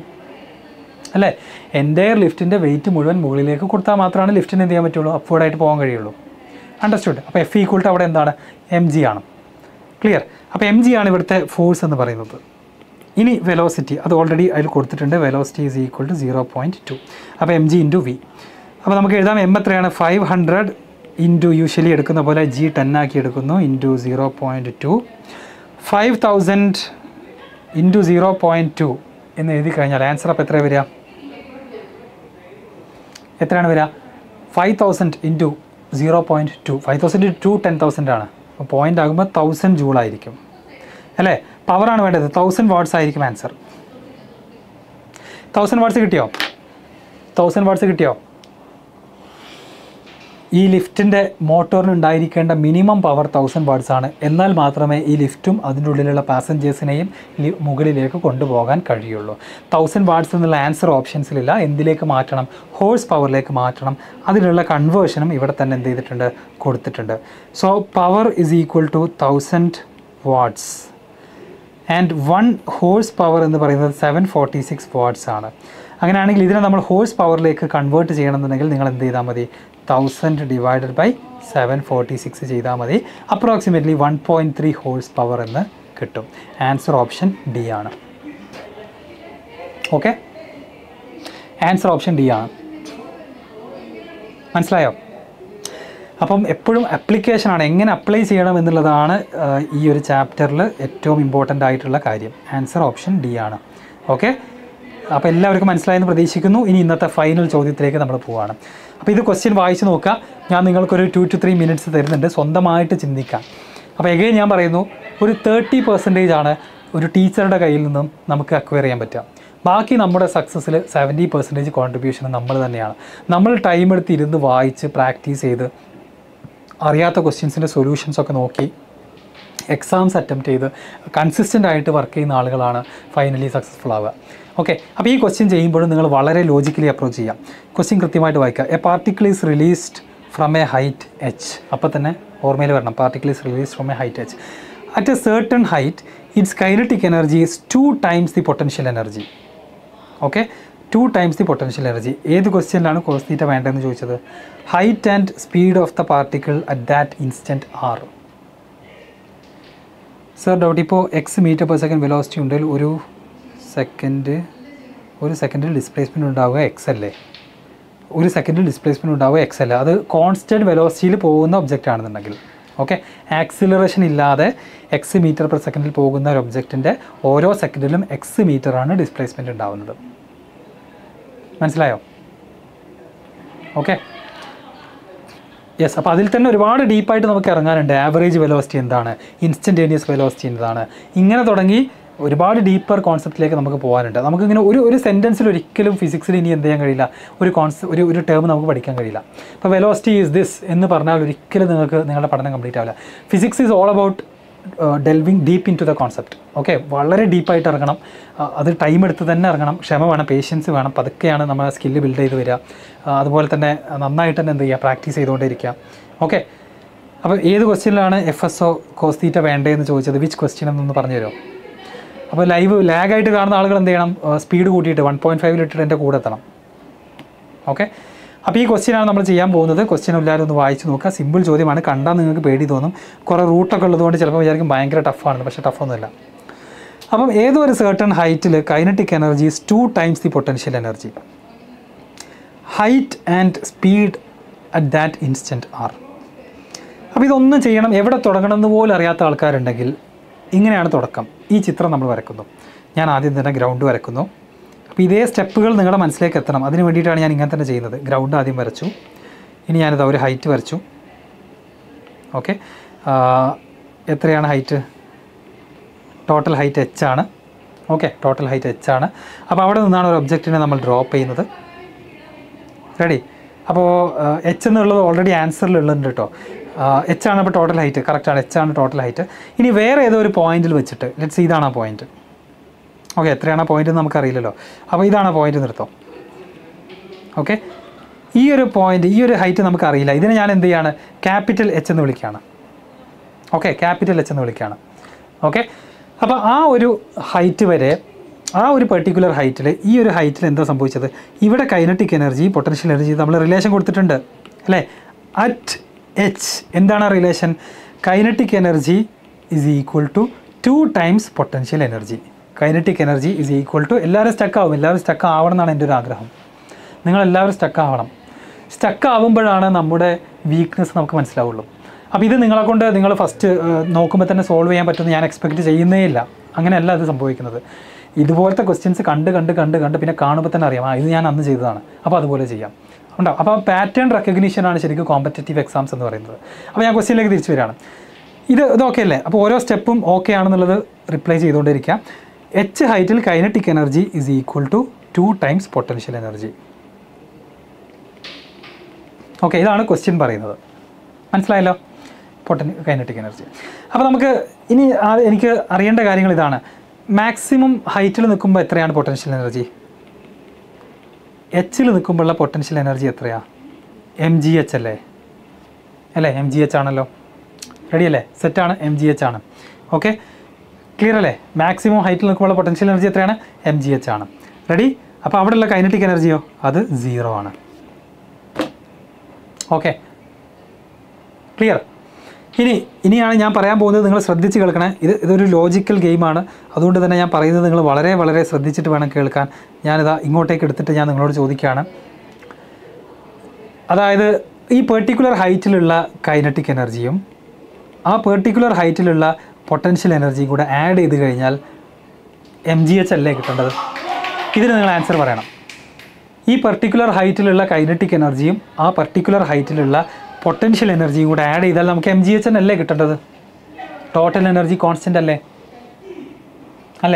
അല്ലേ എൻറ്റയർ ലിഫ്റ്റിൻ്റെ വെയിറ്റ് മുഴുവൻ മുകളിലേക്ക് കൊടുത്താൽ മാത്രമാണ് ലിഫ്റ്റിന് എന്ത് ചെയ്യാൻ പറ്റുള്ളൂ അപ്വേർഡായിട്ട് പോകാൻ കഴിയുള്ളൂ അണ്ടർസ്റ്റുഡ് അപ്പോൾ എഫ് ഈക്വൾ ടു അവിടെ എന്താണ് എം ജി ആണ് ക്ലിയർ അപ്പോൾ എം ജി ആണ് ഇവിടുത്തെ ഫോഴ്സ് എന്ന് പറയുന്നത് ഇനി വെലോസിറ്റി അത് ഓൾറെഡി അതിൽ കൊടുത്തിട്ടുണ്ട് velocity is equal to zero point two അപ്പോൾ എം ജി ഇൻറ്റു വി അപ്പോൾ നമുക്ക് എഴുതാം എം എത്രയാണ് ഫൈവ് ഹൺഡ്രഡ് ഇൻറ്റു യൂഷ്വലി എടുക്കുന്ന പോലെ ജി ടെൻ ആക്കി എടുക്കുന്നു into zero point two five thousand into zero point two എന്ന് എഴുതി കഴിഞ്ഞാൽ ആൻസർ അപ്പോൾ എത്രയാണ് വരിക എത്രയാണ് വരിക five thousand into zero point two five thousand to ten thousand ആണ് അപ്പോൾ പോയിൻ്റ് ആകുമ്പോൾ തൗസൻഡ് ജൂളായിരിക്കും അല്ലേ പവറാണ് വേണ്ടത് തൗസൻഡ് വാട്ട്സ് ആയിരിക്കും ആൻസർ തൗസൻഡ് വാട്ട്സ് കിട്ടിയോ തൗസൻഡ് വാട്ട്സ് കിട്ടിയോ ഈ ലിഫ്റ്റിൻ്റെ മോട്ടോറിന് ഉണ്ടായിരിക്കേണ്ട മിനിമം പവർ തൗസൻഡ് വാട്ട്സ് ആണ് എന്നാൽ മാത്രമേ ഈ ലിഫ്റ്റും അതിൻ്റെ ഉള്ളിലുള്ള പാസഞ്ചേഴ്സിനെയും ലി- മുകളിലേക്ക് കൊണ്ടുപോകാൻ കഴിയുള്ളൂ തൗസൻഡ് വാട്ട്സ് എന്നുള്ള ആൻസർ ഓപ്ഷൻസിലില്ല എന്തിലേക്ക് മാറ്റണം ഹോഴ്സ് പവറിലേക്ക് മാറ്റണം അതിനുള്ള കൺവേർഷനും ഇവിടെ തന്നെ എന്ത് ചെയ്തിട്ടുണ്ട് കൊടുത്തിട്ടുണ്ട് so power is equal to thousand watts and one horse power എന്ന് പറയുന്നത് സെവൻ ഫോർട്ടി സിക്സ് വാട്ട്സ് ആണ് അങ്ങനെയാണെങ്കിൽ ഇതിനെ നമ്മൾ ഹോഴ്സ് പവറിലേക്ക് കൺവേർട്ട് ചെയ്യണമെന്നുണ്ടെങ്കിൽ നിങ്ങൾ എന്ത് ചെയ്താൽ മതി thousand divided by seven forty six ചെയ്താൽ മതി approximately one point three horse power എന്ന് കിട്ടും ആൻസർ ഓപ്ഷൻ ഡി ആണ് ഓക്കെ ആൻസർ ഓപ്ഷൻ ഡി ആണ് മനസ്സിലായോ അപ്പം എപ്പോഴും ആപ്ലിക്കേഷനാണ് എങ്ങനെ അപ്ലൈ ചെയ്യണം എന്നുള്ളതാണ് ആ, ഈ ഒരു ചാപ്റ്ററിൽ ഏറ്റവും ഇമ്പോർട്ടൻ്റ് ആയിട്ടുള്ള കാര്യം ആൻസർ ഓപ്ഷൻ ഡി ആണ് ഓക്കെ അപ്പോൾ എല്ലാവർക്കും മനസ്സിലായെന്ന് പ്രതീക്ഷിക്കുന്നു ഇനി ഇന്നത്തെ ഫൈനൽ ചോദ്യത്തിലേക്ക് നമ്മൾ പോവുകയാണ് അപ്പോൾ ഇത് ക്വസ്റ്റ്യൻ വായിച്ച് നോക്കുക ഞാൻ നിങ്ങൾക്കൊരു ടു ടു ത്രീ മിനിറ്റ്സ് തരുന്നുണ്ട് സ്വന്തമായിട്ട് ചിന്തിക്കാം അപ്പോൾ എഗെയിൻ ഞാൻ പറയുന്നു ഒരു തേർട്ടി പെർസെൻറ്റേജ് ആണ് ഒരു ടീച്ചറുടെ കയ്യിൽ നിന്നും നമുക്ക് അക്വയർ ചെയ്യാൻ പറ്റുക ബാക്കി നമ്മുടെ സക്സസ്സിൽ സെവൻറ്റി പെർസെൻറ്റേജ് കോൺട്രിബ്യൂഷൻ നമ്മൾ തന്നെയാണ് നമ്മൾ ടൈം എടുത്ത് ഇരുന്ന് വായിച്ച് പ്രാക്ടീസ് ചെയ്ത് അറിയാത്ത ക്വസ്റ്റ്യൻസിൻ്റെ സൊല്യൂഷൻസ് ഒക്കെ നോക്കി എക്സാംസ് അറ്റംപ്റ്റ് ചെയ്ത് കൺസിസ്റ്റൻ്റ് ആയിട്ട് വർക്ക് ചെയ്യുന്ന ആളുകളാണ് ഫൈനലി സക്സസ്ഫുൾ ആവുക ഓക്കെ അപ്പോൾ ഈ ക്വസ്റ്റ്യൻ ചെയ്യുമ്പോഴും നിങ്ങൾ വളരെ ലോജിക്കലി അപ്രോച്ച് ചെയ്യാം ക്വസ്റ്റ്യൻ കൃത്യമായിട്ട് വായിക്കുക a particle is released from a height H അപ്പോൾ തന്നെ ഓർമ്മയിൽ വരണം particle is released from a height H at a certain height it's kinetic energy is two times the potential energy okay two times the potential energy ഏത് ക്വസ്റ്റ്യനിലാണ് cos theta വേണ്ടതെന്ന് ചോദിച്ചത് height and speed of the particle at that instant are sir doubt ഇപ്പോൾ X metre per second velocity ഉണ്ടെങ്കിൽ ഒരു second ഒരു സെക്കൻഡിൽ displacement ഉണ്ടാവുക എക്സ് അല്ലേ ഒരു സെക്കൻഡിൽ ഡിസ്പ്ലേസ്മെൻറ്റ് ഉണ്ടാവുക എക്സ് അല്ല അത് കോൺസ്റ്റൻറ്റ് വെലോസിറ്റിയിൽ പോകുന്ന ഒബ്ജക്റ്റ് ആണെന്നുണ്ടെങ്കിൽ ഓക്കെ ആക്സിലറേഷൻ ഇല്ലാതെ എക്സ് മീറ്റർ പെർ സെക്കൻഡിൽ പോകുന്ന ഒരു ഒബ്ജക്റ്റിൻ്റെ ഓരോ സെക്കൻഡിലും എക്സ് മീറ്ററാണ് ഡിസ്പ്ലേസ്മെൻറ്റ് ഉണ്ടാവുന്നത് മനസ്സിലായോ ഓക്കെ യെസ് അപ്പോൾ അതിൽ തന്നെ ഒരുപാട് ഡീപ്പായിട്ട് നമുക്ക് ഇറങ്ങാനുണ്ട് ആവറേജ് വെലോസിറ്റി എന്താണ് ഇൻസ്റ്റൻറ്റേനിയസ് വെലോസിറ്റി എന്താണ് ഇങ്ങനെ തുടങ്ങി ഒരുപാട് ഡീപ്പർ കോൺസെപ്റ്റിലേക്ക് നമുക്ക് പോകാനുണ്ട് നമുക്കിങ്ങനെ ഒരു ഒരു സെൻറ്റൻസിൽ ഒരിക്കലും ഫിസിക്സിൽ ഇനി എന്ത് ചെയ്യാൻ കഴിയില്ല ഒരു കോൺസെപ്റ്റ് ഒരു ഒരു ടേം നമുക്ക് പഠിക്കാൻ കഴിയില്ല ഇപ്പോൾ വെലോസിറ്റി ഈസ് ദിസ് എന്ന് പറഞ്ഞാൽ ഒരിക്കലും നിങ്ങൾക്ക് നിങ്ങളുടെ പഠനം കംപ്ലീറ്റ് ആവില്ല physics is all about delving deep into the concept okay വളരെ ഡീപ്പായിട്ട് ഇറങ്ങണം ആ, അത് ടൈം എടുത്ത് തന്നെ ഇറങ്ങണം ക്ഷമ വേണം പേഷ്യൻസ് വേണം പതുക്കെയാണ് നമ്മൾ സ്കില്ല് ബിൽഡ് ചെയ്ത് വരിക ആ, അതുപോലെ തന്നെ നന്നായിട്ട് തന്നെ എന്ത് ചെയ്യുക പ്രാക്ടീസ് ചെയ്തുകൊണ്ടിരിക്കുക ഓക്കെ അപ്പോൾ ഏത് ക്വസ്റ്റ്യനിലാണ് എഫ് എസ് ഒ കോസ്തീറ്റ വേണ്ടതെന്ന് ചോദിച്ചത് വിച്ച് ക്വസ്റ്റ്യൻ എന്നൊന്ന് പറഞ്ഞു തരുമോ അപ്പോൾ ലൈവ് ലാഗായിട്ട് കാണുന്ന ആളുകൾ എന്ത് ചെയ്യണം സ്പീഡ് കൂട്ടിയിട്ട് വൺ പോയിൻറ്റ് ഫൈവിൽ ഇട്ടിട്ട് എൻ്റെ കൂടെ എത്തണം ഓക്കെ അപ്പോൾ ഈ ക്വസ്റ്റ്യനാണ് നമ്മൾ ചെയ്യാൻ പോകുന്നത് ക്വസ്റ്റ്യൻ എല്ലാവരും ഒന്ന് വായിച്ച് നോക്കുക സിമ്പിൾ ചോദ്യമാണ് കണ്ടാൽ നിങ്ങൾക്ക് പേടി തോന്നും കുറേ റൂട്ടൊക്കെ ഉള്ളതുകൊണ്ട് ചിലപ്പോൾ വിചാരിക്കും ഭയങ്കര ടഫാണ് പക്ഷേ ടഫൊന്നുമില്ല അപ്പം ഏതോ ഒരു certain ഹൈറ്റിൽ kinetic energy is two times the potential energy height and speed at that instant are അപ്പോൾ ഇതൊന്നും ചെയ്യണം എവിടെ തുടങ്ങണമെന്ന് പോലും അറിയാത്ത ആൾക്കാരുണ്ടെങ്കിൽ ഇങ്ങനെയാണ് തുടക്കം ഈ ചിത്രം നമ്മൾ വരക്കുന്നു ഞാൻ ആദ്യം തന്നെ ഗ്രൗണ്ട് വരക്കുന്നു അപ്പോൾ ഇതേ സ്റ്റെപ്പുകൾ നിങ്ങളുടെ മനസ്സിലേക്ക് എത്തണം അതിന് വേണ്ടിയിട്ടാണ് ഞാൻ ഇങ്ങനെ തന്നെ ചെയ്യുന്നത് ഗ്രൗണ്ട് ആദ്യം വരച്ചു ഇനി ഞാനിത് ഒരു ഹൈറ്റ് വരച്ചു ഓക്കെ എത്രയാണ് ഹൈറ്റ് ടോട്ടൽ ഹൈറ്റ് എച്ച് ആണ് ഓക്കെ ടോട്ടൽ ഹൈറ്റ് എച്ച് ആണ് അപ്പോൾ അവിടെ നിന്നാണ് ഒരു ഒബ്ജക്റ്റിനെ നമ്മൾ ഡ്രോപ്പ് ചെയ്യുന്നത് റെഡി അപ്പോൾ എച്ച് എന്നുള്ളത് ഓൾറെഡി ആൻസറിലുള്ളുണ്ട് കേട്ടോ എച്ച് ആണ് അപ്പോൾ ടോട്ടൽ ഹൈറ്റ് കറക്റ്റാണ് എച്ച് ആണ് ടോട്ടൽ ഹൈറ്റ് ഇനി വേറെ ഏതോ ഒരു പോയിന്റിൽ വെച്ചിട്ട് ലെറ്റ്സ് ഇതാണ് ആ പോയിന്റ് ഓക്കെ എത്രയാണ് ആ പോയിന്റ് എന്ന് നമുക്കറിയില്ലല്ലോ അപ്പോൾ ഇതാണ് ആ പോയിന്റ് നിർത്തോ ഓക്കെ ഈ ഒരു പോയിന്റ് ഈ ഒരു ഹൈറ്റ് നമുക്കറിയില്ല ഇതിനെ ഞാൻ എന്ത് ചെയ്യാണ് ക്യാപിറ്റൽ എച്ച് എന്ന് വിളിക്കുകയാണ് ഓക്കെ ക്യാപിറ്റൽ എച്ച് എന്ന് വിളിക്കുകയാണ് ഓക്കെ അപ്പോൾ ആ ഒരു ഹൈറ്റ് വരെ ആ ഒരു പെർട്ടിക്കുലർ ഹൈറ്റിൽ ഈ ഒരു ഹൈറ്റിൽ എന്താ സംഭവിച്ചത് ഇവിടെ കൈനറ്റിക് എനർജി പൊട്ടൻഷ്യൽ എനർജി നമ്മൾ റിലേഷൻ കൊടുത്തിട്ടുണ്ട് അല്ലേ അറ്റ് എച്ച് എന്താണ് ആ relation kinetic energy is equal to two times potential energy kinetic energy is equal to എല്ലാവരും സ്റ്റക്ക് ആവും എല്ലാവരും സ്റ്റക്ക് ആവണം എന്നാണ് എൻ്റെ ഒരു ആഗ്രഹം നിങ്ങളെല്ലാവരും സ്റ്റക്ക് ആവണം സ്റ്റക്ക് ആവുമ്പോഴാണ് നമ്മുടെ വീക്ക്നെസ് നമുക്ക് മനസ്സിലാവുള്ളൂ അപ്പോൾ ഇത് നിങ്ങളെ കൊണ്ട് നിങ്ങൾ ഫസ്റ്റ് നോക്കുമ്പോൾ തന്നെ സോൾവ് ചെയ്യാൻ പറ്റുമെന്ന് ഞാൻ എക്സ്പെക്റ്റ് ചെയ്യുന്നേ ഇല്ല അങ്ങനെയല്ല അത് സംഭവിക്കുന്നത് ഇതുപോലത്തെ ക്വസ്റ്റ്യൻസ് കണ്ട് കണ്ട് കണ്ട് കണ്ട് പിന്നെ കാണുമ്പോൾ തന്നെ അറിയാം ആ ഇത് ഞാൻ അന്ന് ചെയ്തതാണ് അപ്പോൾ അതുപോലെ ചെയ്യാം ഉണ്ടാവും അപ്പോൾ പാറ്റേൺ റെക്കഗ്നീഷനാണ് ശരിക്കും കോമ്പറ്റേറ്റീവ് എക്സാംസ് എന്ന് പറയുന്നത് അപ്പോൾ ഞാൻ ക്വസ്റ്റ്യനിലേക്ക് തിരിച്ചു വരികയാണ് ഇത് ഇത് ഓക്കെ അല്ലേ അപ്പോൾ ഓരോ സ്റ്റെപ്പും ഓക്കെ ആണെന്നുള്ളത് റിപ്ലൈ ചെയ്തുകൊണ്ടിരിക്കുക എച്ച് ഹൈറ്റിൽ kinetic energy is equal to two times potential energy okay ഇതാണ് ക്വസ്റ്റ്യൻ പറയുന്നത് മനസ്സിലായല്ലോ പൊട്ടൻ കൈനറ്റിക് എനർജി അപ്പോൾ നമുക്ക് ഇനി ആ- എനിക്ക് അറിയേണ്ട കാര്യങ്ങൾ ഇതാണ് മാക്സിമം ഹൈറ്റിൽ നിൽക്കുമ്പോൾ എത്രയാണ് പൊട്ടൻഷ്യൽ എനർജി എച്ചിൽ നിൽക്കുമ്പോഴുള്ള പൊട്ടൻഷ്യൽ എനർജി എത്രയാണ് എം ജി എച്ച് അല്ലേ അല്ലേ എം ജി എച്ച് ആണല്ലോ റെഡി അല്ലേ സെറ്റാണ് എം ജി എച്ച് ആണ് ഓക്കെ ക്ലിയർ അല്ലേ മാക്സിമം ഹൈറ്റിൽ നിൽക്കുമ്പോൾ പൊട്ടൻഷ്യൽ എനർജി എത്രയാണ് എം ജി എച്ച് ആണ് റെഡി അപ്പോൾ അവിടെയുള്ള കൈനറ്റിക് എനർജിയോ അത് സീറോ ആണ് ഓക്കെ ക്ലിയർ ഇനി ഇനിയാണ് ഞാൻ പറയാൻ പോകുന്നത് നിങ്ങൾ ശ്രദ്ധിച്ച് കേൾക്കണേ ഇത് ഇതൊരു ലോജിക്കൽ ഗെയിമാണ് അതുകൊണ്ട് തന്നെ ഞാൻ പറയുന്നത് നിങ്ങൾ വളരെ വളരെ ശ്രദ്ധിച്ചിട്ട് വേണം കേൾക്കാൻ ഞാനിതാ ഇങ്ങോട്ടേക്ക് എടുത്തിട്ട് ഞാൻ നിങ്ങളോട് ചോദിക്കുകയാണ് അതായത് ഈ പെർട്ടിക്കുലർ ഹൈറ്റിലുള്ള കൈനറ്റിക് എനർജിയും ആ പെർട്ടിക്കുലർ ഹൈറ്റിലുള്ള പൊട്ടൻഷ്യൽ എനർജിയും കൂടെ ആഡ് ചെയ്ത് കഴിഞ്ഞാൽ എം ജി എച്ച് അല്ലേ കിട്ടേണ്ടത് ഇതിന് നിങ്ങൾ ആൻസർ പറയണം ഈ പർട്ടിക്കുലർ ഹൈറ്റിലുള്ള കൈനറ്റിക് എനർജിയും ആ പർട്ടിക്കുലർ ഹൈറ്റിലുള്ള പൊട്ടൻഷ്യൽ എനർജിയും കൂടെ ആഡ് ചെയ്താൽ നമുക്ക് എം ജി എച്ച് എൻ അല്ലേ കിട്ടേണ്ടത് ടോട്ടൽ എനർജി കോൺസ്റ്റൻ്റ് അല്ലേ അല്ലേ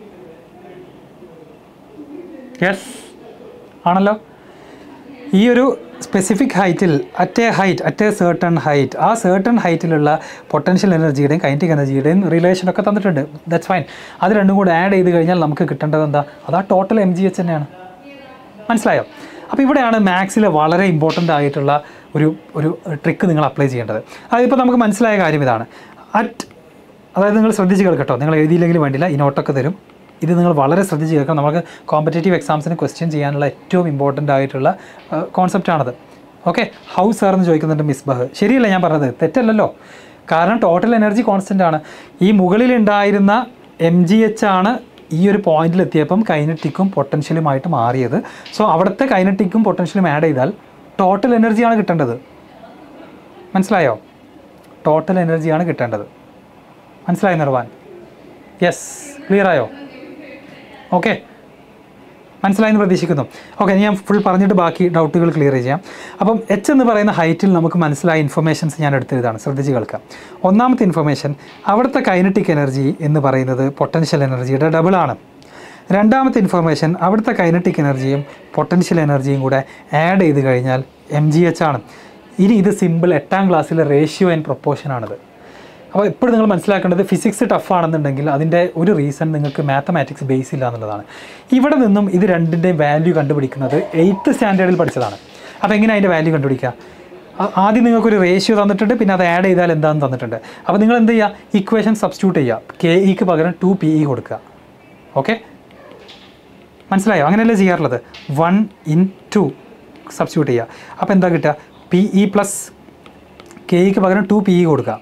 യെസ് ആണല്ലോ ഈ ഒരു സ്പെസിഫിക് ഹൈറ്റിൽ at a height at a certain height ആ സേർട്ടൺ ഹൈറ്റിലുള്ള പൊട്ടൻഷ്യൽ എനർജിയുടെയും കൈനറ്റിക് എനർജിയുടെയും റിലേഷനൊക്കെ തന്നിട്ടുണ്ട് ദാറ്റ്സ് ഫൈൻ അത് രണ്ടും കൂടെ ആഡ് ചെയ്ത് കഴിഞ്ഞാൽ നമുക്ക് കിട്ടേണ്ടത് എന്താ അത് ആ ടോട്ടൽ എം ജി എച്ച് തന്നെയാണ് മനസ്സിലായോ അപ്പോൾ ഇവിടെയാണ് മാത്സിലെ വളരെ ഇമ്പോർട്ടൻ്റ് ആയിട്ടുള്ള ഒരു ഒരു ട്രിക്ക് നിങ്ങൾ അപ്ലൈ ചെയ്യേണ്ടത് അതിപ്പോൾ നമുക്ക് മനസ്സിലായ കാര്യം ഇതാണ് അറ്റ് അതായത് നിങ്ങൾ ശ്രദ്ധിച്ച് കേൾക്കട്ടോ നിങ്ങൾ എഴുതിയില്ലെങ്കിലും വേണ്ടില്ല ഈ നോട്ടൊക്കെ തരും ഇത് നിങ്ങൾ വളരെ ശ്രദ്ധിച്ച് കേൾക്കണം നമുക്ക് കോമ്പറ്റേറ്റീവ് എക്സാംസിന് ക്വസ്റ്റ്യൻ ചെയ്യാനുള്ള ഏറ്റവും ഇമ്പോർട്ടൻ്റ് ആയിട്ടുള്ള കോൺസെപ്റ്റാണത് ഓക്കെ ഹൗ സാർ എന്ന് ചോദിക്കുന്നുണ്ട് മിസ്ബഹ് ശരിയല്ല ഞാൻ പറഞ്ഞത് തെറ്റല്ലല്ലോ കാരണം ടോട്ടൽ എനർജി കോൺസ്റ്റൻ്റ് ആണ് ഈ മുകളിലുണ്ടായിരുന്ന എം ജി എച്ച് ആണ് ഈ ഒരു പോയിന്റിൽ എത്തിയപ്പം കൈനറ്റിക്കും പൊട്ടൻഷ്യലുമായിട്ട് മാറിയത് സോ അവിടുത്തെ കൈനറ്റിക്കും പൊട്ടൻഷ്യലും ആഡ് ചെയ്താൽ ടോട്ടൽ എനർജിയാണ് കിട്ടേണ്ടത് മനസ്സിലായോ ടോട്ടൽ എനർജിയാണ് കിട്ടേണ്ടത് മനസ്സിലായോ നിർവാൻ യെസ് ക്ലിയർ ആയോ ഓക്കെ മനസ്സിലായെന്ന് പ്രതീക്ഷിക്കുന്നു ഓക്കെ ഞാൻ ഫുൾ പറഞ്ഞിട്ട് ബാക്കി ഡൗട്ടുകൾ ക്ലിയർ ചെയ്യാം അപ്പം എച്ച് എന്ന് പറയുന്ന ഹൈറ്റിൽ നമുക്ക് മനസ്സിലായ ഇൻഫർമേഷൻസ് ഞാൻ എടുത്തതാണ് ശ്രദ്ധിച്ച് കേൾക്കാം ഒന്നാമത്തെ ഇൻഫർമേഷൻ അവിടുത്തെ കൈനറ്റിക് എനർജി എന്ന് പറയുന്നത് പൊട്ടൻഷ്യൽ എനർജിയുടെ ഡബിൾ ആണ് രണ്ടാമത്തെ ഇൻഫർമേഷൻ അവിടുത്തെ കൈനറ്റിക് എനർജിയും പൊട്ടൻഷ്യൽ എനർജിയും കൂടെ ആഡ് ചെയ്ത് കഴിഞ്ഞാൽ എം ജി എച്ച് ആണ് ഇനി ഇത് സിമ്പിൾ എട്ടാം ക്ലാസ്സിലെ റേഷ്യോ ആൻഡ് പ്രൊപ്പോർഷൻ ആണിത് അപ്പോൾ എപ്പോഴും നിങ്ങൾ മനസ്സിലാക്കേണ്ടത് ഫിസിക്സ് ടഫ് ആണെന്നുണ്ടെങ്കിൽ അതിൻ്റെ ഒരു റീസൺ നിങ്ങൾക്ക് മാത്തമാറ്റിക്സ് ബേസ് ഇല്ല എന്നുള്ളതാണ് ഇവിടെ നിന്നും ഇത് രണ്ടിൻ്റെയും വാല്യൂ കണ്ടുപിടിക്കുന്നത് എയ്ത്ത് സ്റ്റാൻഡേർഡിൽ പഠിച്ചതാണ് അപ്പോൾ എങ്ങനെ അതിൻ്റെ വാല്യൂ കണ്ടുപിടിക്കുക ആ- ആദ്യം നിങ്ങൾക്കൊരു റേഷ്യോ തന്നിട്ടുണ്ട് പിന്നെ അത് ആഡ് ചെയ്താൽ എന്താണെന്ന് തന്നിട്ടുണ്ട് അപ്പോൾ നിങ്ങൾ എന്ത് ചെയ്യുക ഇക്വേഷൻ സബ്സ്റ്റിറ്റ്യൂട്ട് ചെയ്യുക കെ ഇക്ക് പകരം ടു പി ഇ കൊടുക്കുക ഓക്കെ മനസ്സിലായോ അങ്ങനെയല്ലേ ചെയ്യാറുള്ളത് വൺ ഇൻ ടു സബ്സ്റ്റിറ്റ്യൂട്ട് ചെയ്യുക അപ്പോൾ എന്താ കിട്ടുക പി ഇ പ്ലസ് കെ ഇക്ക് പകരം ടു പി ഇ കൊടുക്കുക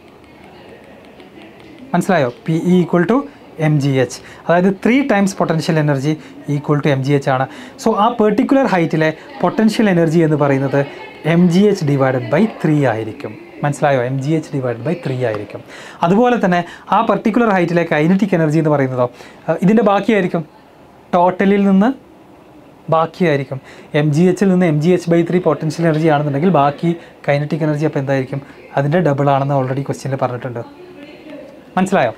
മനസ്സിലായോ P E equal to M G H അതായത് three times potential energy equal to M G H ആണ് സോ ആ പെർട്ടിക്കുലർ ഹൈറ്റിലെ പൊട്ടൻഷ്യൽ എനർജി എന്ന് പറയുന്നത് M G H divided by three ആയിരിക്കും മനസ്സിലായോ M G H divided by three ആയിരിക്കും അതുപോലെ തന്നെ ആ പർട്ടിക്കുലർ ഹൈറ്റിലെ കൈനറ്റിക് എനർജി എന്ന് പറയുന്നതോ അഹ് ഇതിൻ്റെ ബാക്കിയായിരിക്കും ടോട്ടലിൽ നിന്ന് ബാക്കിയായിരിക്കും എം ജി എച്ചിൽ നിന്ന് M G H by three potential energy ആണെന്നുണ്ടെങ്കിൽ ബാക്കി കൈനറ്റിക് എനർജി അപ്പോൾ എന്തായിരിക്കും അതിൻ്റെ ഡബിൾ ആണെന്ന് ഓൾറെഡി ക്വസ്റ്റ്യനിൽ പറഞ്ഞിട്ടുണ്ട് മനസ്സിലായോ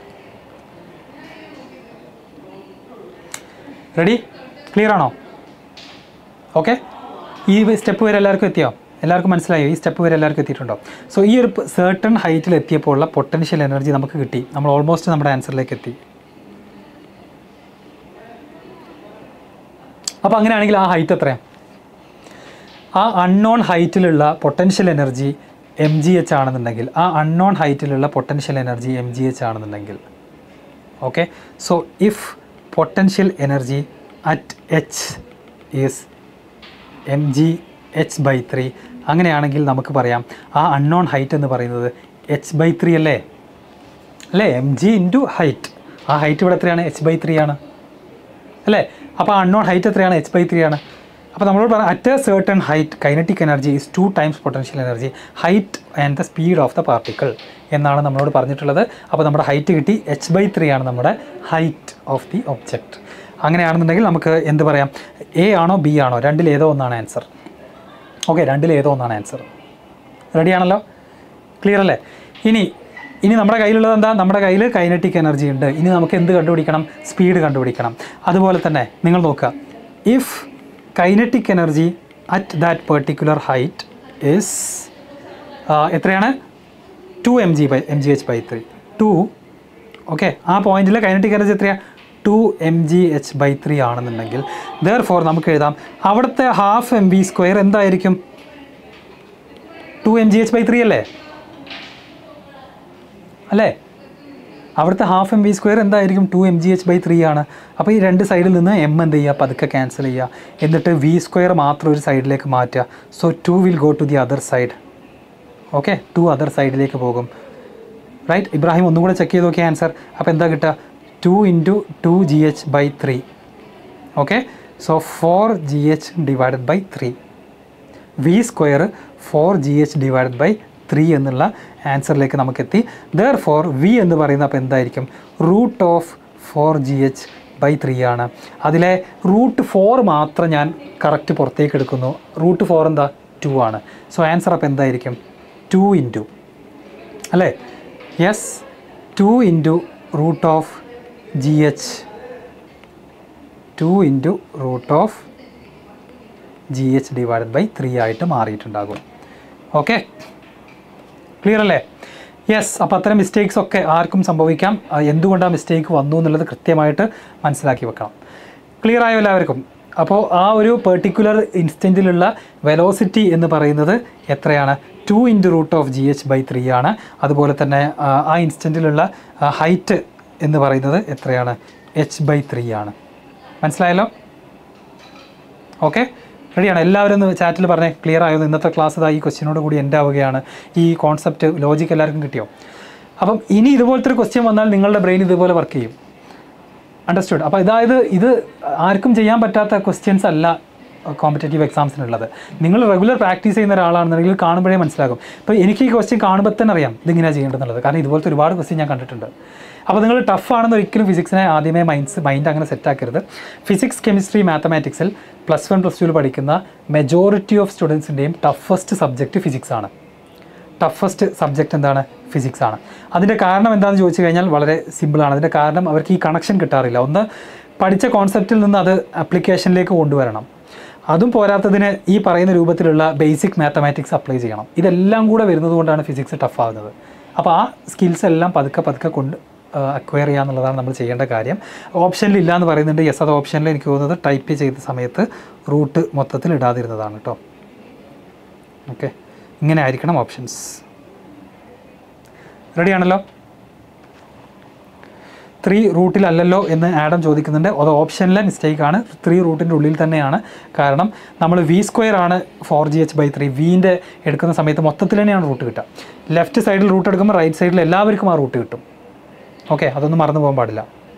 റെഡി ക്ലിയർ ആണോ ഓക്കെ ഈ സ്റ്റെപ്പ് വരെ എല്ലാവർക്കും എത്തിയോ എല്ലാവർക്കും മനസ്സിലായോ ഈ സ്റ്റെപ്പ് വരെ എല്ലാവർക്കും എത്തിയിട്ടുണ്ടോ സോ ഈ ഒരു സേർട്ടൺ ഹൈറ്റിൽ എത്തിയപ്പോൾ ഉള്ള പൊട്ടൻഷ്യൽ എനർജി നമുക്ക് കിട്ടി നമ്മൾ ഓൾമോസ്റ്റ് നമ്മുടെ ആൻസറിലേക്ക് എത്തി അപ്പോൾ അങ്ങനെയാണെങ്കിൽ ആ ഹൈറ്റ് എത്രയാണ് ആ അൺനോൺ ഹൈറ്റിലുള്ള potential energy M G H ആണെന്നുണ്ടെങ്കിൽ ആ അൺനോൺ ഹൈറ്റിലുള്ള potential energy M G H ആണെന്നുണ്ടെങ്കിൽ okay so if potential energy at H is M G H by three അങ്ങനെയാണെങ്കിൽ നമുക്ക് പറയാം ആ അൺനോൺ ഹൈറ്റ് എന്ന് പറയുന്നത് എച്ച് ബൈ ത്രീ അല്ലേ അല്ലേ എം ജി ഇൻറ്റു ഹൈറ്റ് ആ ഹൈറ്റ് ഇവിടെ എത്രയാണ് എച്ച് ബൈ ത്രീ ആണ് അല്ലേ അപ്പോൾ അൺനോൺ ഹൈറ്റ് എത്രയാണ് എച്ച് ബൈ ത്രീ ആണ് അപ്പോൾ നമ്മളോട് പറയാം at a certain height kinetic energy is two times potential energy height and the speed of the particle എന്നാണ് നമ്മളോട് പറഞ്ഞിട്ടുള്ളത് അപ്പോൾ നമ്മുടെ ഹൈറ്റ് കിട്ടി എച്ച് ബൈ ത്രീ ആണ് നമ്മുടെ ഹൈറ്റ് ഓഫ് ദി ഒബ്ജക്റ്റ് അങ്ങനെയാണെന്നുണ്ടെങ്കിൽ നമുക്ക് എന്ത് പറയാം എ ആണോ ബി ആണോ രണ്ടിൽ ഏതോ ഒന്നാണ് ആൻസർ ഓക്കെ രണ്ടിൽ ഏതോ ഒന്നാണ് ആൻസർ റെഡിയാണല്ലോ ക്ലിയർ അല്ലേ ഇനി ഇനി നമ്മുടെ കയ്യിലുള്ളത് എന്താ നമ്മുടെ കയ്യിൽ കൈനറ്റിക് എനർജി ഉണ്ട് ഇനി നമുക്ക് എന്ത് കണ്ടുപിടിക്കണം സ്പീഡ് കണ്ടുപിടിക്കണം അതുപോലെ തന്നെ നിങ്ങൾ നോക്കുക if kinetic energy at that particular height is എത്രയാണ് two M G by M G H by three two okay ആ പോയിന്റിലെ കൈനറ്റിക് എനർജി എത്രയാണ് two M G H by three ആണെന്നുണ്ടെങ്കിൽ ദർ ഫോർ നമുക്ക് എഴുതാം അവിടുത്തെ ഹാഫ് എം ബി സ്ക്വയർ എന്തായിരിക്കും two M G H by three അല്ലേ അല്ലേ അവിടുത്തെ ഹാഫ് എം വി സ്ക്വയർ എന്തായിരിക്കും two M G H by three ആണ് അപ്പോൾ ഈ രണ്ട് സൈഡിൽ നിന്ന് എം എന്ത് ചെയ്യുക പതുക്കെ ക്യാൻസൽ ചെയ്യുക എന്നിട്ട് വി സ്ക്വയർ മാത്രം ഒരു സൈഡിലേക്ക് മാറ്റുക so two will go to the other side okay to other സൈഡിലേക്ക് പോകും റൈറ്റ് ഇബ്രാഹിം ഒന്നും കൂടെ ചെക്ക് ചെയ്ത് നോക്കിയ ആൻസർ അപ്പോൾ എന്താ കിട്ടുക two into two G H by three okay so four G H divided by three V square four G H divided by three എന്നുള്ള ആൻസറിലേക്ക് നമുക്ക് എത്തി ദർ ഫോർ വി എന്ന് പറയുന്നത് അപ്പോൾ എന്തായിരിക്കും root of four G H by three ആണ് അതിലെ റൂട്ട് ഫോർ മാത്രം ഞാൻ കറക്റ്റ് പുറത്തേക്ക് എടുക്കുന്നു റൂട്ട് ഫോർ എന്താ ടു ആണ് സോ ആൻസർ അപ്പോൾ എന്തായിരിക്കും ടു ഇൻറ്റു അല്ലേ yes two into root of G H two into root of G H divided by three ആയിട്ട് മാറിയിട്ടുണ്ടാകും ഓക്കെ ക്ലിയർ അല്ലേ യെസ് അപ്പോൾ അത്തരം മിസ്റ്റേക്സ് ഒക്കെ ആർക്കും സംഭവിക്കാം ആ, എന്തുകൊണ്ട് ആ മിസ്റ്റേക്ക് വന്നു എന്നുള്ളത് കൃത്യമായിട്ട് മനസ്സിലാക്കി വെക്കണം ക്ലിയർ ആയോ എല്ലാവർക്കും അപ്പോൾ ആ ഒരു പെർട്ടിക്കുലർ ഇൻസ്റ്റൻറ്റിലുള്ള വെലോസിറ്റി എന്ന് പറയുന്നത് എത്രയാണ് two into root of G H by three ആണ് അതുപോലെ തന്നെ ആ, ആ ഇൻസ്റ്റൻറ്റിലുള്ള ഹൈറ്റ് എന്ന് പറയുന്നത് എത്രയാണ് എച്ച് ബൈ ത്രീ ആണ് മനസ്സിലായല്ലോ ഓക്കെ റെഡിയാണ് എല്ലാവരും ഒന്ന് ചാറ്റിൽ പറഞ്ഞേ ക്ലിയർ ആയോ ഇന്നത്തെ ക്ലാസ് ഇതാ ഈ ക്വസ്റ്റ്യനോട് കൂടി എൻ്റെ ആവുകയാണ് ഈ കോൺസെപ്റ്റ് ലോജിക്ക് എല്ലാവർക്കും കിട്ടിയോ അപ്പം ഇനി ഇതുപോലത്തെ ഒരു ക്വസ്റ്റ്യൻ വന്നാൽ നിങ്ങളുടെ ബ്രെയിൻ ഇതുപോലെ വർക്ക് ചെയ്യും അണ്ടർസ്റ്റുഡ് അപ്പോൾ ഇതായത് ഇത് ആർക്കും ചെയ്യാൻ പറ്റാത്ത ക്വസ്റ്റ്യൻസ് അല്ല കോമ്പറ്റേറ്റീവ് എക്സാംസിനുള്ളത് നിങ്ങൾ റെഗുലർ പ്രാക്ടീസ് ചെയ്യുന്ന ഒരാളാണെന്നുണ്ടെങ്കിൽ കാണുമ്പോഴേ മനസ്സിലാകും ഇപ്പോൾ എനിക്ക് ഈ ക്വസ്റ്റ്യൻ കാണുമ്പോൾ തന്നെ അറിയാം ഇതിങ്ങനെയാണ് ചെയ്യേണ്ടതെന്നുള്ളത് കാരണം ഇതുപോലത്തെ ഒരുപാട് ക്വസ്റ്റ്യൻ ഞാൻ കണ്ടിട്ടുണ്ട് അപ്പോൾ നിങ്ങൾ ടഫ് ആണെന്ന് ഒരിക്കലും ഫിസിക്സിനെ ആദ്യമേ മൈൻഡ്സ് മൈൻഡ് അങ്ങനെ സെറ്റ് ആക്കരുത് ഫിസിക്സ് കെമിസ്ട്രി മാത്തമാറ്റിക്സിൽ പ്ലസ് വൺ പ്ലസ് ടുവിൽ പഠിക്കുന്ന മെജോറിറ്റി ഓഫ് സ്റ്റുഡൻസിൻ്റെയും ടഫസ്റ്റ് സബ്ജക്റ്റ് ഫിസിക്സ് ആണ് ടഫസ്റ്റ് സബ്ജക്റ്റ് എന്താണ് ഫിസിക്സ് ആണ് അതിൻ്റെ കാരണം എന്താണെന്ന് ചോദിച്ചു കഴിഞ്ഞാൽ വളരെ സിമ്പിളാണ് അതിൻ്റെ കാരണം അവർക്ക് ഈ കണക്ഷൻ കിട്ടാറില്ല ഒന്ന് പഠിച്ച കോൺസെപ്റ്റിൽ നിന്ന് അത് ആപ്ലിക്കേഷനിലേക്ക് കൊണ്ടുവരണം അതും പോരാത്തതിന് ഈ പറയുന്ന രൂപത്തിലുള്ള ബേസിക് മാത്തമാറ്റിക്സ് അപ്ലൈ ചെയ്യണം ഇതെല്ലാം കൂടെ വരുന്നത് കൊണ്ടാണ് ഫിസിക്സ് ടഫ് ആകുന്നത് അപ്പോൾ ആ സ്കിൽസ് എല്ലാം പതുക്കെ പതുക്കെ കൊണ്ട് അക്വയർ ചെയ്യുക എന്നുള്ളതാണ് നമ്മൾ ചെയ്യേണ്ട കാര്യം ഓപ്ഷനിൽ ഇല്ല എന്ന് പറയുന്നുണ്ട് യെസ് അത് ഓപ്ഷനിൽ എനിക്ക് തോന്നുന്നത് ടൈപ്പ് ചെയ്ത സമയത്ത് റൂട്ട് മൊത്തത്തിൽ ഇടാതിരുന്നതാണ് കേട്ടോ ഓക്കെ ഇങ്ങനെ ആയിരിക്കണം ഓപ്ഷൻസ് റെഡിയാണല്ലോ ത്രീ റൂട്ടിലല്ലല്ലോ എന്ന് ആഡം ചോദിക്കുന്നുണ്ട് അത് ഓപ്ഷനിലെ മിസ്റ്റേക്കാണ് ത്രീ റൂട്ടിൻ്റെ ഉള്ളിൽ തന്നെയാണ് കാരണം നമ്മൾ വി സ്ക്വയർ ആണ് four G H by three വീൻ്റെ എടുക്കുന്ന സമയത്ത് മൊത്തത്തിൽ തന്നെയാണ് റൂട്ട് കിട്ടുക ലെഫ്റ്റ് സൈഡിൽ റൂട്ട് എടുക്കുമ്പോൾ റൈറ്റ് സൈഡിൽ എല്ലാവർക്കും ആ റൂട്ട് കിട്ടും ഓക്കെ അതൊന്നും മറന്നു പോകാൻ പാടില്ല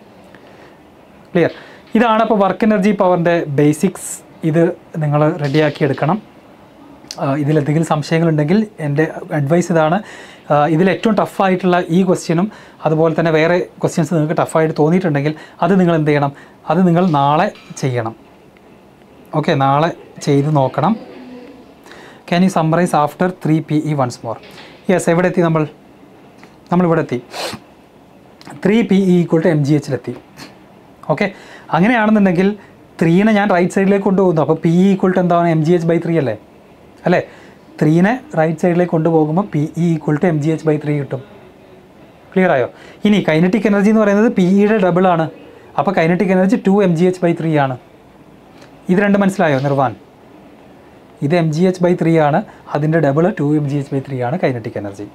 ക്ലിയർ ഇതാണ് അപ്പോൾ വർക്ക് എനർജി പവറിൻ്റെ ബേസിക്സ് ഇത് നിങ്ങൾ റെഡിയാക്കി എടുക്കണം ആ, ഇതിലെന്തെങ്കിലും സംശയങ്ങളുണ്ടെങ്കിൽ എൻ്റെ അഡ്വൈസ് ഇതാണ് ആ, ഇതിൽ ഏറ്റവും ടഫായിട്ടുള്ള ഈ ക്വസ്റ്റ്യനും അതുപോലെ തന്നെ വേറെ ക്വസ്റ്റ്യൻസ് നിങ്ങൾക്ക് ടഫായിട്ട് തോന്നിയിട്ടുണ്ടെങ്കിൽ അത് നിങ്ങൾ എന്ത് ചെയ്യണം അത് നിങ്ങൾ നാളെ ചെയ്യണം ഓക്കെ നാളെ ചെയ്ത് നോക്കണം can you summarise after three P E once more yes എവിടെ എത്തി നമ്മൾ നമ്മളിവിടെ എത്തി three P E equal to M G എച്ചിലെത്തി ഓക്കെ അങ്ങനെയാണെന്നുണ്ടെങ്കിൽ ത്രീനെ ഞാൻ റൈറ്റ് സൈഡിലേക്ക് കൊണ്ടുപോകുന്നു അപ്പോൾ പി ഈക്വൾ ടു എന്താണ് M G H by three അല്ലേ അല്ലേ ത്രീനെ റൈറ്റ് സൈഡിലേക്ക് കൊണ്ടുപോകുമ്പോൾ P E equal to M G H by three കിട്ടും ക്ലിയർ ആയോ ഇനി കൈനറ്റിക് എനർജി എന്ന് പറയുന്നത് പി ഇയുടെ ഡബിൾ ആണ് അപ്പോൾ kinetic energy two M G H by three ആണ് ഇത് രണ്ട് മനസ്സിലായോ നിർവാൻ ഇത് M G H by three ആണ് അതിൻ്റെ double two M G H by three ആണ് കൈനറ്റിക് എനർജി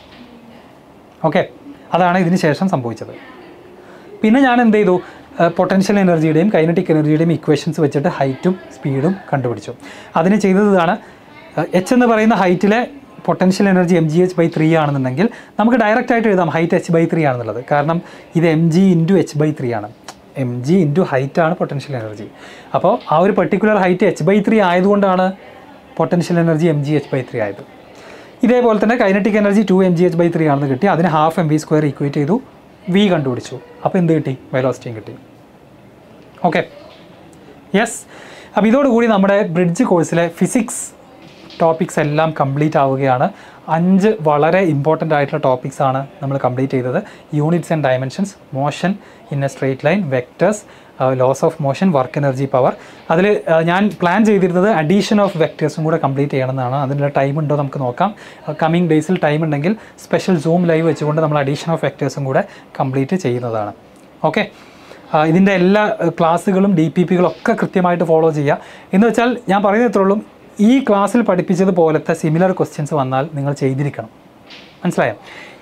ഓക്കെ അതാണ് ഇതിന് ശേഷം സംഭവിച്ചത് പിന്നെ ഞാൻ എന്ത് ചെയ്തു പൊട്ടൻഷ്യൽ എനർജിയുടെയും കൈനറ്റിക് എനർജിയുടെയും ഇക്വേഷൻസ് വെച്ചിട്ട് ഹൈറ്റും സ്പീഡും കണ്ടുപിടിച്ചു അതിന് ചെയ്തത് ഇതാണ് എച്ച് എന്ന് പറയുന്ന ഹൈറ്റിലെ potential energy M G H by three ആണെന്നുണ്ടെങ്കിൽ നമുക്ക് ഡയറക്റ്റ് ആയിട്ട് എഴുതാം ഹൈറ്റ് എച്ച് ബൈ ത്രീ ആണെന്നുള്ളത് കാരണം ഇത് M G into H by three ആണ് എം ജി ഇൻറ്റു ഹൈറ്റ് ആണ് പൊട്ടൻഷ്യൽ എനർജി അപ്പോൾ ആ ഒരു particular height H by three ആയതുകൊണ്ടാണ് potential energy M G H by three ആയത് ഇതേപോലെ തന്നെ kinetic energy two M G H by three ആണെന്ന് കിട്ടി അതിന് half M V square equate ചെയ്തു വി കണ്ടുപിടിച്ചു അപ്പോൾ എന്ത് കിട്ടി വെലോസിറ്റിയും കിട്ടി ഓക്കെ യെസ് അപ്പോൾ ഇതോടുകൂടി നമ്മുടെ ബ്രിഡ്ജ് കോഴ്സിലെ ഫിസിക്സ് ടോപ്പിക്സ് എല്ലാം കംപ്ലീറ്റ് ആവുകയാണ് അഞ്ച് വളരെ ഇമ്പോർട്ടൻ്റ് ആയിട്ടുള്ള ടോപ്പിക്സ് ആണ് നമ്മൾ കംപ്ലീറ്റ് ചെയ്തത് units and dimensions motion in a straight line vectors laws of motion work energy power അതിൽ ഞാൻ പ്ലാൻ ചെയ്തിരുന്നത് അഡീഷൻ ഓഫ് വെക്ടേഴ്സും കൂടെ കംപ്ലീറ്റ് ചെയ്യണമെന്നാണ് അതിനുള്ള ടൈം ഉണ്ടോ നമുക്ക് നോക്കാം കമ്മിങ് ഡേയ്സിൽ ടൈം ഉണ്ടെങ്കിൽ സ്പെഷ്യൽ സൂം ലൈവ് വെച്ചുകൊണ്ട് നമ്മൾ അഡീഷൻ ഓഫ് വെക്ടേഴ്സും കൂടെ കംപ്ലീറ്റ് ചെയ്യുന്നതാണ് ഓക്കെ ഇതിൻ്റെ എല്ലാ ക്ലാസ്സുകളും ഡി പി പികളും ഒക്കെ കൃത്യമായിട്ട് ഫോളോ ചെയ്യുക എന്ന് വെച്ചാൽ ഞാൻ പറയുന്നത് ഇത്രേ ഉള്ളൂ ഈ ക്ലാസ്സിൽ പഠിപ്പിച്ചതുപോലത്തെ സിമിലർ ക്വസ്റ്റ്യൻസ് വന്നാൽ നിങ്ങൾ ചെയ്തിരിക്കണം മനസ്സിലായോ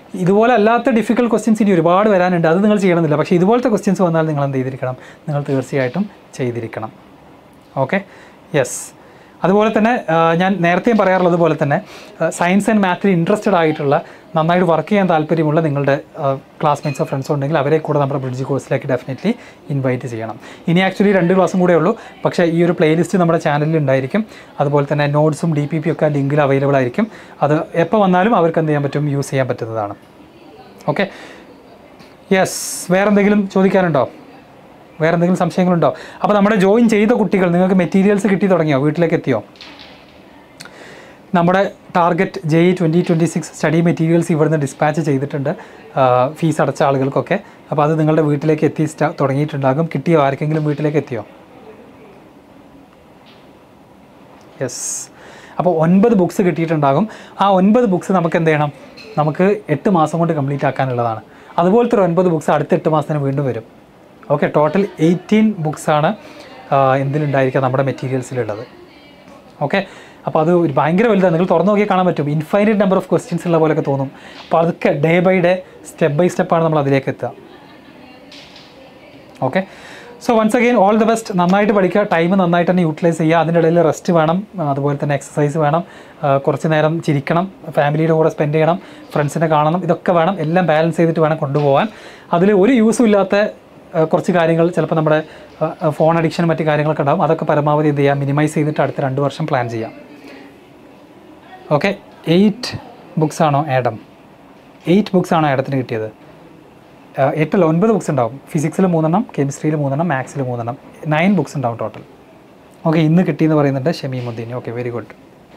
ഇതുപോലെ അല്ലാത്ത ഡിഫിക്കൽട്ട് ക്വസ്റ്റ്യൻസ് ഇനി ഒരുപാട് വരാനുണ്ട് അത് നിങ്ങൾ ചെയ്യണമെന്നില്ല പക്ഷേ ഇതുപോലത്തെ ക്വസ്റ്റ്യൻസ് വന്നാൽ നിങ്ങൾ എന്ത് ചെയ്തിരിക്കണം നിങ്ങൾ തീർച്ചയായിട്ടും ചെയ്തിരിക്കണം ഓക്കെ യെസ് അതുപോലെ തന്നെ ആ, ഞാൻ നേരത്തെയും പറയാറുള്ളത് പോലെ തന്നെ സയൻസ് ആൻഡ് മാത്തിൽ ഇൻട്രസ്റ്റഡ് ആയിട്ടുള്ള നന്നായിട്ട് വർക്ക് ചെയ്യാൻ താല്പര്യമുള്ള നിങ്ങളുടെ ക്ലാസ്മേറ്റ്സോ ഫ്രണ്ട്സോ ഉണ്ടെങ്കിൽ അവരെ കൂടെ നമ്മുടെ ബ്രിഡ്ജ് കോഴ്സിലേക്ക് ഡെഫിനറ്റ്ലി ഇൻവൈറ്റ് ചെയ്യണം ഇനി ആക്ച്വലി രണ്ട് ക്ലാസ്സും കൂടെ ഉള്ളൂ പക്ഷേ ഈ ഒരു പ്ലേലിസ്റ്റ് നമ്മുടെ ചാനലിൽ ഉണ്ടായിരിക്കും അതുപോലെ തന്നെ നോട്ട്സും ഡി പി പി ഒക്കെ ലിങ്കിൽ അവൈലബിൾ ആയിരിക്കും അത് എപ്പോൾ വന്നാലും അവർക്ക് എന്ത് ചെയ്യാൻ പറ്റും യൂസ് ചെയ്യാൻ പറ്റുന്നതാണ് ഓക്കെ യെസ് വേറെ എന്തെങ്കിലും ചോദിക്കാനുണ്ടോ വേറെ എന്തെങ്കിലും സംശയങ്ങളുണ്ടോ അപ്പോൾ നമ്മുടെ ജോയിൻ ചെയ്ത കുട്ടികൾ നിങ്ങൾക്ക് മെറ്റീരിയൽസ് കിട്ടി തുടങ്ങിയോ വീട്ടിലേക്ക് എത്തിയോ നമ്മുടെ target J E twenty twenty six study materials ഇവിടുന്ന് ഡിസ്പാച്ച് ചെയ്തിട്ടുണ്ട് ഫീസ് അടച്ച ആളുകൾക്കൊക്കെ അപ്പോൾ അത് നിങ്ങളുടെ വീട്ടിലേക്ക് എത്തി സ്റ്റാ- തുടങ്ങിയിട്ടുണ്ടാകും കിട്ടിയോ ആർക്കെങ്കിലും വീട്ടിലേക്ക് എത്തിയോ യെസ് അപ്പോൾ ഒൻപത് ബുക്സ് കിട്ടിയിട്ടുണ്ടാകും ആ ഒൻപത് ബുക്സ് നമുക്ക് എന്ത് ചെയ്യണം നമുക്ക് എട്ട് മാസം കൊണ്ട് കംപ്ലീറ്റ് ആക്കാനുള്ളതാണ് അതുപോലത്തെ ഒരു ഒൻപത് ബുക്സ് അടുത്ത എട്ട് മാസത്തിന് വീണ്ടും വരും ഓക്കെ ടോട്ടൽ എയ്റ്റീൻ ബുക്സാണ് എന്തിലുണ്ടായിരിക്കുക നമ്മുടെ മെറ്റീരിയൽസിലുള്ളത് ഓക്കെ അപ്പോൾ അത് ഒരു ഭയങ്കര വലുതാണ് നിങ്ങൾ തുറന്നു നോക്കിയാൽ കാണാൻ പറ്റും ഇൻഫൈനൈറ്റ് നമ്പർ ഓഫ് ക്വസ്റ്റ്യൻസ് ഉള്ള പോലെയൊക്കെ തോന്നും അപ്പോൾ അതൊക്കെ day by day step by സ്റ്റെപ്പാണ് നമ്മൾ അതിലേക്ക് എത്തുക okay so once again all the best നന്നായിട്ട് പഠിക്കുക ടൈം നന്നായിട്ട് തന്നെ യൂട്ടിലൈസ് ചെയ്യുക അതിൻ്റെ ഇടയിൽ റെസ്റ്റ് വേണം ആ, അതുപോലെ തന്നെ എക്സസൈസ് വേണം ആ, കുറച്ച് നേരം ചിരിക്കണം ഫാമിലിയുടെ കൂടെ സ്പെൻഡ് ചെയ്യണം ഫ്രണ്ട്സിനെ കാണണം ഇതൊക്കെ വേണം എല്ലാം ബാലൻസ് ചെയ്തിട്ട് വേണം കൊണ്ടുപോകാൻ അതിൽ ഒരു യൂസും ഇല്ലാത്ത ആ, കുറച്ച് കാര്യങ്ങൾ ചിലപ്പോൾ നമ്മുടെ ഫോൺ അഡിക്ഷൻ മറ്റു കാര്യങ്ങളൊക്കെ ഉണ്ടാവും അതൊക്കെ പരമാവധി എന്ത് ചെയ്യുക മിനിമൈസ് ചെയ്തിട്ട് അടുത്ത രണ്ട് വർഷം പ്ലാൻ ചെയ്യാം ഓക്കെ എയ്റ്റ് ബുക്സ് ആണോ ആഡം എയ്റ്റ് ബുക്സ് ആണോ ആഡത്തിന് കിട്ടിയത് ആ, എട്ടല്ല ഒൻപത് ബുക്സ് ഉണ്ടാവും ഫിസിക്സിൽ മൂന്നെണ്ണം കെമിസ്ട്രിയിൽ മൂന്നെണ്ണം മാത്സിൽ മൂന്നെണ്ണം നയൻ ബുക്സ് ഉണ്ടാവും ടോട്ടൽ ഓക്കെ ഇന്ന് കിട്ടിയെന്ന് പറയുന്നുണ്ട് Shamimuddin okay very good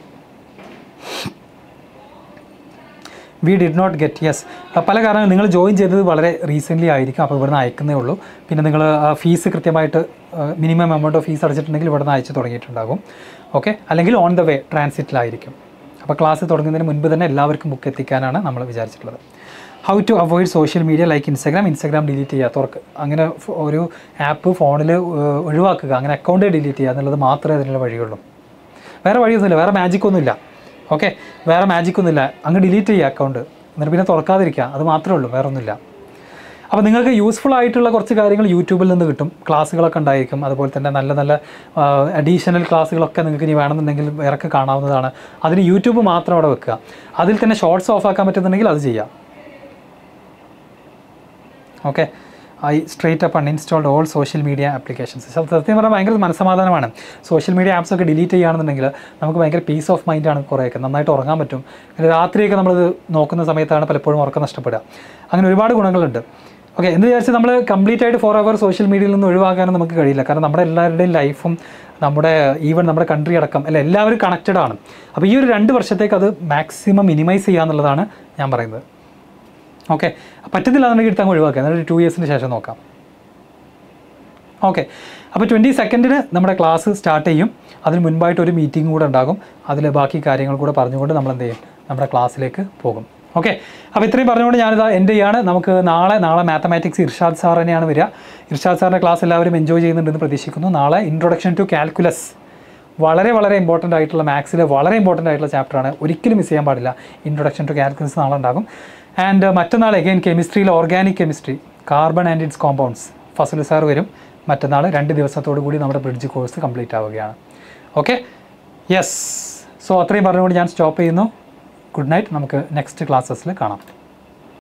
we did not get yes പല കാരണങ്ങൾ നിങ്ങൾ ജോയിൻ ചെയ്തത് വളരെ റീസെൻ്റ്ലി ആയിരിക്കും അപ്പോൾ ഇവിടുന്ന് അയക്കുന്നേ ഉള്ളൂ പിന്നെ നിങ്ങൾ ഫീസ് കൃത്യമായിട്ട് മിനിമം എമൗണ്ട് ഓഫ് ഫീസ് അടച്ചിട്ടുണ്ടെങ്കിൽ ഇവിടുന്ന് അയച്ചു തുടങ്ങിയിട്ടുണ്ടാകും ഓക്കെ അല്ലെങ്കിൽ ഓൺ ദ വേ ട്രാൻസിറ്റിലായിരിക്കും അപ്പോൾ ക്ലാസ് തുടങ്ങുന്നതിന് മുൻപ് തന്നെ എല്ലാവർക്കും ബുക്ക് എത്തിക്കാനാണ് നമ്മൾ വിചാരിച്ചിട്ടുള്ളത് how to avoid social media like Instagram Instagram delete ചെയ്യുക തുറക്ക് അങ്ങനെ ഫ- ഒരു ആപ്പ് ഫോണിൽ ഒഴിവാക്കുക അങ്ങനെ അക്കൗണ്ട് ഡിലീറ്റ് ചെയ്യുക എന്നുള്ളത് മാത്രമേ അതിനുള്ള വഴിയുള്ളൂ വേറെ വഴിയൊന്നുമില്ല വേറെ മാജിക് ഒന്നുമില്ല ഓക്കെ വേറെ മാജിക് ഒന്നുമില്ല അങ്ങ് ഡിലീറ്റ് ചെയ്യുക അക്കൗണ്ട് എന്നിട്ട് പിന്നെ തുറക്കാതിരിക്കുക അത് മാത്രമേ ഉള്ളൂ വേറെ ഒന്നുമില്ല അപ്പോൾ നിങ്ങൾക്ക് യൂസ്ഫുൾ ആയിട്ടുള്ള കുറച്ച് കാര്യങ്ങൾ യൂട്യൂബിൽ നിന്ന് കിട്ടും ക്ലാസ്സുകളൊക്കെ ഉണ്ടായിരിക്കും അതുപോലെ തന്നെ നല്ല നല്ല അഡീഷണൽ ക്ലാസ്സുകളൊക്കെ നിങ്ങൾക്ക് ഇനി വേണമെന്നുണ്ടെങ്കിൽ വേറൊക്കെ കാണാവുന്നതാണ് അതിന് യൂട്യൂബ് മാത്രം അവിടെ വെക്കുക അതിൽ തന്നെ ഷോർട്സ് ഓഫ് ആക്കാൻ പറ്റുന്നുണ്ടെങ്കിൽ അത് ചെയ്യാം okay I straight up uninstalled all social media applications സത്യം പറഞ്ഞാൽ ഭയങ്കര മനസ്സമാധാനമാണ് സോഷ്യൽ മീഡിയ ആപ്സ് ഒക്കെ ഡിലീറ്റ് ചെയ്യുകയാണെന്നുണ്ടെങ്കിൽ നമുക്ക് ഭയങ്കര പീസ് ഓഫ് മൈൻഡാണ് കുറേയൊക്കെ നന്നായിട്ട് ഉറങ്ങാൻ പറ്റും പിന്നെ രാത്രിയൊക്കെ നമ്മളിത് നോക്കുന്ന സമയത്താണ് പലപ്പോഴും ഉറക്കം നഷ്ടപ്പെടുക അങ്ങനെ ഒരുപാട് ഗുണങ്ങളുണ്ട് ഓക്കെ എന്ന് വിചാരിച്ച് നമ്മൾ കംപ്ലീറ്റ് ആയിട്ട് ഫോർ അവർ സോഷ്യൽ മീഡിയയിൽ നിന്ന് ഒഴിവാക്കാനും നമുക്ക് കഴിയില്ല കാരണം നമ്മുടെ എല്ലാവരുടെയും ലൈഫും നമ്മുടെ ഈവൻ നമ്മുടെ കൺട്രി അടക്കം അല്ല എല്ലാവരും കണക്റ്റഡ് ആണ് അപ്പോൾ ഈ ഒരു രണ്ട് വർഷത്തേക്ക് അത് മാക്സിമം മിനിമൈസ് ചെയ്യുക എന്നുള്ളതാണ് ഞാൻ പറയുന്നത് ഓക്കെ പറ്റത്തില്ല എന്നുണ്ടെങ്കിൽ എടുത്ത് അങ്ങ് ഒഴിവാക്കുക എന്നിട്ട് ടു ഇയേഴ്സിന് ശേഷം നോക്കാം ഓക്കെ അപ്പോൾ ട്വൻറ്റി സെക്കൻഡിന് നമ്മുടെ ക്ലാസ് സ്റ്റാർട്ട് ചെയ്യും അതിന് മുൻപായിട്ട് ഒരു മീറ്റിംഗ് കൂടെ ഉണ്ടാകും അതിൽ ബാക്കി കാര്യങ്ങൾ കൂടെ പറഞ്ഞുകൊണ്ട് നമ്മൾ എന്ത് ചെയ്യും നമ്മുടെ ക്ലാസ്സിലേക്ക് പോകും ഓക്കെ അപ്പോൾ ഇത്രയും പറഞ്ഞുകൊണ്ട് ഞാനിതാ എൻ്റെ ചെയ്യാണ് നമുക്ക് നാളെ നാളെ മാത്തമാറ്റിക്സ് ഇർഷാദ് സാർ തന്നെയാണ് വരിക ഇർഷാദ് സാറിൻ്റെ ക്ലാസ് എല്ലാവരും എൻജോയ് ചെയ്യുന്നുണ്ടെന്ന് പ്രതീക്ഷിക്കുന്നു നാളെ ഇൻട്രൊഡക്ഷൻ ടു കാൽക്കുലസ് വളരെ വളരെ ഇമ്പോർട്ടൻ്റ് ആയിട്ടുള്ള മാത്സിലെ വളരെ ഇമ്പോർട്ടൻ്റ് ആയിട്ടുള്ള ചാപ്റ്ററാണ് ഒരിക്കലും മിസ് ചെയ്യാൻ പാടില്ല ഇൻട്രൊഡക്ഷൻ ടു കാൽക്കുലസ് നാളെ ഉണ്ടാകും ആൻഡ് മറ്റന്നാൾ എഗെയിൻ കെമിസ്ട്രിയിൽ organic chemistry carbon and its compounds Fazal sir വരും മറ്റന്നാൾ രണ്ട് ദിവസത്തോടു കൂടി നമ്മുടെ ബ്രിഡ്ജ് കോഴ്സ് കംപ്ലീറ്റ് ആവുകയാണ് ഓക്കെ യെസ് സോ അത്രയും പറഞ്ഞുകൊണ്ട് ഞാൻ സ്റ്റോപ്പ് ചെയ്യുന്നു ഗുഡ് നൈറ്റ് നമുക്ക് നെക്സ്റ്റ് ക്ലാസ്സസിൽ കാണാം